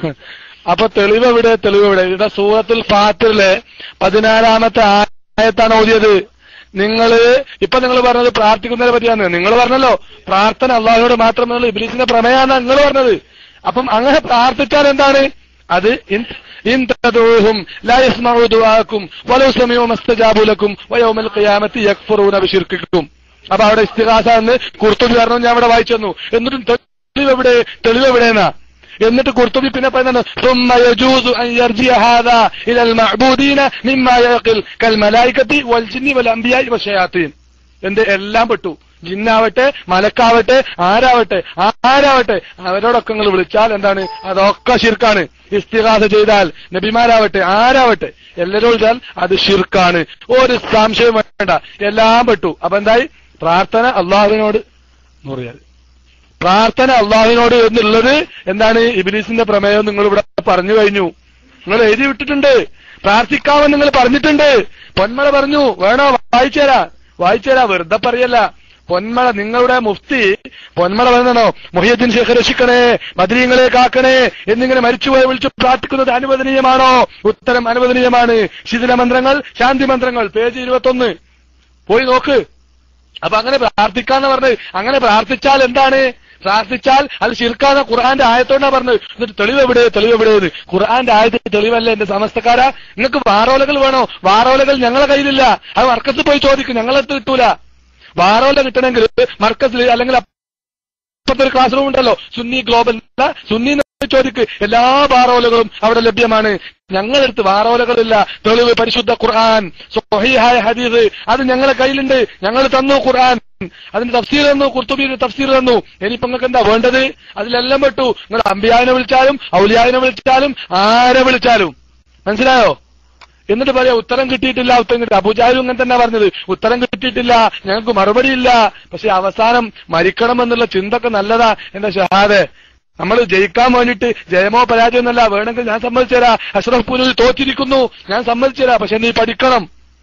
അപ്പൊ തെളിവ് എവിടെ തെളിവ് എവിടെ ഇവിടെ സൂറത്തുൽ ഫാത്തിറിലെ പതിനാലാമത്തെ ആയത്താണ് ഓതിയത് നിങ്ങള് ഇപ്പൊ നിങ്ങൾ പറഞ്ഞത് പ്രാർത്ഥിക്കുന്നതിനെ പറ്റിയാണ് നിങ്ങൾ പറഞ്ഞല്ലോ പ്രാർത്ഥന അള്ളാഹുയോട് മാത്രമെന്നുള്ള ഇബ്ലീസിന്റെ പ്രമേയാണ് നിങ്ങൾ പറഞ്ഞത് അപ്പം അങ്ങനെ പ്രാർത്ഥിച്ചാൽ എന്താണ് അത് ഇൻ- ഇൻ തദഊഹും ലാ യസ്മഉ ദുആക്കും വലൗ സമീഉ മസ്തജാബു ലക്കും വയൗമൽ ഖിയാമത്തി യക്ഫുറൂന ബിശിർക്കിക്കും അപ്പൊ അവിടെ ഇസ്തിഹാസ എന്ന് കുർത്തുബി പറഞ്ഞു ഞാൻ അവിടെ വായിച്ചു തന്നു എന്നിട്ടും തെളിവ് എവിടെ തെളിവ് എവിടെയെന്നാ എന്നിട്ട് കുർത്തുബി പിന്നെ പറയുന്നത് ثم يجوز أن يرجع هذا إلى المعبودين مما يقل كالملائكة والجن والأنبياء والشياطين എന്ത് എല്ലാം പെട്ടു ജിന്നാവട്ടെ മലക്കാവട്ടെ ആരാവട്ടെ ആരാവട്ടെ അവരോടൊക്കെ നിങ്ങൾ വിളിച്ചാൽ എന്താണ് അതൊക്കെ ഷിർക്കാണ് ഇസ്തിഹാസ ചെയ്താൽ നബിമാരാവട്ടെ ആരാവട്ടെ എല്ലാവരും വിളിച്ചാൽ അത് ഷിർക്കാണ് ഒരു സംശയം വേണ്ട എല്ലാം പെട്ടു അപ്പൊ എന്തായി പ്രാർത്ഥന അള്ളാഹുവിനോട് എന്ന് പറയാൽ പ്രാർത്ഥന അള്ളാഹുവിനോട് എന്നുള്ളത് എന്താണ് ഇബിലീസിന്റെ പ്രമേയം നിങ്ങൾ ഇവിടെ പറഞ്ഞു കഴിഞ്ഞു നിങ്ങൾ എഴുതി വിട്ടിട്ടുണ്ട് പ്രാർത്ഥിക്കാമെന്ന് നിങ്ങൾ പറഞ്ഞിട്ടുണ്ട് പൊന്മള പറഞ്ഞു വേണോ വായിച്ചുതരാ വായിച്ചുതരാ വെറുതെ പറയല്ല പൊന്മള നിങ്ങളുടെ മുഫ്തി പൊന്മള പറഞ്ഞോ മൊഹിയദ്ദീൻ ശേഖർ രക്ഷിക്കണേ മദരീങ്ങളെ കാക്കണേ എന്നിങ്ങനെ മരിച്ചുപോയി വിളിച്ചു പ്രാർത്ഥിക്കുന്നത് അനുവദനീയമാണോ ഉത്തരം അനുവദനീയമാണ് ശിഥില മന്ത്രങ്ങൾ ശാന്തി മന്ത്രങ്ങൾ പേജ് ഇരുപത്തൊന്ന് പോയി നോക്ക് അപ്പൊ അങ്ങനെ പ്രാർത്ഥിക്കാന്ന് പറഞ്ഞത് അങ്ങനെ പ്രാർത്ഥിച്ചാൽ എന്താണ് പ്രാർത്ഥിച്ചാൽ അത് ശിർക്കാന്ന ഖുർആന്റെ ആയത്തോണ്ടാ പറഞ്ഞത് എന്നിട്ട് തെളിവ് എവിടെ തെളിവ് എവിടെയെന്ന് ഖുർആന്റെ ആയത്തിൽ തെളിവല്ലേ എന്റെ സമസ്തക്കാരാ നിങ്ങൾക്ക് വാറോലകൾ വേണോ വാറോലകൾ ഞങ്ങളെ കയ്യിലില്ല അത് മർക്കസിൽ പോയി ചോദിക്കും ഞങ്ങളടുത്ത് കിട്ടൂല വാറോല കിട്ടണമെങ്കിൽ മർക്കസിൽ അല്ലെങ്കിൽ ഇപ്പോഴത്തെ ഒരു ക്ലാസ് റൂം ഉണ്ടല്ലോ സുന്നി ഗ്ലോബൽ അല്ല, സുന്നി എന്ന് ചോദിക്ക് എല്ലാ വാറോലകളും അവിടെ ലഭ്യമാണ് ഞങ്ങളടുത്ത് വാറോലകളില്ല തെളിവ് പരിശുദ്ധ ഖുർആൻ സ്വഹീഹായ ഹദീസ് അത് ഞങ്ങളെ കയ്യിലുണ്ട് ഞങ്ങൾ തന്നു ഖുർആൻ അതിന്റെ തഫ്സീർ തന്നു കുർത്തുബിയുടെ തഫ്സീർ തന്നു ഇനിയിപ്പോ നിങ്ങൾക്ക് എന്താ വേണ്ടത് അതിലെല്ലാം പെട്ടു നിങ്ങൾ അമ്പിയായനെ വിളിച്ചാലും ഔലിയായനെ വിളിച്ചാലും ആരെ വിളിച്ചാലും മനസ്സിലായോ എന്നിട്ട് പറയാ ഉത്തരം കിട്ടിയിട്ടില്ല ഉത്തരം കിട്ടി അബുജാലും അങ്ങനെ തന്നെ പറഞ്ഞത് ഉത്തരം കിട്ടിയിട്ടില്ല ഞങ്ങൾക്ക് മറുപടി ഇല്ല പക്ഷെ അവസാനം മരിക്കണം എന്നുള്ള ചിന്തക്ക് നല്ലതാ എന്റെ ഷഹാദെ നമ്മൾ ജയിക്കാൻ വേണ്ടിയിട്ട് ജയമോ പരാജയം എന്നല്ല വേണമെങ്കിൽ ഞാൻ സമ്മതിച്ചുതരാ അഷ്റഫ് പൂരിൽ തോറ്റിരിക്കുന്നു ഞാൻ സമ്മതിച്ചുതരാ പക്ഷെ നീ പഠിക്കണം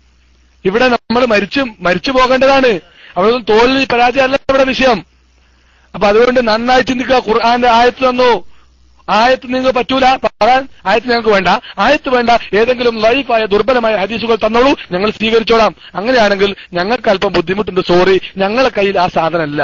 ഇവിടെ നമ്മൾ മരിച്ചു മരിച്ചു പോകേണ്ടതാണ് അവിടെ തോൽവി പരാജയമല്ല ഇവിടെ വിഷയം അപ്പൊ അതുകൊണ്ട് നന്നായി ചിന്തിക്കുക ഖുർആന്റെ ആയത്ത് തന്നു ആയത്ത് നിങ്ങൾക്ക് പറ്റൂല പറയാൻ ആയത്ത് ഞങ്ങൾക്ക് വേണ്ട ആയത്ത് വേണ്ട ഏതെങ്കിലും ലൈഫായ ദുർബലമായ ഹദീസുകൾ തന്നോളൂ ഞങ്ങൾ സ്വീകരിച്ചോളാം അങ്ങനെയാണെങ്കിൽ ഞങ്ങൾക്ക് അല്പം ബുദ്ധിമുട്ടുണ്ട് സോറി ഞങ്ങളെ കയ്യിൽ ആ സാധനമല്ല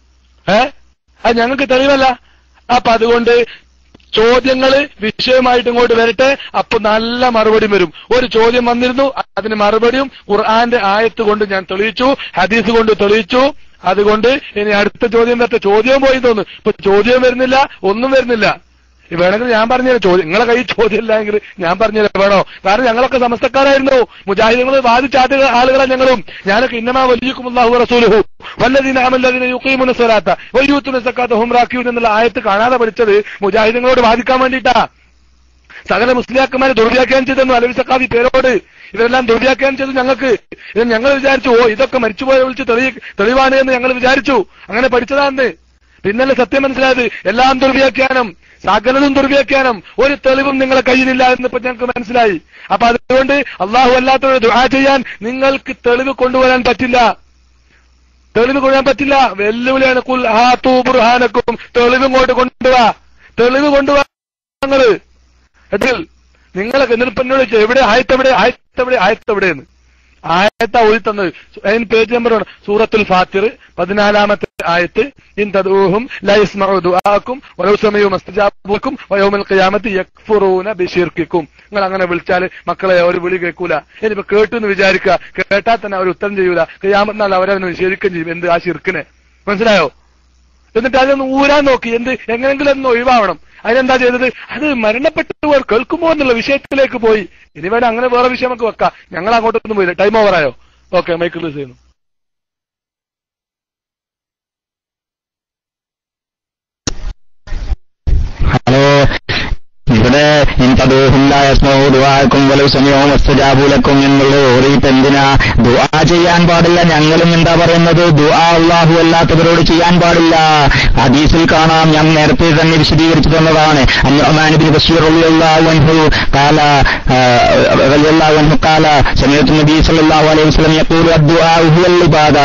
ഏ അത് ഞങ്ങൾക്ക് തെളിവല്ല അപ്പൊ അതുകൊണ്ട് ചോദ്യങ്ങൾ വിഷയമായിട്ട് ഇങ്ങോട്ട് വരട്ടെ അപ്പൊ നല്ല മറുപടി വരും ഒരു ചോദ്യം വന്നിരുന്നു അതിന് മറുപടിയും ഖുർആന്റെ ആയത്ത് കൊണ്ട് ഞാൻ തെളിയിച്ചു ഹദീസ് കൊണ്ട് തെളിയിച്ചു അതുകൊണ്ട് ഇനി അടുത്ത ചോദ്യം വരട്ടെ ചോദ്യം പോയി തോന്നുന്നു ഇപ്പൊ ചോദ്യം വരുന്നില്ല ഒന്നും വരുന്നില്ല ഈ വേണമെങ്കിൽ ഞാൻ പറഞ്ഞുതരാം ചോദ്യം നിങ്ങളെ കയ്യിൽ ചോദ്യം ഇല്ലെങ്കിൽ ഞാൻ പറഞ്ഞുതരാം വേണോ കാരണം ഞങ്ങളൊക്കെ സമസ്തക്കാരായിരുന്നു മുജാഹിദുകൾ വാദിച്ചാത്ത ആളുകളെ ഞങ്ങളും ഞാനൊക്കെ ഇന്നമാ വലിയക്കും അള്ളാഹു റസൂലുഹു വല്ലദീന അമല്ലദീന യുഖീമുന സ്വലാത്ത വയ്യൂത്തുന സക്കാത്ത ഹും റാക്കിയൂൻ എന്നുള്ള ആയത്ത് കാണാതെ പഠിച്ചത് മുജാഹിദുകളോട് വാദിക്കാൻ വേണ്ടിയിട്ടാ സകല മുസ്ലിയാക്കന്മാരെ ദുർവ്യാഖ്യാനം ചെയ്തെന്നു അലവി സക്കാവി പേരോട് ഇവരെല്ലാം ദുർവ്യാഖ്യാനം ചെയ്തു ഞങ്ങൾക്ക് ഇത് ഞങ്ങൾ വിചാരിച്ചു ഓ ഇതൊക്കെ മരിച്ചുപോയ വിളിച്ച് തെളി തെളിവാണ് എന്ന് ഞങ്ങൾ വിചാരിച്ചു അങ്ങനെ പഠിച്ചതാന്ന് പിന്നല്ലേ സത്യം മനസ്സിലായത് എല്ലാം ദുർവ്യാഖ്യാനം സകലതും ദുർവ്യാഖ്യാനം ഒരു തെളിവും നിങ്ങളെ കയ്യിലില്ല എന്നിപ്പോ ഞങ്ങൾക്ക് മനസ്സിലായി അപ്പൊ അതുകൊണ്ട് അള്ളാഹു അല്ലാത്തവരെ ദുആ ചെയ്യാൻ നിങ്ങൾക്ക് തെളിവ് കൊണ്ടുവരാൻ പറ്റില്ല തെളിവ് കൊണ്ടുവരാൻ പറ്റില്ല വെല്ലുവിളിയാണ് കുൽ ഹാത്തു ബുർഹാനക്കും തെളിവ് ഇങ്ങോട്ട് കൊണ്ടുവാ തെളിവ് കൊണ്ടുവാ നിങ്ങള് എട്ടിൽ നിങ്ങളെ എന്നിരിപ്പന്നോട് ചോദിച്ചു, എവിടെ ആയത്തെവിടെ ആയത്തെവിടെ ആയത്തെവിടെയെന്ന് ആയത്ത ഒഴി തന്നത് അതിന് പേജ് നമ്പർ സൂറത്തുൽ ഫാത്തിർ പതിനാലാമത്തെ ആയത്ത് ഇൻ തദൂഹും ലാ യസ്മഉ ദുആക്കും വലൗ സമയു മസ്തജാബുക്കും വയൗമൽ ഖിയാമത്തി യക്ഫുറൂന ബിശിർക്കിക്കും നിങ്ങൾ അങ്ങനെ വിളിച്ചാൽ മക്കളെ അവർ വിളി കേൾക്കൂല ഇനിയിപ്പോ കേട്ടു എന്ന് വിചാരിക്കുക കേട്ടാൽ തന്നെ അവർ ഉത്തരം ചെയ്യൂല ഖിയാമത്ത് നാൾ അവരവനെ നിഷേധിക്കുകയും ചെയ്യും എന്ത് ആ ശിർക്കിനെ മനസ്സിലായോ എന്നിട്ട് അതൊന്ന് ഊരാൻ നോക്കി എന്ത് എങ്ങനെങ്കിലും ഒന്ന് ഒഴിവാവണം അതിനെന്താ ചെയ്തത് അത് മരണപ്പെട്ടവർ കേൾക്കുമോ എന്നുള്ള വിഷയത്തിലേക്ക് പോയി ഇനി വേണം അങ്ങനെ വേറെ വിഷയം നമുക്ക് വെക്കാം ഞങ്ങൾ അങ്ങോട്ടൊന്നും പോയില്ല ടൈം ഓവറായോ ഓക്കെ മൈക്കിൾ റിലീസ് ചെയ്യുന്നു ഹലോ ഇവിടെ ദുആക്കും വലു സമയവും വസ്തുജാബൂലക്കും എന്നുള്ളത് ഓറിയിട്ട് എന്തിനാ ദുആ ചെയ്യാൻ പാടില്ല ഞങ്ങളും എന്താ പറയുന്നത് ദുആ അള്ളാഹു അല്ലാത്തവരോട് ചെയ്യാൻ പാടില്ല ഹദീസിൽ കാണാം ഞാൻ നേരത്തെ തന്നെ വിശദീകരിച്ചു തന്നതാണ് അന്നുഅമാൻ ബഷീർ റളിയല്ലാഹു അൻഹു قال رضي الله عنه قال سمعت النبي صلى الله عليه وسلم يقول الدعاء هو العبادة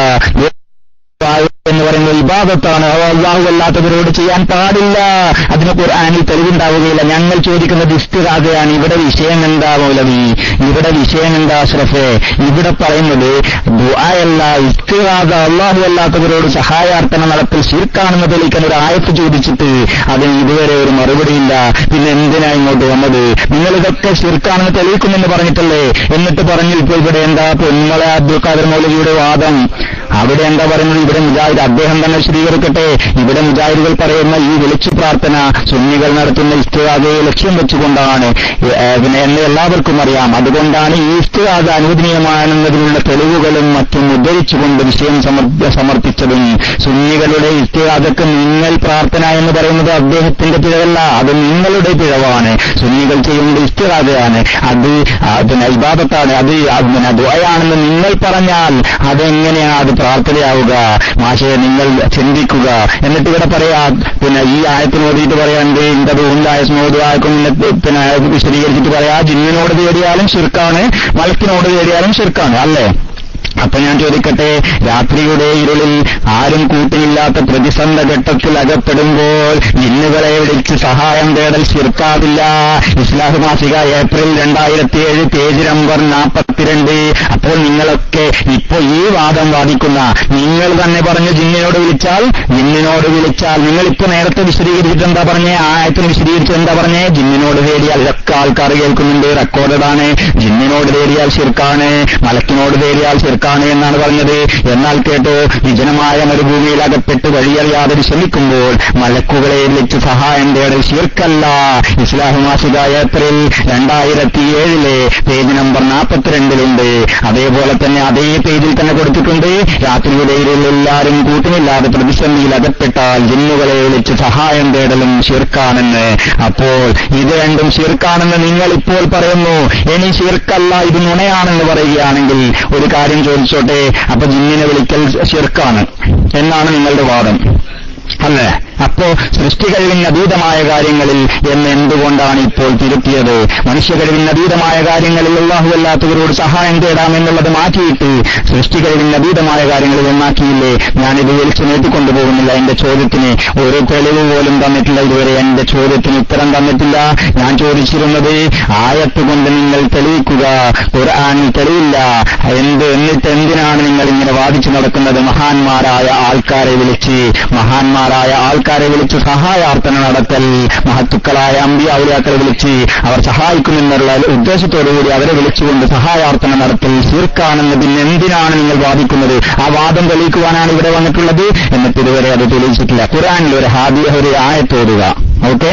എന്ന് പറയുന്നത് ഇബാദത്താണ് അവ അള്ളാഹു അല്ലാത്തവരോട് ചെയ്യാൻ പാടില്ല അതിന് ഖുർആാനിൽ തെളിവുണ്ടാവുകയില്ല ഞങ്ങൾ ചോദിക്കുന്നത് ഇസ്തിറാകയാണ് ഇവിടെ വിഷയം എന്താ മൗലവി ഇവിടെ വിഷയം എന്താ അഷ്റഫെ ഇവിടെ പറയുന്നത് ദുആയല്ല ഇസ്തിറാക അള്ളാഹു അല്ലാത്തവരോട് സഹായാർത്ഥന നടത്തൽ ശിർക്കാണെന്ന് തെളിയിക്കാൻ ഒരു ആയത്ത് ചോദിച്ചിട്ട് അതിന് ഇതുവരെ ഒരു മറുപടിയില്ല പിന്നെ എന്തിനാ ഇങ്ങോട്ട് വന്നത് നിങ്ങൾ ഇതൊക്കെ ശിർക്കാണെന്ന് തെളിയിക്കുമെന്ന് പറഞ്ഞിട്ടല്ലേ എന്നിട്ട് പറഞ്ഞു ഇപ്പൊ ഇവിടെ എന്താ പൊന്മള അബ്ദുൽ ഖാദർ മൗലവിയുടെ വാദം അവിടെ എന്താ പറയുന്നത് ഇവിടെ മുജാഹിദ് അദ്ദേഹം തന്നെ വിശദീകരിക്കട്ടെ ഇവിടെ മുജാഹിദുകൾ പറയുന്ന ഈ വിളിച്ചു പ്രാർത്ഥന സുന്നികൾ നടത്തുന്ന ഇസ്തുവാദയെ ലക്ഷ്യം വെച്ചുകൊണ്ടാണ് ഏ, പിന്നെ എന്ന് എല്ലാവർക്കും അറിയാം അതുകൊണ്ടാണ് ഈ ഇസ്തുവാദ അനുവദനീയമാണെന്നതിനുള്ള തെളിവുകളും മറ്റും ഉദ്ധരിച്ചുകൊണ്ട് വിഷയം സമർപ്പ- സമർപ്പിച്ചതും സുന്നികളുടെ ഇസ്തുവാദക്ക് നിങ്ങൾ പ്രാർത്ഥന എന്ന് പറയുന്നത് അദ്ദേഹത്തിന്റെ പിഴവല്ല അത് നിങ്ങളുടെ പിഴവാണ് സുന്നികൾ ചെയ്യുന്നത് ഇസ്തുവാദയാണ് അത് ആ, പിന്നെ ഇബാദത്താണ് അത് ആ, പിന്നെ ദ്വയാണെന്ന് നിങ്ങൾ പറഞ്ഞാൽ അതെങ്ങനെയാണ് അത് പ്രാർത്ഥനയാവുക മാഷെ നിങ്ങൾ ചിന്തിക്കുക എന്നിട്ട് ഇവിടെ പറയാ പിന്നെ ഈ ആയത്തിന് ഓടിയിട്ട് പറയാണ്ട് ഇന്നത് ഉണ്ടായ സ്മോദായക്കും പിന്നെ വിശദീകരിച്ചിട്ട് പറയാ ജിന്നിനോട് തേടിയാലും ശിർക്കാണ് മലക്കിനോട് തേടിയാലും ശിർക്കാണ് അല്ലേ അപ്പൊ ഞാൻ ചോദിക്കട്ടെ രാത്രിയുടെ ഇരുളിൽ ആരും കൂട്ടിയില്ലാത്ത പ്രതിസന്ധ ഘട്ടത്തിൽ അകപ്പെടുമ്പോൾ ജിന്നുകളെ വിളിച്ച് സഹായം തേടൽ ശിർക്കാവില്ല ഇസ്ലാഹ് മാസിക ഏപ്രിൽ രണ്ടായിരത്തി ഏഴ് പേജ് നമ്പർ നാൽപ്പത്തിരണ്ട് അപ്പോൾ നിങ്ങളൊക്കെ ഇപ്പൊ ഈ വാദം വാദിക്കുന്ന നിങ്ങൾ തന്നെ പറഞ്ഞു ജിന്നിനോട് വിളിച്ചാൽ ജിന്നിനോട് വിളിച്ചാൽ നിങ്ങൾ ഇപ്പൊ നേരത്തെ വിശദീകരിച്ചിട്ട് എന്താ പറഞ്ഞേ ആ ആയത്തിന് വിശദീകരിച്ച് എന്താ പറഞ്ഞേ ജിന്നിനോട് തേടിയാൽ ഇതൊക്കെ ആൾക്കാർ കേൾക്കുന്നുണ്ട് റെക്കോർഡഡ് ആണ് ജിന്നിനോട് തേടിയാൽ ശിർക്കാണ് മലക്കിനോട് തേടിയാൽ ശിർക്കാണ് എന്നാണ് പറഞ്ഞത് എന്നാൽ കേട്ടോ വിജനമായ മരുഭൂമിയിൽ അകപ്പെട്ട് വഴിയറിയാതെ വിശ്രമിക്കുമ്പോൾ മലക്കുകളെ വിളിച്ച് സഹായം തേടൽ ശിർക്കല്ല ഇസ്ലാഹു മാസിക ഏപ്രിൽ രണ്ടായിരത്തി ഏഴിലെ പേജ് നമ്പർ നാൽപ്പത്തിരണ്ടിലുണ്ട് അതേപോലെ തന്നെ അതേ പേജിൽ തന്നെ കൊടുത്തിട്ടുണ്ട് രാത്രിയുടെ ഇരുളിൽ എല്ലാവരും കൂട്ടിനില്ലാതെ പ്രതിസന്ധിയിൽ അകപ്പെട്ടാൽ ജിന്നുകളെ വിളിച്ച് സഹായം തേടലും ശിർക്കാണെന്ന് അപ്പോൾ ഇത് രണ്ടും ശിർക്കാണെന്ന് നിങ്ങൾ ഇപ്പോൾ പറയുന്നു ഇനി ശിർക്കല്ല ഇത് നുണയാണെന്ന് പറയുകയാണെങ്കിൽ ഒരു കാര്യം ചോദിച്ചോട്ടെ അപ്പൊ ജിന്നിനെ വിളിക്കൽ ശിർക്കാണ് എന്നാണ് നിങ്ങളുടെ വാദം അല്ലേ അപ്പോ സൃഷ്ടി കഴിവിന് അതീതമായ കാര്യങ്ങളിൽ എന്ന് എന്തുകൊണ്ടാണ് ഇപ്പോൾ തിരുത്തിയത് മനുഷ്യ കഴിവിന് അതീതമായ കാര്യങ്ങളിൽ അള്ളാഹു അല്ലാത്തവരോട് സഹായം തേടാമെന്നുള്ളത് മാറ്റിയിട്ട് സൃഷ്ടി കഴിവിന് അതീതമായ കാര്യങ്ങളിൽ ഒന്നാക്കിയില്ലേ ഞാനിത് വിളിച്ചു നീട്ടിക്കൊണ്ടുപോകുന്നില്ല എന്റെ ചോദ്യത്തിന് ഒരു തെളിവ് പോലും തന്നിട്ടില്ല ഇതുവരെ എന്റെ ചോദ്യത്തിന് ഉത്തരം തന്നിട്ടില്ല ഞാൻ ചോദിച്ചിരുന്നത് ആയത്ത് കൊണ്ട് നിങ്ങൾ തെളിയിക്കുക ഖുർആാനിൽ തെളിയില്ല എന്ത് എന്നിട്ട് എന്തിനാണ് നിങ്ങൾ ഇങ്ങനെ വാദിച്ചു നടക്കുന്നത് മഹാന്മാരായ ആൾക്കാരെ വിളിച്ച് മഹാന്മാരായ ആൾക്കാരെ വിളിച്ച് സഹായാർത്ഥന നടത്തൽ മഹത്തുക്കളായ അമ്പി ഔലിയാക്കളെ വിളിച്ച് അവർ സഹായിക്കുമെന്നുള്ള ഉദ്ദേശത്തോടുകൂടി അവരെ വിളിച്ചുകൊണ്ട് സഹായാർത്ഥന നടത്തൽ ശീർക്കാണെന്ന് പിന്നെ എന്തിനാണ് നിങ്ങൾ വാദിക്കുന്നത് ആ വാദം തെളിയിക്കുവാനാണ് ഇവിടെ വന്നിട്ടുള്ളത് എന്നിട്ട് ഇതുവരെ അത് തെളിയിച്ചിട്ടില്ല ഖുറാനിൽ ഒരു ഹാദിയ ഒരു ആയത്തോടുക ഓക്കെ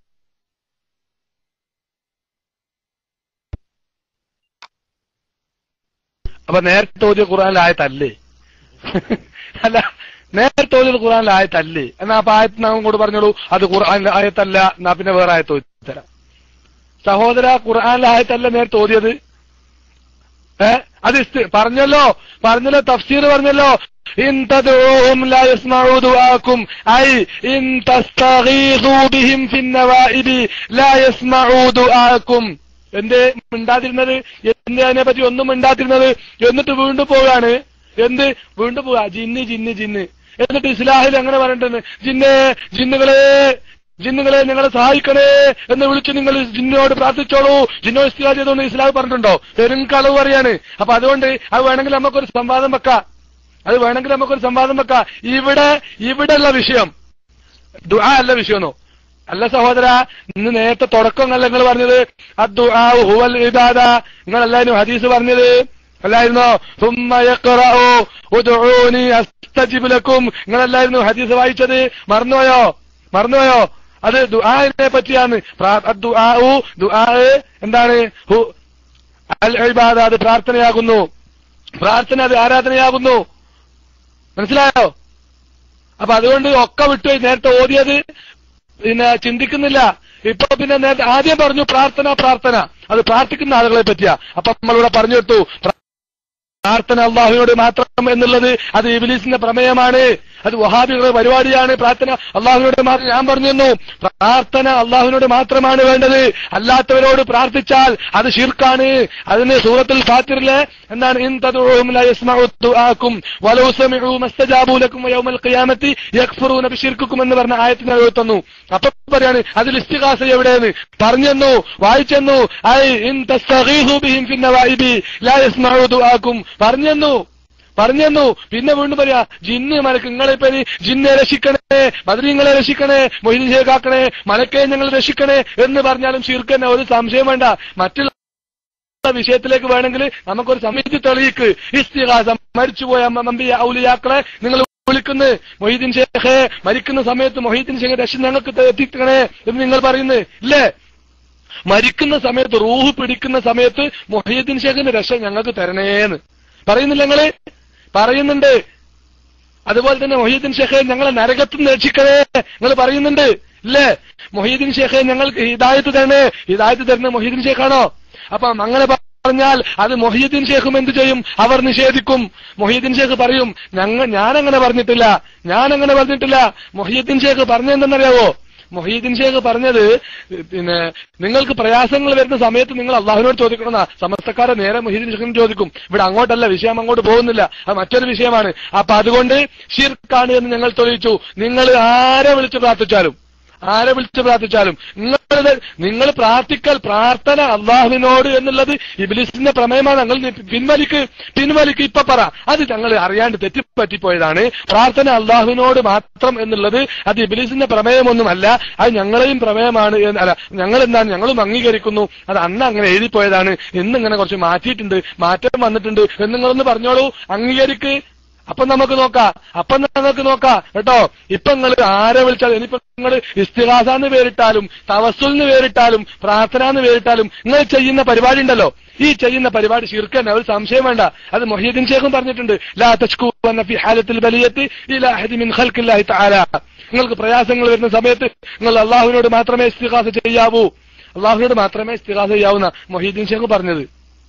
അപ്പൊ നേരത്തെ ഓതിയ ഖുറാനിലെ ആയത്തല്ലേ അല്ല നേരത്തെ ഓതിയ ഖുറാനിലെ ആയത്തല്ലേ എന്നാ അപ്പൊ ആയത്ത് നാം കൂടെ പറഞ്ഞോളൂ അത് ഖുർആാനിലെ ആയത്തല്ല എന്നാ പിന്നെ വേറെ ആയത്ത് ഓതി തരാം സഹോദര ഖുർആാനിലെ ആയത്തല്ല നേരത്തെ ഓതിയത് ഏ അത് ഇസ്തി- പറഞ്ഞല്ലോ പറഞ്ഞല്ലോ തഫ്സീർ പറഞ്ഞല്ലോ ഇൻ തദ്ഊഹും ലാ യസ്മഊ ദുആക്കും ഐ ഇൻ തസ്തഗീസൂ ബിഹിം ഫിന്നവാഇബി ലാ യസ്മഊ ദുആക്കും എന്തേ മിണ്ടാതിരുന്നത് എന്ത് അതിനെ പറ്റി ഒന്നും മിണ്ടാതിരുന്നത് എന്നിട്ട് വീണ്ടും പോവുകയാണ് എന്ത് വീണ്ടും പോവുക ജിന്ന് ജിന്ന് ജിന്ന് എന്നിട്ട് ഇസ്ലാഹിൽ അങ്ങനെ പറഞ്ഞിട്ടുണ്ട് ജിന്നെ ജിന്നുകളെ ജിന്നുകളെ നിങ്ങളെ സഹായിക്കണേ എന്ന് വിളിച്ച് നിങ്ങൾ ജിന്നോട് പ്രാർത്ഥിച്ചോളൂ ജിന്നോ ഇസ്ലാ ചെയ്തോന്ന് ഇസ്ലാം പറഞ്ഞിട്ടുണ്ടോ പെരും കളവ് പറയാണ് അപ്പൊ അതുകൊണ്ട് അത് വേണമെങ്കിൽ നമുക്കൊരു സംവാദം വെക്കാം അത് വേണമെങ്കിൽ നമുക്കൊരു സംവാദം വെക്കാം ഇവിടെ ഇവിടെയുള്ള വിഷയം ദുആ അല്ല വിഷയമൊന്നോ അല്ല സഹോദര ഇന്ന് നേരത്തെ തുടക്കമല്ല നിങ്ങൾ പറഞ്ഞത് അദ്ദുആ ഹുവൽ ഇബാദ നിങ്ങൾ എല്ലാവരും ഹദീസ് പറഞ്ഞത് അല്ലായിരുന്നോ ثم يقرأوا ادعوني استجب لكم നിങ്ങളല്ലായിരുന്നു ഹദീസ് വായിച്ചത് മറന്നുപോയോ മറന്നുപോയോ അത് ദുആനെ പറ്റിയാണ് പ്രാ- അദ്ദുആഉ ദുആ എന്താണ് ഹു അൽ ഇബാദ അത് പ്രാർത്ഥനയാകുന്നു പ്രാർത്ഥന അത് ആരാധനയാകുന്നു മനസ്സിലായോ അപ്പൊ അതുകൊണ്ട് ഒക്കെ വിട്ടു നേരത്തെ ഓതിയത് പിന്നെ ചിന്തിക്കുന്നില്ല ഇപ്പൊ പിന്നെ നേരത്തെ ആദ്യം പറഞ്ഞു പ്രാർത്ഥന പ്രാർത്ഥന അത് പ്രാർത്ഥിക്കുന്ന ആളുകളെ പറ്റിയാ അപ്പൊ നമ്മളിവിടെ പറഞ്ഞു കൊടുത്തു പ്രാർത്ഥന അള്ളാഹുവിനോട് മാത്രം എന്നുള്ളത് അത് ഇബിലീസിന്റെ പ്രമേയമാണ് അത് വഹാബികളുടെ പരിപാടിയാണ് പ്രാർത്ഥന അള്ളാഹുവിനോട് മാത്രം ഞാൻ പറഞ്ഞു തന്നു പ്രാർത്ഥന അള്ളാഹുവിനോട് മാത്രമാണ് വേണ്ടത് അല്ലാത്തവരോട് പ്രാർത്ഥിച്ചാൽ അത് ഷിർക്കാണ് അതിന് സൂറത്തുൽ ഫാത്തിറിലെ എന്താണ് ഇൻ തദ്ഉഹും ലാ യസ്മഉ ദുആക്കും വലൗ സമിഉ മസ്തജാബു ലക്കും യൗമൽ ഖിയാമത്തി യക്ഫുറൂന ബിശിർക്കുക്കും എന്ന് പറഞ്ഞ ആയത്തിന് എഴുതി തന്നു അപ്പൊ പറയാണ് അതിൽ ഇസ്തിഗാസ എവിടെയെന്ന് പറഞ്ഞെന്നു വായിച്ചെന്നു ഐ ഇൻ തസ്തഗീഹു ബിഹിം ഫിൻ നവായിബി ലാ യസ്മഉ ദുആക്കും പറഞ്ഞെന്നു പറഞ്ഞെന്നു പിന്നെ വീണ്ടും പറയാ ജിന്ന് മലക്ക് നിങ്ങളിപ്പോ ഇനി ജിന്നെ രക്ഷിക്കണേ ബദരീങ്ങളെ രക്ഷിക്കണേ മൊഹിദീൻ ശേഖാക്കണേ മലക്കെ ഞങ്ങൾ രക്ഷിക്കണേ എന്ന് പറഞ്ഞാലും ശീർക്കന്നെ ഒരു സംശയം വേണ്ട മറ്റുള്ള വിഷയത്തിലേക്ക് വേണമെങ്കിൽ നമുക്കൊരു സമിതി തെളിയിക്ക് ഇസ്തിഹാസം മരിച്ചുപോയ മമ്പിയ ഔലിയാക്കളെ നിങ്ങൾ വിളിക്കുന്നു മൊഹീദ്ദീൻ ഷേഖെ മരിക്കുന്ന സമയത്ത് മൊഹീദ്ദീൻ ഷേഖ് രക്ഷ ഞങ്ങൾക്ക് എത്തിക്കണേ എന്ന് നിങ്ങൾ പറയുന്നു ഇല്ലേ മരിക്കുന്ന സമയത്ത് റൂഹ് പിടിക്കുന്ന സമയത്ത് മൊഹീദ്ദീൻ ഷേഖിന്റെ രക്ഷ ഞങ്ങൾക്ക് തരണേന്ന് പറയുന്നില്ല ഞങ്ങള് പറയുന്നുണ്ട് അതുപോലെ തന്നെ മൊഹീദ്ദീൻ ഷേഖെ ഞങ്ങളെ നരകത്തിൽ നിന്ന് രക്ഷിക്കണേ നിങ്ങൾ പറയുന്നുണ്ട് ഇല്ലേ മൊഹീദ്ദീൻ ഷേഖെ ഞങ്ങൾക്ക് ഹിദായത്ത് തരണേ ഹിദായത്ത് തരുന്ന മൊഹീദ്ദീൻ ഷേഖാണോ അപ്പം അങ്ങനെ പറഞ്ഞാൽ അത് മൊഹീദ്ദീൻ ഷേഖും എന്ത് ചെയ്യും അവർ നിഷേധിക്കും മൊഹീദ്ദീൻ ഷേഖ് പറയും ഞങ്ങൾ ഞാനങ്ങനെ പറഞ്ഞിട്ടില്ല ഞാനങ്ങനെ പറഞ്ഞിട്ടില്ല മൊഹീദ്ദീൻ ഷേഖ് പറഞ്ഞെന്തെന്നറിയാവോ മൊഹീദ്ദീൻ ഷേഖ് പറഞ്ഞത് പിന്നെ നിങ്ങൾക്ക് പ്രയാസങ്ങൾ വരുന്ന സമയത്ത് നിങ്ങൾ അള്ളാഹുവിനോട് ചോദിക്കണമെന്നാ സമസ്തക്കാരെ നേരെ മൊഹീദ്ദീൻ ഷേഖിന് ചോദിക്കും ഇവിടെ അങ്ങോട്ടല്ല വിഷയം അങ്ങോട്ട് പോകുന്നില്ല അത് മറ്റൊരു വിഷയമാണ് അപ്പൊ അതുകൊണ്ട് ഷിർക്കാണ് എന്ന് ഞങ്ങൾ തെളിയിച്ചു നിങ്ങൾ ആരെ വിളിച്ച് പ്രാർത്ഥിച്ചാലും ആരെ വിളിച്ച് പ്രാർത്ഥിച്ചാലും നിങ്ങളുടെ നിങ്ങൾ പ്രാർത്ഥിക്കൽ പ്രാർത്ഥന അള്ളാഹുവിനോട് എന്നുള്ളത് ഇബിലിസിന്റെ പ്രമേയമാണ് ഞങ്ങൾ നി- പിൻവലിക്ക് പിൻവലിക്ക് ഇപ്പൊ പറ അത് ഞങ്ങൾ അറിയാണ്ട് തെറ്റിപ്പറ്റിപ്പോയതാണ് പ്രാർത്ഥന അള്ളാഹുവിനോട് മാത്രം എന്നുള്ളത് അത് ഇബിലിസിന്റെ പ്രമേയമൊന്നുമല്ല അത് ഞങ്ങളെയും പ്രമേയമാണ് എന്ന് അല്ല ഞങ്ങൾ എന്താണ് ഞങ്ങളും അംഗീകരിക്കുന്നു അത് അന്ന് അങ്ങനെ എഴുതിപ്പോയതാണ് ഇന്ന് ഇങ്ങനെ കുറച്ച് മാറ്റിയിട്ടുണ്ട് മാറ്റം വന്നിട്ടുണ്ട് എന്ന് നിങ്ങളൊന്ന് പറഞ്ഞോളൂ അംഗീകരിക്ക് അപ്പൊ നമുക്ക് നോക്കാം അപ്പൊ നമുക്ക് നോക്കാം കേട്ടോ ഇപ്പൊ നിങ്ങൾ ആരെ വിളിച്ചാലും ഇനിയിപ്പോ നിങ്ങൾ ഇസ്തിഹാസാന്ന് പേരിട്ടാലും തവസ്സുലിന് പേരിട്ടാലും പ്രാർത്ഥന എന്ന് പേരിട്ടാലും നിങ്ങൾ ചെയ്യുന്ന പരിപാടി ഉണ്ടല്ലോ ഈ ചെയ്യുന്ന പരിപാടി ശിർക്കന്നെ ഒരു സംശയം വേണ്ട അത് മൊഹീദ്ദീൻ ഷേഖും പറഞ്ഞിട്ടുണ്ട് ലാ തഷ്കൂ വന്ന ഫി ഹാലത്തിൽ ബലിയത്ത് ഇലാ അഹദി മിൻ ഖൽഖില്ലാഹി തആല നിങ്ങൾക്ക് പ്രയാസങ്ങൾ വരുന്ന സമയത്ത് നിങ്ങൾ അള്ളാഹുവിനോട് മാത്രമേ ഇസ്തിഹാസ ചെയ്യാവൂ അള്ളാഹുവിനോട് മാത്രമേ ഇസ്തിഹാസ ചെയ്യാവുന്ന മൊഹീദ്ദീൻ ഷേഖ് പറഞ്ഞത്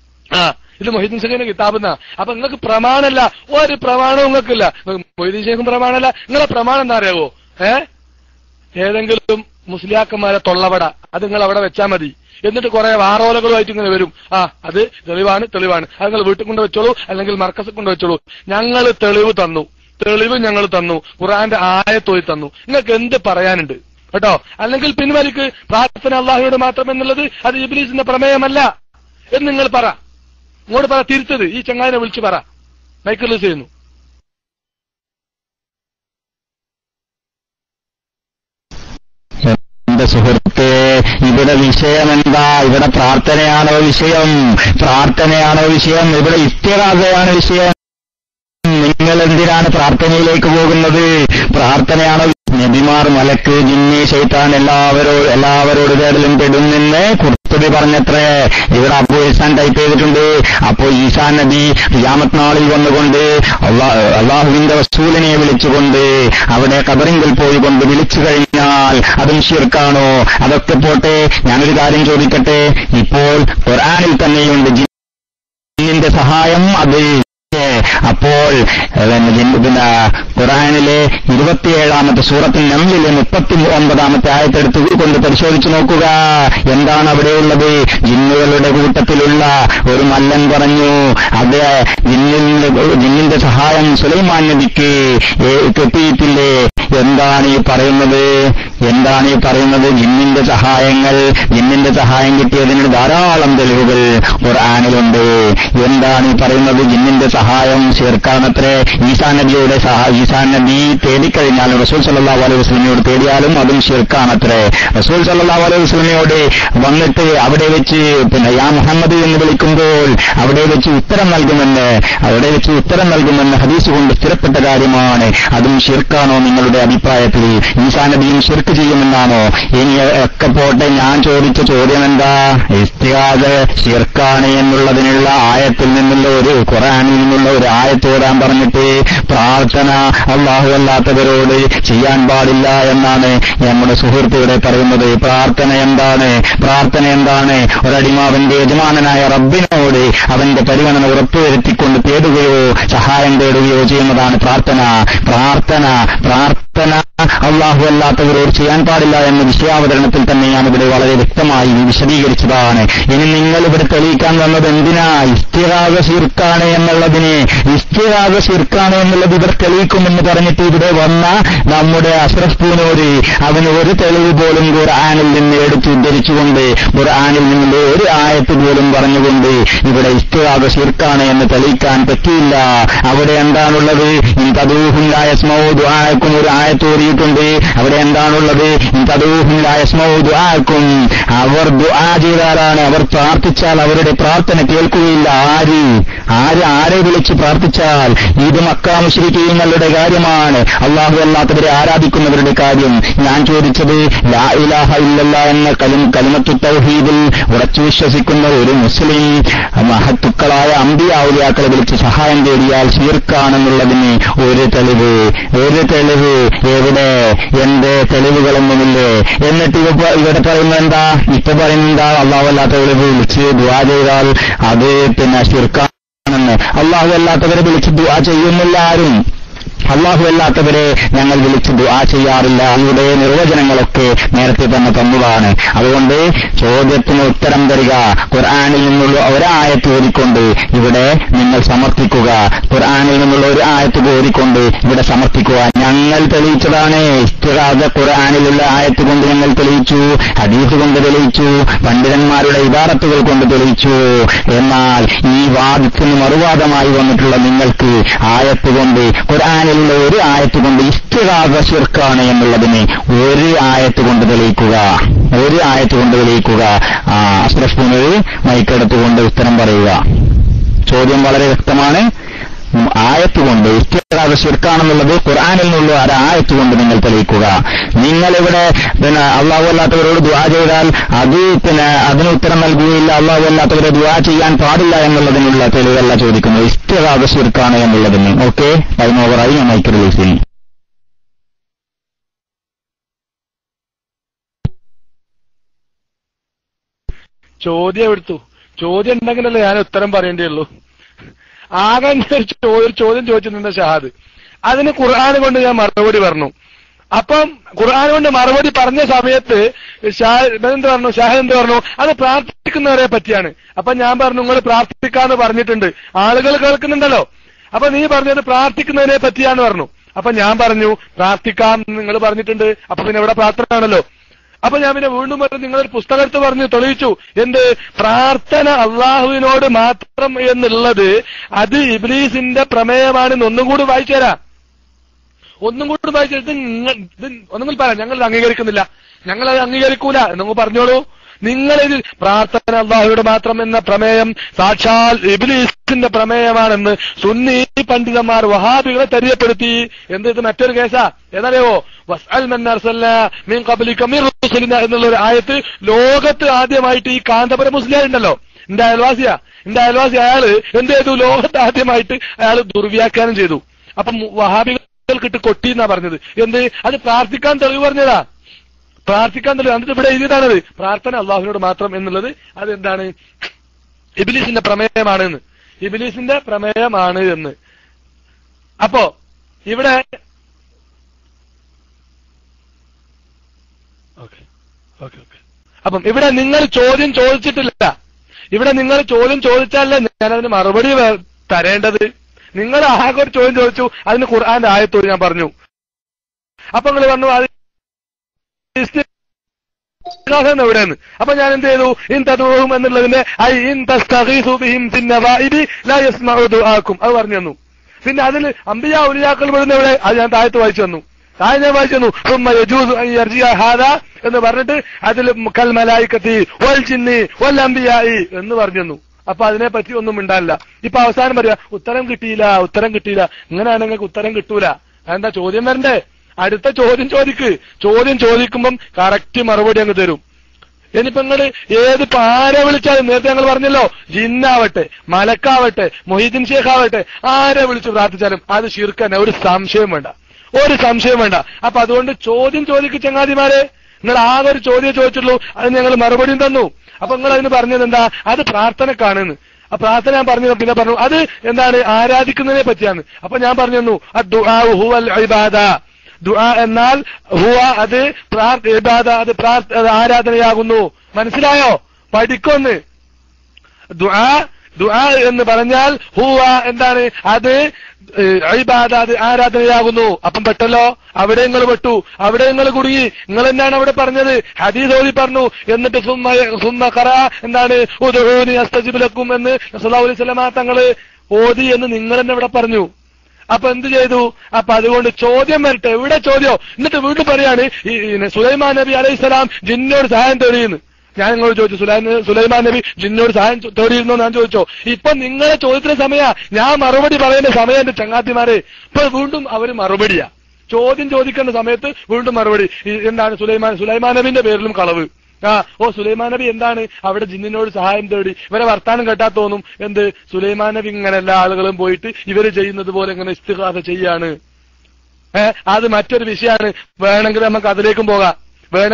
ആ ഇത് മൊഹീദ്ദീൻ ഷേഖിന്റെ കിതാബെന്ന അപ്പൊ നിങ്ങൾക്ക് പ്രമാണല്ല ഒരു പ്രമാണവും നിങ്ങൾക്കില്ല മൊഹീദ്ദീൻ ഷേഖും പ്രമാണല്ല നിങ്ങളെ പ്രമാണം എന്താ അറിയാവോ ഏ ഏതെങ്കിലും മുസ്ലിയാക്കന്മാരെ തൊള്ളവട അത് നിങ്ങൾ അവിടെ വെച്ചാൽ മതി എന്നിട്ട് കുറെ വാറോലകളുമായിട്ട് ഇങ്ങനെ വരും ആ അത് തെളിവാണ് തെളിവാണ് അത് നിങ്ങൾ വീട്ടിൽ കൊണ്ട് വെച്ചോളൂ അല്ലെങ്കിൽ മർക്കസ് കൊണ്ട് വെച്ചോളൂ ഞങ്ങൾ തെളിവ് തന്നു തെളിവ് ഞങ്ങൾ തന്നു ഖുറാന്റെ ആയത്തോയി തന്നു നിങ്ങൾക്ക് എന്ത് പറയാനുണ്ട് കേട്ടോ അല്ലെങ്കിൽ പിൻവലിക്ക് പ്രാർത്ഥന അള്ളാഹുയോട് മാത്രം എന്നുള്ളത് അത് ഇബ്ലീസിന്റെ പ്രമേയമല്ല എന്ന് നിങ്ങൾ പറ ഇങ്ങോട്ട് പറ തിരുത്തത് ഈ ചങ്ങാതിനെ വിളിച്ച് പറ മൈക്കിൾ ചെയ്യുന്നു എന്റെ സുഹൃത്തെ ഇവിടെ വിഷയം എന്താ ഇവിടെ പ്രാർത്ഥനയാണോ വിഷയം പ്രാർത്ഥനയാണോ വിഷയം ഇവിടെ ഇത്യറാസയാണ് വിഷയം നിങ്ങൾ എന്തിനാണ് പ്രാർത്ഥനയിലേക്ക് പോകുന്നത് പ്രാർത്ഥനയാണോ നബിമാർ മലക്ക് ജിന്നി ശൈത്താൻ എല്ലാവരോട് എല്ലാവരോട് പേരിലും പെടുന്നെന്ന് കുർത്തുബി പറഞ്ഞത്രേ ഇവിടെ അബു ഈസാൻ ടൈപ്പ് ചെയ്തിട്ടുണ്ട് അപ്പോ ഈസാൻ നബി ഖിയാമത്ത് നാളിൽ വന്നുകൊണ്ട് അള്ളാ- അള്ളാഹുവിന്റെ വസൂലിനെ വിളിച്ചുകൊണ്ട് അവിടെ കബറിങ്കിൽ പോയി കൊണ്ട് വിളിച്ചു കഴിഞ്ഞാൽ അതും ഷിർക്കാണോ അതൊക്കെ പോട്ടെ ഞാനൊരു കാര്യം ചോദിക്കട്ടെ ഇപ്പോൾ ഖുർആനിൽ തന്നെയുണ്ട് ജിന്നിന്റെ സഹായം അത് അപ്പോൾ ഏ, പിന്നെ ജിൻ- പിന്നെ ഖുറാനിലെ ഇരുപത്തിയേഴാമത്തെ സൂറത്തിൽ നമ്മിലെ മുപ്പത്തി ഒമ്പതാമത്തെ ആയത്തെടുത്ത് കൊണ്ട് പരിശോധിച്ചു നോക്കുക എന്താണ് അവിടെയുള്ളത് ജിന്നുകളുടെ കൂട്ടത്തിലുള്ള ഒരു മല്ലൻ പറഞ്ഞു അത് ജിന്നിന്റെ ജിന്നിന്റെ സഹായം സുലൈമാൻ നബിക്ക് ഏ, കിട്ടിയിട്ടില്ലേ എന്താ എന്താണ് ഈ പറയുന്നത് എന്താണ് ഈ പറയുന്നത് ജിന്നിന്റെ സഹായങ്ങൾ ജിന്നിന്റെ സഹായം കിട്ടിയതിന് ധാരാളം തെളിവുകൾ ഖുർആാനിലുണ്ട് എന്താണ് ഈ പറയുന്നത് ജിന്നിന്റെ സഹായം ചേർക്കാണത്രേ ഈസാ നബിയുടെ സഹാ ഈസാ നബി തേടിക്കഴിഞ്ഞാലും റസൂൽ സല്ലല്ലാഹു അലൈഹി വസല്ലമയോട് തേടിയാലും അതും ശിർക്കാണത്രേ റസൂൽ സല്ലല്ലാഹു അലൈഹി വസല്ലമയോട് വന്നിട്ട് അവിടെ വെച്ച് പിന്നെ യാ മുഹമ്മദ് എന്ന് വിളിക്കുമ്പോൾ അവിടെ വെച്ച് ഉത്തരം നൽകുമെന്ന് അവിടെ വെച്ച് ഉത്തരം നൽകുമെന്ന് ഹദീസ് കൊണ്ട് സ്ഥിരപ്പെട്ട കാര്യമാണ് അതും ഷിർക്കാണോ നിങ്ങളുടെ അഭിപ്രായത്തിൽ ഈസാ നബിയും ഷിർക്ക് ചെയ്യുമെന്നാണോ ഇനി ഒക്കെ പോട്ടെ ഞാൻ ചോദിച്ച ചോദ്യം എന്താ ഇസ്തിഹാദ് ഷിർക്കാണ് എന്നുള്ളതിനുള്ള ആയത്തിൽ നിന്നുള്ള ഒരു ഖുറാനിൽ നിന്നുള്ള ഒരു ആയത്തോടാൻ പറഞ്ഞിട്ട് പ്രാർത്ഥന അള്ളാഹു അല്ലാത്തവരോട് ചെയ്യാൻ പാടില്ല എന്നാണ് നമ്മുടെ സുഹൃത്ത് ഇവിടെ പറയുന്നത് പ്രാർത്ഥന എന്താണ് പ്രാർത്ഥന എന്താണ് ഒരടിമാവന്റെ യജമാനനായ റബ്ബിനോട് അവന്റെ പരിഗണന ഉറപ്പുവരുത്തിക്കൊണ്ട് തേടുകയോ സഹായം തേടുകയോ ചെയ്യുന്നതാണ് പ്രാർത്ഥന പ്രാർത്ഥന പ്രാർത്ഥന അള്ളാഹു അല്ലാത്തവരോട് ചെയ്യാൻ പാടില്ല എന്ന വിഷയാവതരണത്തിൽ തന്നെ ഞാൻ ഇവിടെ വളരെ വ്യക്തമായി വിശദീകരിച്ചതാണ് ഇനി നിങ്ങൾ ഇവിടെ തെളിയിക്കാൻ വന്നത് എന്തിനാ ഇസ്തിറാഗ ശിർക്കാണ് എന്നുള്ളതിന് ഇസ്തിറാഗ ശിർക്കാണ് എന്നുള്ളത് ഇവർ തെളിയിക്കുമെന്ന് പറഞ്ഞിട്ട് ഇവിടെ വന്ന നമ്മുടെ അഷ്റഫ് പൂനോര് അവന് ഒരു തെളിവ് പോലും ഖുർആാനിൽ നിന്ന് എടുത്തുദ്ധരിച്ചുകൊണ്ട് ഖുർആാനിൽ നിന്നുള്ള ഒരു ആയത്ത് പോലും പറഞ്ഞുകൊണ്ട് ഇവിടെ ഇസ്തിറാഗ ശിർക്കാണ് എന്ന് തെളിയിക്കാൻ പറ്റിയില്ല അവിടെ എന്താണുള്ളത് തദൂഹുണ്ടായ സ്മൗദ്വാക്കും ഒരു ആയത്തോരിയിട്ടുണ്ട് അവിടെ എന്താണുള്ളത് തദൂഹുണ്ടായ സ്മൗദ്വാക്കും അവർ ദുആ ചെയ്താലാണ് അവർ പ്രാർത്ഥിച്ചാൽ അവരുടെ പ്രാർത്ഥന കേൾക്കുകയില്ല ആര് ആര് ആരെ വിളിച്ച് പ്രാർത്ഥിച്ചാൽ ഇത് മക്കാമുശ്രിക്കീങ്ങളുടെ കാര്യമാണ് അള്ളാഹു അല്ലാത്തവരെ ആരാധിക്കുന്നവരുടെ കാര്യം ഞാൻ ചോദിച്ചത് ലാ ഇലാഹ ഇല്ലല്ല എന്ന കലിം കലിമത്തു തൗഹീദിൽ ഉറച്ചു വിശ്വസിക്കുന്ന ഒരു മുസ്ലിം മഹത്തുക്കളായ അമ്പിയാവുലിയാക്കളെ വിളിച്ച് സഹായം തേടിയാൽ ശീർക്കാണെന്നുള്ളതിന് ഒരു തെളിവ് ഒരു തെളിവ് എവിടെ എന്റെ തെളിവുകളൊന്നുമില്ലേ എന്നിട്ട് ഇവ പ- ഇവിടെ പറയുന്നത് എന്താ ഇപ്പൊ പറയുന്നത് എന്താ അള്ളാഹു അല്ലാത്തവരെ വിളിച്ച് ദുവാ ചെയ്താൽ അത് പിന്നെ ശിർക്കാണെന്ന് അള്ളാഹു അല്ലാത്തവരെ വിളിച്ച് ദുവാ ചെയ്യുന്നില്ല ആരും അള്ളാഹു അല്ലാത്തവരെ ഞങ്ങൾ വിളിച്ച് ദുആ ചെയ്യാറില്ല ഇവിടെ നിർവചനങ്ങളൊക്കെ നേരത്തെ തന്നെ തന്നതാണ് അതുകൊണ്ട് ചോദ്യത്തിന് ഉത്തരം തരിക ഖുർആാനിൽ നിന്നുള്ള ഒരായത്ത് ഓതിക്കൊണ്ട് ഇവിടെ നിങ്ങൾ സമർത്ഥിക്കുക ഖുർആാനിൽ നിന്നുള്ള ഒരു ആയത്ത് ഓതിക്കൊണ്ട് ഇവിടെ സമർത്ഥിക്കുക ഞങ്ങൾ തെളിയിച്ചതാണ് ഇസ്തിറാദ ഖുർആാനിലുള്ള ആയത്ത് കൊണ്ട് ഞങ്ങൾ തെളിയിച്ചു ഹദീസ് കൊണ്ട് തെളിയിച്ചു പണ്ഡിതന്മാരുടെ ഇബാറത്തുകൾ കൊണ്ട് തെളിയിച്ചു എന്നാൽ ഈ വാദത്തിന് മറുവാദമായി വന്നിട്ടുള്ള നിങ്ങൾക്ക് ആയത്ത് കൊണ്ട് ഖുർആാനിലുള്ള ഒരു ആയത്ത് കൊണ്ട് ഇസ്തിറാദ ശിർക്കാണ് എന്നുള്ളതിന് ഒരു ആയത്ത് കൊണ്ട് തെളിയിക്കുക ഒരു ആയത്ത് കൊണ്ട് തെളിയിക്കുക ആ അഷ്റഫ് പുനര് മൈക്കെടുത്തുകൊണ്ട് ഉത്തരം പറയുക ചോദ്യം വളരെ വ്യക്തമാണ് ഉം, ആയത്ത് കൊണ്ട് ഇസ്തിറാദ ശിർക്കാണെന്നുള്ളത് ഖുർആാനിൽ നിന്നുള്ള ഒരു ആയത്ത് കൊണ്ട് നിങ്ങൾ തെളിയിക്കുക നിങ്ങളിവിടെ പിന്നെ അള്ളാഹു അല്ലാത്തവരോട് ദുആ ചെയ്താൽ അത് പിന്നെ അതിന് ഉത്തരം നൽകുകയില്ല അള്ളാഹു അല്ലാത്തവരെ ദുആ ചെയ്യാൻ പാടില്ല എന്നുള്ളതിനുള്ള തെളിവല്ല ചോദിക്കുന്നത് ഇസ്തിറാദ ശിർക്കാണ് എന്നുള്ളതിന് ഓക്കെ ടൈം ഓവറായി ഞാൻ മൈക്ക് റിലീസ് ചെയ്യുന്നു ചോദ്യം എടുത്തു ചോദ്യം ഉണ്ടെങ്കിലല്ലേ ഞാൻ ഉത്തരം പറയേണ്ടിയുള്ളൂ ആകെ ഞാൻ ഒരു ചോ- ഒരു ചോദ്യം ചോദിച്ചു നിന്ന ഷഹാദ് അതിന് ഖുർആൻ കൊണ്ട് ഞാൻ മറുപടി പറഞ്ഞു അപ്പം ഖുർആൻ കൊണ്ട് മറുപടി പറഞ്ഞ സമയത്ത് ഷാ- എന്ത് പറഞ്ഞു ഷാഹിദ് എന്ത് പറഞ്ഞു അത് പ്രാർത്ഥിക്കുന്നവരെ പറ്റിയാണ് അപ്പൊ ഞാൻ പറഞ്ഞു നിങ്ങൾ പ്രാർത്ഥിക്കാന്ന് പറഞ്ഞിട്ടുണ്ട് ആളുകൾ കേൾക്കുന്നുണ്ടല്ലോ അപ്പൊ നീ പറഞ്ഞത് പ്രാർത്ഥിക്കുന്നതിനെ പറ്റിയാന്ന് പറഞ്ഞു അപ്പൊ ഞാൻ പറഞ്ഞു പ്രാർത്ഥിക്കാം നിങ്ങൾ പറഞ്ഞിട്ടുണ്ട് അപ്പൊ പിന്നെ ഇവിടെ പ്രാർത്ഥന ആണല്ലോ അപ്പൊ ഞാൻ പിന്നെ വീണ്ടും പറഞ്ഞു നിങ്ങളൊരു പുസ്തകത്ത് പറഞ്ഞു തെളിയിച്ചു എന്ത് പ്രാർത്ഥന അള്ളാഹുവിനോട് മാത്രം എന്നുള്ളത് അത് ഇബ്ലീസിന്റെ പ്രമേയമാണെന്ന് ഒന്നും കൂടി വായിച്ചു തരാം ഒന്നും കൂടി വായിച്ചു ഇത് നിങ്ങൾ ഇത് ഒന്നും പറയാം ഞങ്ങൾ ഇത് അംഗീകരിക്കുന്നില്ല ഞങ്ങൾ അത് അംഗീകരിക്കൂല എന്നങ്ങ് പറഞ്ഞോളൂ നിങ്ങളിത് പ്രാർത്ഥന അള്ളാഹുയുടെ മാത്രം എന്ന പ്രമേയം സാക്ഷാൽ ഇബ്ലീസിന്റെ പ്രമേയമാണെന്ന് സുന്നി പണ്ഡിതന്മാർ വഹാബികളെ തെரியപ്പെടുത്തി എന്ത് ഇത് മറ്റൊരു കേസാ ഏതറിയോ വസ്അൽ മൻ അർസൽന മിൻ ഖബ്ലിക മിൻ റുസുലിന എന്നുള്ള ഒരു ആയത്ത് ലോകത്ത് ആദ്യമായിട്ട് ഈ കാന്തപുര മുസ്ലിം ഉണ്ടല്ലോ എന്റെ അയൽവാസിയാ എന്റെ അയൽവാസി അയാള് എന്ത് ചെയ്തു ലോകത്ത് ആദ്യമായിട്ട് അയാൾ ദുർവ്യാഖ്യാനം ചെയ്തു അപ്പം വഹാബികൾക്കിട്ട് കൊട്ടി എന്നാ പറഞ്ഞത് എന്ത് അത് പ്രാർത്ഥിക്കാൻ തെളിവ് പറഞ്ഞതാ പ്രാർത്ഥിക്കാൻ തെളിവ് എന്നിട്ട് ഇവിടെ എഴുതിയതാണത് പ്രാർത്ഥന അള്ളാഹുവിനോട് മാത്രം എന്നുള്ളത് അതെന്താണ് ഇബിലീസിന്റെ പ്രമേയമാണ് എന്ന് ഇബിലീസിന്റെ പ്രമേയമാണ് എന്ന് അപ്പോ ഇവിടെ ഓക്കെ ഓക്കെ ഓക്കെ അപ്പം ഇവിടെ നിങ്ങൾ ചോദ്യം ചോദിച്ചിട്ടില്ല ഇവിടെ നിങ്ങൾ ചോദ്യം ചോദിച്ചാലേ ഞാൻ അതിന് മറുപടി വേ- തരേണ്ടത് നിങ്ങൾ ആകെ ഒരു ചോദ്യം ചോദിച്ചു അതിന് ഖുർആന്റെ ആയത്തോട് ഞാൻ പറഞ്ഞു അപ്പൊ നിങ്ങൾ പറഞ്ഞു അത് ഇസ്തിഗാസ എവിടെയെന്ന് അപ്പൊ ഞാൻ എന്ത് ചെയ്തു ഇൻ തദൂഹും എന്നുള്ളതിന്റെ ഐ ഇൻ തസ്തഗീസു ബിഹിം ഫിൻ നവാഇബി ലാ യസ്മഉ ദുആക്കും അത് പറഞ്ഞു തന്നു പിന്നെ അതിൽ അമ്പിയ ഉലിയാക്കൾ പെടുന്ന എവിടെ അത് ഞാൻ താഴത്ത് വായിച്ചു തന്നു താഴെ ഞാൻ വായിച്ചു തന്നു ثم يجوز ان يرجع هذا എന്ന് പറഞ്ഞിട്ട് അതിൽ കൽ മലായിക്കത്തി വൽ ജിന്നി വൽ അംബിയായി എന്ന് പറഞ്ഞു തന്നു അപ്പൊ അതിനെ പറ്റി ഒന്നും മിണ്ടാനില്ല ഇപ്പൊ അവസാനം പറയാ ഉത്തരം കിട്ടിയില്ല ഉത്തരം കിട്ടിയില്ല ഇങ്ങനെയാണെങ്കിൽ നിങ്ങൾക്ക് ഉത്തരം കിട്ടൂല അതെന്താ ചോദ്യം വരണ്ടേ അടുത്ത ചോദ്യം ചോദിക്ക് ചോദ്യം ചോദിക്കുമ്പം കറക്റ്റ് മറുപടി അങ്ങ് തരും ഇനിയിപ്പോ നിങ്ങള് ഏത് ആരെ വിളിച്ചാലും നേരത്തെ ഞങ്ങൾ പറഞ്ഞല്ലോ ജിന്നാവട്ടെ മലക്കാവട്ടെ മൊഹീദ്ദീൻ ഷേഖ് ആവട്ടെ ആരെ വിളിച്ച് പ്രാർത്ഥിച്ചാലും അത് ശിർക്കന്നെ ഒരു സംശയം വേണ്ട ഒരു സംശയം വേണ്ട അപ്പൊ അതുകൊണ്ട് ചോദ്യം ചോദിക്ക് ചങ്ങാതിമാരെ നിങ്ങൾ ആകെ ഒരു ചോദ്യം ചോദിച്ചുള്ളൂ അത് ഞങ്ങൾ മറുപടിയും തന്നു അപ്പൊ നിങ്ങൾ അതിന് പറഞ്ഞത് എന്താ അത് പ്രാർത്ഥനക്കാണെന്ന് ആ പ്രാർത്ഥന ഞാൻ പറഞ്ഞു പിന്നെ പറഞ്ഞു അത് എന്താണ് ആരാധിക്കുന്നതിനെ പറ്റിയാണ് അപ്പൊ ഞാൻ പറഞ്ഞു തന്നു അദ്ദുആ ഹുവൽ ഇബാദ ദുആ എന്നാൽ ഹുവ അത് പ്രാർ- ഇബാദ അത് പ്രാർ- അത് ആരാധനയാകുന്നു മനസ്സിലായോ പഠിക്കൊന്ന് ദുആ ദുആ എന്ന് പറഞ്ഞാൽ ഹുവ എന്താണ് അത് ഏഹ്, ഇബാദ അത് ആരാധനയാകുന്നു അപ്പം പെട്ടല്ലോ അവിടെ നിങ്ങൾ പെട്ടു അവിടെ നിങ്ങൾ കുടുങ്ങി നിങ്ങൾ എന്താണ് അവിടെ പറഞ്ഞത് ഹദീസ് ഓതി പറഞ്ഞു എന്നിട്ട് സുമ്മ സുമ്മ ഖറ എന്താണ് ഉദ്ഊനി അസ്തജിബ് ലക്കും എന്ന് റസൂലുള്ളാഹി അലൈഹി വസല്ലമ തങ്ങള് ഓതി എന്ന് നിങ്ങൾ തന്നെ ഇവിടെ പറഞ്ഞു അപ്പൊ എന്ത് ചെയ്തു അപ്പൊ അതുകൊണ്ട് ചോദ്യം വരട്ടെ എവിടെ ചോദ്യം എന്നിട്ട് വീണ്ടും പറയാണ് ഈ ഈ സുലൈമാൻ നബി അലൈഹിസ്സലാം ജിന്നോട് സഹായം തേടിയെന്ന് ഞാൻ നിങ്ങളോട് ചോദിച്ചു സുലൈ- സുലൈമാൻ നബി ജിന്നോട് സഹായം ചോ- തേടിയിരുന്നോ എന്ന് ഞാൻ ചോദിച്ചോ ഇപ്പൊ നിങ്ങളെ ചോദ്യത്തിന് സമയ ഞാൻ മറുപടി പറയേണ്ട സമയം എന്റെ ചങ്ങാത്തിമാരെ ഇപ്പൊ വീണ്ടും അവര് മറുപടിയാ ചോദ്യം ചോദിക്കേണ്ട സമയത്ത് വീണ്ടും മറുപടി ഈ എന്താണ് സുലൈമാൻ സുലൈമാൻ നബിന്റെ പേരിലും കളവ് ആ ഓ സുലൈമാൻ നബി എന്താണ് അവിടെ ജിന്നിനോട് സഹായം തേടി ഇവരെ വർത്താനം കേട്ടാ തോന്നും എന്ത് സുലൈമാൻ നബി ഇങ്ങനെ എല്ലാ ആളുകളും പോയിട്ട് ഇവര് ചെയ്യുന്നത് പോലെ ഇങ്ങനെ ഇസ്തിഹാസ ചെയ്യാണ് ഏ അത് മറ്റൊരു വിഷയമാണ് വേണമെങ്കിൽ നമുക്ക് അതിലേക്കും പോകാം വേണം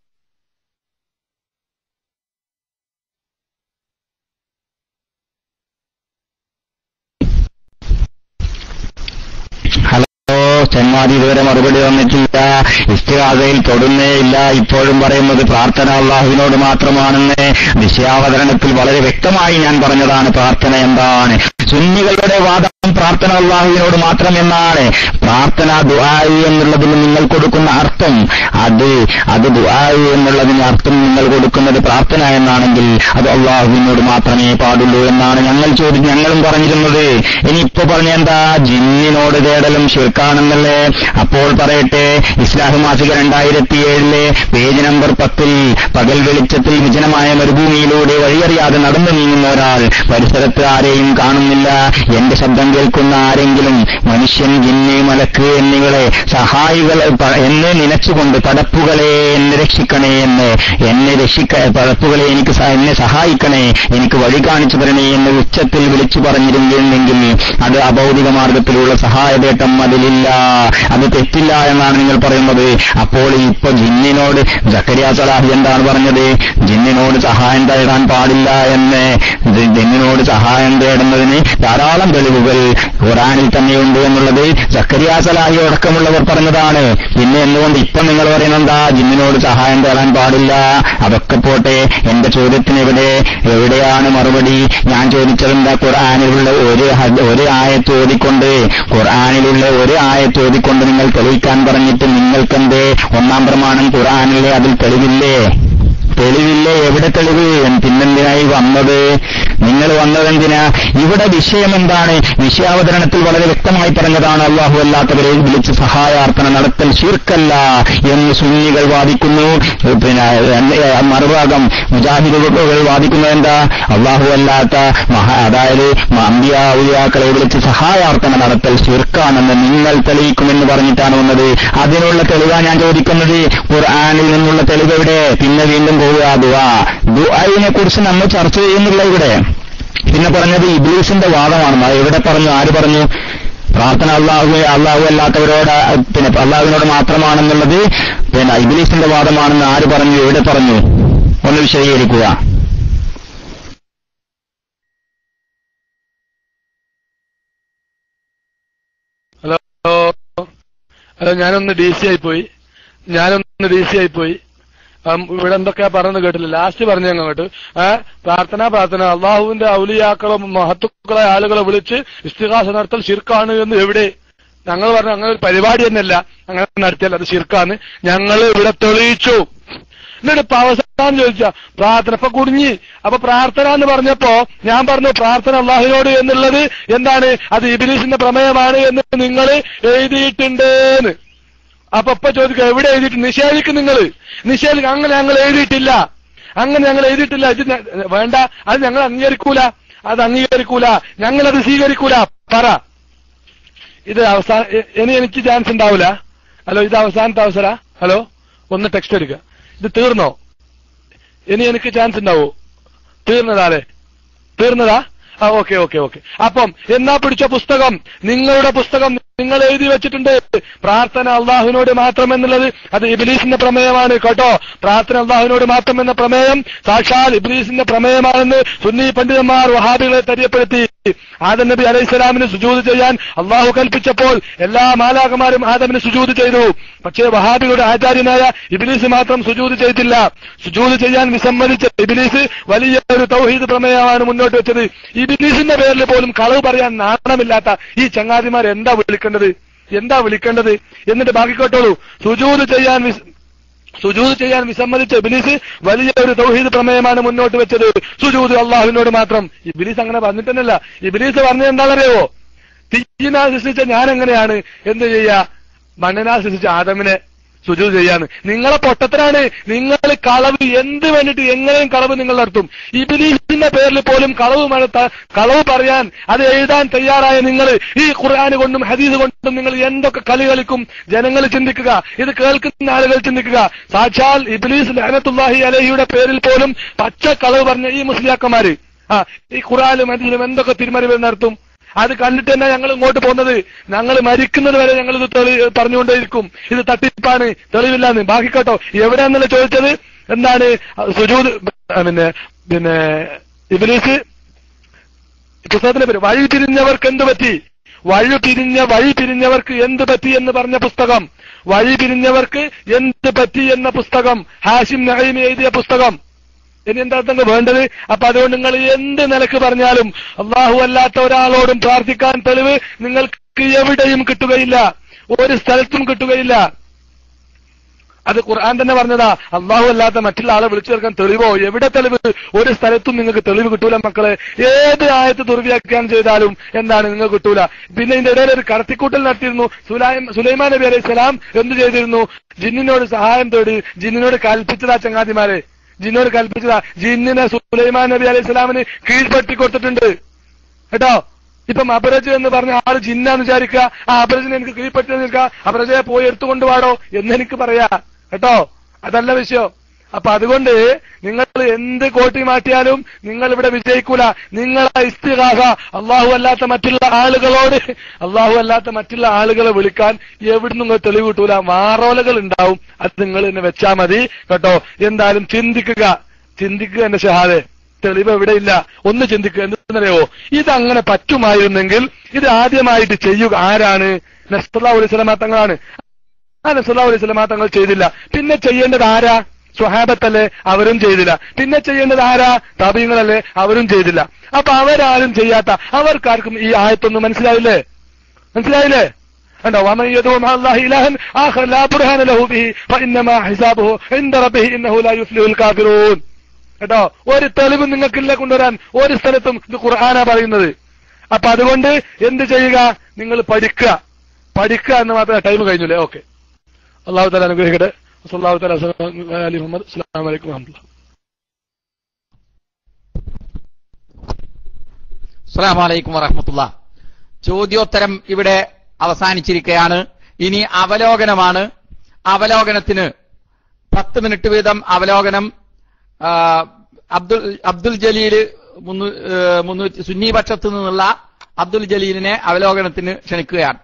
ഹലോ ചങ്ങാതി ഇതുവരെ മറുപടി വന്നിട്ടില്ല ഇസ്തിഹാസയിൽ തൊടുന്നേ ഇല്ല ഇപ്പോഴും പറയുന്നത് പ്രാർത്ഥന അള്ളാഹുവിനോട് മാത്രമാണെന്ന് വിഷയാവതരണത്തിൽ വളരെ വ്യക്തമായി ഞാൻ പറഞ്ഞതാണ് പ്രാർത്ഥന എന്താണ് സുന്നികളുടെ വാദം പ്രാർത്ഥന അള്ളാഹുവിനോട് മാത്രം എന്നാണ് പ്രാർത്ഥന ദുആയി എന്നുള്ളതിന് നിങ്ങൾ കൊടുക്കുന്ന അർത്ഥം അത് അത് ദുആയി എന്നുള്ളതിന് അർത്ഥം നിങ്ങൾ കൊടുക്കുന്നത് പ്രാർത്ഥന എന്നാണെങ്കിൽ അത് അള്ളാഹുവിനോട് മാത്രമേ പാടുള്ളൂ എന്നാണ് ഞങ്ങൾ ചോദി ഞങ്ങളും പറഞ്ഞിരുന്നത് ഇനിയിപ്പോ പറഞ്ഞ എന്താ ജിന്നിനോട് തേടലും ഷിർക്കാണെന്നല്ലേ അപ്പോൾ പറയട്ടെ ഇസ്ലാഹ് മാസിക രണ്ടായിരത്തി ഏഴിലെ പേജ് നമ്പർ പത്തിൽ പകൽ വെളിച്ചത്തിൽ വിജനമായ മരുഭൂമിയിലൂടെ വഴിയറിയാതെ നടന്നു നീങ്ങുന്ന ഒരാൾ പരിസരത്ത് ആരെയും കാണുന്നില്ല എന്റെ ശബ്ദം കേൾക്കുന്ന ആരെങ്കിലും മനുഷ്യൻ ജിന്ന് മലക്ക് എന്നിവളെ സഹായികൾ പ- എന്നെ നിലച്ചുകൊണ്ട് പടപ്പുകളെ എന്നെ രക്ഷിക്കണേ എന്ന് എന്നെ രക്ഷിക്ക പടപ്പുകളെ എനിക്ക് സ- എന്നെ സഹായിക്കണേ എനിക്ക് വഴി കാണിച്ചു തരണേ എന്ന് ഉച്ചത്തിൽ വിളിച്ചു പറഞ്ഞിരുന്നെങ്കിൽ അത് അഭൗതിക മാർഗത്തിലുള്ള സഹായതേട്ടം അതിലില്ല അത് തെറ്റില്ല എന്നാണ് നിങ്ങൾ പറയുന്നത് അപ്പോൾ ഇപ്പൊ ജിന്നിനോട് ജക്കരിയ സലാഹി എന്താണ് പറഞ്ഞത് ജിന്നിനോട് സഹായം തേടാൻ പാടില്ല എന്ന് ജി- ജിന്നിനോട് സഹായം തേടുന്നതിന് ധാരാളം തെളിവുകൾ ഖുറാനിൽ തന്നെയുണ്ട് എന്നുള്ളത് ജക്കരിയ സലാഹി അടക്കമുള്ളവർ പറഞ്ഞതാണ് പിന്നെ എന്തുകൊണ്ട് ഇപ്പം നിങ്ങൾ പറയുന്നത് എന്താ ജിന്നിനോട് സഹായം തേടാൻ പാടില്ല അതൊക്കെ പോട്ടെ എന്റെ ചോദ്യത്തിന് എവിടെ എവിടെയാണ് മറുപടി ഞാൻ ചോദിച്ചതെന്താ ഖുർആാനിലുള്ള ഒരു ഹദ്- ഒരു ആയത്ത് ഓതിക്കൊണ്ട് ഖുർആാനിലുള്ള ഒരു ആയത്ത് ഓതിക്കൊണ്ട് നിങ്ങൾ തെളിയിക്കാൻ പറഞ്ഞിട്ട് നിങ്ങൾക്കെന്തേ ഒന്നാം പ്രമാണം ഖുർആാനിലെ അതിൽ തെളിവില്ലേ തെളിവില്ലേ എവിടെ തെളിവ് പിന്നെന്തിനായി വന്നത് നിങ്ങൾ വന്നതെന്തിനാ ഇവിടെ വിഷയം എന്താണ് വിഷയാവതരണത്തിൽ വളരെ വ്യക്തമായി പറഞ്ഞതാണ് അള്ളാഹു അല്ലാത്തവരെ വിളിച്ച് സഹായാർത്ഥന നടത്തൽ ശീർക്കല്ല എന്ന് സുന്നികൾ വാദിക്കുന്നു പിന്നെ എന്ന- മറുഭാഗം മുജാഹിദുകൾ വാദിക്കുന്നത് എന്താ അള്ളാഹു അല്ലാത്ത മഹാ അതായത് അമ്പിയാവുയാക്കളെ വിളിച്ച് സഹായാർത്ഥന നടത്തൽ ശീർക്കാണെന്ന് നിങ്ങൾ തെളിയിക്കുമെന്ന് പറഞ്ഞിട്ടാണ് വന്നത് അതിനുള്ള തെളിവാ ഞാൻ ചോദിക്കുന്നത് ഖുർആാനിൽ നിന്നുള്ള തെളിവ് എവിടെ പിന്നെ വീണ്ടും പോവുക ദുആ ദുആയിനെ കുറിച്ച് നമ്മൾ ചർച്ച ചെയ്യുന്നില്ല ഇവിടെ പിന്നെ പറഞ്ഞത് ഇബ്ലീസിന്റെ വാദമാണ് അത് എവിടെ പറഞ്ഞു ആര് പറഞ്ഞു പ്രാർത്ഥന അള്ളാഹു അള്ളാഹു അല്ലാത്തവരോട് പിന്നെ അള്ളാഹുവിനോട് മാത്രമാണെന്നുള്ളത് പിന്നെ ഇബ്ലീസിന്റെ വാദമാണെന്ന് ആര് പറഞ്ഞു എവിടെ പറഞ്ഞു ഒന്ന് വിശദീകരിക്കുക ഹലോ ഹലോ ഞാനൊന്ന് ഡി സി ആയി പോയി ഞാനൊന്ന് ഡി സി ആയി പോയി ഉം, ഇവിടെ എന്തൊക്കെയാ പറഞ്ഞത് കേട്ടില്ല ലാസ്റ്റ് പറഞ്ഞു അങ്ങോട്ട് ഏ പ്രാർത്ഥന പ്രാർത്ഥന അള്ളാഹുവിന്റെ ഔലിയാക്കളും മഹത്തുക്കളെ ആളുകളെ വിളിച്ച് ഇസ്തിഹാസ നടത്തൽ ശിർക്കാണ് എന്ന് എവിടെ ഞങ്ങൾ പറഞ്ഞു അങ്ങനെ ഒരു പരിപാടി തന്നെയല്ല അങ്ങനെ നടത്തിയാൽ അത് ശിർക്കാന്ന് ഞങ്ങൾ ഇവിടെ തെളിയിച്ചു എന്നിട്ട് ഇപ്പൊ അവസാനം ചോദിച്ച പ്രാർത്ഥന ഇപ്പൊ കുടുങ്ങി അപ്പൊ പ്രാർത്ഥന എന്ന് പറഞ്ഞപ്പോ ഞാൻ പറഞ്ഞു പ്രാർത്ഥന അള്ളാഹിനോട് എന്നുള്ളത് എന്താണ് അത് ഇബിലീസിന്റെ പ്രമേയമാണ് എന്ന് നിങ്ങൾ എഴുതിയിട്ടുണ്ടെന്ന് അപ്പൊ ഇപ്പൊ ചോദിക്കുക എവിടെ എഴുതിയിട്ട് നിഷേധിക്കും നിങ്ങൾ നിഷേധിക്കും അങ്ങനെ ഞങ്ങൾ എഴുതിയിട്ടില്ല അങ്ങനെ ഞങ്ങൾ എഴുതിയിട്ടില്ല ഇത് ഞ- വേണ്ട അത് ഞങ്ങൾ അംഗീകരിക്കൂല അത് അംഗീകരിക്കൂല ഞങ്ങളത് സ്വീകരിക്കൂല പറ ഇത് അവസാന ഇ- ഇനി എനിക്ക് ചാൻസ് ഉണ്ടാവില്ല ഹലോ ഇത് അവസാനത്തെ അവസര ഹലോ ഒന്ന് ടെക്സ്റ്റ് എടുക്കുക ഇത് തീർന്നോ ഇനി എനിക്ക് ചാൻസ് ഉണ്ടാവോ തീർന്നതാലേ തീർന്നതാ ആ ഓക്കെ ഓക്കെ ഓക്കെ അപ്പം എന്നാ പിടിച്ച പുസ്തകം നിങ്ങളുടെ പുസ്തകം നിങ്ങൾ എഴുതി വെച്ചിട്ടുണ്ട് പ്രാർത്ഥന അള്ളാഹുവിനോട് മാത്രം എന്നുള്ളത് അത് ഇബിലീസിന്റെ പ്രമേയമാണ് കേട്ടോ പ്രാർത്ഥന അള്ളാഹുവിനോട് മാത്രം എന്ന പ്രമേയം സാക്ഷാൽ ഇബിലീസിന്റെ പ്രമേയമാണെന്ന് സുന്നി പണ്ഡിതന്മാർ വഹാബികളെ തെര്യപ്പെടുത്തി ആദം നബി അലൈഹി സ്വലാമിന് സുജൂത് ചെയ്യാൻ അള്ളാഹു കൽപ്പിച്ചപ്പോൾ എല്ലാ മാലാകമാരും ആദമിന് സുജൂത് ചെയ്തു പക്ഷേ വഹാബികളുടെ ആചാര്യനായ ഇബിലീസ് മാത്രം സുജൂത് ചെയ്തില്ല സുജൂത് ചെയ്യാൻ വിസമ്മതിച്ച ഇബിലീസ് വലിയ ഒരു തൗഹീദ് പ്രമേയമാണ് മുന്നോട്ട് വെച്ചത് ഇബിലീസിന്റെ പേരിൽ പോലും കളവ് പറയാൻ നാണമില്ലാത്ത ഈ ചങ്ങാതിമാർ എന്താ വിളിക്കേണ്ടത് എന്താ വിളിക്കേണ്ടത് എന്നിട്ട് ബാക്കി കേട്ടോളൂ സുജൂത് ചെയ്യാൻ വിസ്- സുജൂത് ചെയ്യാൻ വിസമ്മതിച്ച ഇബിലീസ് വലിയ ഒരു തൗഹീദ് പ്രമേയമാണ് മുന്നോട്ട് വെച്ചത് സുജൂത് അള്ളാഹുവിനോട് മാത്രം ഇബിലീസ് അങ്ങനെ പറഞ്ഞിട്ടല്ല ഇബിലീസ് പറഞ്ഞത് എന്താണെന്നറിയോ തീയിനാ സൃഷ്ടിച്ച ഞാൻ എങ്ങനെയാണ് എന്ത് ചെയ്യാ മണ്ണിനാ സൃഷ്ടിച്ച ആദമിനെ സുജൂത് ചെയ്യാന്ന് നിങ്ങളെ പൊട്ടത്തരാണ് നിങ്ങൾ കളവ് എന്ത് വേണ്ടിട്ട് എങ്ങനെയും കളവ് നിങ്ങൾ നടത്തും ഇബിലീസിന്റെ പേരിൽ പോലും കളവ് നടത്ത കളവ് പറയാൻ അത് എഴുതാൻ തയ്യാറായ നിങ്ങൾ ഈ ഖുർആൻ കൊണ്ടും ഹദീസ് കൊണ്ടും നിങ്ങൾ എന്തൊക്കെ കളി കളിക്കും ജനങ്ങൾ ചിന്തിക്കുക ഇത് കേൾക്കുന്ന ആളുകൾ ചിന്തിക്കുക സാക്ഷാൽ ഇബിലീസ് ലഹനത്തുല്ലാഹി അലഹിയുടെ പേരിൽ പോലും പച്ച കളവ് പറഞ്ഞ ഈ മുസ്ലിയാക്കന്മാര് ആ ഈ ഖുറാനും ഹദീസിലും എന്തൊക്കെ തിരുമറിവ് നടത്തും അത് കണ്ടിട്ട് തന്നെ ഞങ്ങൾ ഇങ്ങോട്ട് പോകുന്നത് ഞങ്ങൾ മരിക്കുന്നത് വരെ ഞങ്ങൾ ഇത് തെളി പറഞ്ഞുകൊണ്ടേയിരിക്കും ഇത് തട്ടിപ്പാണ് തെളിവില്ലാന്ന് ബാക്കി കേട്ടോ എവിടെയാന്നല്ല ചോദിച്ചത് എന്താണ് സുജൂത് പിന്നെ പിന്നെ ഇബിലീസ് പുസ്തകത്തിന്റെ പേര് വഴി തിരിഞ്ഞവർക്ക് എന്ത് പറ്റി വഴി തിരിഞ്ഞ വഴി തിരിഞ്ഞവർക്ക് എന്ത് പറ്റി എന്ന് പറഞ്ഞ പുസ്തകം വഴി തിരിഞ്ഞവർക്ക് എന്ത് പറ്റി എന്ന പുസ്തകം ഹാഷിം നഹീം എഴുതിയ പുസ്തകം ഇനി എന്താ തന്നെ വേണ്ടത് അപ്പൊ അതുകൊണ്ട് നിങ്ങൾ എന്ത് നിലക്ക് പറഞ്ഞാലും അള്ളാഹു അല്ലാത്ത ഒരാളോടും പ്രാർത്ഥിക്കാൻ തെളിവ് നിങ്ങൾക്ക് എവിടെയും കിട്ടുകയില്ല ഒരു സ്ഥലത്തും കിട്ടുകയില്ല അത് ഖുർആൻ തന്നെ പറഞ്ഞതാ അള്ളാഹു അല്ലാത്ത മറ്റുള്ള ആളെ വിളിച്ചു ചേർക്കാൻ തെളിവോ എവിടെ തെളിവ് ഒരു സ്ഥലത്തും നിങ്ങൾക്ക് തെളിവ് കിട്ടൂല മക്കളെ ഏത് ആയത്ത് ദുർവ്യാഖ്യാനം ചെയ്താലും എന്താണ് നിങ്ങൾക്ക് കിട്ടൂല പിന്നെ ഇതിന്റെ ഇടയിൽ ഒരു കടത്തിക്കൂട്ടൽ നടത്തിയിരുന്നു സുലൈം സുലൈമാൻ നബി അലൈഹി സ്വലാം എന്ത് ചെയ്തിരുന്നു ജിന്നിനോട് സഹായം തേടി ജിന്നിനോട് കൽപ്പിച്ചതാ ചങ്ങാതിമാരെ ജിന്നോട് കൽപ്പിച്ചതാ ജിന്നിനെ സുലൈമാൻ നബി അലൈഹി സ്വലാമിന് കീഴ്പ്പെടുത്തി കൊടുത്തിട്ടുണ്ട് കേട്ടോ ഇപ്പം അപരജ എന്ന് പറഞ്ഞ ആള് ജിന്നാന്ന് വിചാരിക്കുക ആ അപരജനെ എനിക്ക് കീഴ്പ്പെട്ട് നിൽക്കുക അപരജയെ പോയി എടുത്തുകൊണ്ട് വാടോ എന്ന് എനിക്ക് പറയാ കേട്ടോ അതല്ല വിഷയം അപ്പൊ അതുകൊണ്ട് നിങ്ങൾ എന്ത് കോട്ടി മാറ്റിയാലും നിങ്ങൾ ഇവിടെ വിജയിക്കൂല നിങ്ങളെ ഇസ്തിഹാസ അള്ളാഹു അല്ലാത്ത മറ്റുള്ള ആളുകളോട് അള്ളാഹു അല്ലാത്ത മറ്റുള്ള ആളുകളെ വിളിക്കാൻ എവിടുന്ന് നിങ്ങൾ തെളിവ് കിട്ടൂല മാറോലകൾ ഉണ്ടാവും അത് നിങ്ങൾ തന്നെ വെച്ചാ മതി കേട്ടോ എന്തായാലും ചിന്തിക്കുക ചിന്തിക്കുക എന്റെ ഷഹാദെ തെളിവ് എവിടെയില്ല ഒന്ന് ചിന്തിക്കുക എന്തെന്നറിയോ ഇതങ്ങനെ പറ്റുമായിരുന്നെങ്കിൽ ഇത് ആദ്യമായിട്ട് ചെയ്യുക ആരാണ് നസ്തുല്ലാ അലൈഹി സ്വലമാ തങ്ങളാണ് ആ നസ്തുല്ലാ അലൈഹി സ്വലമാ തങ്ങൾ ചെയ്തില്ല പിന്നെ ചെയ്യേണ്ടത് ആരാ സ്വഹാബത്തല്ലേ അവരും ചെയ്തില്ല പിന്നെ ചെയ്യേണ്ടത് ആരാ താപീയങ്ങളല്ലേ അവരും ചെയ്തില്ല അപ്പൊ അവരാരും ചെയ്യാത്ത അവർക്കാർക്കും ഈ ആയത്തൊന്നും മനസ്സിലായില്ലേ മനസ്സിലായില്ലേ കണ്ടോ ومن يدعو مع الله إلها آخر لا برهان له به فإنما حسابه عند ربه إنه لا يفلح الكافرون കേട്ടോ ഒരു തെളിവ് നിങ്ങൾക്കില്ല കൊണ്ടുവരാൻ ഒരു സ്ഥലത്തും ഇത് ഖുർആാനാ പറയുന്നത് അപ്പൊ അതുകൊണ്ട് എന്ത് ചെയ്യുക നിങ്ങൾ പഠിക്കുക പഠിക്കുക എന്ന് മാത്രമേ ടൈം കഴിഞ്ഞില്ലേ ഓക്കെ അള്ളാഹു താല അനുഗ്രഹിക്കട്ടെ അള്ളാഹു താല അലി മുഹമ്മദ് അസ്സാം വലൈക്കും വാഹമുല്ല അസ്സലാമു അലൈക്കും വറഹമത്തുള്ള ചോദ്യോത്തരം ഇവിടെ അവസാനിച്ചിരിക്കുകയാണ് ഇനി അവലോകനമാണ് അവലോകനത്തിന് പത്ത് മിനിറ്റ് വീതം അവലോകനം ആ, അബ്ദുൽ അബ്ദുൽ ജലീല് മുന്നൂ- ഏ, മുന്നൂറ്റി സുന്നി പക്ഷത്ത് നിന്നുള്ള അബ്ദുൽ ജലീലിനെ അവലോകനത്തിന് ക്ഷണിക്കുകയാണ്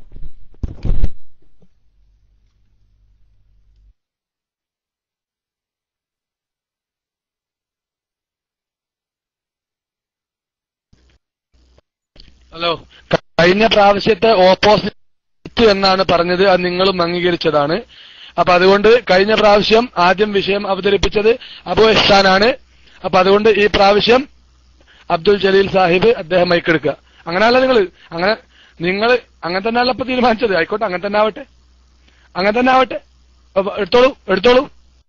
ഹലോ കഴിഞ്ഞ പ്രാവശ്യത്തെ ഓപ്പോസിറ്റ് എന്നാണ് പറഞ്ഞത് അത് നിങ്ങളും അംഗീകരിച്ചതാണ് അപ്പൊ അതുകൊണ്ട് കഴിഞ്ഞ പ്രാവശ്യം ആദ്യം വിഷയം അവതരിപ്പിച്ചത് അബു ഇഹ്സാനാണ് അപ്പൊ അതുകൊണ്ട് ഈ പ്രാവശ്യം അബ്ദുൽ ജലീൽ സാഹിബ് അദ്ദേഹം മൈക്കെടുക്കുക അങ്ങനെയല്ല നിങ്ങൾ അങ്ങനെ നിങ്ങൾ അങ്ങനെ തന്നെയല്ല ഇപ്പൊ തീരുമാനിച്ചത് ആയിക്കോട്ടെ അങ്ങനെ തന്നെ ആവട്ടെ അങ്ങനെ തന്നെ ആവട്ടെ അപ്പൊ എടുത്തോളൂ എടുത്തോളൂ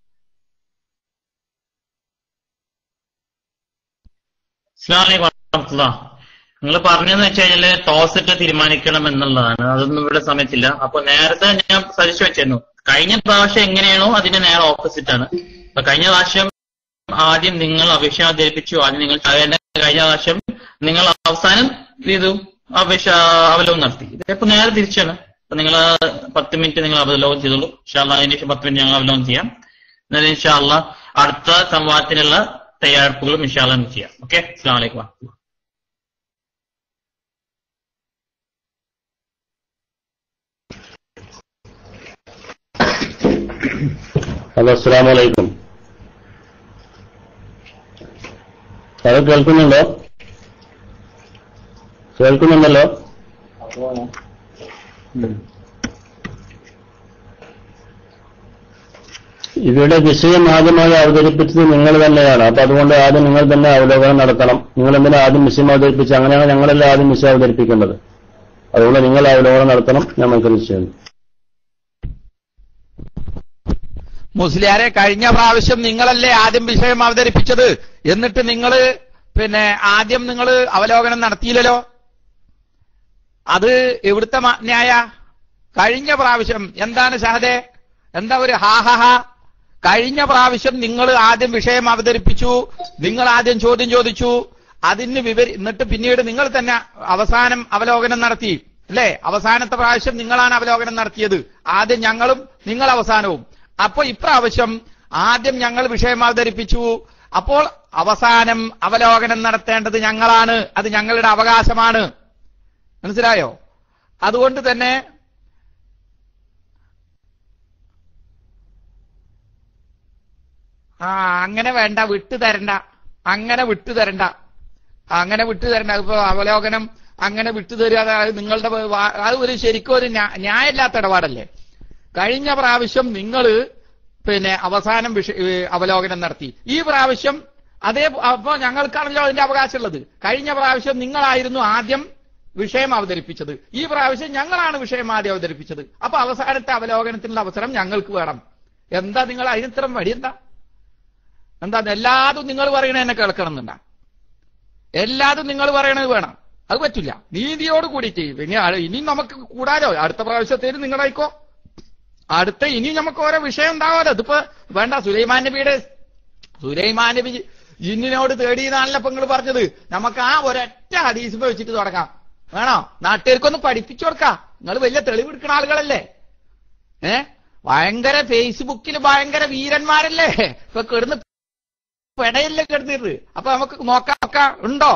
നിങ്ങൾ പറഞ്ഞതെന്ന് വെച്ച് കഴിഞ്ഞാല് ടോസ് ഇട്ട് തീരുമാനിക്കണം എന്നുള്ളതാണ് അതൊന്നും ഇവിടെ സമയത്തില്ല അപ്പൊ നേരത്തെ ഞാൻ സജസ്റ്റ് വെച്ചിരുന്നു കഴിഞ്ഞ പ്രാവശ്യം എങ്ങനെയാണോ അതിന്റെ നേരെ ഓപ്പോസിറ്റ് ആണ് അപ്പൊ കഴിഞ്ഞ പ്രാവശ്യം ആദ്യം നിങ്ങൾ അപേക്ഷ അവതരിപ്പിച്ചു ആദ്യം നിങ്ങൾ അതിന്റെ കഴിഞ്ഞ പ്രാവശ്യം നിങ്ങൾ അവസാനം ഇത് ചെയ്തു അപേക്ഷ അവലോകനം നടത്തി ഇതിപ്പോ നേരെ തിരിച്ചാണ് അപ്പൊ നിങ്ങൾ പത്ത് മിനിറ്റ് നിങ്ങൾ അവലോകനം ചെയ്തോളൂ ഇൻഷാല്ല അതിന് ശേഷം പത്ത് മിനിറ്റ് ഞങ്ങൾ അവലോകനം ചെയ്യാം എന്നാൽ ഇൻഷാല്ല അടുത്ത സംവാദത്തിനുള്ള തയ്യാറെടുപ്പുകളും ഇൻഷാല്ല നമുക്ക് ചെയ്യാം ഓക്കെ അസ്സാം വലൈക്കും ഹലോ അസ്സാം വലൈക്കും ഹലോ കേൾക്കുന്നുണ്ടോ കേൾക്കുന്നുണ്ടല്ലോ ഇവിടെ വിഷയം ആദ്യമായി അവതരിപ്പിച്ചത് നിങ്ങൾ തന്നെയാണ് അപ്പൊ അതുകൊണ്ട് ആദ്യം നിങ്ങൾ തന്നെ അവലോകനം നടത്തണം നിങ്ങൾ എന്തിനാ ആദ്യം വിഷയം അവതരിപ്പിച്ച് അങ്ങനെയാണ് ഞങ്ങളല്ല ആദ്യം വിഷയം അവതരിപ്പിക്കേണ്ടത് അതുകൊണ്ട് നിങ്ങൾ അവലോകനം നടത്തണം ഞാൻ മനസ്സിലാക്കുന്നു മുസ്ലിയാരെ കഴിഞ്ഞ പ്രാവശ്യം നിങ്ങളല്ലേ ആദ്യം വിഷയം അവതരിപ്പിച്ചത് എന്നിട്ട് നിങ്ങൾ പിന്നെ ആദ്യം നിങ്ങൾ അവലോകനം നടത്തിയില്ലല്ലോ അത് എവിടുത്തെ മ- ന്യായ കഴിഞ്ഞ പ്രാവശ്യം എന്താണ് ഷഹദെ എന്താ ഒരു ഹാ ഹ ഹ കഴിഞ്ഞ പ്രാവശ്യം നിങ്ങൾ ആദ്യം വിഷയം അവതരിപ്പിച്ചു നിങ്ങൾ ആദ്യം ചോദ്യം ചോദിച്ചു അതിന് വിവരി എന്നിട്ട് പിന്നീട് നിങ്ങൾ തന്നെ അവസാനം അവലോകനം നടത്തി അല്ലേ അവസാനത്തെ പ്രാവശ്യം നിങ്ങളാണ് അവലോകനം നടത്തിയത് ആദ്യം ഞങ്ങളും നിങ്ങൾ അവസാനവും അപ്പൊ ഇപ്രാവശ്യം ആദ്യം ഞങ്ങൾ വിഷയം അവതരിപ്പിച്ചു അപ്പോൾ അവസാനം അവലോകനം നടത്തേണ്ടത് ഞങ്ങളാണ് അത് ഞങ്ങളുടെ അവകാശമാണ് മനസ്സിലായോ അതുകൊണ്ട് തന്നെ ആ അങ്ങനെ വേണ്ട വിട്ടു തരണ്ട അങ്ങനെ വിട്ടു തരണ്ട അങ്ങനെ വിട്ടു തരണ്ട ഇപ്പൊ അവലോകനം അങ്ങനെ വിട്ടു തരിക അത് നിങ്ങളുടെ വാ- അത് ഒരു ശരിക്കും ഒരു ന്യാ- ന്യായമില്ലാത്ത ഇടപാടല്ലേ കഴിഞ്ഞ പ്രാവശ്യം നിങ്ങൾ പിന്നെ അവസാനം വിഷ ഏ, അവലോകനം നടത്തി ഈ പ്രാവശ്യം അതേ അപ്പോ ഞങ്ങൾക്കാണല്ലോ അതിന്റെ അവകാശമുള്ളത് കഴിഞ്ഞ പ്രാവശ്യം നിങ്ങളായിരുന്നു ആദ്യം വിഷയം അവതരിപ്പിച്ചത് ഈ പ്രാവശ്യം ഞങ്ങളാണ് വിഷയം ആദ്യം അവതരിപ്പിച്ചത് അപ്പൊ അവസാനത്തെ അവലോകനത്തിനുള്ള അവസരം ഞങ്ങൾക്ക് വേണം എന്താ നിങ്ങൾ അതിനിത്ര മടി എന്താ എന്താ എല്ലാതും നിങ്ങൾ പറയണ എന്നെ കേൾക്കണം എന്നുണ്ടാ എല്ലാതും നിങ്ങൾ പറയണത് വേണം അത് പറ്റില്ല നീതിയോട് കൂടിയിട്ട് ഇനി ആ- ഇനി നമുക്ക് കൂടാലോ അടുത്ത പ്രാവശ്യത്തേന് നിങ്ങളായിക്കോ അടുത്ത ഇനി നമുക്ക് ഓരോ വിഷയം ഉണ്ടാവാലോ ഇതിപ്പോ വേണ്ട സുലൈമാൻ നബിയുടെ സുലൈമാൻ നബി ജിന്നിനോട് തേടിയതാണല്ലോ ഇപ്പൊ നിങ്ങൾ പറഞ്ഞത് നമുക്ക് ആ ഒരൊറ്റ ഹദീസ് വെച്ചിട്ട് തുടങ്ങാം വേണോ നാട്ടുകാർക്കൊന്ന് പഠിപ്പിച്ചു കൊടുക്കാം നിങ്ങൾ വലിയ തെളിവെടുക്കുന്ന ആളുകളല്ലേ ഏ ഭയങ്കര ഫേസ്ബുക്കിൽ ഭയങ്കര വീരന്മാരല്ലേ ഇപ്പൊ കിടന്ന് പെടയല്ലേ കിടന്നിട്ട് അപ്പൊ നമുക്ക് നോക്കാം നോക്കാം ഉണ്ടോ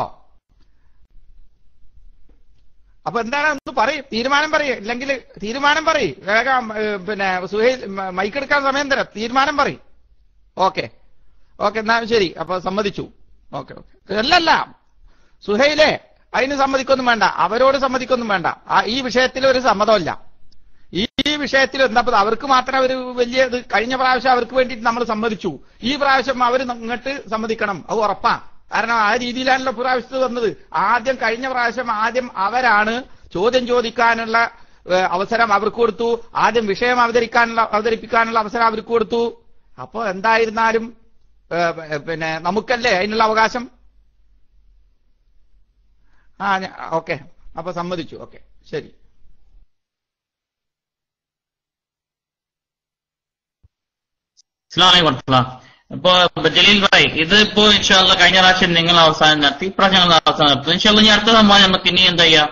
അപ്പൊ എന്താണ് ഒന്ന് പറയും തീരുമാനം പറയും ഇല്ലെങ്കിൽ തീരുമാനം പറയും വേഗം ഏ, പിന്നെ സുഹൈൽ മ- മൈക്കെടുക്കാൻ സമയം തരാം തീരുമാനം പറയും ഓക്കെ ഓക്കെ എന്നാ ശരി അപ്പൊ സമ്മതിച്ചു ഓക്കെ ഓക്കെ അല്ലല്ല സുഹൈലെ അതിന് സമ്മതിക്കൊന്നും വേണ്ട അവരോട് സമ്മതിക്കൊന്നും വേണ്ട ആ ഈ വിഷയത്തിൽ ഒരു സമ്മതമല്ല ഈ ഈ വിഷയത്തിൽ എന്താ ഇപ്പൊ അവർക്ക് മാത്രം ഒരു വലിയ ഇത് കഴിഞ്ഞ പ്രാവശ്യം അവർക്ക് വേണ്ടിയിട്ട് നമ്മൾ സമ്മതിച്ചു ഈ പ്രാവശ്യം അവർ ഇങ്ങോട്ട് സമ്മതിക്കണം അത് ഉറപ്പാ കാരണം ആ രീതിയിലാണല്ലോ പ്രാവശ്യത്ത് വന്നത് ആദ്യം കഴിഞ്ഞ പ്രാവശ്യം ആദ്യം അവരാണ് ചോദ്യം ചോദിക്കാനുള്ള ഏ, അവസരം അവർക്ക് കൊടുത്തു ആദ്യം വിഷയം അവതരിക്കാനുള്ള അവതരിപ്പിക്കാനുള്ള അവസരം അവർക്ക് കൊടുത്തു അപ്പോ എന്തായിരുന്നാലും ഏ, ഏ, പിന്നെ നമുക്കല്ലേ അതിനുള്ള അവകാശം ആ ഓക്കെ അപ്പൊ സമ്മതിച്ചു ഓക്കെ ശരി അസ്സലാമു അലൈക്കും വറഹ്മത്തുള്ളാഹ്. ഇപ്പൊ ജലീൽ ഭായ് ഇത് ഇപ്പോ ഇൻഷാല്ല കഴിഞ്ഞ പ്രാവശ്യം നിങ്ങൾ അവസാനം നടത്തി ഇപ്രാവശ്യം ഞങ്ങൾ അവസാനം നടത്തും ഇൻഷാല്ല ഇനി അടുത്ത സംഭവം നമുക്ക് ഇനി എന്താ ചെയ്യാ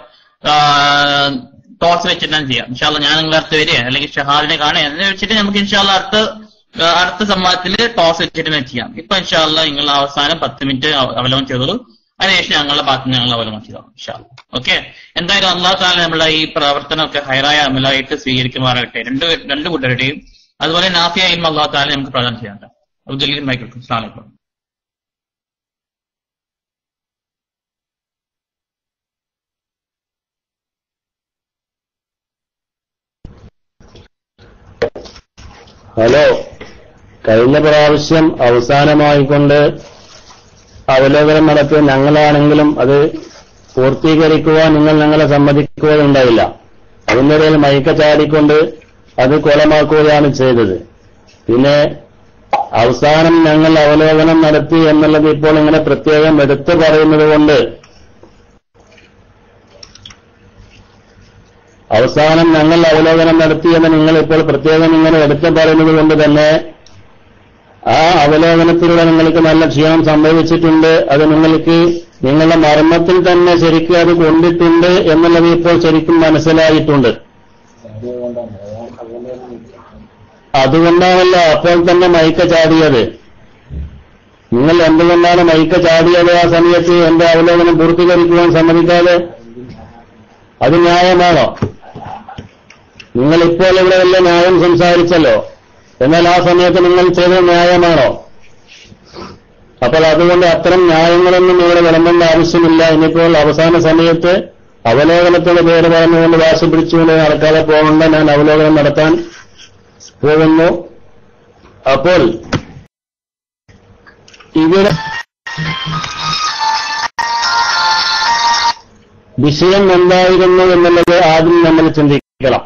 ടോസ് വെച്ചിട്ട് തന്നെ ചെയ്യാം ഇൻഷാല്ല ഞാൻ നിങ്ങളെ അടുത്ത് വരിക അല്ലെങ്കിൽ ഷഹാദിനെ കാണുക എന്ന് വെച്ചിട്ട് നമുക്ക് ഇൻഷാല്ല അടുത്ത ആ, അടുത്ത സംഭവത്തിൽ ടോസ് വെച്ചിട്ട് തന്നെ ചെയ്യാം ഇപ്പൊ ഇൻഷാല്ല നിങ്ങൾ അവസാനം പത്ത് മിനിറ്റ് അവ- അവലോകനം ചെയ്തോളൂ അതിനുശേഷം ഞങ്ങളുടെ ഭാഗത്ത് നിന്ന് ഞങ്ങൾ അവലോകനം ചെയ്തോളാം ഇൻഷാല്ല ഓക്കെ എന്തായാലും അള്ളാഹു താല നമ്മളെ ഈ പ്രവർത്തനമൊക്കെ ഹൈറായ അമലായിട്ട് സ്വീകരിക്കുമാറാകട്ടെ രണ്ട് രണ്ട് കൂട്ടരുടെയും അതുപോലെ നാഫിയ ഇൽമ അള്ളാഹു താല നമുക്ക് പ്രദാനം ചെയ്യാം അബ്ദുൽ മൈക്കിൾ സ്ലാം ഹലോ കഴിഞ്ഞ പ്രാവശ്യം അവസാനമായിക്കൊണ്ട് അവലോകനം നടത്തിയ ഞങ്ങളാണെങ്കിലും അത് പൂർത്തീകരിക്കുവാൻ നിങ്ങൾ ഞങ്ങളെ സമ്മതിക്കുകയുണ്ടായില്ല അതിൻ്റെ ഇടയിൽ മയക്ക ചാടിക്കൊണ്ട് അത് കൊലമാക്കുകയാണ് ചെയ്തത് പിന്നെ അവസാനം ഞങ്ങൾ അവലോകനം നടത്തി എന്നുള്ളത് ഇപ്പോൾ ഇങ്ങനെ പ്രത്യേകം എടുത്തു പറയുന്നത് കൊണ്ട് അവസാനം ഞങ്ങൾ അവലോകനം നടത്തിയെന്ന് നിങ്ങൾ ഇപ്പോൾ പ്രത്യേകം ഇങ്ങനെ എടുത്തു പറയുന്നത് കൊണ്ട് തന്നെ ആ അവലോകനത്തിലൂടെ നിങ്ങൾക്ക് നല്ല ക്ഷീണം സംഭവിച്ചിട്ടുണ്ട് അത് നിങ്ങൾക്ക് നിങ്ങളുടെ മർമ്മത്തിൽ തന്നെ ശരിക്കും അത് കൊണ്ടിട്ടുണ്ട് എന്നുള്ളത് ഇപ്പോൾ ശരിക്കും മനസ്സിലായിട്ടുണ്ട് അതുകൊണ്ടാണല്ലോ അപ്പോൾ തന്നെ മൈക്ക ചാടിയത് നിങ്ങൾ എന്തുകൊണ്ടാണ് മൈക്ക ചാടിയത് ആ സമയത്ത് എന്റെ അവലോകനം പൂർത്തീകരിക്കുവാൻ സമ്മതിക്കാതെ അത് ന്യായമാണോ നിങ്ങൾ ഇപ്പോൾ ഇവിടെ വല്ല ന്യായം സംസാരിച്ചല്ലോ എന്നാൽ ആ സമയത്ത് നിങ്ങൾ ചെയ്തത് ന്യായമാണോ അപ്പോൾ അതുകൊണ്ട് അത്തരം ന്യായങ്ങളൊന്നും ഇവിടെ വിളമ്പേണ്ട ആവശ്യമില്ല ഇനിയിപ്പോൾ അവസാന സമയത്ത് അവലോകനത്തിന്റെ പേര് പറഞ്ഞുകൊണ്ട് വാശി പിടിച്ചുകൊണ്ട് നടക്കാതെ പോകണ്ട ഞാൻ അവലോകനം നടത്താൻ പോകുന്നു അപ്പോൾ ഇവിടെ വിഷയം എന്തായിരുന്നു എന്നുള്ളത് ആദ്യം നമ്മൾ ചിന്തിക്കണം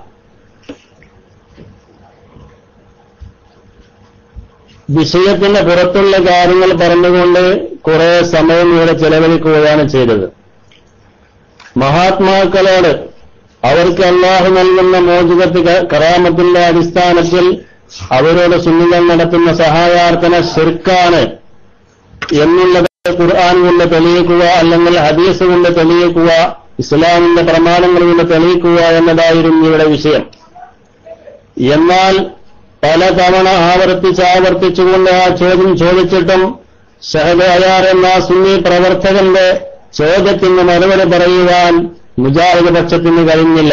വിഷയത്തിന്റെ പുറത്തുള്ള കാര്യങ്ങൾ പറഞ്ഞുകൊണ്ട് കുറെ സമയം ഇവിടെ ചെലവഴിക്കുകയാണ് ചെയ്തത് മഹാത്മാക്കളോട് അവർക്ക് അള്ളാഹു നൽകുന്ന മോചികത്ത് കറാമത്തിന്റെ അടിസ്ഥാനത്തിൽ അവരോട് സുന്നികൾ നടത്തുന്ന സഹായാർത്ഥന ശിർക്കാണ് എന്നുള്ളത് ഖുർആൻ കൊണ്ട് തെളിയിക്കുക അല്ലെങ്കിൽ ഹദീസ് കൊണ്ട് തെളിയിക്കുക ഇസ്ലാമിന്റെ പ്രമാണങ്ങൾ കൊണ്ട് തെളിയിക്കുക എന്നതായിരുന്നു ഇവിടെ വിഷയം എന്നാൽ പലതവണ ആവർത്തിച്ച് ആവർത്തിച്ചുകൊണ്ട് ആ ചോദ്യം ചോദിച്ചിട്ടും ഷഹദയാർ എന്ന സുന്നി പ്രവർത്തകന്റെ ചോദ്യത്തിന് മറുപടി പറയുവാൻ മുജാഹിദ് പക്ഷത്തിന് കഴിഞ്ഞില്ല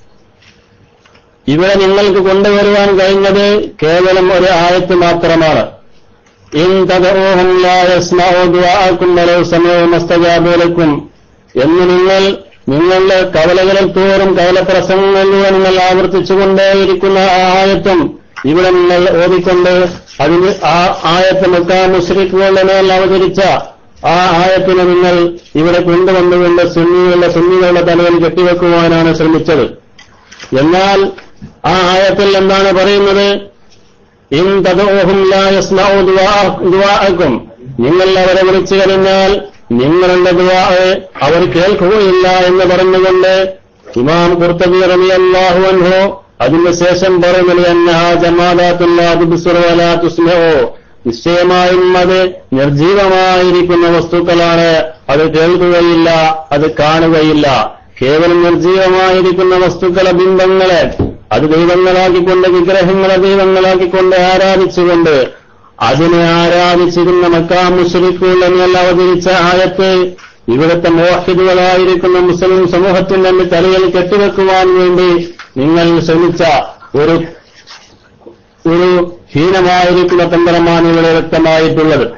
ഇവിടെ നിങ്ങൾക്ക് കൊണ്ടുവരുവാൻ കഴിഞ്ഞത് കേവലം ഒരു ആയത്ത് മാത്രമാണ് ഇൻ തദഊഹും ലാ യസ്മഉ ദുആഅക്കും വലൗ സമഉ മസ്തജാബുലക്കും എന്ന് നിങ്ങൾ നിങ്ങളുടെ കവലകളിൽ തോറും കവലപ്രസംഗങ്ങൾ നിങ്ങൾ ആവർത്തിച്ചുകൊണ്ടേയിരിക്കുന്ന ആ ആയത്തും ഇവിടെ നിങ്ങൾ ഓതിക്കൊണ്ട് അതിന് ആ ആയത്ത് മുക്കാ മുസ്ലിക്കുകളുടെ മേൽ അവതരിച്ച ആ ആയത്തിനെ നിങ്ങൾ ഇവിടെ കൊണ്ടുവന്നുകൊണ്ട് സുന്നികളുടെ സുന്നികളുടെ തലയിൽ കെട്ടിവെക്കുവാനാണ് ശ്രമിച്ചത് എന്നാൽ ആ ആയത്തിൽ എന്താണ് പറയുന്നത് ഇൻ തദഊഹും ലാ യസ്മഉ ദുആഅക്കും നിങ്ങൾ അവരെ വിളിച്ചു കഴിഞ്ഞാൽ നിങ്ങളുടെ ദുആ അവർ കേൾക്കുകയില്ല എന്ന് പറഞ്ഞുകൊണ്ട് ഇമാം ഖുർത്തബി റളിയല്ലാഹു അൻഹു അതിന് ശേഷം പറയുന്നത് അന്നഹാ ജമാദാത്തുല്ലാഹു ബിസ്റവലാ തുസ്മഉ നിശ്ചയമായും അത് നിർജീവമായിരിക്കുന്ന വസ്തുക്കളാണ് അത് കേൾക്കുകയില്ല അത് കാണുകയില്ല കേവലം നിർജീവമായിരിക്കുന്ന വസ്തുക്കളെ ബിംബങ്ങളെ അത് ദൈവങ്ങളാക്കിക്കൊണ്ട് വിഗ്രഹങ്ങളെ ദൈവങ്ങളാക്കിക്കൊണ്ട് ആരാധിച്ചുകൊണ്ട് അതിനെ ആരാധിച്ചിരുന്ന മക്കാ മുസ്ലിക്കുകൾ എന്നുള്ള അവതരിച്ച ആയത്ത് ഇവിടുത്തെ മോഹിതുകളായിരിക്കുന്ന മുസ്ലിം സമൂഹത്തിന്റെ തലയിൽ കെട്ടിവെക്കുവാൻ വേണ്ടി നിങ്ങൾ ശ്രമിച്ച ഒരു ഒരു ഹീനമായിരിക്കുന്ന തന്ത്രമാണ് ഇവിടെ വ്യക്തമായിട്ടുള്ളത്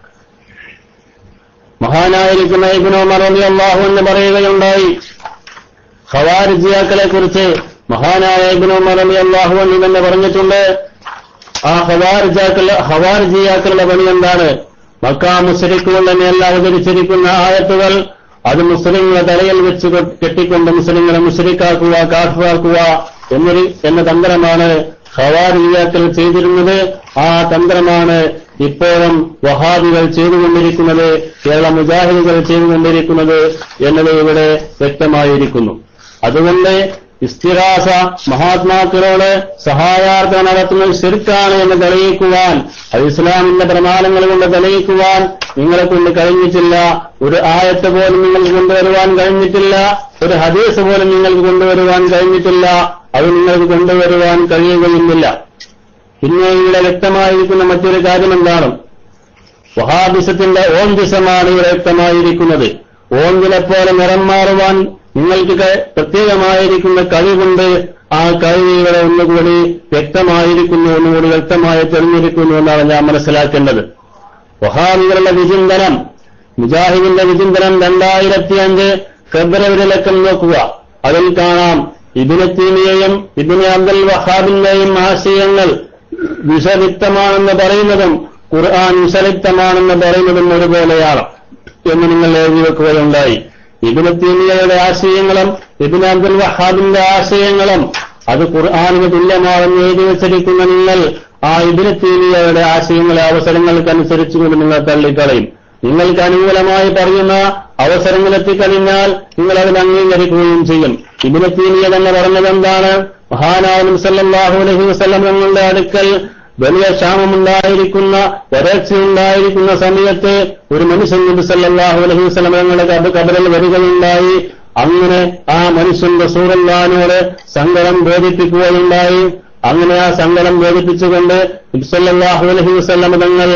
മഹാനായിരിക്കുന്ന ഇബിനോ മറലി അള്ളാഹു എന്ന് പറയുകയുണ്ടായി ഖവാരിജിയാക്കളെ കുറിച്ച് മഹാനായ ഇബിനോ മറലി അള്ളാഹു എന്ന് തന്നെ പറഞ്ഞിട്ടുണ്ട് ആ ഹവാർജാക്കൾ ഹവാർജിയാക്കളുടെ പണി എന്താണ് മക്കാ മുസ്ലിക്കുകൾ തന്നെയല്ല അവതരിച്ചിരിക്കുന്ന ആയത്തുകൾ അത് മുസ്ലിങ്ങളെ തലയിൽ വെച്ച് കെട്ടിക്കൊണ്ട് മുസ്ലിങ്ങളെ മുസ്ലിക്കാക്കുക കാഫാക്കുക എന്നൊരു എന്ന തന്ത്രമാണ് ഹവാരിയാക്കൾ ചെയ്തിരുന്നത് ആ തന്ത്രമാണ് ഇപ്പോഴും വഹാബികൾ ചെയ്തുകൊണ്ടിരിക്കുന്നത് കേരള മുജാഹിദുകൾ ചെയ്തുകൊണ്ടിരിക്കുന്നത് എന്നത് ഇവിടെ വ്യക്തമായിരിക്കുന്നു അതുകൊണ്ട് ഇസ്തിറാസ മഹാത്മാക്കളോട് സഹായാർത്ഥന നടത്തുന്നത് ശിർക്കാണ് എന്ന് തെളിയിക്കുവാൻ അത് ഇസ്ലാമിന്റെ പ്രമാണങ്ങൾ കൊണ്ട് തെളിയിക്കുവാൻ നിങ്ങളെ കൊണ്ട് കഴിഞ്ഞിട്ടില്ല ഒരു ആയത്ത് പോലും നിങ്ങൾക്ക് കൊണ്ടുവരുവാൻ കഴിഞ്ഞിട്ടില്ല ഒരു ഹദീസ് പോലും നിങ്ങൾക്ക് കൊണ്ടുവരുവാൻ കഴിഞ്ഞിട്ടില്ല അത് നിങ്ങൾക്ക് കൊണ്ടുവരുവാൻ കഴിയുകയുമില്ല പിന്നെ ഇവിടെ വ്യക്തമായിരിക്കുന്ന മറ്റൊരു കാര്യം എന്താണ് വഹാബിസത്തിന്റെ ഓംദിസമാണ് ഇവിടെ വ്യക്തമായിരിക്കുന്നത് ഓന്തിനെ പോലെ നിറം മാറുവാൻ നിങ്ങൾക്ക് ക- പ്രത്യേകമായിരിക്കുന്ന കഴിവുണ്ട് ആ കഴിവ് ഇവിടെ ഒന്നുകൂടി വ്യക്തമായിരിക്കുന്നു ഒന്നുകൂടി വ്യക്തമായി തെളിഞ്ഞിരിക്കുന്നു എന്നാണ് ഞാൻ മനസ്സിലാക്കേണ്ടത് വഹാബികളുടെ വിചിന്തനം മുജാഹിദിന്റെ വിചിന്തനം രണ്ടായിരത്തി അഞ്ച് ഫെബ്രുവരി ലക്കം നോക്കുക അതിൽ കാണാം ഇബിന് തീമിയെയും ഇബിന് അബ്ദുൽ വഹാബിന്റെയും ആശയങ്ങൾ വിഷലിപ്തമാണെന്ന് പറയുന്നതും ഖുർആൻ വിഷലിപ്തമാണെന്ന് പറയുന്നതും ഒരുപോലെയാണ് എന്ന് നിങ്ങൾ എഴുതി വെക്കുകയുണ്ടായി ഇബിന് തീമിയയുടെ ആശയങ്ങളും ഇബിന് അബ്ദുൽ വഹാബിന്റെ ആശയങ്ങളും അത് ഖുർആാനിന് തുല്യമാണെന്ന് എഴുതി വെച്ചിരിക്കുന്ന നിങ്ങൾ ആ ഇബിന് തീമിയയുടെ ആശയങ്ങളെ അവസരങ്ങൾക്കനുസരിച്ചുകൊണ്ട് നിങ്ങൾ തള്ളിക്കളയും നിങ്ങൾക്ക് അനുകൂലമായി പറയുന്ന അവസരങ്ങൾ എത്തിക്കഴിഞ്ഞാൽ നിങ്ങൾ അതിൽ അംഗീകരിക്കുകയും ചെയ്യും ഇബിന് തീമിയ തന്നെ പറഞ്ഞത് എന്താണ് മഹാനാവും സല്ലാഹു അലഹി വസ്ലം തങ്ങളുടെ അടുക്കൽ വലിയ ക്ഷാമമുണ്ടായിരിക്കുന്ന വരൾച്ചയുണ്ടായിരിക്കുന്ന സമയത്ത് ഒരു മനുഷ്യൻ നബി സല്ലല്ലാഹു അലൈഹി വസല്ലം തങ്ങളുടെ കബ കബറിൽ വരികയുണ്ടായി അങ്ങനെ ആ മനുഷ്യന്റെ സൂറല്ലാനോട് സങ്കടം ബോധിപ്പിക്കുകയുണ്ടായി അങ്ങനെ ആ സങ്കടം ബോധിപ്പിച്ചുകൊണ്ട് നബി സല്ലല്ലാഹു അലൈഹി വസല്ലം തങ്ങൾ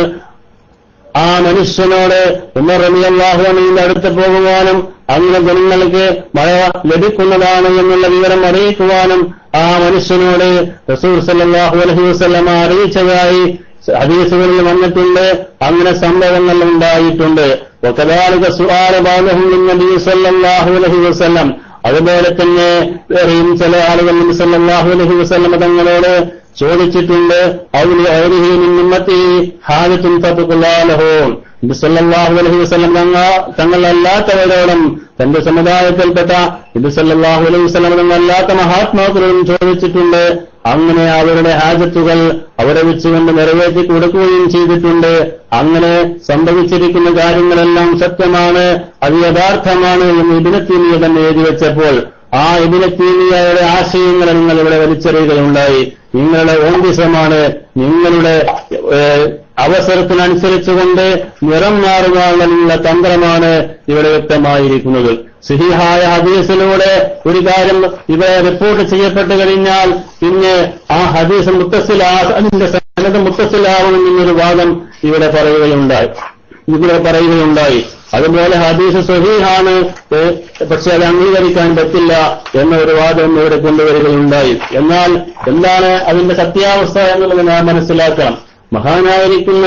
ആ മനുഷ്യനോട് ഉമർ റളിയല്ലാഹു അൻഹുവിന്റെ അടുത്ത് പോകുവാനും അങ്ങനെ ജനങ്ങൾക്ക് മഴ ലഭിക്കുന്നതാണ് എന്നുള്ള വിവരം അറിയിക്കുവാനും ആ മനുഷ്യനോട് റസൂൽ സല്ലല്ലാഹു അലൈഹി വസല്ലമ അറിയിച്ചതായി ഹദീസുകളിൽ വന്നിട്ടുണ്ട് അങ്ങനെ സംഭവങ്ങൾ ഉണ്ടായിട്ടുണ്ട് وكذلك سؤال بعضهم للنبي صلى الله عليه وسلم അതുപോലെ തന്നെ വേറെയും ചില ആളുകൾ നബി സല്ലല്ലാഹു അലൈഹി വസല്ലമ തങ്ങളോട് ചോദിച്ചിട്ടുണ്ട് ഔലി ഔലിഹി മിൻ ഉമ്മത്തി ഹാജത്തുൻ ഫതുഖുല്ലാഹു നബി സല്ലല്ലാഹു അലൈഹി വസല്ലം തങ്ങൾ തങ്ങളല്ലാത്തവരോടും തന്റെ സമുദായത്തിൽപ്പെട്ട നബി സല്ലല്ലാഹു അലൈഹി വസല്ലം തങ്ങളല്ലാത്ത മഹാത്മാക്കളോടും ചോദിച്ചിട്ടുണ്ട് അങ്ങനെ അവരുടെ ഹാജത്തുകൾ അവരെ വെച്ചുകൊണ്ട് നിറവേറ്റി കൊടുക്കുകയും ചെയ്തിട്ടുണ്ട് അങ്ങനെ സംഭവിച്ചിരിക്കുന്ന കാര്യങ്ങളെല്ലാം സത്യമാണ് അത് യഥാർത്ഥമാണ് എന്ന് ഇതിനത്തീനിയ തന്നെ എഴുതി വെച്ചപ്പോൾ ആ ഇതിനത്തീനിയയുടെ ആശയങ്ങളെ നിങ്ങൾ ഇവിടെ വലിച്ചെറിയുകയുണ്ടായി നിങ്ങളുടെ ഓന്തിസമാണ് നിങ്ങളുടെ ഏഹ്, അവസരത്തിനനുസരിച്ചുകൊണ്ട് നിറം മാറുവാനുള്ള നിങ്ങളുടെ തന്ത്രമാണ് ഇവിടെ വ്യക്തമായിരിക്കുന്നത് സിഹിഹായ ഹദീസിലൂടെ ഒരു കാര്യം ഇവിടെ റിപ്പോർട്ട് ചെയ്യപ്പെട്ട് കഴിഞ്ഞാൽ പിന്നെ ആ ഹദീസ് മുത്തസിലാ അതിന്റെ സനത് മുത്തസിലാവണമെന്നൊരു വാദം ഇവിടെ പറയുകയുണ്ടായി ഇവിടെ പറയുകയുണ്ടായി അതുപോലെ ഹദീസ് സഹീഹാണ് ഏഹ്, പക്ഷെ അത് അംഗീകരിക്കാൻ പറ്റില്ല എന്ന ഒരു വാദം ഇവിടെ കൊണ്ടുവരികയുണ്ടായി എന്നാൽ എന്താണ് അതിന്റെ സത്യാവസ്ഥ എന്നുള്ളത് നാം മനസ്സിലാക്കണം മഹാനായിരിക്കുന്ന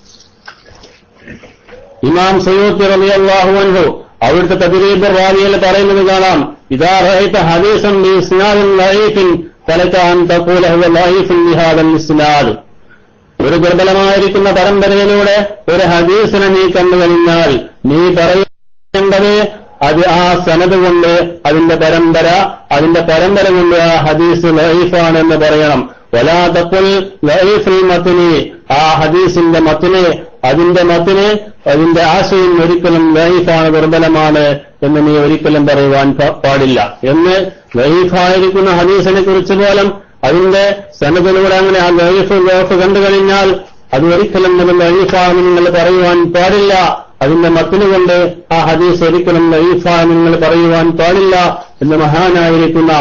ഇമാം സയ്യൂത്തി റളിയല്ലാഹു അൻഹു അവിടുത്തെ തദ്രീബ് റാവിയിൽ പറയുന്നത് കാണാം ഇതാ റഅയ്ത ഹദീസൻ ബി ഇസ്നാദിൻ ലഈഫിൻ ഫലക അൻ തഖൂല ഹുവ ലഈഫുൻ ബിഹാദൽ ഇസ്നാദ് ഒരു ദുർബലമായിരിക്കുന്ന പരമ്പരയിലൂടെ ഒരു ഹദീസിനെ നീ കണ്ടു കഴിഞ്ഞാൽ നീ പറയേണ്ടത് അത് ആ സനത് കൊണ്ട് അതിന്റെ പരമ്പര അതിന്റെ പരമ്പര കൊണ്ട് ആ ഹദീസ് ലൈഫാണ് എന്ന് പറയണം വലാതക്കുൽ ലൈഫിൽ മത്തിനി ആ ഹദീസിന്റെ മത്തിനെ അതിന്റെ മത്തിന് അതിന്റെ ആശയം ഒരിക്കലും ലൈഫാണ് ദുർബലമാണ് എന്ന് നീ ഒരിക്കലും പറയുവാൻ പ- പാടില്ല എന്ന് ലൈഫായിരിക്കുന്ന ഹദീസിനെ കുറിച്ച് പോലും അതിന്റെ സനദിലൂടെ അങ്ങനെ ആ ലൈഫ് ലോഫ് കണ്ടു കഴിഞ്ഞാൽ അത് ഒരിക്കലും അത് ലൈഫാണെന്ന് നിങ്ങൾ പറയുവാൻ പാടില്ല അതിന്റെ മത്തിന് കൊണ്ട് ആ ഹദീസ് ഒരിക്കലും ലൈഫാണെന്ന് നിങ്ങൾ പറയുവാൻ പാടില്ല എന്ന് മഹാനായിരിക്കുന്ന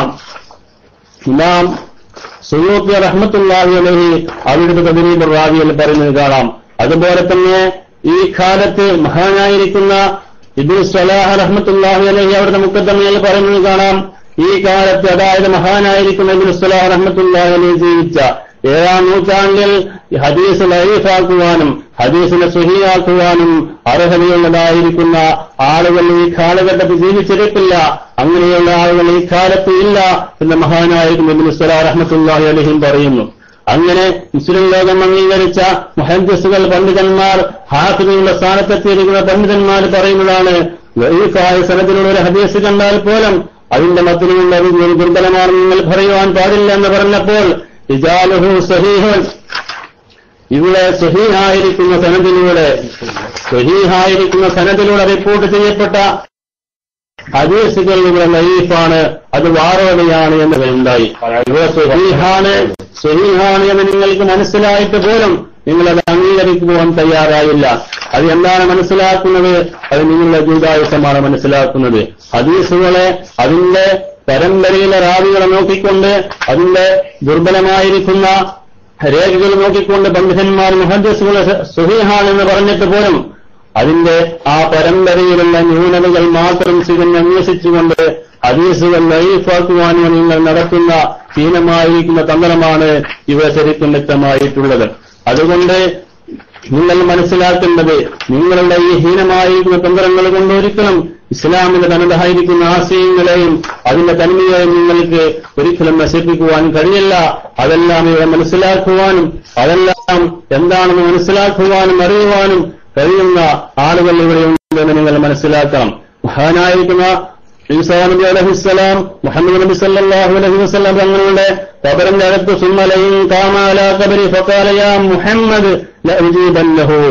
ഇമാം സുയൂത്തി റഹ്മത്തുള്ളാഹി അലഹി അവിടുത്തെ തദ്രീബ് റാവിയിൽ പറയുന്നത് കാണാം അതുപോലെ തന്നെ ഈ കാലത്ത് മഹാനായിരിക്കുന്ന ഇബിൻ സലാഹ് റഹ്മത്തുള്ളാഹി അലഹി അവിടുത്തെ മുക്കത്തമ്മയിൽ പറയുന്നത് കാണാം ഈ കാലത്ത് അതായത് മഹാനായിരിക്കുന്ന ഇബിൻ സലാഹ് റഹ്മത്തുള്ളാഹി അലഹി ജീവിച്ച ഏഴാം നൂറ്റാണ്ടിൽ ഈ ഹദീസ് ലൈഫാക്കുവാനും ഹദീസിനെ സുഹിയാക്കുവാനും അർഹതയുള്ളതായിരിക്കുന്ന ആളുകൾ ഈ കാലഘട്ടത്തിൽ ജീവിച്ചിരിപ്പില്ല അങ്ങനെയുള്ള ആളുകൾ ഈ കാലത്ത് ഇല്ല എന്ന് മഹാനായിരിക്കും ഇബ്നു സലാ റഹ്മത്തുള്ളാഹി അലഹിം പറയുന്നു അങ്ങനെ മുസ്ലിം ലോകം അംഗീകരിച്ച മുഹദ്ദിസുകൾ പണ്ഡിതന്മാർ ഹാഫിലുള്ള സ്ഥാനത്തെത്തിയിരിക്കുന്ന പണ്ഡിതന്മാർ പറയുന്നതാണ് ലൈഫായ സനത്തിലുള്ള ഒരു ഹദീസ് കണ്ടാൽ പോലും അതിന്റെ മത്തിനുള്ള ഒരു ദുർബലമാണെന്ന് നിങ്ങൾ പറയുവാൻ പാടില്ല എന്ന് പറഞ്ഞപ്പോൾ ഇജാലുഹു സഹീഹൻ ഇവിടെ സഹീഹായിരിക്കുന്ന സനദിലൂടെ സഹീഹായിരിക്കുന്ന സനദിലൂടെ റിപ്പോർട്ട് ചെയ്യപ്പെട്ട ഹദീസുകൾ ഇവിടെ ലൈഫാണ് അത് വാറോടെയാണ് എന്നതുണ്ടായി ഇവിടെ സഹീഹാണ് സഹീഹാണ് എന്ന് നിങ്ങൾക്ക് മനസ്സിലായിട്ട് പോലും നിങ്ങളത് അംഗീകരിക്കുവാൻ തയ്യാറായില്ല അത് എന്താണ് മനസ്സിലാക്കുന്നത് അത് നിങ്ങളുടെ ജൂതായുസമാണ് മനസ്സിലാക്കുന്നത് ഹദീസുകളെ അതിന്റെ പരമ്പരയിലെ റാവികളെ നോക്കിക്കൊണ്ട് അതിന്റെ ദുർബലമായിരിക്കുന്ന രേഖകൾ നോക്കിക്കൊണ്ട് പണ്ഡിതന്മാർ മുഹദ്സുകളെ സുഹീഹാണെന്ന് പറഞ്ഞിട്ട് പോലും അതിന്റെ ആ പരമ്പരയിലുള്ള ന്യൂനതകൾ മാത്രം സിഗൻ അന്വേഷിച്ചുകൊണ്ട് ഹദീസുകൾ ലൈഫാക്കുവാനും നിങ്ങൾ നടത്തുന്ന ഹീനമായിരിക്കുന്ന തന്ത്രമാണ് ഇവ ശരിക്കും വ്യക്തമായിട്ടുള്ളത് അതുകൊണ്ട് നിങ്ങൾ മനസ്സിലാക്കേണ്ടത് നിങ്ങളുടെ ഈ ഹീനമായിരിക്കുന്ന തന്ത്രങ്ങൾ കൊണ്ട് ഒരിക്കലും ഇസ്ലാമിന്റെ തനതായിരിക്കുന്ന ആശയങ്ങളെയും അതിന്റെ തന്മയെയും നിങ്ങൾക്ക് ഒരിക്കലും നശിപ്പിക്കുവാൻ കഴിയില്ല അതെല്ലാം ഇവിടെ മനസ്സിലാക്കുവാനും അതെല്ലാം എന്താണെന്ന് മനസ്സിലാക്കുവാനും അറിയുവാനും കഴിയുന്ന ആളുകൾ ഇവിടെയുണ്ടെന്ന് നിങ്ങൾ മനസ്സിലാക്കണം മഹാനായിരിക്കുന്ന ഈസാ നബി അലഹിസ്സലാം മുഹമ്മദ് നബി സല്ലല്ലാഹു അലൈഹി വസല്ലം തങ്ങളുടെ കബറിന്റെ അകത്ത് സുമ്മലയും കാമാല കബരി ഫക്കാലയ മുഹമ്മദ് ലഅജീബന്നഹു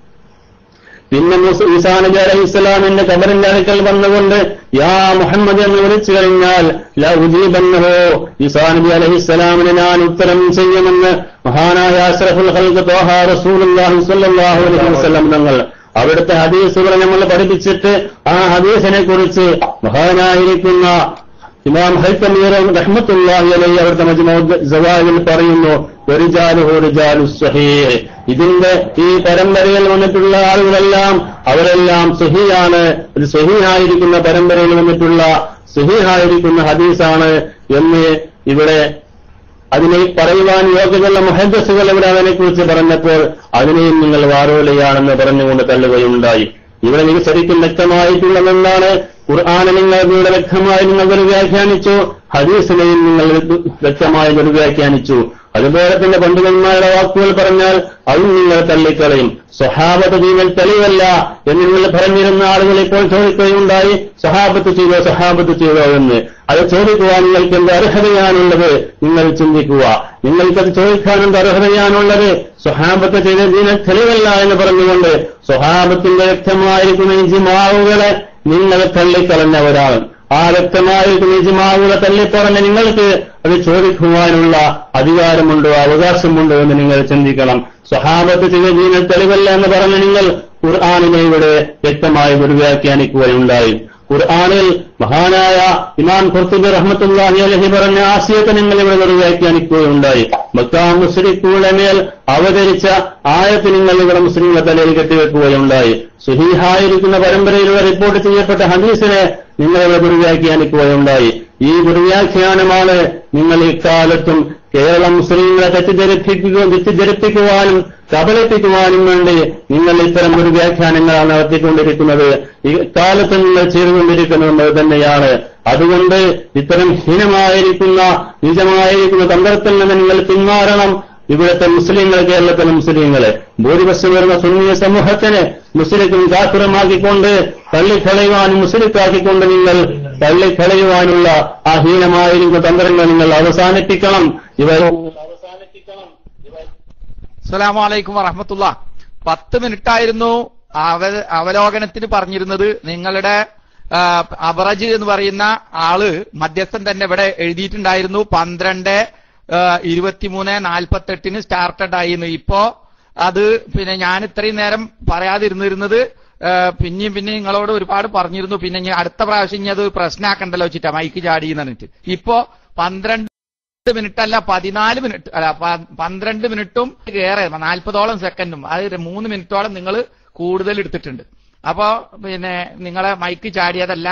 പിന്നെ മൂസ- ഈസാ നബി അലൈഹി ഇസ്ലാമിന്റെ കബറിന്റെ അടുക്കൽ വന്നുകൊണ്ട് യാ മുഹമ്മദ് എന്ന് വിളിച്ചു കഴിഞ്ഞാൽ ലഉജീബന്നഹു ഈസാ നബി അലൈഹി ഇസ്ലാമിന് ഞാൻ ഉത്തരം ചെയ്യുമെന്ന് മഹാനായ അഷ്റഫുൽ ഖൽഖ് ത്വാഹ റസൂലുള്ളാഹി സ്വല്ലല്ലാഹു അലൈഹി വസല്ലം തങ്ങൾ അവിടുത്തെ ഹദീസുകൾ നമ്മൾ പഠിപ്പിച്ചിട്ട് ആ ഹദീസിനെ കുറിച്ച് മഹാനായിരിക്കുന്ന ഇമാം ഹൈക്കമീർ റഹ്മത്തുള്ളാഹി അലൈഹി അവിടുത്തെ മജ്മൂദ് സവാലിൽ പറയുന്നു ഒരിജാലുഹു റിജാലു സ്വഹീഹ് ഇതിന്റെ ഈ പരമ്പരയിൽ വന്നിട്ടുള്ള ആളുകളെല്ലാം അവരെല്ലാം സുഹിയാണ് ഒരു സുഹിയായിരിക്കുന്ന പരമ്പരയിൽ വന്നിട്ടുള്ള സുഹിയായിരിക്കുന്ന ഹദീസാണ് എന്ന് ഇവിടെ അതിനെ പറയുവാൻ യോഗ്യതയുള്ള മുഹദ്സുകൾ ഇവിടെ അതിനെക്കുറിച്ച് പറഞ്ഞപ്പോൾ അതിനെയും നിങ്ങൾ വാരോലയാണെന്ന് പറഞ്ഞുകൊണ്ട് തള്ളുകയുണ്ടായി ഇവിടെ നിങ്ങൾ ശരിക്കും വ്യക്തമായിട്ടുള്ളതെന്താണ് ഖുർആാനെ നിങ്ങൾ ഇവിടെ വ്യക്തമായി നിങ്ങൾ ഒരു വ്യാഖ്യാനിച്ചു ഹദീസിനെയും നിങ്ങൾ വ്യക്തമായി ഒരു വ്യാഖ്യാനിച്ചു അതുപോലെ തന്നെ പണ്ഡിതന്മാരുടെ വാക്കുകൾ പറഞ്ഞാൽ അതും നിങ്ങൾ തള്ളിക്കളയും സ്വഹാബത്ത് നിങ്ങൾ തെളിവല്ല എന്ന് നിങ്ങൾ പറഞ്ഞിരുന്ന ആളുകൾ ഇപ്പോൾ ചോദിക്കുകയുണ്ടായി സ്വഹാബത്ത് ചെയ്തോ സ്വഹാബത്ത് ചെയ്തോ എന്ന് അത് ചോദിക്കുവാൻ നിങ്ങൾക്ക് എന്ത് അർഹതയാണുള്ളത് നിങ്ങൾ ചിന്തിക്കുക നിങ്ങൾക്കത് ചോദിക്കാൻ എന്ത് അർഹതയാണുള്ളത് സ്വഹാബത്ത് ചെയ്ത ദീന തെളിവല്ല എന്ന് പറഞ്ഞുകൊണ്ട് സ്വഹാബത്തിന്റെ വ്യക്തമായിരിക്കുന്ന ഇജിമാവുകളെ നിങ്ങൾ തള്ളിക്കളഞ്ഞവരാണ് ആ വ്യക്തമായിരിക്കുന്ന ഇജിമാവുകളെ തള്ളിപ്പറഞ്ഞ നിങ്ങൾക്ക് അത് ചോദിക്കുവാനുള്ള അധികാരമുണ്ടോ അവകാശമുണ്ടോ എന്ന് നിങ്ങൾ ചിന്തിക്കണം സ്വഹാബത്ത് ചെയ്ത ദീന തെളിവല്ല എന്ന് പറഞ്ഞ് നിങ്ങൾ ഖുർആാനിനെ ഇവിടെ വ്യക്തമായി ഒരു വ്യാഖ്യാനിക്കുകയുണ്ടായി ഖുർആാനിൽ മഹാനായ ഇമാം ഖുർത്തുബി റഹ്മത്തുല്ലാഹി അലഹി പറഞ്ഞ ആശയത്തെ നിങ്ങൾ ഇവിടെ ഒരു വ്യാഖ്യാനിക്കുകയുണ്ടായി മക്കാ മുസ്ലിക്കുകളുടെ മേൽ അവതരിച്ച ആയത്ത് നിങ്ങൾ ഇവിടെ മുസ്ലിങ്ങളെ തലയിൽ കെട്ടിവെക്കുകയുണ്ടായി സുഹീഹായിരിക്കുന്ന പരമ്പരയിലൂടെ റിപ്പോർട്ട് ചെയ്യപ്പെട്ട ഹദീസിനെ നിങ്ങൾ ഇവിടെ ദുർവ്യാഖ്യാനിക്കുകയുണ്ടായി ഈ ദുർവ്യാഖ്യാനമാണ് നിങ്ങൾ ഇക്കാലത്തും കേരളം മുസ്ലിങ്ങളെ തെറ്റിദ്ധരിപ്പിക്കുക തെറ്റിദ്ധരിപ്പിക്കുവാനും കബളിപ്പിക്കുവാനും വേണ്ടി നിങ്ങൾ ഇത്തരം ഒരു വ്യാഖ്യാനങ്ങളാണ് നടത്തിക്കൊണ്ടിരിക്കുന്നത് ഇക്കാലത്ത് നിങ്ങൾ ചെയ്തുകൊണ്ടിരിക്കുന്നത് അത് തന്നെയാണ് അതുകൊണ്ട് ഇത്തരം ഹീനമായിരിക്കുന്ന നിജമായിരിക്കുന്ന തന്ത്രത്തിൽ നിന്ന് നിങ്ങൾ പിന്മാറണം ഇവിടുത്തെ മുസ്ലിങ്ങൾ കേരളത്തിലെ മുസ്ലിങ്ങളെ ഭൂരിപക്ഷം വരുന്ന സുന്നിയ സമൂഹത്തിന് മുസ്ലിക്കും കാക്കുറമാക്കിക്കൊണ്ട് തള്ളിക്കളയുവാനും മുസ്ലിക്കാക്കിക്കൊണ്ട് നിങ്ങൾ തള്ളിക്കളയുവാനുള്ള ആ ഹീനമായിരിക്കുന്ന തന്ത്രങ്ങൾ നിങ്ങൾ അവസാനിപ്പിക്കണം ഇവർ അവസാനിപ്പിക്കണം ഇവർ അസ്സലാമു അലൈക്കും വറഹമത്തുള്ള പത്ത് മിനിറ്റ് ആയിരുന്നു അവ അവലോകനത്തിന് പറഞ്ഞിരുന്നത് നിങ്ങളുടെ ആ, അബറജ് എന്ന് പറയുന്ന ആള് മധ്യസ്ഥൻ തന്നെ ഇവിടെ എഴുതിയിട്ടുണ്ടായിരുന്നു പന്ത്രണ്ട് ആ, ഇരുപത്തിമൂന്ന് നാൽപ്പത്തെട്ടിന് സ്റ്റാർട്ടഡ് ആയിരുന്നു ഇപ്പോ അത് പിന്നെ ഞാൻ ഇത്രയും നേരം പറയാതിരുന്നിരുന്നത് ആ, പിന്നെയും പിന്നെ നിങ്ങളോട് ഒരുപാട് പറഞ്ഞിരുന്നു പിന്നെ ഇനി അടുത്ത പ്രാവശ്യം ഇനി അത് പ്രശ്നമാക്കണ്ടല്ലോ വെച്ചിട്ടാ മൈക്ക് ചാടി എന്ന് പറഞ്ഞിട്ട് ഇപ്പോ പന്ത്രണ്ട് പത്ത് മിനിറ്റ് അല്ല പതിനാല് മിനിറ്റ് അല്ല പ- പന്ത്രണ്ട് മിനിറ്റും ഏറെ നാൽപ്പതോളം സെക്കൻഡും അത് മൂന്ന് മിനിറ്റോളം നിങ്ങൾ കൂടുതൽ എടുത്തിട്ടുണ്ട് അപ്പോ പിന്നെ നിങ്ങളെ മൈക്ക് ചാടിയതല്ല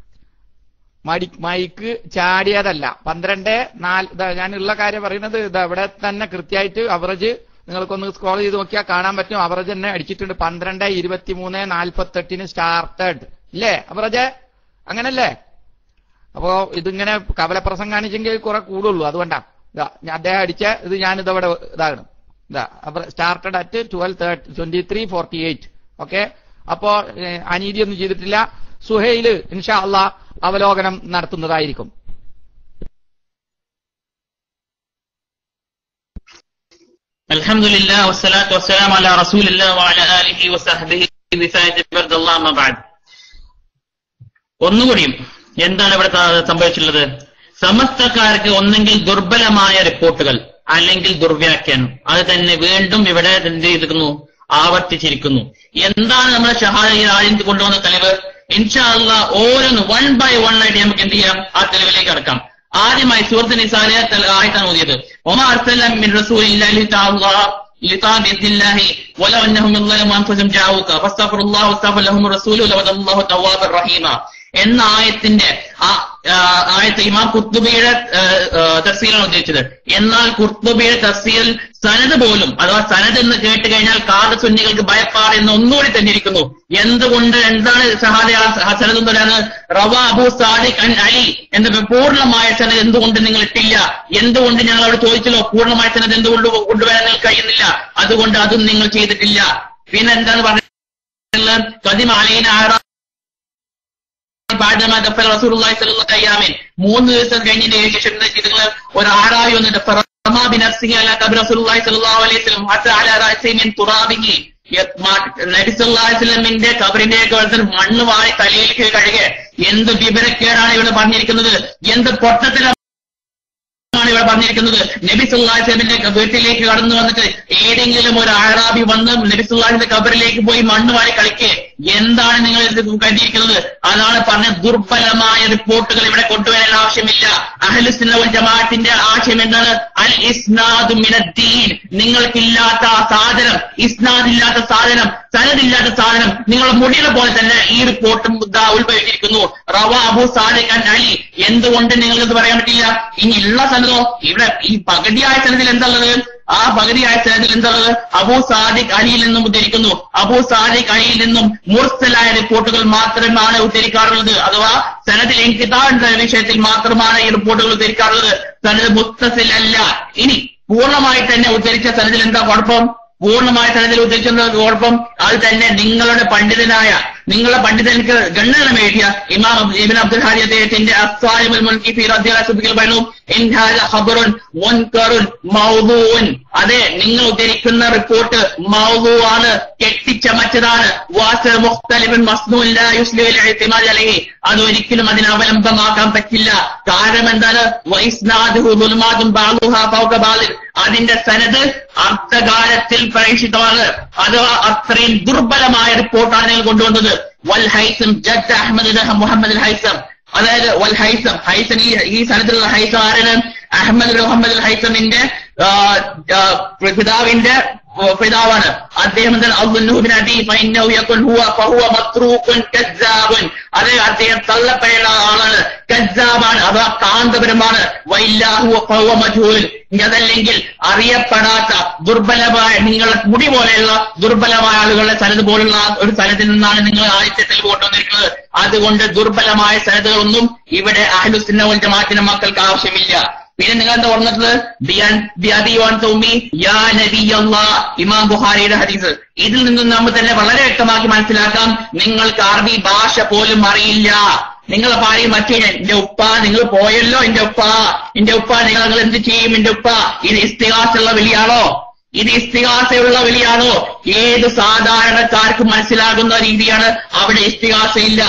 മടി മൈക്ക് ചാടിയതല്ല പന്ത്രണ്ട് നാല് ദാ ഞാനുള്ള കാര്യം പറയുന്നത് ഇത് അവിടെ തന്നെ കൃത്യമായിട്ട് അവറേജ് നിങ്ങൾക്കൊന്ന് സ്ക്രോൾ ചെയ്ത് നോക്കിയാൽ കാണാൻ പറ്റും അവറേജ് തന്നെ അടിച്ചിട്ടുണ്ട് പന്ത്രണ്ട് ഇരുപത്തിമൂന്ന് നാൽപ്പത്തെട്ടിന് സ്റ്റാർട്ടഡ് ഇല്ലേ അവറേജ് അങ്ങനല്ലേ അപ്പോ ഇതിങ്ങനെ കവലപ്രസം കാണിച്ചെങ്കിൽ കുറെ കൂടുള്ളൂ അതുകൊണ്ടാ ഇതാ ഞാൻ അദ്ദേഹം അടിച്ച ഇത് ഞാൻ ഇതവിടെ ഇതാകണം ഇതാ അപ്പൊ started at twelve thirty twenty three forty eight okay അപ്പോ ഏഹ്, അനീതിയൊന്നും ചെയ്തിട്ടില്ല സുഹൈല് ഇൻഷാ അള്ളാ അവലോകനം നടത്തുന്നതായിരിക്കും الحمد لله والصلاة والسلام على رسول الله وعلى آله وصحبه بفائدة برد الله ما بعد ഒന്നുകൂടിയും എന്താണ് ഇവിടെ ത- സംഭവിച്ചിട്ടുള്ളത് സമസ്തക്കാർക്ക് ഒന്നെങ്കിൽ ദുർബലമായ റിപ്പോർട്ടുകൾ അല്ലെങ്കിൽ ദുർവ്യാഖ്യാനം അത് തന്നെ വീണ്ടും ഇവിടെ എന്ത് ചെയ്തിരിക്കുന്നു ആവർത്തിച്ചിരിക്കുന്നു എന്താണ് നമ്മുടെ ഷഹാദയിൽ ആദ്യം കൊണ്ടുവന്ന തെളിവ് ഇൻഷാ അള്ളാ ഓരോന്ന് വൺ ബൈ വൺ ആയിട്ട് നമുക്ക് എന്ത് ചെയ്യാം ആ തെളിവിലേക്ക് കടക്കാം ആദ്യമായി സൂറത്ത് നിസാലിയ ആയിട്ടാണ് ഓതിയത് ഒമാ അർസല മിൻ റസൂലില്ലാഹി തആല لطاع بإذن الله ولو أنهم ظلموا أنفسهم جاءوك فاستغفروا الله واستغفر لهم الرسول لوجد الله توابا رحيما എന്ന ആയത്തിന്റെ ആ ആ, ആയത്ത് ഇമാം കുർത്തുബിയുടെ തഫ്സീലാണ് ഉദ്ദേശിച്ചത് എന്നാൽ കുർത്തുബിയുടെ തഫ്സീൽ സനത് പോലും അഥവാ സനത് എന്ന് കേട്ട് കഴിഞ്ഞാൽ കാത സുന്നികൾക്ക് ഭയപ്പാട് എന്ന് ഒന്നുകൂടി തന്നെ ഇരിക്കുന്നു എന്തുകൊണ്ട് എന്താണ് സഹാദ സനത് എന്ന് പറയുന്നത് റവ അബു സാദിഖ് അൻ അലി എന്ന പൂർണ്ണമായ സനത് എന്തുകൊണ്ട് നിങ്ങൾ ഇട്ടില്ല എന്തുകൊണ്ട് ഞങ്ങൾ അവിടെ ചോദിച്ചല്ലോ പൂർണ്ണമായ സനത് എന്തുകൊണ്ട് കൊണ്ടുവരാൻ നിങ്ങൾക്ക് കഴിയുന്നില്ല അതുകൊണ്ട് അതും നിങ്ങൾ ചെയ്തിട്ടില്ല പിന്നെ എന്താണ് പറഞ്ഞത് കദിമ അലൈന ആറാ بعدما دفن رسول الله صلى الله عليه وسلم മൂന്ന് ദിവസം കഴിഞ്ഞതിന് ശേഷം എന്താ ചെയ്തത് ഒരു ആറായി വന്നിട്ട് ഫറമാ ബിനഫ്സിഹി അലാ ഖബ്ർ റസൂലുള്ളാഹി സ്വല്ലല്ലാഹു അലൈഹി വസല്ലം ഹത്ത അലാ റഅസിഹി മിൻ തുറാബിഹി നബി സല്ലല്ലാഹു അലൈഹി വസല്ലമിന്റെ ഖബറിന്റെ ഒക്കെ മണ്ണ് വാരി തലയിലേക്ക് കഴുകുക എന്ത് വിവരക്കേടാണ് ഇവിടെ പറഞ്ഞിരിക്കുന്നത് എന്ത് പൊട്ടത്തിലാണ് ആണ് ഇവിടെ പറഞ്ഞിരിക്കുന്നത് നബി സുല്ലാഹിന്റെ വീട്ടിലേക്ക് കടന്നു വന്നിട്ട് ഏതെങ്കിലും ഒരു ആറാബി വന്ന് നബി സുല്ലാഹിന്റെ കബറിലേക്ക് പോയി മണ്ണ് വാരി കളിക്ക് എന്താണ് നിങ്ങൾ ഇത് കരുതിയിരിക്കുന്നത് അതാണ് പറഞ്ഞ ദുർബലമായ റിപ്പോർട്ടുകൾ ഇവിടെ കൊണ്ടുവരാൻ ആവശ്യമില്ല അഹലുസിന്ന ജമാഅത്തിന്റെ ആശയം എന്താണ് അൽ ഇസ്നാദു മിനദ്ദീൻ നിങ്ങൾക്കില്ലാത്ത ആ സാധനം ഇസ്നാദ് ഇല്ലാത്ത സാധനം സനദില്ലാത്ത സാധനം നിങ്ങളുടെ മുടിയുടെ പോലെ തന്നെ ഈ റിപ്പോർട്ടും ദാ ഉത്ഭവിച്ചിരിക്കുന്നു റവ അബു സാദിഖ് അൻ അലി എന്തുകൊണ്ട് നിങ്ങൾക്ക് പറയാൻ പറ്റില്ല ഇനി ഉള്ള സനദോ ഇവിടെ ഈ പകുതിയായ സനദിൽ എന്താണുള്ളത് ആ പകുതിയായ സനദിൽ എന്താണുള്ളത് അബു സാദിഖ് അലിയിൽ നിന്നും ഉദ്ധരിക്കുന്നു അബു സാദിഖ് അലിയിൽ നിന്നും മുർസലായ റിപ്പോർട്ടുകൾ മാത്രമാണ് ഉദ്ധരിക്കാറുള്ളത് അഥവാ സനദിൽ എൻകിതാന്റെ വിഷയത്തിൽ മാത്രമാണ് ഈ റിപ്പോർട്ടുകൾ ഉദ്ധരിക്കാറുള്ളത് സനദ് മുത്തസിലല്ല ഇനി പൂർണ്ണമായി തന്നെ ഉദ്ധരിച്ച സനദിൽ എന്താ കുഴപ്പം പൂർണ്ണമായ തലത്തിൽ ഉദ്ദേശിക്കുന്ന കുഴപ്പം അത് തന്നെ നിങ്ങളുടെ പണ്ഡിതനായ നിങ്ങളുടെ പണ്ഡിതനിക്ക് ഗണ്ണനം എഴുതിയ ഇമാം ഇബിൻ അബ്ദുൽ ഹാരി അദ്ദേഹത്തിന്റെ അസ്വാലിമുൽ മുൽക്കി ഫി റദ്ദിൽ പറഞ്ഞു ഇൻ ഹാദ ഖബറുൻ മുൻകറുൻ മൗദൂൻ അതെ നിങ്ങൾ ഉദ്ധരിക്കുന്ന റിപ്പോർട്ട് മൗദൂ ആണ് കെട്ടിച്ചമച്ചതാണ് വാസ് മുഖ്തലിഫുൻ മസ്നൂൻ ലാ യുസ്ലിഹുൽ ഇഅ്തിമാദ് അലൈഹി അത് ഒരിക്കലും അതിന് അവലംബമാക്കാൻ പറ്റില്ല കാരണം എന്താണ് വൈസ്നാദുഹു ദുൽമാദും ബാലുഹ ഫൗക ബാലിൽ അതിന്റെ സനത് അർത്ഥകാലത്തിൽ പ്രേക്ഷിതമാണ് അഥവാ അത്രയും ദുർബലമായ റിപ്പോർട്ടാണ് നിങ്ങൾ കൊണ്ടുവന്നത് വൽ ഹൈസം ജഡ് അഹമ്മദ് മുഹമ്മദ് ഹൈസം അതായത് വൽ ഹൈസം ഹൈസം ഈ ഈ സ്ഥലത്തുള്ള ഹൈസം ആരാണ് അഹമ്മദ് മുഹമ്മദ് ഹൈസമിന്റെ ആ, ആ, പിതാവിന്റെ ആ, പിതാവാണ് അദ്ദേഹം എന്താണ് അബ്ദുൽ ബിൻ അബി ഫഇന്നഹു യകുൻ ഹുവ ഫഹുവ മത്റൂഖുൻ കസ്സാബുൻ അതെ അദ്ദേഹം തള്ളപ്പെടേണ്ട ആളാണ് കസ്സാബാണ് അഥവാ കാന്തപരമാണ് വൈല്ലാഹു ഫഹുവ മജ്ഹൂൽ ഇനി അതല്ലെങ്കിൽ അറിയപ്പെടാത്ത ദുർബലമായ നിങ്ങളുടെ മുടി പോലെയുള്ള ദുർബലമായ ആളുകളുടെ സനത് പോലുള്ള ഒരു സ്ഥലത്തിൽ നിന്നാണ് നിങ്ങൾ ആദ്യത്തെ തെളിവ് കൊണ്ടുവന്നിരിക്കുന്നത് അതുകൊണ്ട് ദുർബലമായ സനതുകളൊന്നും ഇവിടെ അഹ്ലുസിന്ന വൽ ജമാഅത്തിന്റെ മക്കൾക്ക് ആവശ്യമില്ല പിന്നെ നിങ്ങൾ എന്താ പറഞ്ഞിട്ടുള്ളത് ബിയാൻ ബിയാദിയോൻ തോമി യാ നബി അല്ലാഹ് ഇമാം ബുഖാരിയുടെ ഹദീസ് ഇതിൽ നിന്നും നമ്മൾ തന്നെ വളരെ വ്യക്തമാക്കി മനസ്സിലാക്കാം നിങ്ങൾക്ക് അറബി ഭാഷ പോലും അറിയില്ല നിങ്ങൾ പറയും മറ്റേ എന്റെ ഉപ്പ നിങ്ങൾ പോയല്ലോ എന്റെ ഉപ്പ എന്റെ ഉപ്പ നിങ്ങൾ നിങ്ങൾ എന്ത് ചെയ്യും എന്റെ ഉപ്പ ഇത് ഇസ്തിഹാസുള്ള വിളിയാണോ ഇത് ഇസ്തിഹാസയുള്ള വിളിയാണോ ഏത് സാധാരണക്കാർക്ക് മനസ്സിലാകുന്ന രീതിയാണ് അവിടെ ഇസ്തിഹാസയില്ല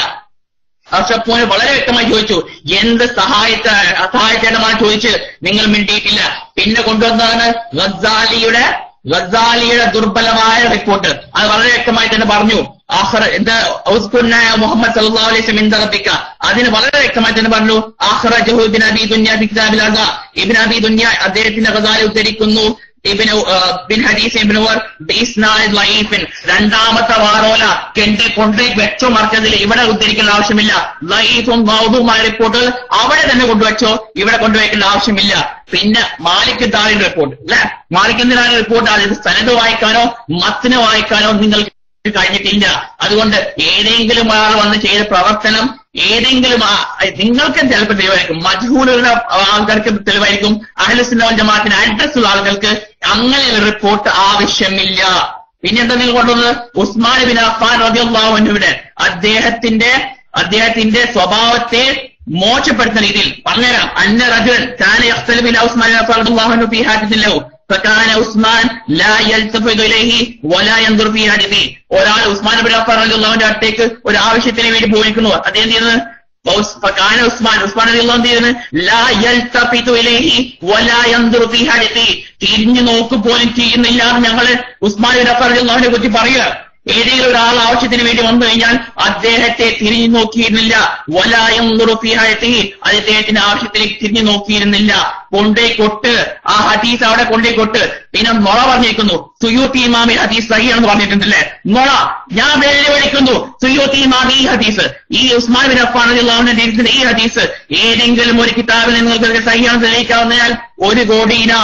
അഷപ്പോന് വളരെ വ്യക്തമായി ചോദിച്ചു എന്ത് സഹായത്ത സഹായത്തേണ്ടമാണ് ചോദിച്ച് നിങ്ങൾ മിണ്ടിയിട്ടില്ല പിന്നെ കൊണ്ടുവന്നതാണ് ഗസാലിയുടെ ഗസാലിയുടെ ദുർബലമായ റിപ്പോർട്ട് അത് വളരെ വ്യക്തമായി തന്നെ പറഞ്ഞു ആഹ്റ എന്ത് ഔസ്കുന്നായ മുഹമ്മദ് സല്ലല്ലാഹു അലൈഹി വസല്ലം എന്ത് റബ്ബിക്ക അതിന് വളരെ വ്യക്തമായി തന്നെ പറഞ്ഞു ആഹ്റജഹു ഇബ്നു അബി ദുനിയ ഫി കിതാബിൽ അസ ഇബ്നു അബി ദുനിയ അദ്ദേഹത്തിന്റെ ഗസാലി ഉദ്ധരിക്കുന്നു ഇബിന് ബിൻ ഹദീസ് ഇബ്നു ഉമർ ബിസ്നാദ് ലൈഫിൻ രണ്ടാമത്തെ വാറോല കെന്റെ കൊണ്ടേ വെച്ചോ മറിച്ചതിൽ ഇവിടെ ഉദ്ധരിക്കേണ്ട ആവശ്യമില്ല ലൈഫും മൗതുമായ റിപ്പോർട്ടുകൾ അവിടെ തന്നെ കൊണ്ടുവച്ചോ ഇവിടെ കൊണ്ടുവയ്ക്കേണ്ട ആവശ്യമില്ല പിന്നെ മാലിക് ദാറിന്റെ റിപ്പോർട്ട് അല്ലെ മാലിക് എന്തിനാണ് റിപ്പോർട്ട് അത് സനത് വായിക്കാനോ മത്തിന് വായിക്കാനോ നിങ്ങൾക്ക് കഴിഞ്ഞിട്ടില്ല അതുകൊണ്ട് ഏതെങ്കിലും ആൾ വന്ന് ചെയ്ത പ്രവർത്തനം ഏതെങ്കിലും ആ- നിങ്ങൾക്ക് ചിലപ്പോൾ തെളിവായിരിക്കും മജ്ഹൂലുള്ള ആൾക്കാർക്ക് തെളിവായിരിക്കും അഹ്ലുസുന്ന വൽ ജമാഅത്തിന് അഡ്രസ് ഉള്ള ആളുകൾക്ക് അങ്ങനെ ഒരു റിപ്പോർട്ട് ആവശ്യമില്ല പിന്നെന്താ നിങ്ങൾ കൊണ്ടുവന്നത് ഉസ്മാൻ ബിൻ അഫാൻ റളിയല്ലാഹു അൻഹുവിന്റെ അദ്ദേഹത്തിന്റെ അദ്ദേഹത്തിന്റെ സ്വഭാവത്തെ മോശപ്പെടുത്തുന്ന രീതിയിൽ പറഞ്ഞുതരാം അന്ന റജുൻ കാന യഖ്തലു ബിൻ ഉസ്മാൻ ബിൻ അഫ്ഫാൻ റളിയല്ലാഹു അൻഹു ഫീ ഹാജത്തിൻ ലഹു فكان عثمان لا يلتفت اليه ولا ينظر في حديثه ഒരാൾ ഉസ്മാൻ ബിൻ അഫ്ഫാൻ റളിയല്ലാഹുവിന്റെ അടുത്തേക്ക് ഒരു ആവശ്യത്തിന് വേണ്ടി പോയിരിക്കുന്നു അദ്ദേഹം ചെയ്യുന്നത് ഫൗസ്- ഫകാന ഉസ്മാൻ ഉസ്മാൻ റളിയല്ലാഹു അൻഹു ചെയ്യുന്നത് ലാ യൽതഫിതു ഇലൈഹി വലാ യൻദുറു ഫീ ഹദീഥി തിരിഞ്ഞു നോക്ക് പോലും ചെയ്യുന്നില്ല എന്ന് ഞങ്ങൾ ഉസ്മാൻ ബിൻ അഫ്ഫാൻ റളിയല്ലാഹുവിനെ കുറിച്ച് പറയുക ഏതെങ്കിലും ഒരാൾ ആവശ്യത്തിന് വേണ്ടി വന്നു കഴിഞ്ഞാൽ അദ്ദേഹത്തെ തിരിഞ്ഞു നോക്കിയിരുന്നില്ല വലായം നുറുഫിഹായത്തി അദ്ദേഹത്തിന്റെ ആവശ്യത്തിലേക്ക് തിരിഞ്ഞു നോക്കിയിരുന്നില്ല കൊണ്ടേ കൊട്ട് ആ ഹദീസ് അവിടെ കൊണ്ടേ കൊട്ട് പിന്നെ നൊള പറഞ്ഞിരിക്കുന്നു സുയൂത്തി ഇമാമി ഹദീസ് സഹിയാണെന്ന് പറഞ്ഞിട്ടുണ്ടല്ലേ നൊള ഞാൻ വെല്ലുവിളിക്കുന്നു സുയൂത്തി ഇമാമി ഈ ഹദീസ് ഈ ഉസ്മാൻ ബിൻ അഫ്ഫാൻ റളിയല്ലാഹുവിന്റെ ജീവിതത്തിന്റെ ഈ ഹദീസ് ഏതെങ്കിലും ഒരു കിതാബിൽ നിങ്ങൾക്ക് സഹിയാണെന്ന് തെളിയിക്കാവുന്നതിനാൽ ഒരു കോടി ഇനാം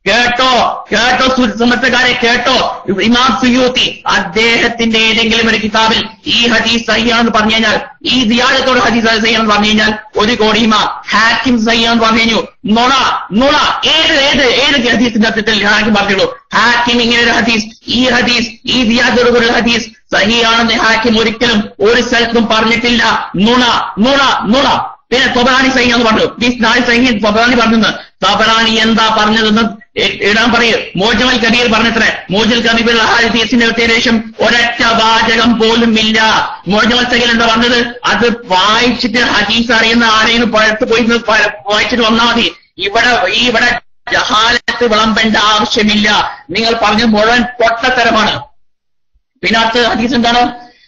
കേട്ടോ കേട്ടോ സുമത്തക്കാരെ കേട്ടോ ഇമാം സുയൂത്തി അദ്ദേഹത്തിന്റെ ഏതെങ്കിലും ഒരു കിതാബിൽ ഈ ഹദീസ് സഹിയാണെന്ന് പറഞ്ഞു കഴിഞ്ഞാൽ ഈ ദിയാദത്തോട് ഹദീസ് സഹിയാണെന്ന് പറഞ്ഞു കഴിഞ്ഞാൽ ഒരു കോടി ഇമാം ഹാക്കിം സഹിയാണെന്ന് പറഞ്ഞു കഴിഞ്ഞു നുണ നുണ ഏത് ഏത് ഏത് ഹദീസിന്റെ അർത്ഥത്തിൽ ഹാക്കിം പറഞ്ഞുള്ളൂ ഹാക്കിം ഇങ്ങനെ ഒരു ഹദീസ് ഈ ഹദീസ് ഈ ദിയാദോട് ഒരു ഹദീസ് സഹിയാണെന്ന് ഹാക്കിം ഒരിക്കലും ഒരു സ്ഥലത്തും പറഞ്ഞിട്ടില്ല നുണ നുണ നുണ പിന്നെ തൊബറാണി സഹി എന്ന് പറഞ്ഞു നാല് സഹി തൊബറാണി പറഞ്ഞു തൊബറാണി എന്താ പറഞ്ഞതെന്ന് എ- ഇടാൻ പറയൂ മോജമൽ കബീർ പറഞ്ഞത്രേ മോജൽ കബീർ ഹദീസിന്റെ ശേഷം ഒരൊറ്റ വാചകം പോലും ഇല്ല മോജമൽ സഹീൽ എന്താ പറഞ്ഞത് അത് വായിച്ചിട്ട് ഹദീസ് അറിയുന്ന ആരെയും പഴത്ത് പോയി നിന്ന് പ- വായിച്ചിട്ട് വന്നാൽ മതി ഇവിടെ ഈ ഇവിടെ ജഹാലത്ത് വിളമ്പേണ്ട ആവശ്യമില്ല നിങ്ങൾ പറഞ്ഞ മുഴുവൻ പൊട്ടത്തരമാണ് പിന്നെ അടുത്ത ഹദീസ് എന്താണ്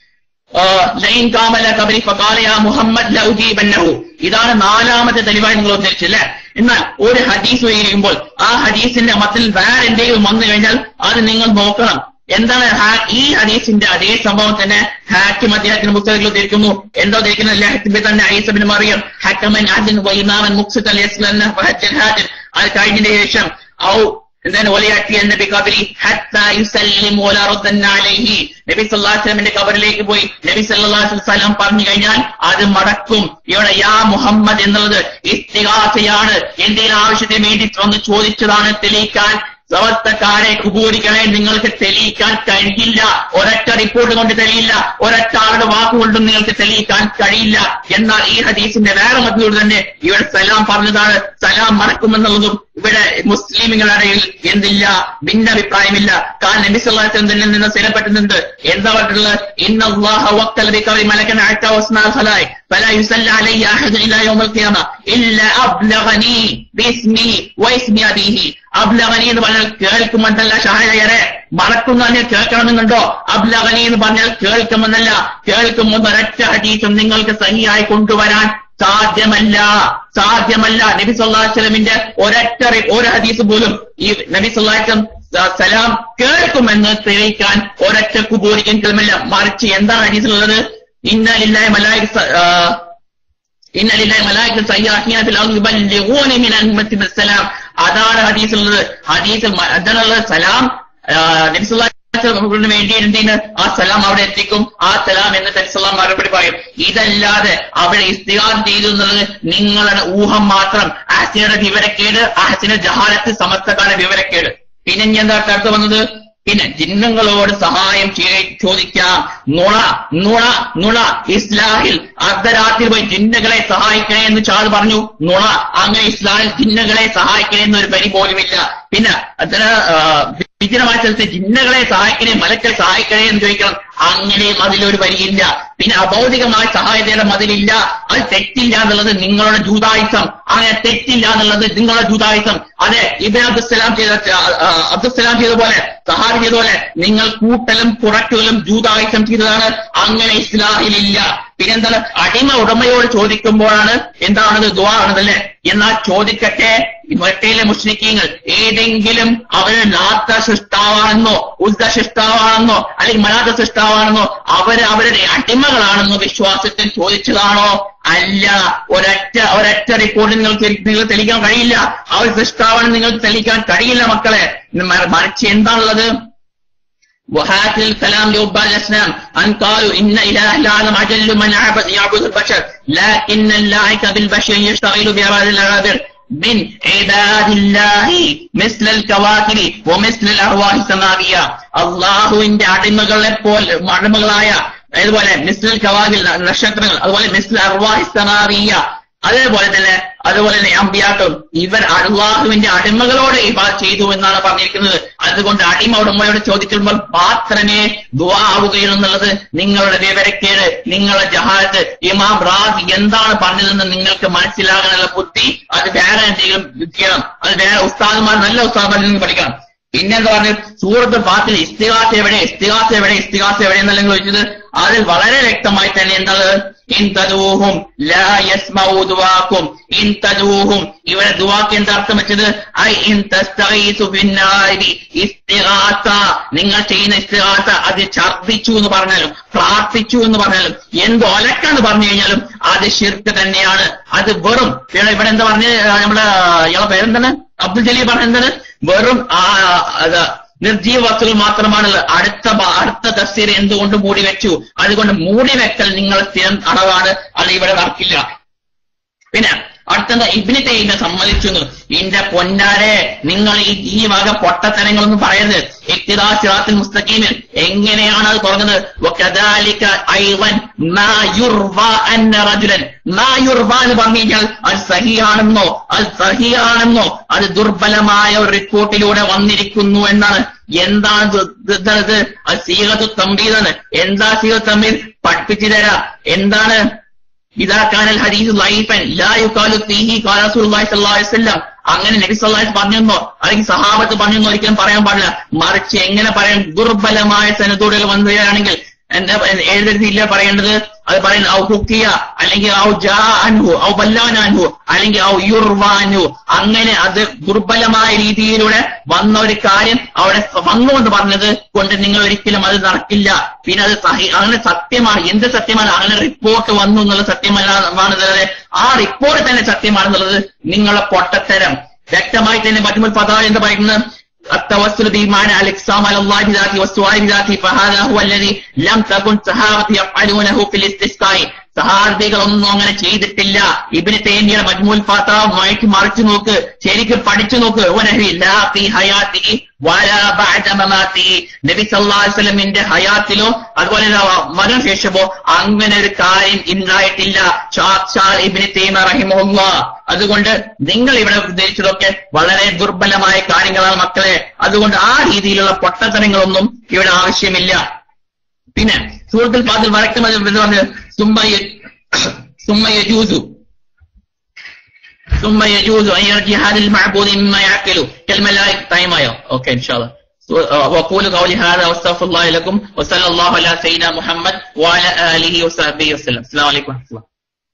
ലൈൻ കാമല കബരി ഫകാലയ മുഹമ്മദ് ലൗജീബന്നഹു ഇതാണ് നാലാമത്തെ തെളിവായി നിങ്ങൾ ഉദ്ധരിച്ചല്ലേ എന്നാൽ ഒരു ഹദീസ് ചെയ്യുമ്പോൾ ആ ഹദീസിന്റെ മത്തിൽ വേറെ എന്തെങ്കിലും വന്നു കഴിഞ്ഞാൽ അത് നിങ്ങൾ നോക്കണം എന്താണ് ഹാ- ഈ ഹദീസിന്റെ അതേ സംഭവം തന്നെ ഹാക്കിം അദ്ദേഹത്തിന്റെ പുസ്തകത്തിൽ ഉദ്ധരിക്കുന്നു എന്തോ ഉദ്ധരിക്കുന്നത് ലഹത്തിബ് തന്നെ ഐസബിന് മറിയം ഹക്കമൻ അദിൻ വൈമാമൻ മുക്സിത് അലി ഹാജൻ അത് കഴിഞ്ഞതിന് ശേഷം ഔ എന്താണ് ഒലയാട്ടി എന്ന ബികബരി ഹത്ത യുസല്ലിം വല റദ്ദന്ന അലൈഹി നബി സല്ലല്ലാഹു അലൈഹി വസല്ലമയുടെ കബറിലേക്ക് പോയി നബി സല്ലല്ലാഹു അലൈഹി വസല്ലം പറഞ്ഞു കഴിഞ്ഞാൽ അത് മടക്കും ഇവിടെ യാ മുഹമ്മദ് എന്നുള്ളത് ഇസ്തിഗാസയാണ് എന്തെങ്കിലും ആവശ്യത്തിന് വേണ്ടി വന്ന് ചോദിച്ചതാണ് തെളിയിക്കാൻ സമസ്തക്കാരെ കുബൂരികളെ നിങ്ങൾക്ക് തെളിയിക്കാൻ കഴിയില്ല ഒരൊറ്റ റിപ്പോർട്ട് കൊണ്ട് തെളിയില്ല ഒരൊറ്റ ആളുടെ വാക്കുകൊണ്ടും നിങ്ങൾക്ക് തെളിയിക്കാൻ കഴിയില്ല എന്നാൽ ഈ ഹദീസിന്റെ വേറെ മതിയോട് തന്നെ ഇവിടെ സലാം പറഞ്ഞതാണ് സലാം മടക്കുമെന്നുള്ളതും ഇവിടെ മുസ്ലിമുകളുടെ ഇടയിൽ എന്തില്ല ഭിന്നഭിപ്രായമില്ല കാരണം നബി സല്ലല്ലാഹു അലൈഹി വസല്ലം നിന്ന് സ്ഥിരപ്പെട്ടുന്നുണ്ട് എന്താ പറഞ്ഞിട്ടുള്ളത് ഇന്നല്ലാഹ വക്കല ബികവി മലക്കൻ അഅത വസ്നാൽ ഖലായി فلا يصلى علي احد الى يوم القيامه الا ابلغني باسمي واسم ابيه അബ്ലഗനി എന്ന് പറഞ്ഞാൽ കേൾക്കുമെന്നല്ല ഷായരെ മറക്കുന്നതിനെ കേൾക്കണമെന്നുണ്ടോ അബ്ലഗനി എന്ന് പറഞ്ഞാൽ കേൾക്കുമെന്നല്ല കേൾക്കുമ്പോൾ ഒരൊറ്റ ഹദീസും നിങ്ങൾക്ക് സഹിയായി കൊണ്ടുവരാൻ സാധ്യമല്ല സാധ്യമല്ല നബി സല്ലല്ലാഹു അലൈഹി വസല്ലമിന്റെ ഒരൊറ്റ റി- ഒരു ഹദീസ് പോലും ഈ നബി സല്ലല്ലാഹു അലൈഹി വസല്ലം സ- സലാം കേൾക്കുമെന്ന് തെളിയിക്കാൻ ഒരൊറ്റ കുബൂരിക്കലുമില്ല മറിച്ച് എന്താണ് ഹദീസിലുള്ളത് ഇന്നലില്ലായ മലായിക ഇന്നലില്ലായ മലായിക സയ്യാഹിന ഫിൽ അർദി യുബല്ലിഗൂന മിൻ ഉമ്മത്തി ബിസ്സലാം അതാണ് ഹദീസിലുള്ളത് ഹദീസിൽ മ- അതാണുള്ളത് സലാം ആ, നബി സല്ലല്ലാഹു അലൈഹി വസല്ലം വേണ്ടി എന്തിന് ആ സലാം അവിടെ എത്തിക്കും ആ സലാം എന്ന് നബിസ്വല്ലാം മറുപടി പറയും ഇതല്ലാതെ അവിടെ ഇസ്തിഹാർ ചെയ്തു എന്നുള്ളത് നിങ്ങളുടെ ഊഹം മാത്രം ആസിയുടെ വിവരക്കേട് ആസിന്റെ ജഹാലത്ത് സമസ്തക്കാരുടെ വിവരക്കേട് പിന്നെ ഇനി എന്താ അടുത്ത് വന്നത് പിന്നെ ജിന്നങ്ങളോട് സഹായം ചെയ്യ- ചോദിക്കാം നുണ നുണ നുണ ഇസ്ലാഹിൽ അർദ്ധരാത്രി പോയി ജിന്നുകളെ സഹായിക്കണേ എന്ന് ചാൾ പറഞ്ഞു നുണ അങ്ങനെ ഇസ്ലാഹിൽ ജിന്നുകളെ സഹായിക്കണേ എന്നൊരു പരി പോലുമില്ല പിന്നെ അതിന് ആ, വിചിത്രമായ സ്ഥലത്ത് ജിന്നുകളെ സഹായിക്കണേ മലക്കളെ സഹായിക്കണേ എന്ന് ചോദിക്കണം അങ്ങനെയും അതിലൊരു വരിയില്ല പിന്നെ അഭൗതികമായ സഹായതയുടെ മതിലില്ല അത് തെറ്റില്ല എന്നുള്ളത് നിങ്ങളുടെ ജൂതായുസം അങ്ങനെ തെറ്റില്ല എന്നുള്ളത് നിങ്ങളുടെ ജൂതായുസം അതെ ഇബൻ അബ്ദുസ്സലാം ചെയ്ത ആ, അബ്ദുസ്സലാം ചെയ്ത പോലെ സഹാബി ചെയ്ത പോലെ നിങ്ങൾ കൂട്ടലും കുറയ്ക്കലും ജൂതായുസം ചെയ്തതാണ് അങ്ങനെ ഇസ്ലാഹിലില്ല പിന്നെന്താണ് അടിമ ഉടമയോട് ചോദിക്കുമ്പോഴാണ് എന്താണത് ദ്വാ ആണതല്ലേ എന്നാൽ ചോദിക്കട്ടെ മറ്റയിലെ മുസ്ലിക്കീങ്ങൾ ഏതെങ്കിലും അവര് ലാത്ത സൃഷ്ടാവാണെന്നോ ഉദ്ദ സൃഷ്ടാവാണെന്നോ അല്ലെങ്കിൽ മലാത്ത സൃഷ്ടാവാണെന്നോ അവര് അവരുടെ അടിമകളാണെന്നോ വിശ്വാസത്തിൽ ചോദിച്ചതാണോ അല്ല ഒരൊറ്റ ഒരൊറ്റ റിപ്പോർട്ട് നിങ്ങൾക്ക് നിങ്ങൾ തെളിയിക്കാൻ കഴിയില്ല അവർ സൃഷ്ടാവാണെന്ന് നിങ്ങൾക്ക് തെളിയിക്കാൻ കഴിയില്ല മക്കളെ മ- മറിച്ച് എന്താണുള്ളത് وهات الكلام لعباد الأسلام أن قالوا إن إله العالم أجل من يعبد, يعبد البشر لكن اللائك بالبشر يشتغل بعباد الأغابر من عباد الله مثل الكواكب ومثل الأرواح السماوية الله إن അടിമകളെ പോലെ അടിമകളായ അതുപോലെ മിസ്ലൽ കവാകിൽ നക്ഷത്രങ്ങൾ അതുപോലെ മിസ്ലൽ അർവാഹി സമാവിയ അതേപോലെ തന്നെ അതുപോലെ തന്നെ അമ്പിയാക്കളും ഇവർ അള്ളാഹുവിന്റെ അടിമകളോട് ഇബാ ചെയ്തു എന്നാണ് പറഞ്ഞിരിക്കുന്നത് അതുകൊണ്ട് അടിമ ഉടമയോട് ചോദിക്കുമ്പോൾ മാത്രമേ ദുആ ആവുകയുള്ളൂ എന്നുള്ളത് നിങ്ങളുടെ വിവരക്കേട് നിങ്ങളുടെ ജഹാത്ത് ഇമാം റാസ് എന്താണ് പറഞ്ഞതെന്ന് നിങ്ങൾക്ക് മനസ്സിലാകാനുള്ള ബുദ്ധി അത് വേറെ എന്തെങ്കിലും ചെയ്യണം അത് വേറെ ഉസ്താദുമാർ നല്ല ഉസ്താദുമാരിൽ നിന്ന് പഠിക്കണം പിന്നെന്താ പറഞ്ഞത് സൂറത്ത് ഫാത്തിൽ ഇസ്തിഹാസ എവിടെ ഇസ്തിഹാസ എവിടെ ഇസ്തിഹാസ എവിടെ എന്നല്ല നിങ്ങൾ ചോദിച്ചത് അതിൽ വളരെ വ്യക്തമായി തന്നെ എന്താണ് ഇൻതദൂഹും ലാ യസ്മഉ ദുആക്കും ഇൻതദൂഹും ഇവിടെ ദുആക്ക് എന്താ അർത്ഥം വെച്ചത് ഐ ഇൻ തസ്തഗീസു ബിന്നാരി ഇസ്തിഗാസ നിങ്ങൾ ചെയ്യുന്ന ഇസ്തിഗാസ അത് ഛർദ്ദിച്ചു എന്ന് പറഞ്ഞാലും പ്രാർത്ഥിച്ചു എന്ന് പറഞ്ഞാലും എന്ത് ഒലക്കാന്ന് പറഞ്ഞു കഴിഞ്ഞാലും അത് ശിർക്ക് തന്നെയാണ് അത് വെറും ഇവിടെ ഇവിടെ എന്താ പറഞ്ഞ നമ്മുടെ ഇയാളെ പേരെന്താണ് അബ്ദുൽ ജലീൽ പറഞ്ഞ എന്താണ് വെറും ആ അത് നിർജീവ വസ്തുക്കൾ മാത്രമാണുള്ളത് അടുത്ത ബ- അടുത്ത തഫ്സീർ എന്തുകൊണ്ട് മൂടി വെച്ചു അതുകൊണ്ട് മൂടി വെക്കൽ നിങ്ങൾ സ്ഥിരം അളവാണ് അത് ഇവിടെ വർക്കില്ല പിന്നെ അടുത്തെന്താ ഇബിന് തൈമിനെ സമ്മതിച്ചു എന്ന്. ഇന്റെ പൊന്നാരെ നിങ്ങൾ ഈ ഈ വക പൊട്ടത്തരങ്ങളൊന്നും പറയരുത് ഇക്തിദാ സിറാത്തുൽ മുസ്തഖീമിൽ എങ്ങനെയാണ് അത് തുടങ്ങുന്നത് വകദാലിക ഐവൻ മാ യുർവാ അന്ന റജുലൻ മാ യുർവാ എന്ന് പറഞ്ഞു കഴിഞ്ഞാൽ അത് സഹിയാണെന്നോ അത് സഹിയാണെന്നോ അത് ദുർബലമായ ഒരു റിപ്പോർട്ടിലൂടെ വന്നിരിക്കുന്നു എന്നാണ് എന്താണ് ഇത്? ഇത് ഇത് ഇത്? അത് സീഹത്തു തമ്പീതാണ് എന്താ സീഹത്തു തമ്പീദ് പഠിപ്പിച്ചു തരാം എന്താണ് ഇതാ കാനൽ ഹദീസ് ലൈഫൻ ലാ യുഖാലു ഫീഹി ഖാല റസൂലുള്ളാഹി സ്വല്ലല്ലാഹു അലൈഹി വസല്ലം അങ്ങനെ നബി സല്ലല്ലാഹു അലൈഹി വസല്ലം പറഞ്ഞെന്നോ അല്ലെങ്കിൽ സഹാബത്ത് പറഞ്ഞെന്നോ ഒരിക്കലും പറയാൻ പാടില്ല മറിച്ച് എങ്ങനെ പറയാൻ ദുർബലമായ സനദോടുകൾ വന്നുകയാണെങ്കിൽ എന്താ എഴുതരുതില്ല പറയേണ്ടത് അത് പറയുന്നത് ഔ ഹുക്കിയ അല്ലെങ്കിൽ ഔ ജാ അൻഹു ഔ ബല്ലാൻ അൻഹു അല്ലെങ്കിൽ ഔ യുർവാൻഹു അങ്ങനെ അത് ദുർബലമായ രീതിയിലൂടെ വന്ന ഒരു കാര്യം അവിടെ വന്നുകൊണ്ട് പറഞ്ഞത് കൊണ്ട് നിങ്ങൾ ഒരിക്കലും അത് നടക്കില്ല പിന്നെ അത് സഹി അങ്ങനെ സത്യമാണ് എന്ത് സത്യമാണ് അങ്ങനെ റിപ്പോർട്ട് വന്നു എന്നുള്ള സത്യമല്ലാണെന്നുള്ളത് ആ റിപ്പോർട്ട് തന്നെ സത്യമാണെന്നുള്ളത് നിങ്ങളെ പൊട്ടത്തരം വ്യക്തമായി തന്നെ മജ്മുൽ ഫതാ എന്ന് പറയുന്നത് التوسل بمعنى الاقسام على الله بذاته والسؤال بذاته فهذا هو الذي لم تكن صحابة يفعلونه في الاستسقاء സഹാർദികളൊന്നും അങ്ങനെ ചെയ്തിട്ടില്ല ഇബിന് തേമിയുടെ മജ്മൂൽ ഫാത്താവ് മാറ്റി മറിച്ചു നോക്ക് ശരിക്കും പഠിച്ചു നോക്ക് വനഹി ലാ ഫീ ഹയാത്തിഹി വലാ ബഅദ മമാത്തിഹി നബി സല്ലല്ലാഹു അലൈഹി വസല്ലമിന്റെ ഹയാത്തിലോ അതുപോലെ തന്നെ മരണശേഷമോ അങ്ങനെ ഒരു കാര്യം ഉണ്ടായിട്ടില്ല സാക്ഷാൽ ഇബ്നു തൈമിയ റഹിമഹുല്ലാ അതുകൊണ്ട് നിങ്ങൾ ഇവിടെ ഉദ്ദേശിച്ചതൊക്കെ വളരെ ദുർബലമായ കാര്യങ്ങളാണ് മക്കളെ അതുകൊണ്ട് ആ രീതിയിലുള്ള പൊട്ടത്തരങ്ങളൊന്നും ഇവിടെ ആവശ്യമില്ല പിന്നെ സൂറത്തുൽ ഫാത്തിൽ വരക്കുന്നത് എന്ന് പറഞ്ഞ് സുമ്മ യ- സുമ്മ യജൂസു ثم يجوز أن يرجع هذا المعبود مما يعقل كالملائكة طيب آية أوكي إن شاء الله وأقول قولي هذا واستغفر الله لكم وصلى الله على سيدنا محمد وعلى آله وصحبه وسلم السلام عليكم ورحمة الله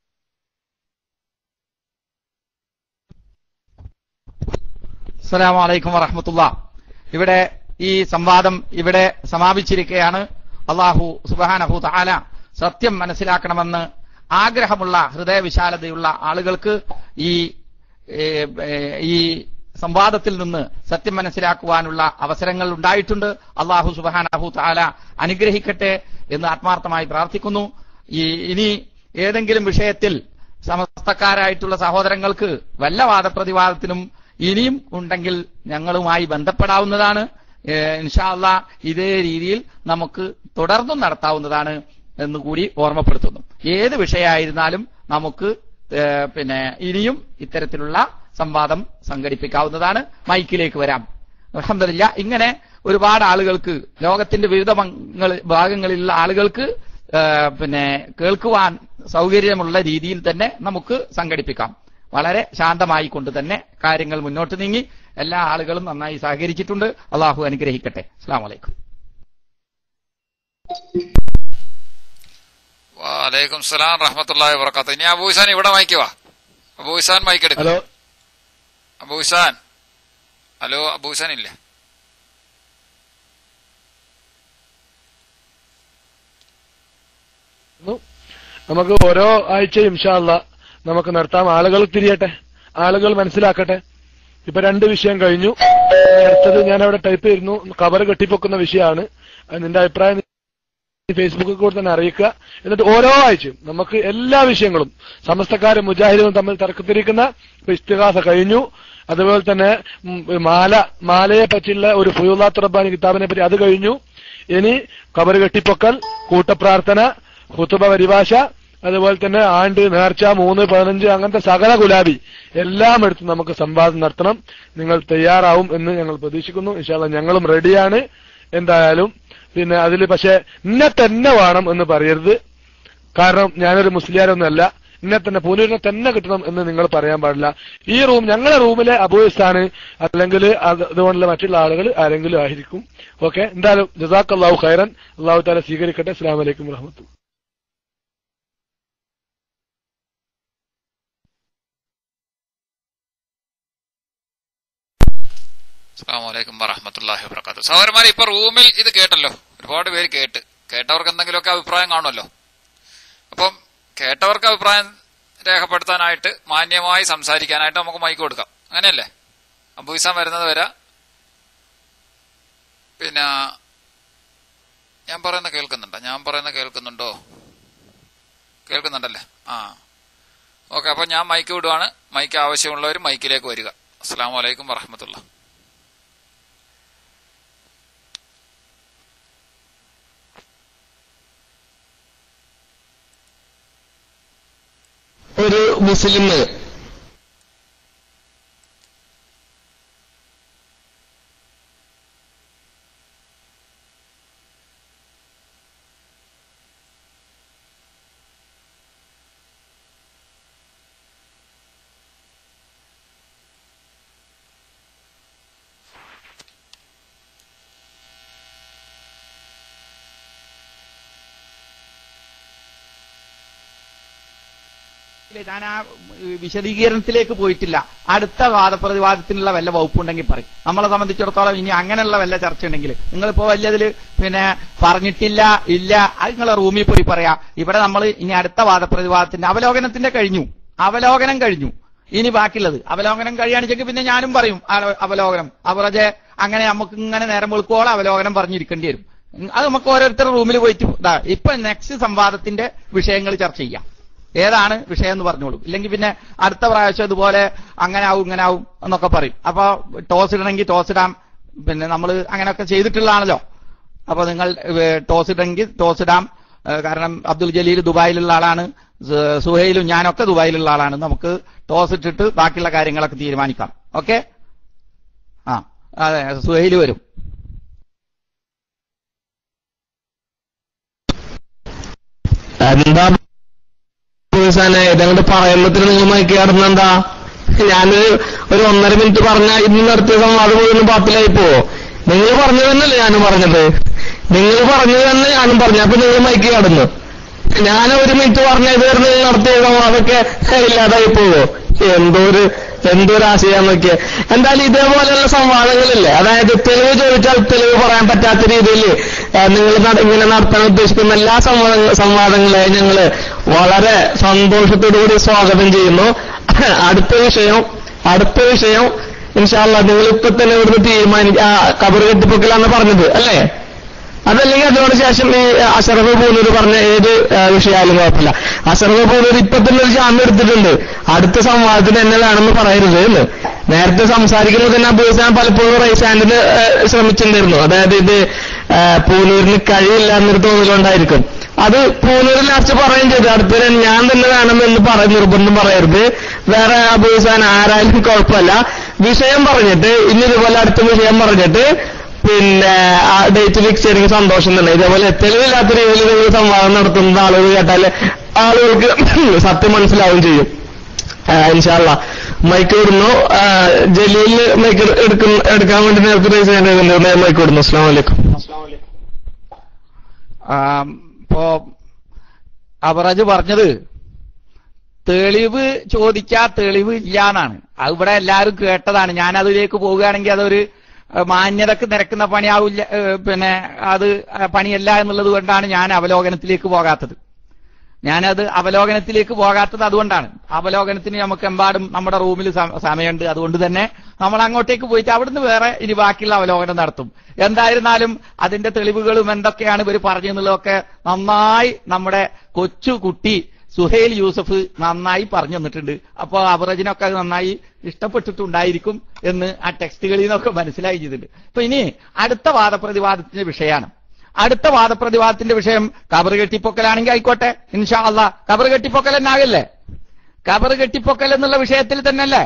അസ്സലാമു അലൈക്കും വറഹമത്തുള്ള ഇവിടെ ഈ സംവാദം ഇവിടെ സമാപിച്ചിരിക്കുകയാണ് അള്ളാഹു സുബാനഹു താല സത്യം മനസ്സിലാക്കണമെന്ന് ആഗ്രഹമുള്ള ഹൃദയവിശാലതയുള്ള ആളുകൾക്ക് ഈ ഏ, ഏ, ഈ സംവാദത്തിൽ നിന്ന് സത്യം മനസ്സിലാക്കുവാനുള്ള അവസരങ്ങൾ ഉണ്ടായിട്ടുണ്ട് അള്ളാഹു സുബാനഹു താല അനുഗ്രഹിക്കട്ടെ എന്ന് ആത്മാർത്ഥമായി പ്രാർത്ഥിക്കുന്നു ഈ ഇനി ഏതെങ്കിലും വിഷയത്തിൽ സമസ്തക്കാരായിട്ടുള്ള സഹോദരങ്ങൾക്ക് വല്ല വാദപ്രതിവാദത്തിനും ഇനിയും ഉണ്ടെങ്കിൽ ഞങ്ങളുമായി ബന്ധപ്പെടാവുന്നതാണ് ഏഹ് ഇൻഷാ അള്ളാ ഇതേ രീതിയിൽ നമുക്ക് തുടർന്നും നടത്താവുന്നതാണ് എന്ന് കൂടി ഓർമ്മപ്പെടുത്തുന്നു ഏത് വിഷയമായിരുന്നാലും നമുക്ക് ഏഹ് പിന്നെ ഇനിയും ഇത്തരത്തിലുള്ള സംവാദം സംഘടിപ്പിക്കാവുന്നതാണ് മൈക്കിലേക്ക് വരാം അൽഹംദുലില്ലാ ഇങ്ങനെ ഒരുപാട് ആളുകൾക്ക് ലോകത്തിന്റെ വിവിധ മങ്ങൾ- ഭാഗങ്ങളിലുള്ള ആളുകൾക്ക് ഏഹ് പിന്നെ കേൾക്കുവാൻ സൗകര്യമുള്ള രീതിയിൽ തന്നെ നമുക്ക് സംഘടിപ്പിക്കാം വളരെ ശാന്തമായി കൊണ്ട് തന്നെ കാര്യങ്ങൾ മുന്നോട്ട് നീങ്ങി എല്ലാ ആളുകളും നന്നായി സഹകരിച്ചിട്ടുണ്ട് അള്ളാഹു അനുഗ്രഹിക്കട്ടെ അസ്സാം വലൈക്കും വാലൈക്കും സലാം റഹ്മത്തുള്ളാഹി വബറകാത്ത് ഇനി അബൂസാൻ ഇവിടെ മൈക്കുവാ അബൂസാൻ മൈക്ക് എടുക്കും ഹലോ അബൂസാൻ ഹലോ അബൂസാൻ ഇല്ലേ നമുക്ക് ഓരോ ആഴ്ചയും ഇൻഷാല്ല നമുക്ക് നടത്താം ആളുകൾ തിരിയട്ടെ ആളുകൾ മനസ്സിലാക്കട്ടെ ഇപ്പൊ രണ്ട് വിഷയം കഴിഞ്ഞു ഇനി അടുത്തത് ഞാൻ അവിടെ ടൈപ്പ് ചെയ്യുന്നു കവർ കെട്ടിപ്പൊക്കുന്ന വിഷയമാണ് അത് നിന്റെ അഭിപ്രായം നീ ഫേസ്ബുക്കിൽ കൂടെ തന്നെ അറിയിക്കുക എന്നിട്ട് ഓരോ ആഴ്ചയും നമുക്ക് എല്ലാ വിഷയങ്ങളും സമസ്തക്കാരും മുജാഹിദും തമ്മിൽ തർക്കത്തിരിക്കുന്ന ഇപ്പൊ ഇസ്തിഹാസ കഴിഞ്ഞു അതുപോലെ തന്നെ ഉം, മാല മാലയെ പറ്റിയുള്ള ഒരു ഫുയുല്ലാത്ത് റബ്ബാനി കിതാബിനെ പറ്റി അത് കഴിഞ്ഞു ഇനി കബർ കെട്ടിപ്പൊക്കൽ കൂട്ടപ്രാർത്ഥന ഹുത്തുബ പരിഭാഷ അതുപോലെ തന്നെ ആണ്ട് നേർച്ച മൂന്ന് പതിനഞ്ച് അങ്ങനത്തെ സകല ഗുലാബി എല്ലാം എടുത്ത് നമുക്ക് സംവാദം നടത്തണം നിങ്ങൾ തയ്യാറാവും എന്ന് ഞങ്ങൾ പ്രതീക്ഷിക്കുന്നു ഇൻഷാല്ല ഞങ്ങളും റെഡിയാണ് എന്തായാലും പിന്നെ അതിൽ പക്ഷെ ഇന്നെ തന്നെ വേണം എന്ന് പറയരുത് കാരണം ഞാനൊരു മുസ്ലിയാരൊന്നുമല്ല ഇന്നെ തന്നെ പൂനൂരിനെ തന്നെ കിട്ടണം എന്ന് നിങ്ങൾ പറയാൻ പാടില്ല ഈ റൂം ഞങ്ങളുടെ റൂമിലെ അബോയിസാണ് അല്ലെങ്കിൽ അത് അതുകൊണ്ടുള്ള മറ്റുള്ള ആളുകൾ ആരെങ്കിലും ആയിരിക്കും ഓക്കെ എന്തായാലും ജസാഖ് അള്ളാഹു ഖൈറൻ അള്ളാഹു താല സ്വീകരിക്കട്ടെ അസ്സാം വലൈക്കും വറഹമത്തു അസ്സാം വലൈക്കും വറഹമത്തല്ലാഹി വബർക്കാത്തു സഹോദരന്മാരെ ഇപ്പൊ റൂമിൽ ഇത് കേട്ടല്ലോ ഒരുപാട് പേര് കേട്ട് കേട്ടവർക്ക് എന്തെങ്കിലുമൊക്കെ അഭിപ്രായം കാണുമല്ലോ അപ്പം കേട്ടവർക്ക് അഭിപ്രായം രേഖപ്പെടുത്താനായിട്ട് മാന്യമായി സംസാരിക്കാനായിട്ട് നമുക്ക് മൈക്ക് കൊടുക്കാം അങ്ങനെയല്ലേ അബൂസാൻ വരുന്നത് വരെ പിന്നെ ഞാൻ പറയുന്ന കേൾക്കുന്നുണ്ടോ ഞാൻ പറയുന്ന കേൾക്കുന്നുണ്ടോ കേൾക്കുന്നുണ്ടല്ലേ ആ ഓക്കെ അപ്പൊ ഞാൻ മൈക്ക് വിടുവാണ് മൈക്ക് ആവശ്യമുള്ളവർ മൈക്കിലേക്ക് വരിക അസ്സാം വലൈക്കും വറഹമത്തുള്ള ഒരു മുസ്ലിം ഇല്ല, ഞാൻ ആ ഏഹ്, വിശദീകരണത്തിലേക്ക് പോയിട്ടില്ല അടുത്ത വാദപ്രതിവാദത്തിനുള്ള വല്ല വകുപ്പുണ്ടെങ്കിൽ പറയും നമ്മളെ സംബന്ധിച്ചിടത്തോളം ഇനി അങ്ങനെയുള്ള വല്ല ചർച്ച ഉണ്ടെങ്കിൽ നിങ്ങളിപ്പോ വലിയതിൽ പിന്നെ പറഞ്ഞിട്ടില്ല ഇല്ല അത് നിങ്ങളെ റൂമിൽ പോയി പറയാ ഇവിടെ നമ്മൾ ഇനി അടുത്ത വാദപ്രതിവാദത്തിന്റെ അവലോകനത്തിന്റെ കഴിഞ്ഞു അവലോകനം കഴിഞ്ഞു ഇനി ബാക്കിയുള്ളത് അവലോകനം കഴിയാണെച്ചെങ്കിൽ പിന്നെ ഞാനും പറയും ആ- അവലോകനം അവറജെ അങ്ങനെ നമുക്ക് ഇങ്ങനെ നേരം വെളുക്കോളം അവലോകനം പറഞ്ഞിരിക്കേണ്ടി വരും അത് നമുക്ക് ഓരോരുത്തരുടെ റൂമിൽ പോയിട്ട് ഇതാ ഇപ്പൊ നെക്സ്റ്റ് സംവാദത്തിന്റെ വിഷയങ്ങൾ ചർച്ച ചെയ്യാം ഏതാണ് വിഷയം എന്ന് പറഞ്ഞോളൂ ഇല്ലെങ്കിൽ പിന്നെ അടുത്ത പ്രാവശ്യം ഇതുപോലെ അങ്ങനെ ആവും ഇങ്ങനെ ആവും എന്നൊക്കെ പറയും അപ്പൊ ടോസ് ഇടണമെങ്കിൽ ടോസ് ഇടാം പിന്നെ നമ്മൾ അങ്ങനെയൊക്കെ ചെയ്തിട്ടുള്ളതാണല്ലോ അപ്പൊ നിങ്ങൾ ഏഹ്, ടോസ് ഇടണമെങ്കിൽ ടോസ് ഇടാം ഏഹ്, കാരണം അബ്ദുൽ ജലീൽ ദുബായിലുള്ള ആളാണ് സു- സുഹൈലും ഞാനൊക്കെ ദുബായിലുള്ള ആളാണ് നമുക്ക് ടോസ് ഇട്ടിട്ട് ബാക്കിയുള്ള കാര്യങ്ങളൊക്കെ തീരുമാനിക്കാം ഓക്കെ ആ അതെ സുഹൈൽ വരും എന്താ സാനെ ഇതങ്ങോട്ട് പറയുമ്പത്തിന് നിങ്ങൾ മയക്കി കിടന്നെന്താ ഞാനൊരു ഒരു ഒന്നര മിനിറ്റ് പറഞ്ഞ ഇന്ന് നടത്തിയ സംവാദം മുഴുവൻ പാത്തിലായി പോവോ നിങ്ങൾ പറഞ്ഞു തന്നല്ലേ ഞാനും പറഞ്ഞത് നിങ്ങൾ പറഞ്ഞു തന്നെ ഞാനും പറഞ്ഞു അപ്പൊ നിങ്ങൾ മയക്കി കിടന്നു ഞാൻ ഒരു മിനിറ്റ് പറഞ്ഞ ഇതുവരെ നിങ്ങൾ നടത്തിയ സംവാദമൊക്കെ ഇല്ലാതായി പോവോ എന്തോ ഒരു എന്തോ ഒരു ആശയം നോക്കിയ എന്തായാലും ഇതേപോലെയുള്ള സംവാദങ്ങളില്ലേ അതായത് തെളിവ് ചോദിച്ചാൽ തെളിവ് പറയാൻ പറ്റാത്ത രീതിയിൽ നിങ്ങൾ ഇങ്ങനെ നടത്താൻ ഉദ്ദേശിക്കുന്ന എല്ലാ സംവാദ സംവാദങ്ങളെയും ഞങ്ങൾ വളരെ സന്തോഷത്തോടുകൂടി സ്വാഗതം ചെയ്യുന്നു അടുത്ത വിഷയം അടുത്ത വിഷയം ഇൻഷാല്ല നിങ്ങൾ ഇപ്പൊ തന്നെ ഇവിടുന്ന് തീരുമാനിക്ക കബറ് കെട്ടിപ്പൊക്കലാന്ന് പറഞ്ഞത് അല്ലേ അതല്ലെങ്കിൽ അതിനോട് ശേഷം ഈ അഷറഫ് പൂനൂർ പറഞ്ഞ ഏത് ആ, വിഷയമായാലും കുഴപ്പമില്ല അഷറഫ് പൂനൂർ ഇപ്പൊ തന്നെ ഒരു ജാമ്യം എടുത്തിട്ടുണ്ട് അടുത്ത സംവാദത്തിന് എന്നെ വേണമെന്ന് പറയരുത് എന്ന് നേരത്തെ സംസാരിക്കുമ്പോൾ തന്നെ അബൂസാൻ പലപ്പോഴും റൈസ് ഹാൻഡിന് ശ്രമിച്ചിട്ടുണ്ടായിരുന്നു അതായത് ഇത് ആ, പൂനൂരിന് കഴിയില്ല എന്നൊരു തോന്നലുണ്ടായിരിക്കും അത് പൂനൂരിൽ ലാസ്റ്റ് പറയുകയും ചെയ്തു അടുത്തത് ഞാൻ തന്നെ വേണമെന്ന് പറ നിർബന്ധം പറയരുത് വേറെ അബൂസാൻ ആരായാലും കുഴപ്പമില്ല വിഷയം പറഞ്ഞിട്ട് ഇനി ഇതുപോലെ അടുത്ത വിഷയം പറഞ്ഞിട്ട് പിന്നെ ആ ഡേറ്റ് ഫിക്സ് ചെയ്തെങ്കിൽ സന്തോഷം തന്നെ ഇതേപോലെ തെളിവില്ലാത്ത രീതിയിൽ നിങ്ങൾ സംവാദം നടത്തുന്ന ആളുകൾ കേട്ടാൽ ആളുകൾക്ക് സത്യം മനസ്സിലാവുകയും ചെയ്യും ഇൻഷാല്ല മൈക്ക് വിടുന്നു ആ, ജലീലിന് മൈക്ക് എടുക്കുന്ന എടുക്കാൻ വേണ്ടി നേരത്തെ റേസ് ചെയ്യാൻ മൈക്ക് വിടുന്നു അസ്സാം വലൈക്കും ആം, ഇപ്പോ അവറജ് പറഞ്ഞത് തെളിവ് ചോദിക്കാ തെളിവ് ഇല്ലാന്നാണ് അത് ഇവിടെ എല്ലാവരും കേട്ടതാണ് ഞാൻ അതിലേക്ക് പോവുകയാണെങ്കിൽ അതൊരു ഏഹ്, മാന്യതക്ക് നിരക്കുന്ന പണിയാവില്ല ഏഹ്, പിന്നെ അത് ഏഹ്, പണിയല്ല എന്നുള്ളത് കൊണ്ടാണ് ഞാൻ അവലോകനത്തിലേക്ക് പോകാത്തത് ഞാനത് അവലോകനത്തിലേക്ക് പോകാത്തത് അതുകൊണ്ടാണ് അവലോകനത്തിന് നമുക്ക് എമ്പാടും നമ്മുടെ റൂമിൽ സ- സമയമുണ്ട് അതുകൊണ്ട് തന്നെ നമ്മൾ അങ്ങോട്ടേക്ക് പോയിട്ട് അവിടുന്ന് വേറെ ഇനി ബാക്കിയുള്ള അവലോകനം നടത്തും എന്തായിരുന്നാലും അതിന്റെ തെളിവുകളും എന്തൊക്കെയാണ് ഇവർ പറഞ്ഞെന്നുള്ളതൊക്കെ നന്നായി നമ്മുടെ കൊച്ചു കുട്ടി സുഹേൽ യൂസഫ് നന്നായി പറഞ്ഞു തന്നിട്ടുണ്ട് അപ്പോൾ അവറജിനൊക്കെ അത് നന്നായി ഇഷ്ടപ്പെട്ടിട്ടുണ്ടായിരിക്കും എന്ന് ആ ടെക്സ്റ്റുകളിൽ നിന്നൊക്കെ മനസ്സിലായി ചെയ്തിട്ടുണ്ട് അപ്പൊ ഇനി അടുത്ത വാദപ്രതിവാദത്തിന്റെ വിഷയമാണ് അടുത്ത വാദപ്രതിവാദത്തിന്റെ വിഷയം കബറ് കെട്ടിപ്പൊക്കലാണെങ്കിൽ ആയിക്കോട്ടെ ഇൻഷാ അള്ളാ കബറ് കെട്ടിപ്പൊക്കൽ എന്നാകല്ലേ കബറ് കെട്ടിപ്പൊക്കൽ എന്നുള്ള വിഷയത്തിൽ തന്നെയല്ലേ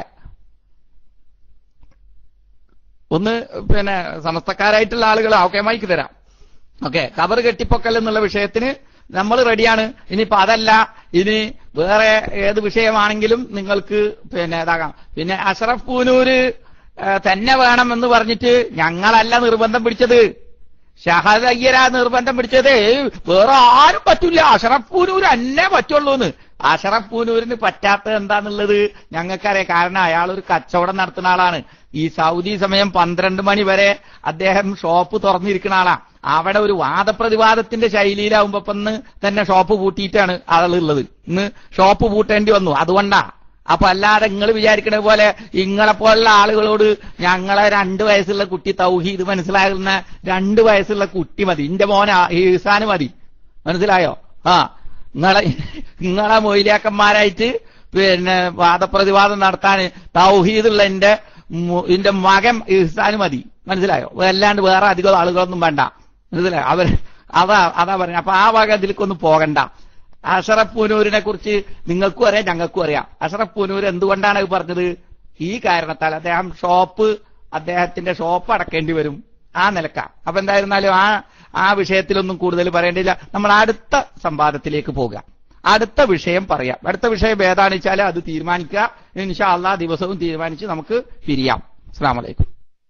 ഒന്ന് പിന്നെ സമസ്തക്കാരായിട്ടുള്ള ആളുകൾ ഓക്കെ മൈക്ക് തരാം ഓക്കെ കബറ് കെട്ടിപ്പൊക്കൽ എന്നുള്ള വിഷയത്തിന് നമ്മൾ റെഡിയാണ് ഇനിയിപ്പോ അതല്ല ഇനി വേറെ ഏത് വിഷയമാണെങ്കിലും നിങ്ങൾക്ക് പിന്നെ ഇതാകാം പിന്നെ അഷറഫ് പൂനൂര് ഏ, തന്നെ വേണം എന്ന് പറഞ്ഞിട്ട് ഞങ്ങളല്ല നിർബന്ധം പിടിച്ചത് ഷഹദ് അയ്യര നിർബന്ധം പിടിച്ചത് വേറെ ആരും പറ്റൂല അഷറഫ് പൂനൂർ അന്നെ പറ്റുള്ളൂന്ന് അഷറഫ് പൂനൂരിന് പറ്റാത്തത് എന്താന്നുള്ളത് ഞങ്ങൾക്കറിയാം കാരണം അയാൾ ഒരു കച്ചവടം നടത്തുന്ന ആളാണ് ഈ സൗദി സമയം പന്ത്രണ്ട് മണി വരെ അദ്ദേഹം ഷോപ്പ് തുറന്നിരിക്കുന്ന ആളാ അവിടെ ഒരു വാദപ്രതിവാദത്തിന്റെ ശൈലിയിലാവുമ്പോ ഇപ്പൊ ഇന്ന് തന്നെ ഷോപ്പ് പൂട്ടിയിട്ടാണ് ആളുള്ളത് ഇന്ന് ഷോപ്പ് പൂട്ടേണ്ടി വന്നു അതുകൊണ്ടാ അപ്പൊ അല്ലാതെ നിങ്ങൾ വിചാരിക്കണ പോലെ ഇങ്ങളെ പോലുള്ള ആളുകളോട് ഞങ്ങളെ രണ്ടു വയസ്സുള്ള കുട്ടി തൗഹീദ് മനസ്സിലാകുന്ന രണ്ടു വയസ്സുള്ള കുട്ടി മതി ഇന്റെ മോന ഈസാന് മതി മനസ്സിലായോ ആ നിങ്ങളെ നിങ്ങളെ മൊയിലാക്കന്മാരായിട്ട് പിന്നെ വാദപ്രതിവാദം നടത്താൻ തൗഹീദുള്ള എന്റെ മു- എന്റെ മകൻ ഇഹ്സാന് മതി മനസ്സിലായോ അല്ലാണ്ട് വേറെ അധികം ആളുകളൊന്നും വേണ്ട മനസ്സിലായോ അവർ അതാ അതാ പറഞ്ഞ അപ്പൊ ആ വക ഇതിലേക്കൊന്നും പോകണ്ട അഷറഫ് പൂനൂരിനെ കുറിച്ച് നിങ്ങൾക്കും അറിയാം ഞങ്ങൾക്കും അറിയാം അഷറഫ് പൂനൂർ എന്തുകൊണ്ടാണ് ഇത് പറഞ്ഞത് ഈ കാരണത്താൽ അദ്ദേഹം ഷോപ്പ് അദ്ദേഹത്തിന്റെ ഷോപ്പ് അടക്കേണ്ടി വരും ആ നിലക്ക അപ്പൊ എന്തായിരുന്നാലും ആ ആ വിഷയത്തിലൊന്നും കൂടുതൽ പറയേണ്ടില്ല നമ്മൾ അടുത്ത സംവാദത്തിലേക്ക് പോകാം അടുത്ത വിഷയം പറയാം അടുത്ത വിഷയം ഏതാണെന്ന് വെച്ചാൽ അത് തീരുമാനിക്കുക ഇൻഷാ അള്ളാ ദിവസവും തീരുമാനിച്ച് നമുക്ക് പിരിയാം അസ്സാം വലൈക്കും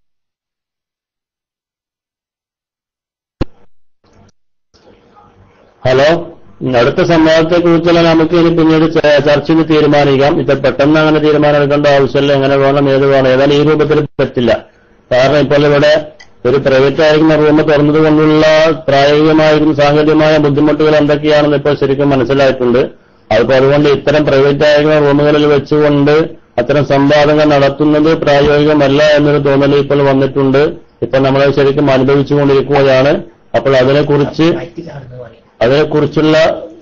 ഹലോ ഉം, അടുത്ത സംവാദത്തെ കുറിച്ചുള്ള നമുക്ക് ഇനി പിന്നീട് ച- ചർച്ച ചെയ്ത് തീരുമാനിക്കാം ഇത് പെട്ടെന്ന് അങ്ങനെ തീരുമാനം എടുക്കേണ്ട ആവശ്യമില്ല എങ്ങനെ വേണം ഏത് വേണം ഏതായാലും ഈ രൂപത്തിൽ പറ്റില്ല കാരണം ഇപ്പോൾ ഇവിടെ ഒരു പ്രൈവറ്റ് ആയിരിക്കുന്ന റൂം തുറന്നത് കൊണ്ടുള്ള പ്രായോഗികമായിരിക്കും സാങ്കേതികമായ ബുദ്ധിമുട്ടുകൾ എന്തൊക്കെയാണെന്ന് ഇപ്പോൾ ശരിക്കും മനസ്സിലായിട്ടുണ്ട് അതിപ്പോ അതുകൊണ്ട് ഇത്തരം പ്രൈവറ്റ് ആയിരിക്കുന്ന റൂമുകളിൽ വെച്ചുകൊണ്ട് അത്തരം സംവാദങ്ങൾ നടത്തുന്നത് പ്രായോഗികമല്ല എന്നൊരു തോന്നൽ ഇപ്പോൾ വന്നിട്ടുണ്ട് ഇപ്പൊ നമ്മൾ ശരിക്കും അനുഭവിച്ചുകൊണ്ടിരിക്കുകയാണ് അപ്പോൾ അതിനെക്കുറിച്ച് അതിനെക്കുറിച്ചുള്ള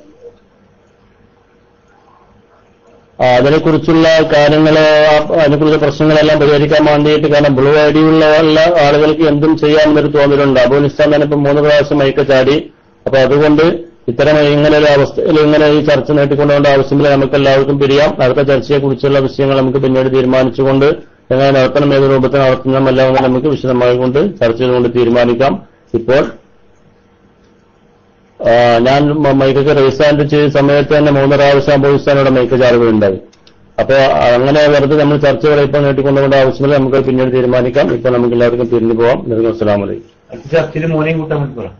ആ, അതിനെക്കുറിച്ചുള്ള കാര്യങ്ങള് ആ, അതിനെക്കുറിച്ചുള്ള പ്രശ്നങ്ങളെല്ലാം പരിഹരിക്കാൻ വേണ്ടിയിട്ട് കാരണം ബ്ലൂ ഐ ഡി ഉള്ള എല്ലാ ആളുകൾക്ക് എന്തും ചെയ്യാമെന്നൊരു തോന്നലുണ്ട് അഫ്ഗാനിസ്ഥാൻ തന്നെ ഇപ്പൊ മൂന്ന് പ്രാവശ്യം മയക്ക ചാടി അപ്പൊ അതുകൊണ്ട് ഇത്തരം ഇങ്ങനെ ഒരു അവസ്ഥയിൽ ഇങ്ങനെ ഈ ചർച്ച നീട്ടിക്കൊണ്ടുപോകേണ്ട ആവശ്യമില്ല നമുക്ക് എല്ലാവർക്കും പിരിയാം അടുത്ത ചർച്ചയെ കുറിച്ചുള്ള വിഷയങ്ങൾ നമുക്ക് പിന്നീട് തീരുമാനിച്ചുകൊണ്ട് എങ്ങനെ നടത്തണം ഏത് രൂപത്തിൽ നടത്തണം എല്ലാം നമുക്ക് വിശദമായി കൊണ്ട് ചർച്ച ചെയ്തുകൊണ്ട് തീരുമാനിക്കാം ഇപ്പോൾ ആ, ഞാൻ മ- മൈക്കൊക്കെ റീസാൻഡ് ചെയ്ത സമയത്ത് തന്നെ മൂന്ന് പ്രാവശ്യം അംബോധിസ്ഥാനോടെ മൈക്ക് ചാറുകയുണ്ടായി അപ്പൊ അങ്ങനെ വെറുതെ നമ്മൾ ചർച്ചകൾ ഇപ്പോൾ നീട്ടിക്കൊണ്ടുപോകേണ്ട ആവശ്യമില്ല നമുക്ക് പിന്നീട് തീരുമാനിക്കാം ഇപ്പൊ നമുക്ക് എല്ലാവർക്കും പിരിഞ്ഞു പോവാം നിർക്കും അസ്സലാമു അലൈക്കും അടുത്ത ചർച്ചയിൽ മോനെയും കൂട്ടാൻ വേണ്ടി പോകാം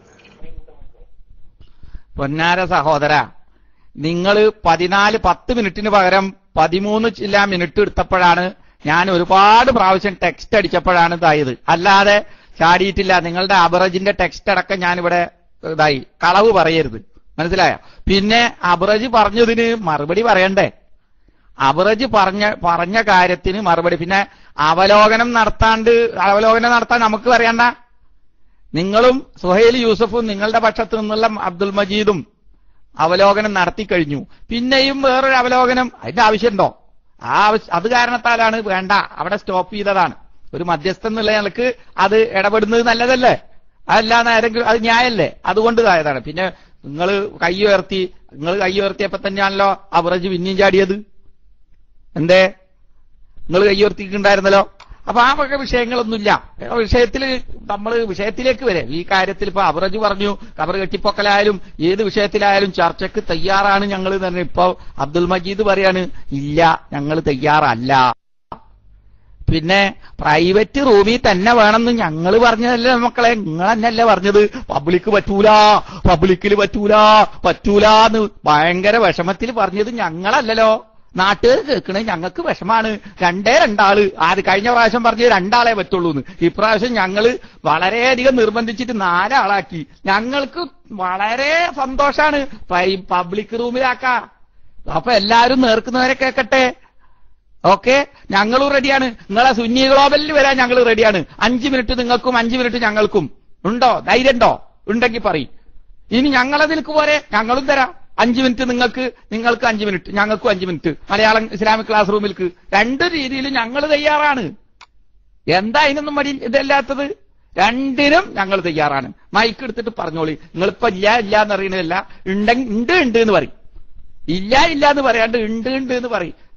പൊന്നാര സഹോദര നിങ്ങൾ പതിനാല് പത്ത് മിനിറ്റിന് പകരം പതിമൂന്ന് ചില്ല മിനിറ്റ് എടുത്തപ്പോഴാണ് ഞാൻ ഒരുപാട് പ്രാവശ്യം ടെക്സ്റ്റ് അടിച്ചപ്പോഴാണ് ഇതായത് അല്ലാതെ ചാടിയിട്ടില്ല നിങ്ങളുടെ അബറജിന്റെ ടെക്സ്റ്റ് അടക്കം ഞാനിവിടെ ഇതായി കളവ് പറയരുത് മനസ്സിലായോ പിന്നെ അബറജ് പറഞ്ഞതിന് മറുപടി പറയണ്ടേ അബറജ് പറഞ്ഞ പറഞ്ഞ കാര്യത്തിന് മറുപടി പിന്നെ അവലോകനം നടത്താണ്ട് അവലോകനം നടത്താൻ നമുക്ക് പറയണ്ട നിങ്ങളും സുഹൈൽ യൂസഫും നിങ്ങളുടെ പക്ഷത്തു നിന്നുള്ള അബ്ദുൽ മജീദും അവലോകനം നടത്തി കഴിഞ്ഞു പിന്നെയും വേറൊരു അവലോകനം അതിന്റെ ആവശ്യമുണ്ടോ ആ ആവശ്യ അത് കാരണത്താലാണ് വേണ്ട അവിടെ സ്റ്റോപ്പ് ചെയ്തതാണ് ഒരു മധ്യസ്ഥൻ എന്നുള്ള നിലക്ക് അത് ഇടപെടുന്നത് നല്ലതല്ലേ അതല്ലാന്ന് ആരെങ്കിലും അത് ന്യായല്ലേ അതുകൊണ്ട് ഇതായതാണ് പിന്നെ നിങ്ങൾ കൈ ഉയർത്തി നിങ്ങൾ കൈ ഉയർത്തിയപ്പോ തന്നെയാണല്ലോ അവറജ് പിന്നെയും ചാടിയത് എന്തേ നിങ്ങൾ കയ്യുയർത്തിയിട്ടുണ്ടായിരുന്നല്ലോ അപ്പൊ ആ വക വിഷയങ്ങളൊന്നുമില്ല ആ വിഷയത്തിൽ നമ്മൾ വിഷയത്തിലേക്ക് വരെ ഈ കാര്യത്തിൽ ഇപ്പൊ അവറജ് പറഞ്ഞു കബർ കെട്ടിപ്പൊക്കലായാലും ഏത് വിഷയത്തിലായാലും ചർച്ചയ്ക്ക് തയ്യാറാണ് ഞങ്ങൾ തന്നെ ഇപ്പൊ അബ്ദുൽ മജീദ് പറയാണ് ഇല്ല ഞങ്ങൾ തയ്യാറല്ല പിന്നെ പ്രൈവറ്റ് റൂമിൽ തന്നെ വേണമെന്ന് ഞങ്ങൾ പറഞ്ഞതല്ലേ മക്കളെ നിങ്ങൾ തന്നെയല്ലേ പറഞ്ഞത് പബ്ലിക് പറ്റൂല പബ്ലിക്കിൽ പറ്റൂല പറ്റൂലാന്ന് ഭയങ്കര വിഷമത്തിൽ പറഞ്ഞത് ഞങ്ങളല്ലല്ലോ നാട്ടുകാർ കേൾക്കണേ ഞങ്ങൾക്ക് വിഷമാണ് രണ്ടേ രണ്ടാള് ആര് കഴിഞ്ഞ പ്രാവശ്യം പറഞ്ഞത് രണ്ടാളെ പറ്റുള്ളൂ എന്ന് ഇപ്രാവശ്യം ഞങ്ങള് വളരെയധികം നിർബന്ധിച്ചിട്ട് നാലാളാക്കി ഞങ്ങൾക്ക് വളരെ സന്തോഷാണ് പൈ- പബ്ലിക് റൂമിലാക്കാ അപ്പൊ എല്ലാരും നേർക്കുന്നവരെ കേൾക്കട്ടെ ഓക്കെ ഞങ്ങളും റെഡിയാണ് നിങ്ങളെ സുന്നി ഗ്ലോബലിൽ വരാൻ ഞങ്ങൾ റെഡിയാണ് അഞ്ച് മിനിറ്റ് നിങ്ങൾക്കും അഞ്ച് മിനിറ്റ് ഞങ്ങൾക്കും ഉണ്ടോ ധൈര്യം ഉണ്ടോ ഉണ്ടെങ്കിൽ പറയും ഇനി ഞങ്ങളതിലേക്ക് പോരെ ഞങ്ങളും തരാം അഞ്ച് മിനിറ്റ് നിങ്ങൾക്ക് നിങ്ങൾക്ക് അഞ്ച് മിനിറ്റ് ഞങ്ങൾക്കും അഞ്ച് മിനിറ്റ് മലയാളം ഇസ്ലാമിക് ക്ലാസ് റൂമിലേക്ക് രണ്ട് രീതിയിൽ ഞങ്ങൾ തയ്യാറാണ് എന്താ അതിനൊന്നും മടി ഇതല്ലാത്തത് രണ്ടിനും ഞങ്ങൾ തയ്യാറാണ് മൈക്ക് എടുത്തിട്ട് പറഞ്ഞോളി നിങ്ങളിപ്പോ ഇല്ല ഇല്ല എന്ന് അറിയണതല്ല ഉണ്ടെങ്കിൽ ഉണ്ട് ഉണ്ട് എന്ന് പറയും ഇല്ല ഇല്ല എന്ന് പറയാണ്ട് ഉണ്ട് ഉണ്ട് എന്ന് പറയും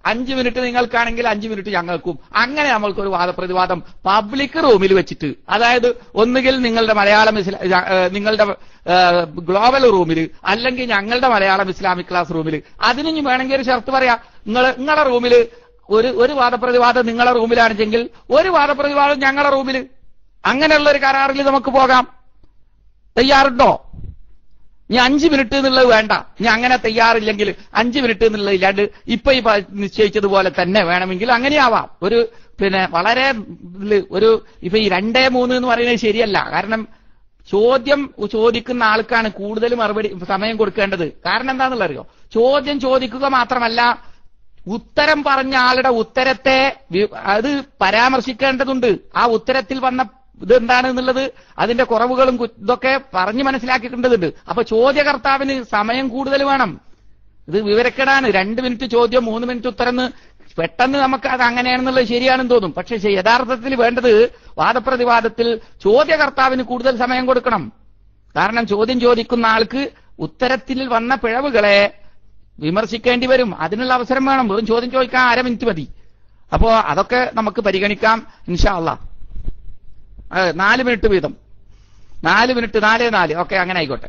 അഞ്ച് മിനിറ്റ് നിങ്ങൾക്കാണെങ്കിൽ അഞ്ച് മിനിറ്റ് ഞങ്ങൾക്കും അങ്ങനെ നമ്മൾക്കൊരു വാദപ്രതിവാദം പബ്ലിക് റൂമിൽ വെച്ചിട്ട് അതായത് ഒന്നുകിൽ നിങ്ങളുടെ മലയാളം ഇസ്ലാ- ഏഹ് നിങ്ങളുടെ ഏഹ് ഗ്ലോബൽ റൂമിൽ അല്ലെങ്കിൽ ഞങ്ങളുടെ മലയാളം ഇസ്ലാമിക് ക്ലാസ് റൂമിൽ അതിന് ഇനി വേണമെങ്കിൽ ഒരു ഷർത്ത് പറയാം നിങ്ങൾ നിങ്ങളുടെ റൂമിൽ ഒരു ഒരു വാദപ്രതിവാദം നിങ്ങളുടെ റൂമിലാണെങ്കിൽ ഒരു വാദപ്രതിവാദം ഞങ്ങളുടെ റൂമിൽ അങ്ങനെയുള്ള ഒരു കരാറിൽ നമുക്ക് പോകാം തയ്യാറുണ്ടോ ഇനി അഞ്ച് മിനിറ്റ് എന്നുള്ളത് വേണ്ട ഇനി അങ്ങനെ തയ്യാറില്ലെങ്കിൽ അഞ്ച് മിനിറ്റ് എന്നുള്ളത് ഇല്ലാണ്ട് ഇപ്പൊ ഈ പ- നിശ്ചയിച്ചതുപോലെ തന്നെ വേണമെങ്കിൽ അങ്ങനെയാവാം ഒരു പിന്നെ വളരെ ഇതില് ഒരു ഇപ്പൊ ഈ രണ്ടേ മൂന്ന് എന്ന് പറയുന്നത് ശരിയല്ല കാരണം ചോദ്യം ചോദിക്കുന്ന ആൾക്കാണ് കൂടുതൽ മറുപടി സമയം കൊടുക്കേണ്ടത് കാരണം എന്താണെന്നുള്ള അറിയോ ചോദ്യം ചോദിക്കുക മാത്രമല്ല ഉത്തരം പറഞ്ഞ ആളുടെ ഉത്തരത്തെ വി- അത് പരാമർശിക്കേണ്ടതുണ്ട് ആ ഉത്തരത്തിൽ വന്ന ഇത് എന്താണെന്നുള്ളത് അതിന്റെ കുറവുകളും കു- ഇതൊക്കെ പറഞ്ഞ് മനസ്സിലാക്കിക്കേണ്ടതുണ്ട് അപ്പൊ ചോദ്യകർത്താവിന് സമയം കൂടുതൽ വേണം ഇത് വിവരക്കെടാണ് രണ്ട് മിനിറ്റ് ചോദ്യം മൂന്ന് മിനിറ്റ് ഉത്തരം എന്ന് പെട്ടെന്ന് നമുക്ക് അത് അങ്ങനെയാണെന്നുള്ളത് ശരിയാണെന്ന് തോന്നും പക്ഷെ ശ- യഥാർത്ഥത്തിൽ വേണ്ടത് വാദപ്രതിവാദത്തിൽ ചോദ്യകർത്താവിന് കൂടുതൽ സമയം കൊടുക്കണം കാരണം ചോദ്യം ചോദിക്കുന്ന ആൾക്ക് ഉത്തരത്തിൽ വന്ന പിഴവുകളെ വിമർശിക്കേണ്ടി വരും അതിനുള്ള അവസരം വേണം വെറും ചോദ്യം ചോദിക്കാൻ അര മിനിറ്റ് മതി അപ്പോ അതൊക്കെ നമുക്ക് പരിഗണിക്കാം ഇൻഷാ അള്ളാ അതെ, നാല് മിനിറ്റ് വീതം നാല് മിനിറ്റ് നാല് നാല് ഓക്കെ അങ്ങനെ ആയിക്കോട്ടെ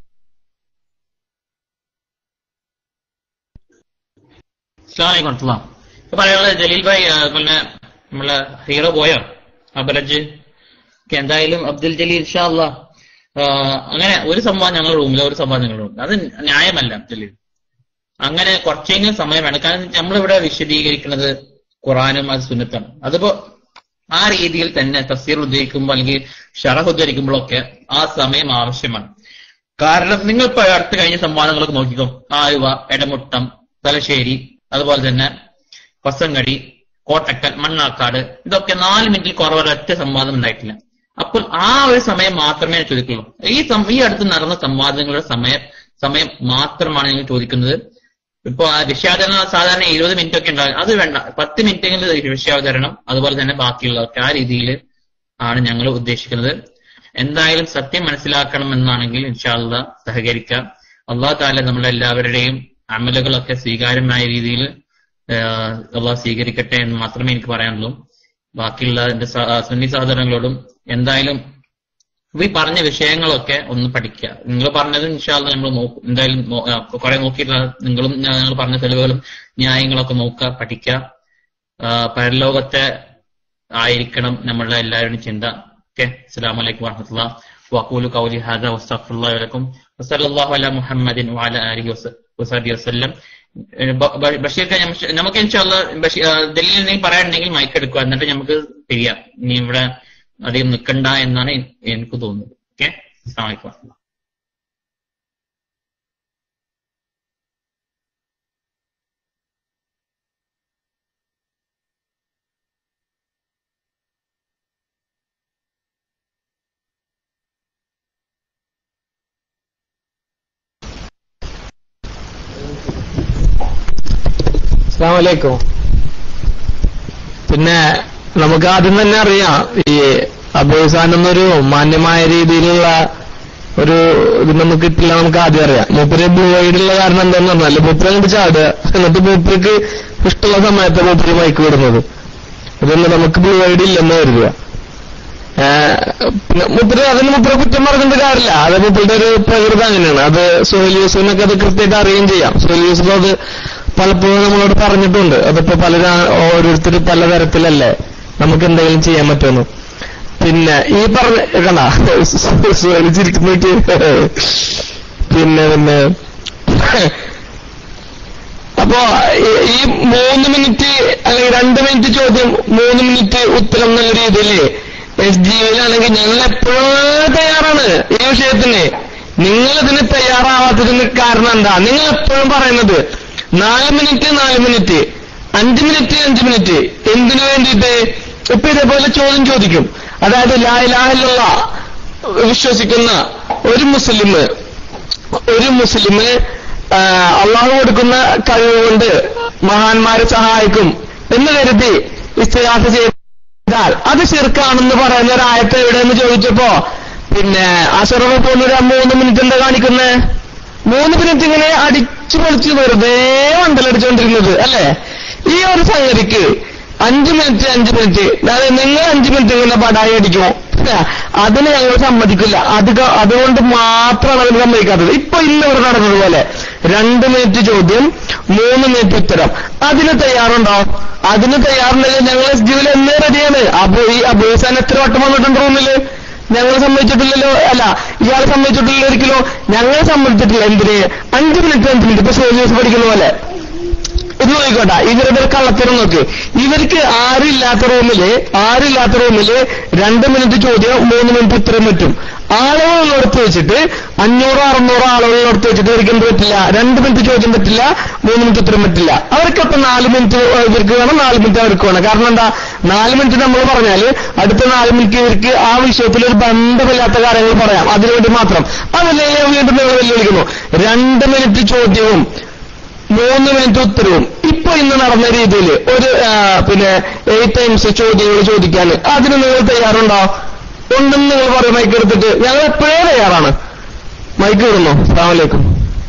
അസ്സലാമു അലൈക്കും ഇപ്പൊ പറയാനുള്ളത് ജലീൽ ഭായ് ആ, പിന്നെ നമ്മളെ ഹീറോ പോയോ അബലജ് ഓക്കെ എന്തായാലും അബ്ദുൽ ജലീൽ ഇൻഷാ അല്ലാ ആ, അങ്ങനെ ഒരു സംഭവം ഞങ്ങളുടെ റൂമിൽ ഒരു സംഭവം ഞങ്ങളുടെ റൂമിൽ അത് ന്യായമല്ല ജലീൽ അങ്ങനെ കുറച്ചെങ്കിലും സമയം വേണം കാരണം നമ്മളിവിടെ വിശദീകരിക്കുന്നത് ഖുറാനും അത് സുന്നത്താണ് അതിപ്പോ ആ രീതിയിൽ തന്നെ തഫ്സീർ ഉദ്ധരിക്കുമ്പോൾ അല്ലെങ്കിൽ ഷറഹ് ഉദ്ധരിക്കുമ്പോഴൊക്കെ ആ സമയം ആവശ്യമാണ് കാരണം നിങ്ങൾ ഇപ്പൊ അടുത്ത് കഴിഞ്ഞ സംവാദങ്ങളൊക്കെ നോക്കിക്കോ ആലുവ എടമുട്ടം തലശ്ശേരി അതുപോലെ തന്നെ പസങ്ങടി കോട്ടക്കൽ മണ്ണാക്കാട് ഇതൊക്കെ നാല് മിനിറ്റിൽ കുറവ് ഒറ്റ സംവാദം ഉണ്ടായിട്ടില്ല അപ്പോൾ ആ ഒരു സമയം മാത്രമേ ഞാൻ ചോദിക്കുള്ളൂ ഈ സം- ഈ അടുത്ത് നടന്ന സംവാദങ്ങളുടെ സമയം സമയം മാത്രമാണ് ഞാൻ ചോദിക്കുന്നത് ഇപ്പൊ ആ വിഷയാവതരണം സാധാരണ ഇരുപത് മിനിറ്റ് ഒക്കെ ഉണ്ടാകും അത് വേണ്ട പത്ത് മിനിറ്റെങ്കിലും വിഷയാവതരണം അതുപോലെ തന്നെ ബാക്കിയുള്ളതൊക്കെ ആ രീതിയിൽ ആണ് ഞങ്ങൾ ഉദ്ദേശിക്കുന്നത് എന്തായാലും സത്യം മനസ്സിലാക്കണം എന്നാണെങ്കിൽ ഇൻഷാല്ല സഹകരിക്കാം അള്ളാഹു താല നമ്മളെല്ലാവരുടെയും അമലുകളൊക്കെ സ്വീകാര്യമായ രീതിയിൽ അള്ളാഹ് സ്വീകരിക്കട്ടെ എന്ന് മാത്രമേ എനിക്ക് പറയാനുള്ളൂ ബാക്കിയുള്ള എന്റെ സ- ആ, സുന്നി സഹോദരങ്ങളോടും എന്തായാലും ഈ പറഞ്ഞ വിഷയങ്ങളൊക്കെ ഒന്ന് പഠിക്കുക നിങ്ങൾ പറഞ്ഞത് ഇൻഷാല്ല നമ്മൾ നോക്കും എന്തായാലും നോ- ആ, കുറെ നോക്കിയിട്ടുള്ള നിങ്ങളും ഞങ്ങൾ പറഞ്ഞ തെളിവുകളും ന്യായങ്ങളൊക്കെ നോക്കുക പഠിക്കുക ആ, പരലോകത്തെ ആയിരിക്കണം നമ്മളുടെ എല്ലാവരുടെയും ചിന്ത ഓക്കെ അസ്സലാമു അലൈക്കും വറഹമത്തുള്ള വഖൂലു ഖൗലി ഹാദാ വസ്തഗ്ഫിറുല്ലാഹി ലക്കും വസല്ലല്ലാഹു അലാ മുഹമ്മദിൻ വഅലാ ആലിഹി വസ- വസഹബിഹി വസല്ലം ഏഹ് ബ- ബ- ബഷീർ ഖാൻ ഞമ്മ- നമുക്ക് ഇൻഷാല്ല ബഷീർ ഡൽഹിയിൽ എന്തെങ്കിലും പറയാനുണ്ടെങ്കിൽ മൈക്ക് എടുക്കുക എന്നിട്ട് നമുക്ക് പിരിയാം ഇനി ഇവിടെ അധികം നിൽക്കണ്ട എന്നാണ് എൻ- എനിക്ക് തോന്നുന്നത് ഓക്കെ അസ്സലാമു അലൈക്കും വറഹ്മത്തുള്ളാഹി. അസ്സാം വലൈക്കും പിന്നെ നമുക്ക് ആദ്യം തന്നെ അറിയാം ഈ അബൂസാൻ എന്നൊരു മാന്യമായ രീതിയിലുള്ള ഒരു ഇത് നമുക്ക് കിട്ടില്ല നമുക്ക് ആദ്യം അറിയാം മൂപ്പര് ബ്ലൂ വൈഡുള്ള കാരണം എന്താന്ന് പറഞ്ഞാൽ മൂപ്പര് അങ്ങോട്ട് ചാടുക എന്നിട്ട് മൂപ്പർക്ക് ഇഷ്ടമുള്ള സമയത്ത് മൂപ്പര് മയക്ക് വിടുന്നത് അതൊന്നും നമുക്ക് ബ്ലൂ വൈഡ് ഇല്ലെന്ന് കരുതുക ഏഹ് പിന്നെ മുപ്പര് അതിന് മുപ്പര് കുറ്റം പറഞ്ഞിട്ട് കാര്യമില്ല അത് മുപ്പരുടെ ഒരു പ്രകൃതം അങ്ങനെയാണ് അത് സോഹൽ യൂസുഫിനൊക്കെ അത് കൃത്യമായിട്ട് അറിയുകയും ചെയ്യാം സോഹൽ യൂസുഫ് അത് പലപ്പോഴും നമ്മളോട് പറഞ്ഞിട്ടുണ്ട് അതിപ്പോ പല ഓരോരുത്തർ പലതരത്തിലല്ലേ നമുക്ക് എന്തെങ്കിലും ചെയ്യാൻ പറ്റുമെന്ന് പിന്നെ ഈ പറഞ്ഞ കണ്ട സോഹൽ ചിരിക്കുന്നു നോക്കിയേ. പിന്നെ പിന്നെ അപ്പോ ഈ- ഈ മൂന്ന് മിനിറ്റ് അല്ലെങ്കിൽ രണ്ട് മിനിറ്റ് ചോദ്യം മൂന്ന് മിനിറ്റ് ഉത്തരം എന്നുള്ള രീതിയില് എസ് ജി വിയിലാണെങ്കിൽ ഞങ്ങൾ എപ്പോഴും തയ്യാറാണ് ഈ വിഷയത്തിന് നിങ്ങൾ ഇതിന് തയ്യാറാവാത്തതിന് കാരണം എന്താ നിങ്ങൾ എപ്പോഴും പറയുന്നത് നാല് മിനിറ്റ് നാല് മിനിറ്റ് അഞ്ച് മിനിറ്റ് അഞ്ച് മിനിറ്റ് എന്തിനു വേണ്ടിയിട്ട് ഇപ്പൊ ഇതേപോലെ ചോദ്യം ചോദിക്കും അതായത് ലായിലാഹിലുള്ള വിശ്വസിക്കുന്ന ഒരു മുസ്ലിം ഒരു മുസ്ലിം ആ, അള്ളാഹു കൊടുക്കുന്ന കഴിവ് കൊണ്ട് മഹാന്മാരെ സഹായിക്കും എന്ന് കരുതി ഇസ്തിഹാസ ചെയ്താൽ അത് ശിർക്കാണെന്ന് പറയുന്ന ഒരു ആയത്ത് എവിടെയെന്ന് ചോദിച്ചപ്പോ പിന്നെ അഷറഫ് പോകുന്നൊരു മൂന്ന് മിനിറ്റ് എന്താ കാണിക്കുന്നത് മൂന്ന് മിനിറ്റ് ഇങ്ങനെ അടിച്ചു പൊളിച്ച് വെറുതെ മണ്ടലടിച്ചുകൊണ്ടിരുന്നത് അല്ലേ ഈ ഒരു സംഗതിക്ക് അഞ്ച് മിനിറ്റ് അഞ്ച് മിനിറ്റ് അതായത് നിങ്ങൾ അഞ്ച് മിനിറ്റ് ഇങ്ങനെ പടായി അടിക്കുമോ അതിന് ഞങ്ങൾ സമ്മതിക്കില്ല അത് ക- അതുകൊണ്ട് മാത്രമാണ് അവർ സമ്മതിക്കാത്തത് ഇപ്പൊ ഇന്ന് ഇവിടെ നടന്നതുപോലെ രണ്ട് മിനിറ്റ് ചോദ്യം മൂന്ന് മിനിറ്റ് ഉത്തരം അതിന് തയ്യാറുണ്ടോ അതിന് തയ്യാറുണ്ടെങ്കിൽ ഞങ്ങൾ എസ് ജിയിൽ എന്നേ റെഡിയാണ് അപ്പൊ ഈ അബൂസാൻ എത്ര വട്ടം വന്നിട്ടുണ്ട് റൂമില് ഞങ്ങൾ സമ്മതിച്ചിട്ടില്ലല്ലോ അല്ല ഇയാൾ സമ്മതിച്ചിട്ടില്ല ഒരിക്കലോ ഞങ്ങൾ സമ്മതിച്ചിട്ടില്ല എന്തിന് അഞ്ച് മിനിറ്റ് അഞ്ച് മിനിറ്റ് ഇപ്പൊ സോജിയസ് പഠിക്കുന്ന പോലെ ഇത് നോക്കിക്കോട്ടെ ഇവരുടെ ഒരു കള്ളത്തരം നോക്ക് ഇവർക്ക് ആരില്ലാത്ത റൂമില് ആരില്ലാത്ത റൂമില് രണ്ട് മിനിറ്റ് ചോദ്യം മൂന്ന് മിനിറ്റ് ഉത്തരം പറ്റും ആളുകളെടുത്ത് വെച്ചിട്ട് അഞ്ഞൂറോ അറുന്നൂറോ ആളുകളെടുത്ത് വെച്ചിട്ട് ഇവർക്ക് എന്ത് പറ്റില്ല രണ്ട് മിനിറ്റ് ചോദ്യം പറ്റില്ല മൂന്ന് മിനിറ്റ് ഉത്തരം പറ്റില്ല അവർക്കപ്പം നാല് മിനിറ്റ് ഇവർക്ക് വേണം നാല് മിനിറ്റ് അവർക്ക് വേണം കാരണം എന്താ നാല് മിനിറ്റ് നമ്മൾ പറഞ്ഞാല് അടുത്ത നാല് മിനിറ്റ് ഇവർക്ക് ആ വിഷയത്തിൽ ഒരു ബന്ധമില്ലാത്ത കാര്യങ്ങൾ പറയാം അതിനുവേണ്ടി മാത്രം അതല്ലേ ഞാൻ വീണ്ടും നിങ്ങൾ വെല്ലുവിളിക്കുന്നു രണ്ട് മിനിറ്റ് ചോദ്യവും മൂന്ന് മിനിറ്റ് ഉത്തരവും ഇപ്പൊ ഇന്ന് നടന്ന രീതിയിൽ ഒരു ആ, പിന്നെ എയ്റ്റ് ടൈംസ് ചോദ്യങ്ങൾ ചോദിക്കാൻ അതിന് നിങ്ങൾ തയ്യാറുണ്ടോ ഉണ്ടെന്ന് നിങ്ങൾ പറയും മൈക്ക് എടുത്തിട്ട് ഞങ്ങൾ എപ്പോഴേ തയ്യാറാണ് മൈക്ക് ഇടുന്നു അസ്സാമലൈക്കും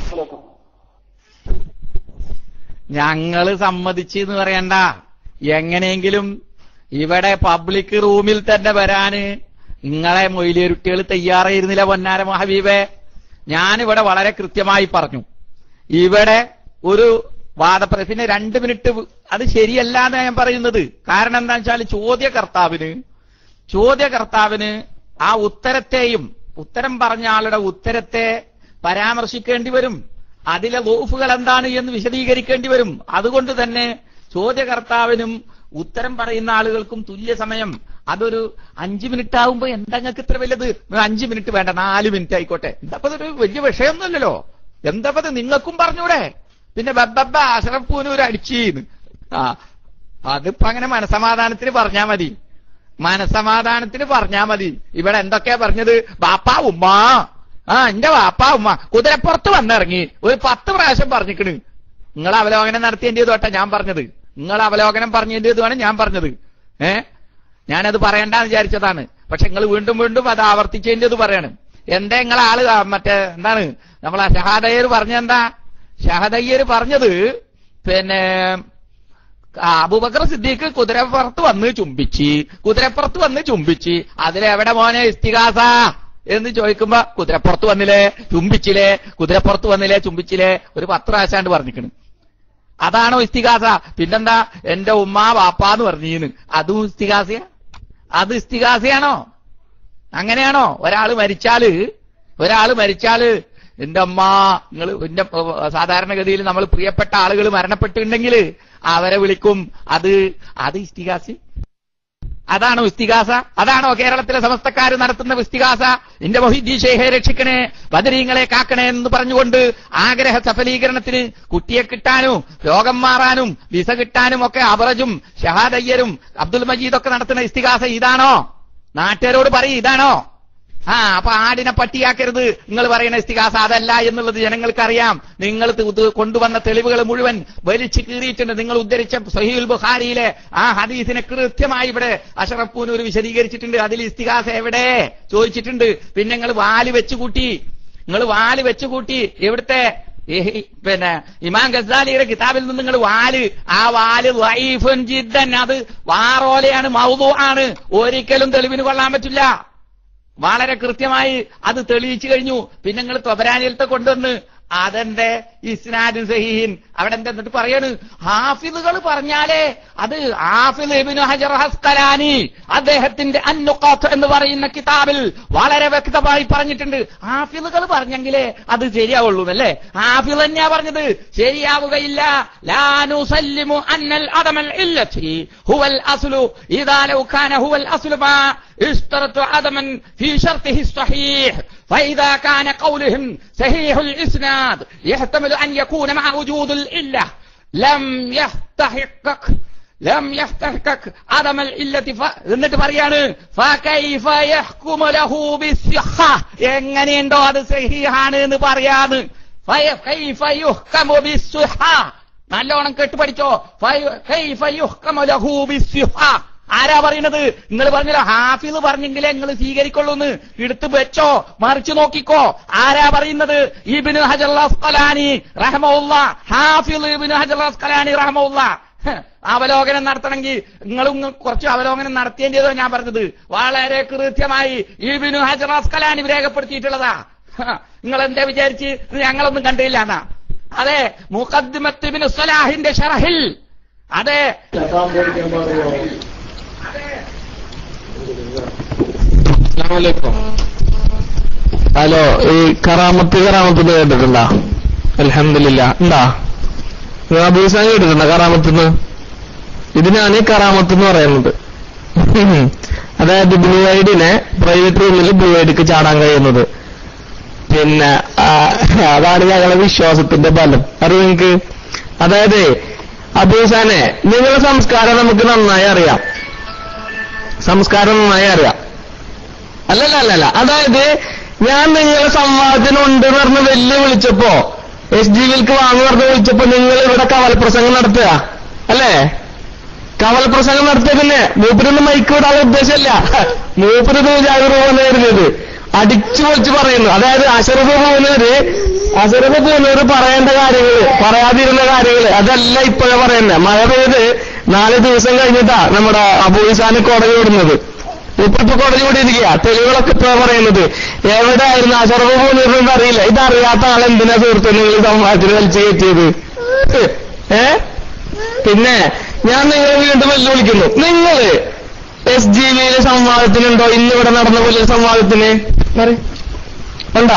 ഞങ്ങള് സമ്മതിച്ച് എന്ന് പറയണ്ട എങ്ങനെയെങ്കിലും ഇവിടെ പബ്ലിക് റൂമിൽ തന്നെ വരാന് നിങ്ങളെ മൊയിലേരുട്ടികൾ തയ്യാറായിരുന്നില്ല പൊന്നാര മഹബീബെ ഞാനിവിടെ വളരെ കൃത്യമായി പറഞ്ഞു ഇവിടെ ഒരു വാദപ്ര പിന്നെ രണ്ട് മിനിറ്റ് അത് ശരിയല്ല എന്ന് ഞാൻ പറയുന്നത് കാരണം എന്താ വെച്ചാൽ ചോദ്യകർത്താവിന് ചോദ്യകർത്താവിന് ആ ഉത്തരത്തെയും ഉത്തരം പറഞ്ഞ ആളുടെ ഉത്തരത്തെ പരാമർശിക്കേണ്ടി വരും അതിലെ ലോഫുകൾ എന്താണ് എന്ന് വിശദീകരിക്കേണ്ടി വരും അതുകൊണ്ട് തന്നെ ചോദ്യകർത്താവിനും ഉത്തരം പറയുന്ന ആളുകൾക്കും തുല്യ സമയം അതൊരു അഞ്ചു മിനിറ്റ് ആകുമ്പോ എന്താ ഞങ്ങൾക്ക് ഇത്ര വലുത് അഞ്ചു മിനിറ്റ് വേണ്ട നാല് മിനിറ്റ് ആയിക്കോട്ടെ എന്താ അതൊരു വലിയ വിഷയമൊന്നുമല്ലല്ലോ എന്താ അത് നിങ്ങൾക്കും പറഞ്ഞൂടെ പിന്നെ ബബ്ബബ്ബ അഷറഫ് പൂനൂർ അടിച്ചീന്ന് ആ അതിപ്പോ അങ്ങനെ മനസമാധാനത്തിന് പറഞ്ഞാ മതി മനസമാധാനത്തിന് പറഞ്ഞാ മതി ഇവിടെ എന്തൊക്കെയാ പറഞ്ഞത് ബാപ്പാ ഉമ്മ ആ എന്റെ വാപ്പാ ഉമ്മ കുതിരപ്പുറത്ത് വന്നിറങ്ങി ഒരു പത്ത് പ്രാവശ്യം പറഞ്ഞിക്കണ് നിങ്ങൾ അവലോകനം നടത്തിയതിന്റെ തൊട്ടാ ഞാൻ പറഞ്ഞത് നിങ്ങൾ അവലോകനം പറഞ്ഞതിന്റെ ഇതുമാണ് ഞാൻ പറഞ്ഞത് ഏ ഞാനത് പറയണ്ടെന്ന് വിചാരിച്ചതാണ് പക്ഷെ നിങ്ങൾ വീണ്ടും വീണ്ടും അത് ആവർത്തിച്ചതിന്റെ ഇത് പറയാണ് എന്താ നിങ്ങളെ ആള് ആ മറ്റേ എന്താണ് നമ്മളെ ഷഹാദയ്യർ പറഞ്ഞെന്താ ഷഹദയ്യർ പറഞ്ഞത് പിന്നെ ആ, അബൂബക്കർ സിദ്ദീഖ് കുതിരപ്പുറത്ത് വന്ന് ചുംബിച്ച് കുതിരപ്പുറത്ത് വന്ന് ചുംബിച്ച് അതിലെവിടെ മോനെ ഇസ്തികാസ എന്ന് ചോദിക്കുമ്പോ കുതിരപ്പുറത്ത് വന്നില്ലേ ചുംബിച്ചില്ലേ കുതിരപ്പുറത്ത് വന്നില്ലേ ചുംബിച്ചില്ലേ ഒരു പത്ത് പ്രാവശ്യമാണ്ട് പറഞ്ഞിക്കണ് അതാണോ ഇസ്തികാസ പിന്നെന്താ എന്റെ ഉമ്മ വാപ്പാന്ന് പറഞ്ഞീന്ന് അതും ഇസ്തികാസയ അത് ഇസ്തികാസയാണോ അങ്ങനെയാണോ ഒരാള് മരിച്ചാല് ഒരാള് മരിച്ചാല് എന്റെ അമ്മ നിങ്ങൾ എന്റെ സാധാരണഗതിയിൽ നമ്മൾ പ്രിയപ്പെട്ട ആളുകൾ മരണപ്പെട്ടിട്ടുണ്ടെങ്കിൽ അവരെ വിളിക്കും അത് അത് ഇസ്തികാസി അതാണോ ഇസ്തികാസ അതാണോ കേരളത്തിലെ സമസ്തക്കാർ നടത്തുന്ന ഇസ്തികാസ എന്റെ മൊഹിദ്ദീൻ ഷേഖെ രക്ഷിക്കണേ ബദരീങ്ങളെ കാക്കണേ എന്ന് പറഞ്ഞുകൊണ്ട് ആഗ്രഹ സഫലീകരണത്തിന് കുട്ടിയെ കിട്ടാനും രോഗം മാറാനും വിസ കിട്ടാനും ഒക്കെ അബറജും ഷഹാദയ്യരും അബ്ദുൽ മജീദ് ഒക്കെ നടത്തുന്ന ഇസ്തികാസ ഇതാണോ നാട്ടുകാരോട് പറയും ഇതാണോ ആ അപ്പൊ ആടിനെ പട്ടിയാക്കരുത് നിങ്ങൾ പറയുന്ന ഇസ്തികാസ അതല്ല എന്നുള്ളത് ജനങ്ങൾക്കറിയാം നിങ്ങൾ ഇത് ഇത് കൊണ്ടുവന്ന തെളിവുകൾ മുഴുവൻ വലിച്ചു കീറിയിട്ടുണ്ട് നിങ്ങൾ ഉദ്ധരിച്ച സഹീൽ ബുഖാരിയിലെ ആ ഹദീസിനെ കൃത്യമായി ഇവിടെ അഷറഫ് പൂനൂർ വിശദീകരിച്ചിട്ടുണ്ട് അതിൽ ഇസ്തികാസ എവിടെ ചോദിച്ചിട്ടുണ്ട് പിന്നെ നിങ്ങൾ വാല് വെച്ച് കൂട്ടി നിങ്ങൾ വാല് വെച്ച് കൂട്ടി എവിടുത്തെ ഈ പിന്നെ ഇമാം ഗസാലിയുടെ കിതാബിൽ നിന്ന് നിങ്ങൾ വാല് ആ വാല് വൈഫുൻ ജിദ്ദൻ അത് വാറോലയാണ് മൗതു ആണ് ഒരിക്കലും തെളിവിന് കൊള്ളാൻ പറ്റില്ല വളരെ കൃത്യമായി അത് തെളിയിച്ചു കഴിഞ്ഞു പിന്നെ നിങ്ങൾ തൊബരാനിലത്തെ കൊണ്ടുവന്ന് അതെന്റെ ഇസ്നാദ് സഹീൻ അവിടെ എന്താ എന്നിട്ട് പറയാണ് ഹാഫിദുകൾ പറഞ്ഞാലേ അത് ഹാഫിദ് ഇബ്നു ഹജർ ഹസ്കലാനി അദ്ദേഹത്തിന്റെ അന്നുഖാത്ത് എന്ന് പറയുന്ന കിതാബിൽ വളരെ വ്യക്തമായി പറഞ്ഞിട്ടുണ്ട് ഹാഫിദുകൾ പറഞ്ഞെങ്കിലേ അത് ശരിയാവുള്ളൂ അല്ലേ ഹാഫിദ് തന്നെയാ പറഞ്ഞത് ശരിയാവുകയില്ല ലാ നുസല്ലിമു അന്നൽ അദമൽ ഇല്ലത്തി ഹുവൽ അസ്ലു ഇദാ ലൗ കാന ഹുവൽ അസ്ലു മാ اشترط عدما في شرطه الصحيح فإذا كان قولهم صحيح الإسناد يحتمل أن يكون مع وجود الإلة لم يستحقق لم يستحقق عدم الإلة ف... എന്നിട്ട് പറയാണ് فكيف يحكم له بالصحة എങ്ങനെയുണ്ടോ അത് സഹിഹാണ് എന്ന് പറയാന്ന് ഫയ- كيف يحكم بالصحة നല്ലോണം കേട്ട് പഠിച്ചോ ഫയ- كيف يحكم له بالصحة ആരാ പറയുന്നത് നിങ്ങൾ പറഞ്ഞല്ലോ ഹാഫിദ് പറഞ്ഞെങ്കിലേ നിങ്ങൾ സ്വീകരിക്കൊള്ളൂന്ന് എടുത്ത് വെച്ചോ മറിച്ചു നോക്കിക്കോ ആരാ പറയുന്നത് ഇബിന് ഹജർ അസ്കലാനി റഹമുല്ല ഹാഫിദ് ഇബിന് ഹജർ അസ്കലാനി റഹമുല്ല ഹ്, അവലോകനം നടത്തണമെങ്കിൽ നിങ്ങളും കുറച്ച് അവലോകനം നടത്തേണ്ടതോ ഞാൻ പറഞ്ഞത് വളരെ കൃത്യമായി ഈ ബിനു ഹജറാസ്കലാൻ രേഖപ്പെടുത്തിയിട്ടുള്ളതാ നിങ്ങൾ എന്താ വിചാരിച്ച് ഇത് ഞങ്ങളൊന്നും കണ്ടില്ല എന്നാ അതെ മുഖദ്ദിമത്തിബിന് സലാഹിന്റെ ഷറഹിൽ അതെ അസ്സലാമലൈക്കും ഹലോ ഈ കറാമത്ത് കറാമത്ത് എന്ന് കേട്ടിട്ടുണ്ടോ അലഹമില്ല ഉണ്ടാ അബൂസാൻ കേട്ടിട്ടുണ്ടോ കറാമത്ത് ഇതിനാണ് ഈ കറാമത്ത് എന്ന് പറയുന്നത് അതായത് ബ്ലൂ ഐഡിനെ പ്രൈവറ്റ് റൂമിൽ ബ്ലൂ ഐഡിക്ക് ചാടാൻ കഴിയുന്നത് പിന്നെ ആ, അതാണ് ഞങ്ങളുടെ വിശ്വാസത്തിന്റെ ബലം അറിയോ നിങ്ങൾക്ക് അതായത് അബൂസാനെ നിങ്ങളുടെ സംസ്കാരം നമുക്ക് നന്നായി അറിയാം സംസ്കാരം നന്നായി അറിയാം അല്ലല്ല അല്ലല്ല അതായത് ഞാൻ നിങ്ങളെ സംവാദത്തിനുണ്ട് എന്ന് പറഞ്ഞ് വെല്ലു വിളിച്ചപ്പോ എസ് ജി വിൽക്ക് വാങ്ങി പറഞ്ഞ് വിളിച്ചപ്പോ നിങ്ങൾ ഇവിടെ കവലപ്രസംഗം നടത്തുക അല്ലേ കവലപ്രസംഗം നടത്തിയ പിന്നെ മൂപ്പരൊന്നും മൈക്ക് വിടാനുള്ള ഉദ്ദേശമല്ല മൂപ്പരത് ജാഗ്രത പോകുന്നവരുന്നത് അടിച്ചു പൊളിച്ച് പറയുന്നു അതായത് അശറഫ് പോകുന്നവര് അശറഫ് പോകുന്നവര് പറയേണ്ട കാര്യങ്ങള് പറയാതിരുന്ന കാര്യങ്ങള് അതല്ല ഇപ്പോഴേ പറയുന്നത് മഴ പെയ്ത് നാല് ദിവസം കഴിഞ്ഞിട്ടാ നമ്മുടെ അബൂസാന് കോടതി വിടുന്നത് ഇപ്പൊ കോടതി വിടിയിരിക്കുക തെളിവുകളൊക്കെ ഇപ്പൊ പറയുന്നത് എവിടെ ആയിരുന്നു അശറഫ് പോകുന്നവരെന്ന് അറിയില്ല ഇതറിയാത്ത ആൾ എന്തിനാ സുഹൃത്ത് നിങ്ങൾ സംവാദത്തിന് വലിച്ചു കയറ്റിയത് ഏ പിന്നെ ഞാൻ നിങ്ങളെ വീണ്ടും വെല്ലുവിളിക്കുന്നു നിങ്ങള് എസ് ജി വിയിലെ സംവാദത്തിനുണ്ടോ ഇന്നിവിടെ നടന്ന പോലെ ഒരു സംവാദത്തിന് പറയ്. ഉണ്ടോ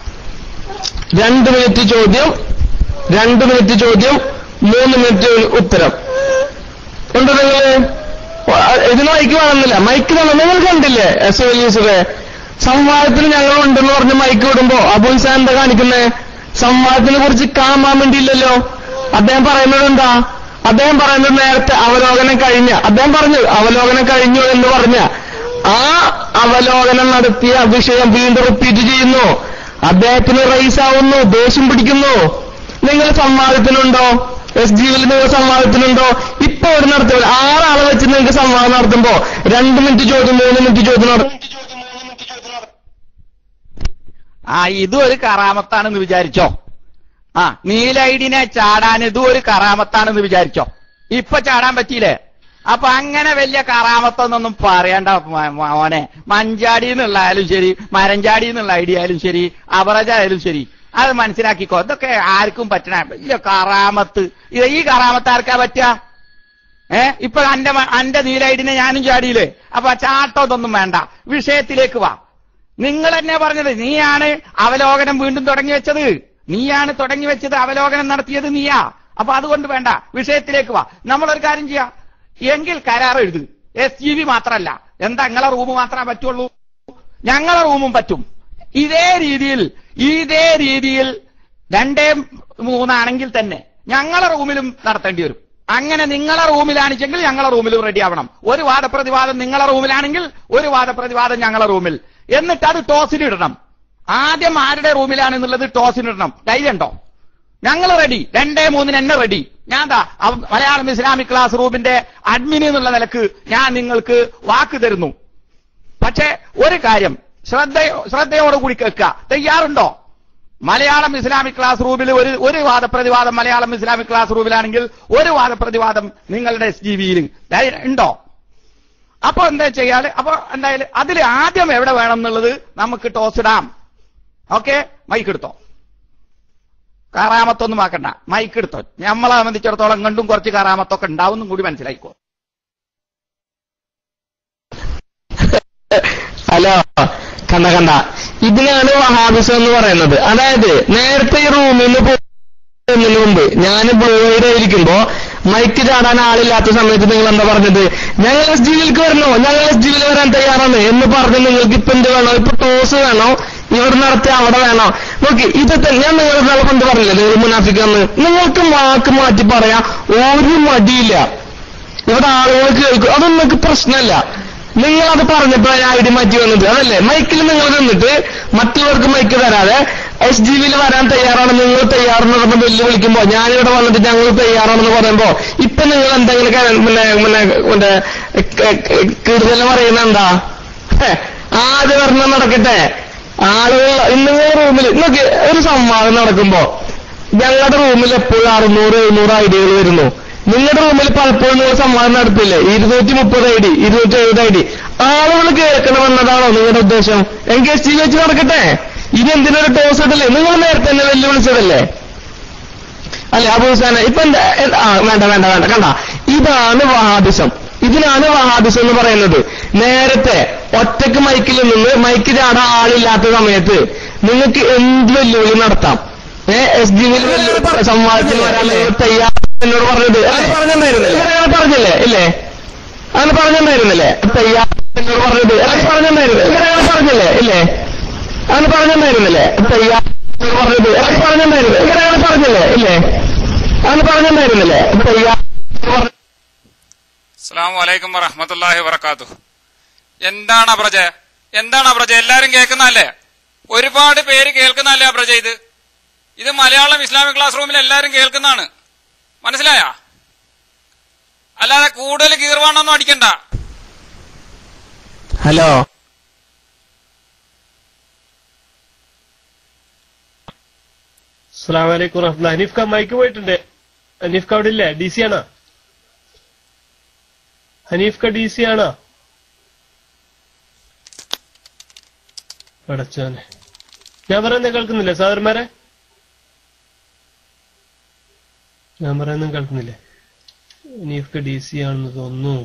രണ്ട് മിനിറ്റ് ചോദ്യം രണ്ട് മിനിറ്റ് ചോദ്യം മൂന്ന് മിനിറ്റ് ഉത്തരം ഉണ്ടോ നിങ്ങള് ഇതിന് മൈക്ക് വേണമെന്നില്ല മൈക്ക് വേണം നിങ്ങൾ കണ്ടില്ലേ എസ് എൽ യൂസഫെ സംവാദത്തിന് ഞങ്ങൾ ഉണ്ടെന്ന് പറഞ്ഞ് മൈക്ക് വിടുമ്പോ അബുൽ സാൻ എന്താ കാണിക്കുന്നേ സംവാദത്തിനെ കുറിച്ച് കാണാൻ വേണ്ടിയില്ലല്ലോ അദ്ദേഹം പറയുന്നത് എന്താ അദ്ദേഹം പറയുന്നത് നേരത്തെ അവലോകനം കഴിഞ്ഞ അദ്ദേഹം പറഞ്ഞു അവലോകനം കഴിഞ്ഞു എന്ന് പറഞ്ഞ ആ അവലോകനം നടത്തിയ വിഷയം വീണ്ടും റിപ്പീറ്റ് ചെയ്യുന്നു അദ്ദേഹത്തിന് റൈസ് ആവുന്നു ദേഷ്യം പിടിക്കുന്നു നിങ്ങൾ സംവാദത്തിനുണ്ടോ എസ് ജിയിൽ നിങ്ങൾ സംവാദത്തിനുണ്ടോ ഇപ്പൊ ഇവിടെ നടത്തിയ ആറാളെ വെച്ച് നിങ്ങൾക്ക് സംവാദം നടത്തുമ്പോ രണ്ട് മിനിറ്റ് ചോദ്യം മൂന്ന് മിനിറ്റ് ചോദ്യം നടത്തും ആ ഇതും ഒരു കറാമത്താണെന്ന് വിചാരിച്ചോ ആ നീലൈഡിനെ ചാടാൻ ഇതും ഒരു കറാമത്താണെന്ന് വിചാരിച്ചോ ഇപ്പൊ ചാടാൻ പറ്റിയില്ലേ അപ്പൊ അങ്ങനെ വലിയ കറാമത്തൊന്നൊന്നും പറയണ്ട മ- മോനെ മഞ്ചാടി എന്നുള്ള ആയാലും ശരി മരഞ്ചാടി എന്നുള്ള ഐഡിയ ആയാലും ശരി അവറജ ആയാലും ശരി അത് മനസ്സിലാക്കിക്കോ ഇതൊക്കെ ആർക്കും പറ്റണ വലിയ കറാമത്ത് ഇത് ഈ കറാമത്ത് ആർക്കാ പറ്റുക ഏ ഇപ്പൊ അന്റെ മ- അന്റെ നീലൈഡിനെ ഞാനും ചാടിയില്ലേ അപ്പൊ ചാട്ടോ ഇതൊന്നും വേണ്ട വിഷയത്തിലേക്ക് വാ നിങ്ങൾ തന്നെ പറഞ്ഞത് നീയാണ് അവലോകനം വീണ്ടും തുടങ്ങി വെച്ചത് നീയാണ് തുടങ്ങി വെച്ചത് അവലോകനം നടത്തിയത് നീയാ അപ്പൊ അതുകൊണ്ട് വേണ്ട വിഷയത്തിലേക്ക് വാ നമ്മളൊരു കാര്യം ചെയ്യാം എങ്കിൽ കരാർ എഴുത് എസ് ജി ബി മാത്രല്ല എന്താ നിങ്ങളെ റൂം മാത്രമേ പറ്റുള്ളൂ ഞങ്ങളെ റൂമും പറ്റും ഇതേ രീതിയിൽ ഇതേ രീതിയിൽ രണ്ടേ മൂന്നാണെങ്കിൽ തന്നെ ഞങ്ങളെ റൂമിലും നടത്തേണ്ടി വരും അങ്ങനെ നിങ്ങളെ റൂമിലാണിച്ചെങ്കിൽ ഞങ്ങളെ റൂമിലും റെഡി ആവണം ഒരു വാദപ്രതിവാദം നിങ്ങളെ റൂമിലാണെങ്കിൽ ഒരു വാദപ്രതിവാദം ഞങ്ങളെ റൂമിൽ എന്നിട്ട് അത് ടോസിനിടണം ആദ്യം ആരുടെ റൂമിലാണെന്നുള്ളത് ടോസിനിടണം ധൈര്യമുണ്ടോ ഞങ്ങൾ റെഡി രണ്ടേ മൂന്നിന് എന്നെ റെഡി ഞാൻ ദാ അവ- മലയാളം ഇസ്ലാമിക് ക്ലാസ് റൂമിന്റെ അഡ്മിൻ എന്നുള്ള നിലക്ക് ഞാൻ നിങ്ങൾക്ക് വാക്ക് തരുന്നു പക്ഷേ ഒരു കാര്യം ശ്രദ്ധ ശ്രദ്ധയോടുകൂടി കേൾക്കുക തയ്യാറുണ്ടോ മലയാളം ഇസ്ലാമിക് ക്ലാസ് റൂമിൽ ഒരു ഒരു വാദപ്രതിവാദം മലയാളം ഇസ്ലാമിക് ക്ലാസ് റൂമിലാണെങ്കിൽ ഒരു വാദപ്രതിവാദം നിങ്ങളുടെ എസ് ജി ബിയിൽ ഉണ്ടോ അപ്പൊ എന്താ ചെയ്യാല് അപ്പൊ എന്തായാലും അതിൽ ആദ്യം എവിടെ വേണം എന്നുള്ളത് നമുക്ക് ടോസ് ഇടാം ഓക്കെ മൈക്ക് എടുത്തോ കാറാമത്തൊന്നും ആക്കണ്ട മൈക്ക് എടുത്തോ നമ്മളെ സംബന്ധിച്ചിടത്തോളം കണ്ടും കുറച്ച് കാറാമത്തൊക്കെ ഉണ്ടാവും കൂടി മനസ്സിലായിക്കോ ഹലോ കണ്ട കണ്ട ഇതിനാണ് വഹാബിസം എന്ന് പറയുന്നത് അതായത് നേരത്തെ ഈ റൂമിൽ നിന്ന് പോകുന്നതിന് മുമ്പ് ഞാൻ ബ്ലൂയിടെ ഇരിക്കുമ്പോ മൈക്ക് ചാടാൻ ആളില്ലാത്ത സമയത്ത് നിങ്ങൾ എന്താ പറഞ്ഞത് ഞങ്ങൾ എസ് ജിയിലേക്ക് വരണോ ഞങ്ങൾ എസ് ജിയിൽ വരാൻ തയ്യാറാണ് എന്ന് പറഞ്ഞ് നിങ്ങൾക്ക് ഇപ്പൊ എന്ത് വേണോ ഇപ്പൊ ടോസ് വേണോ ഇവിടെ നടത്തി അവിടെ വേണോ നോക്കി ഇത് തന്നെ ഞാൻ നിങ്ങളുടെ നാളെ കൊണ്ട് പറഞ്ഞില്ലേ നിങ്ങൾ മുനാഫിക്കാന്ന് നിങ്ങൾക്ക് വാക്ക് മാറ്റി പറയാൻ ഒരു മടിയില്ല ഇവിടെ ആളുകൾ കേൾക്കും അതൊന്നും നിങ്ങൾക്ക് പ്രശ്നമല്ല നിങ്ങൾ അത് പറഞ്ഞപ്പോഴാണ് ഞാൻ ഐഡി മാറ്റി വന്നത് അതല്ലേ മൈക്കിൽ നിങ്ങൾ നിന്നിട്ട് മറ്റുള്ളവർക്ക് മൈക്ക് തരാതെ എസ് ജി വിയിൽ വരാൻ തയ്യാറാണ് നിങ്ങൾ തയ്യാറെന്ന് പറഞ്ഞ് വെല്ലുവിളിക്കുമ്പോ ഞാനിവിടെ വന്നിട്ട് ഞങ്ങൾ തയ്യാറാണെന്ന് പറയുമ്പോ ഇപ്പൊ നിങ്ങൾ എന്തെങ്കിലും ക- പിന്നെ പിന്നെ പിന്നെ കൂടുതൽ പറയുന്ന എന്താ ഹെ, ആദ്യ ഭരണം നടക്കട്ടെ ആളുകൾ നിങ്ങൾ റൂമിൽ നോക്കി ഒരു സംവാദം നടക്കുമ്പോ ഞങ്ങളുടെ റൂമിൽ എപ്പോഴും അറുന്നൂറ് എഴുന്നൂറ് ഐഡിയകൾ വരുന്നു നിങ്ങളുടെ റൂമിൽ പലപ്പോഴും നിങ്ങൾ സംവാദം നടത്തില്ലേ ഇരുന്നൂറ്റി മുപ്പത് ഐ ഡി ഇരുന്നൂറ്റി എഴുപത് ഐ ഡി ആളുകൾ കേൾക്കണമെന്നതാണോ നിങ്ങളുടെ ഉദ്ദേശം എങ്കിൽ എസ് ടി വെച്ച് നടക്കട്ടെ ഇനി എന്തിനൊരു ടോസ് ഇടല്ലേ നിങ്ങൾ നേരത്തെ തന്നെ വെല്ലുവിളിച്ചതല്ലേ അല്ലെ അബൂസാന ഇപ്പൊ എന്താ എന്താ- ആ വേണ്ട വേണ്ട വേണ്ട കണ്ട ഇതാണ് വഹാബിസം ഇതിനാണ് വഹാബിസം എന്ന് പറയുന്നത് നേരത്തെ ഒറ്റക്ക് മൈക്കിൽ നിന്ന് മൈക്ക് ചാടാൻ ആളില്ലാത്ത സമയത്ത് നിങ്ങൾക്ക് എന്ത് വെല്ലുവിളി നടത്താം ഏ എസ് ഡി സംവാദത്തിന് വരാൻ നിങ്ങൾ തയ്യാർ എന്നോട് പറഞ്ഞത് അല്ലേ? ഇങ്ങനെ പറഞ്ഞില്ലേ ഇല്ലേ അങ്ങനെ പറഞ്ഞിട്ടുണ്ടായിരുന്നില്ലേ തയ്യാർ എന്നോട് പറഞ്ഞത് അങ്ങനെ പറഞ്ഞിട്ടുണ്ടായിരുന്നില്ലേ ഇങ്ങനെ പറഞ്ഞില്ലേ ഇല്ലേ അങ്ങനെ പറഞ്ഞിട്ടുണ്ടായിരുന്നില്ലേ തയ്യാർ എന്നോട് പറഞ്ഞത് അങ്ങനെ പറഞ്ഞിട്ടുണ്ടായിരുന്നില്ലേ ഇങ്ങനെ പറഞ്ഞില്ലേ ഇല്ലേ അങ്ങനെ പറഞ്ഞിട്ടുണ്ടായിരുന്നില്ലേ തയ്യാർ എന്നോട് പറഞ്ഞത് അസ്സാം വലൈക്കും വറഹമത്തല്ലാഹി വബർക്കാത്തു എന്താണ് അബ്രജ എന്താണ് അബ്രജ എല്ലാരും കേൾക്കുന്നല്ലേ ഒരുപാട് പേര് കേൾക്കുന്നല്ലേ അബ്രജ ഇത് ഇത് മലയാളം ഇസ്ലാമിക് ക്ലാസ് റൂമിൽ എല്ലാരും കേൾക്കുന്നതാണ് മനസ്സിലായ അല്ലാതെ കൂടുതൽ കീർവാണൊന്നും അടിക്കണ്ട ഹലോ അസ്സാം വലൈക്കും വറഹമുല്ല ഹനീഫ് ഖാൻ മൈക്ക് പോയിട്ടുണ്ട് ഹനീഫ് ഖാ അവിടെ ഇല്ലേ ഡി സി ആണോ ഹനീഫ് ഖാ ഡി സി ആണോ പടച്ചോനെ ഞാൻ പറയുന്നത് കേൾക്കുന്നില്ലേ സാദർമാരെ ഞാൻ പറയുന്നത് കേൾക്കുന്നില്ലേ ഹനീഫ് ഖാ ഡി സി ആണെന്ന് തോന്നുന്നു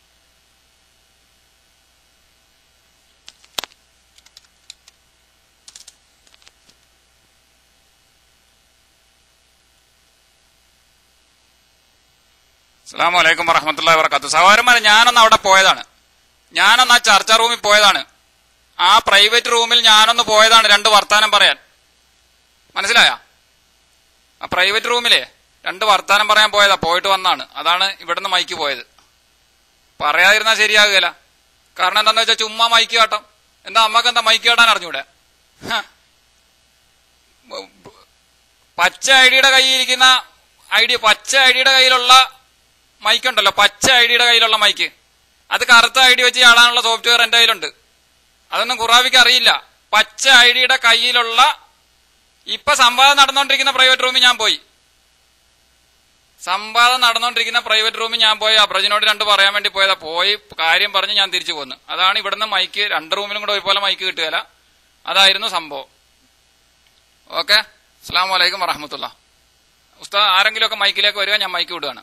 അസ്സാം വലൈക്കും വറഹമത്തല്ലാ വർക്കാത്തു സഹോദരന്മാരെ ഞാനൊന്ന് അവിടെ പോയതാണ് ഞാനൊന്ന് ആ ചർച്ച റൂമിൽ പോയതാണ് ആ പ്രൈവറ്റ് റൂമിൽ ഞാനൊന്ന് പോയതാണ് രണ്ട് വർത്താനം പറയാൻ മനസ്സിലായ ആ പ്രൈവറ്റ് റൂമിലെ രണ്ട് വർത്താനം പറയാൻ പോയതാ പോയിട്ട് വന്നാണ് അതാണ് ഇവിടുന്ന് മൈക്ക് പോയത് പറയാതിരുന്നാൽ ശരിയാകുകയില്ല കാരണം എന്താന്ന് വെച്ചാൽ ചുമ്മാ മൈക്ക് കാട്ടം എന്താ അമ്മക്ക് എന്താ മൈക്ക് കാട്ടാൻ അറിഞ്ഞൂടെ ഹ. പച്ച ഐഡിയുടെ കയ്യിലിരിക്കുന്ന ഐഡി പച്ച ഐഡിയുടെ കയ്യിലുള്ള മൈക്ക് ഉണ്ടല്ലോ പച്ച ഐഡിയുടെ കയ്യിലുള്ള മൈക്ക് അത് കറുത്ത ഐഡി വെച്ച് ചാടാനുള്ള സോഫ്റ്റ്വെയർ എന്റെ കയ്യിലുണ്ട് അതൊന്നും ഖുറാബിക്ക് അറിയില്ല പച്ച ഐഡിയുടെ കയ്യിലുള്ള ഇപ്പൊ സംവാദം നടന്നുകൊണ്ടിരിക്കുന്ന പ്രൈവറ്റ് റൂമിൽ ഞാൻ പോയി സംവാദം നടന്നുകൊണ്ടിരിക്കുന്ന പ്രൈവറ്റ് റൂമിൽ ഞാൻ പോയി അബ്രജിനോട് രണ്ട് പറയാൻ വേണ്ടി പോയതാ പോയി കാര്യം പറഞ്ഞ് ഞാൻ തിരിച്ചു പോന്നു അതാണ് ഇവിടുന്ന് മൈക്ക് രണ്ട് റൂമിലും കൂടെ ഒരുപോലെ മൈക്ക് കിട്ടുകയില്ല അതായിരുന്നു സംഭവം ഓക്കെ അസ്സാം വലൈക്കും വറഹമത്തുള്ള ഉസ്താദ് ആരെങ്കിലും ഒക്കെ മൈക്കിലേക്ക് വരിക ഞാൻ മൈക്ക് വിടുകയാണ്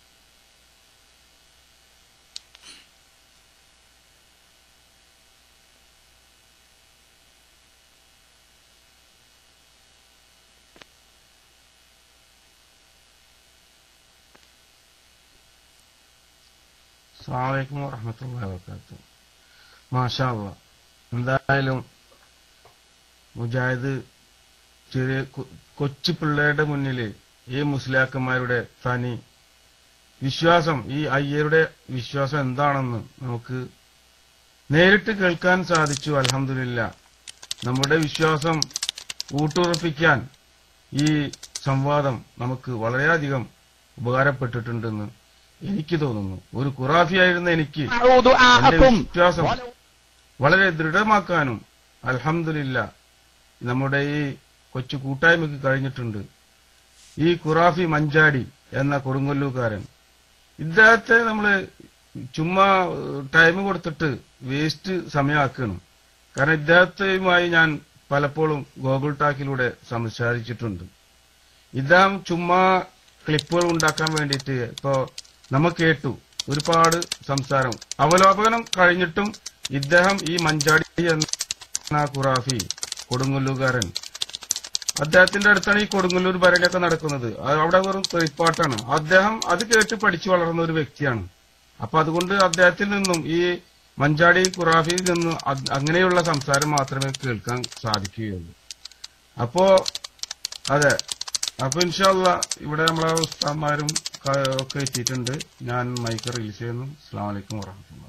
അസ്സാമലൈക്കും വറഹമത്തല്ലാ വാബർക്കാത്തു മാഷാ അല്ലാ എന്തായാലും മുജാഹിദ് ചെറിയ കൊ- കൊച്ചു പിള്ളേരുടെ മുന്നിൽ ഈ മുസ്ലിയാക്കന്മാരുടെ തനി വിശ്വാസം ഈ അയ്യരുടെ വിശ്വാസം എന്താണെന്ന് നമുക്ക് നേരിട്ട് കേൾക്കാൻ സാധിച്ചു അലഹമില്ല നമ്മുടെ വിശ്വാസം ഊട്ടുറപ്പിക്കാൻ ഈ സംവാദം നമുക്ക് വളരെയധികം ഉപകാരപ്പെട്ടിട്ടുണ്ടെന്ന് എനിക്ക് തോന്നുന്നു ഒരു ഖുറാഫിയായിരുന്ന എനിക്ക് എന്റെ വിശ്വാസം വളരെ ദൃഢമാക്കാനും അൽഹംദുലില്ല നമ്മുടെ ഈ കൊച്ചു കൂട്ടായ്മക്ക് കഴിഞ്ഞിട്ടുണ്ട് ഈ ഖുറാഫി മഞ്ചാടി എന്ന കൊടുങ്ങല്ലൂക്കാരൻ ഇദ്ദേഹത്തെ നമ്മള് ചുമ്മാ ടൈം കൊടുത്തിട്ട് വേസ്റ്റ് സമയമാക്കണം കാരണം ഇദ്ദേഹത്തെയുമായി ഞാൻ പലപ്പോഴും ഗൂഗിൾ ടാക്കിലൂടെ സംസാരിച്ചിട്ടുണ്ട് ഇദ്ദേഹം ചുമ്മാ ക്ലിപ്പുകൾ ഉണ്ടാക്കാൻ വേണ്ടിയിട്ട് ഇപ്പോ നമ്മൾ കേട്ടു ഒരുപാട് സംസാരം അവലോകനം കഴിഞ്ഞിട്ടും ഇദ്ദേഹം ഈ മഞ്ചാടി എന്ന ഖുറാഫി കൊടുങ്ങല്ലൂകാരൻ അദ്ദേഹത്തിന്റെ അടുത്താണ് ഈ കൊടുങ്ങല്ലൂർ ഭരണിയൊക്കെ നടക്കുന്നത് അത് അവിടെ വെറും കളിപ്പാട്ടാണ് അദ്ദേഹം അത് കേട്ട് പഠിച്ചു വളർന്ന ഒരു വ്യക്തിയാണ് അപ്പൊ അതുകൊണ്ട് അദ്ദേഹത്തിൽ നിന്നും ഈ മഞ്ചാടി ഖുറാഫിയിൽ നിന്നും അത് അങ്ങനെയുള്ള സംസാരം മാത്രമേ കേൾക്കാൻ സാധിക്കുകയുള്ളൂ അപ്പോ അതെ അപ്പൊ ഇൻഷാല്ല ഇവിടെ നമ്മളെ ഉസ്താന്മാരും ക- ഒക്കെ എത്തിയിട്ടുണ്ട് ഞാൻ മൈക്ക് റിലീസ് ചെയ്യുന്നു അസ്സാം വലൈക്കും വാഹമത്തുള്ള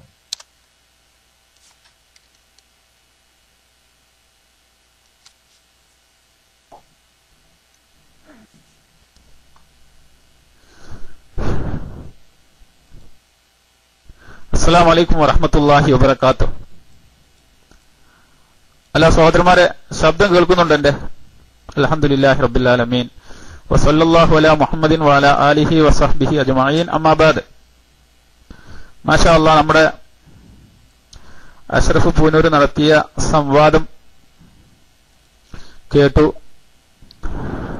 അസ്സലാം വലൈക്കും വറഹമത്തല്ലാഹി വബർക്കാത്തു അല്ല സഹോദരന്മാരെ ശബ്ദം കേൾക്കുന്നുണ്ട് എന്റെ അലഹമുല്ലാഹി റബ്ബുലാലമീൻ വസല്ലല്ലാഹു അലാ മുഹമ്മദിൻ വാല ആലിഹി വസഹ്ബിഹി അജ്മഈൻ അമ്മാബാദ് മാഷാ അള്ളാഹ് നമ്മുടെ അഷ്റഫ് പൂനൂർ നടത്തിയ സംവാദം കേട്ടു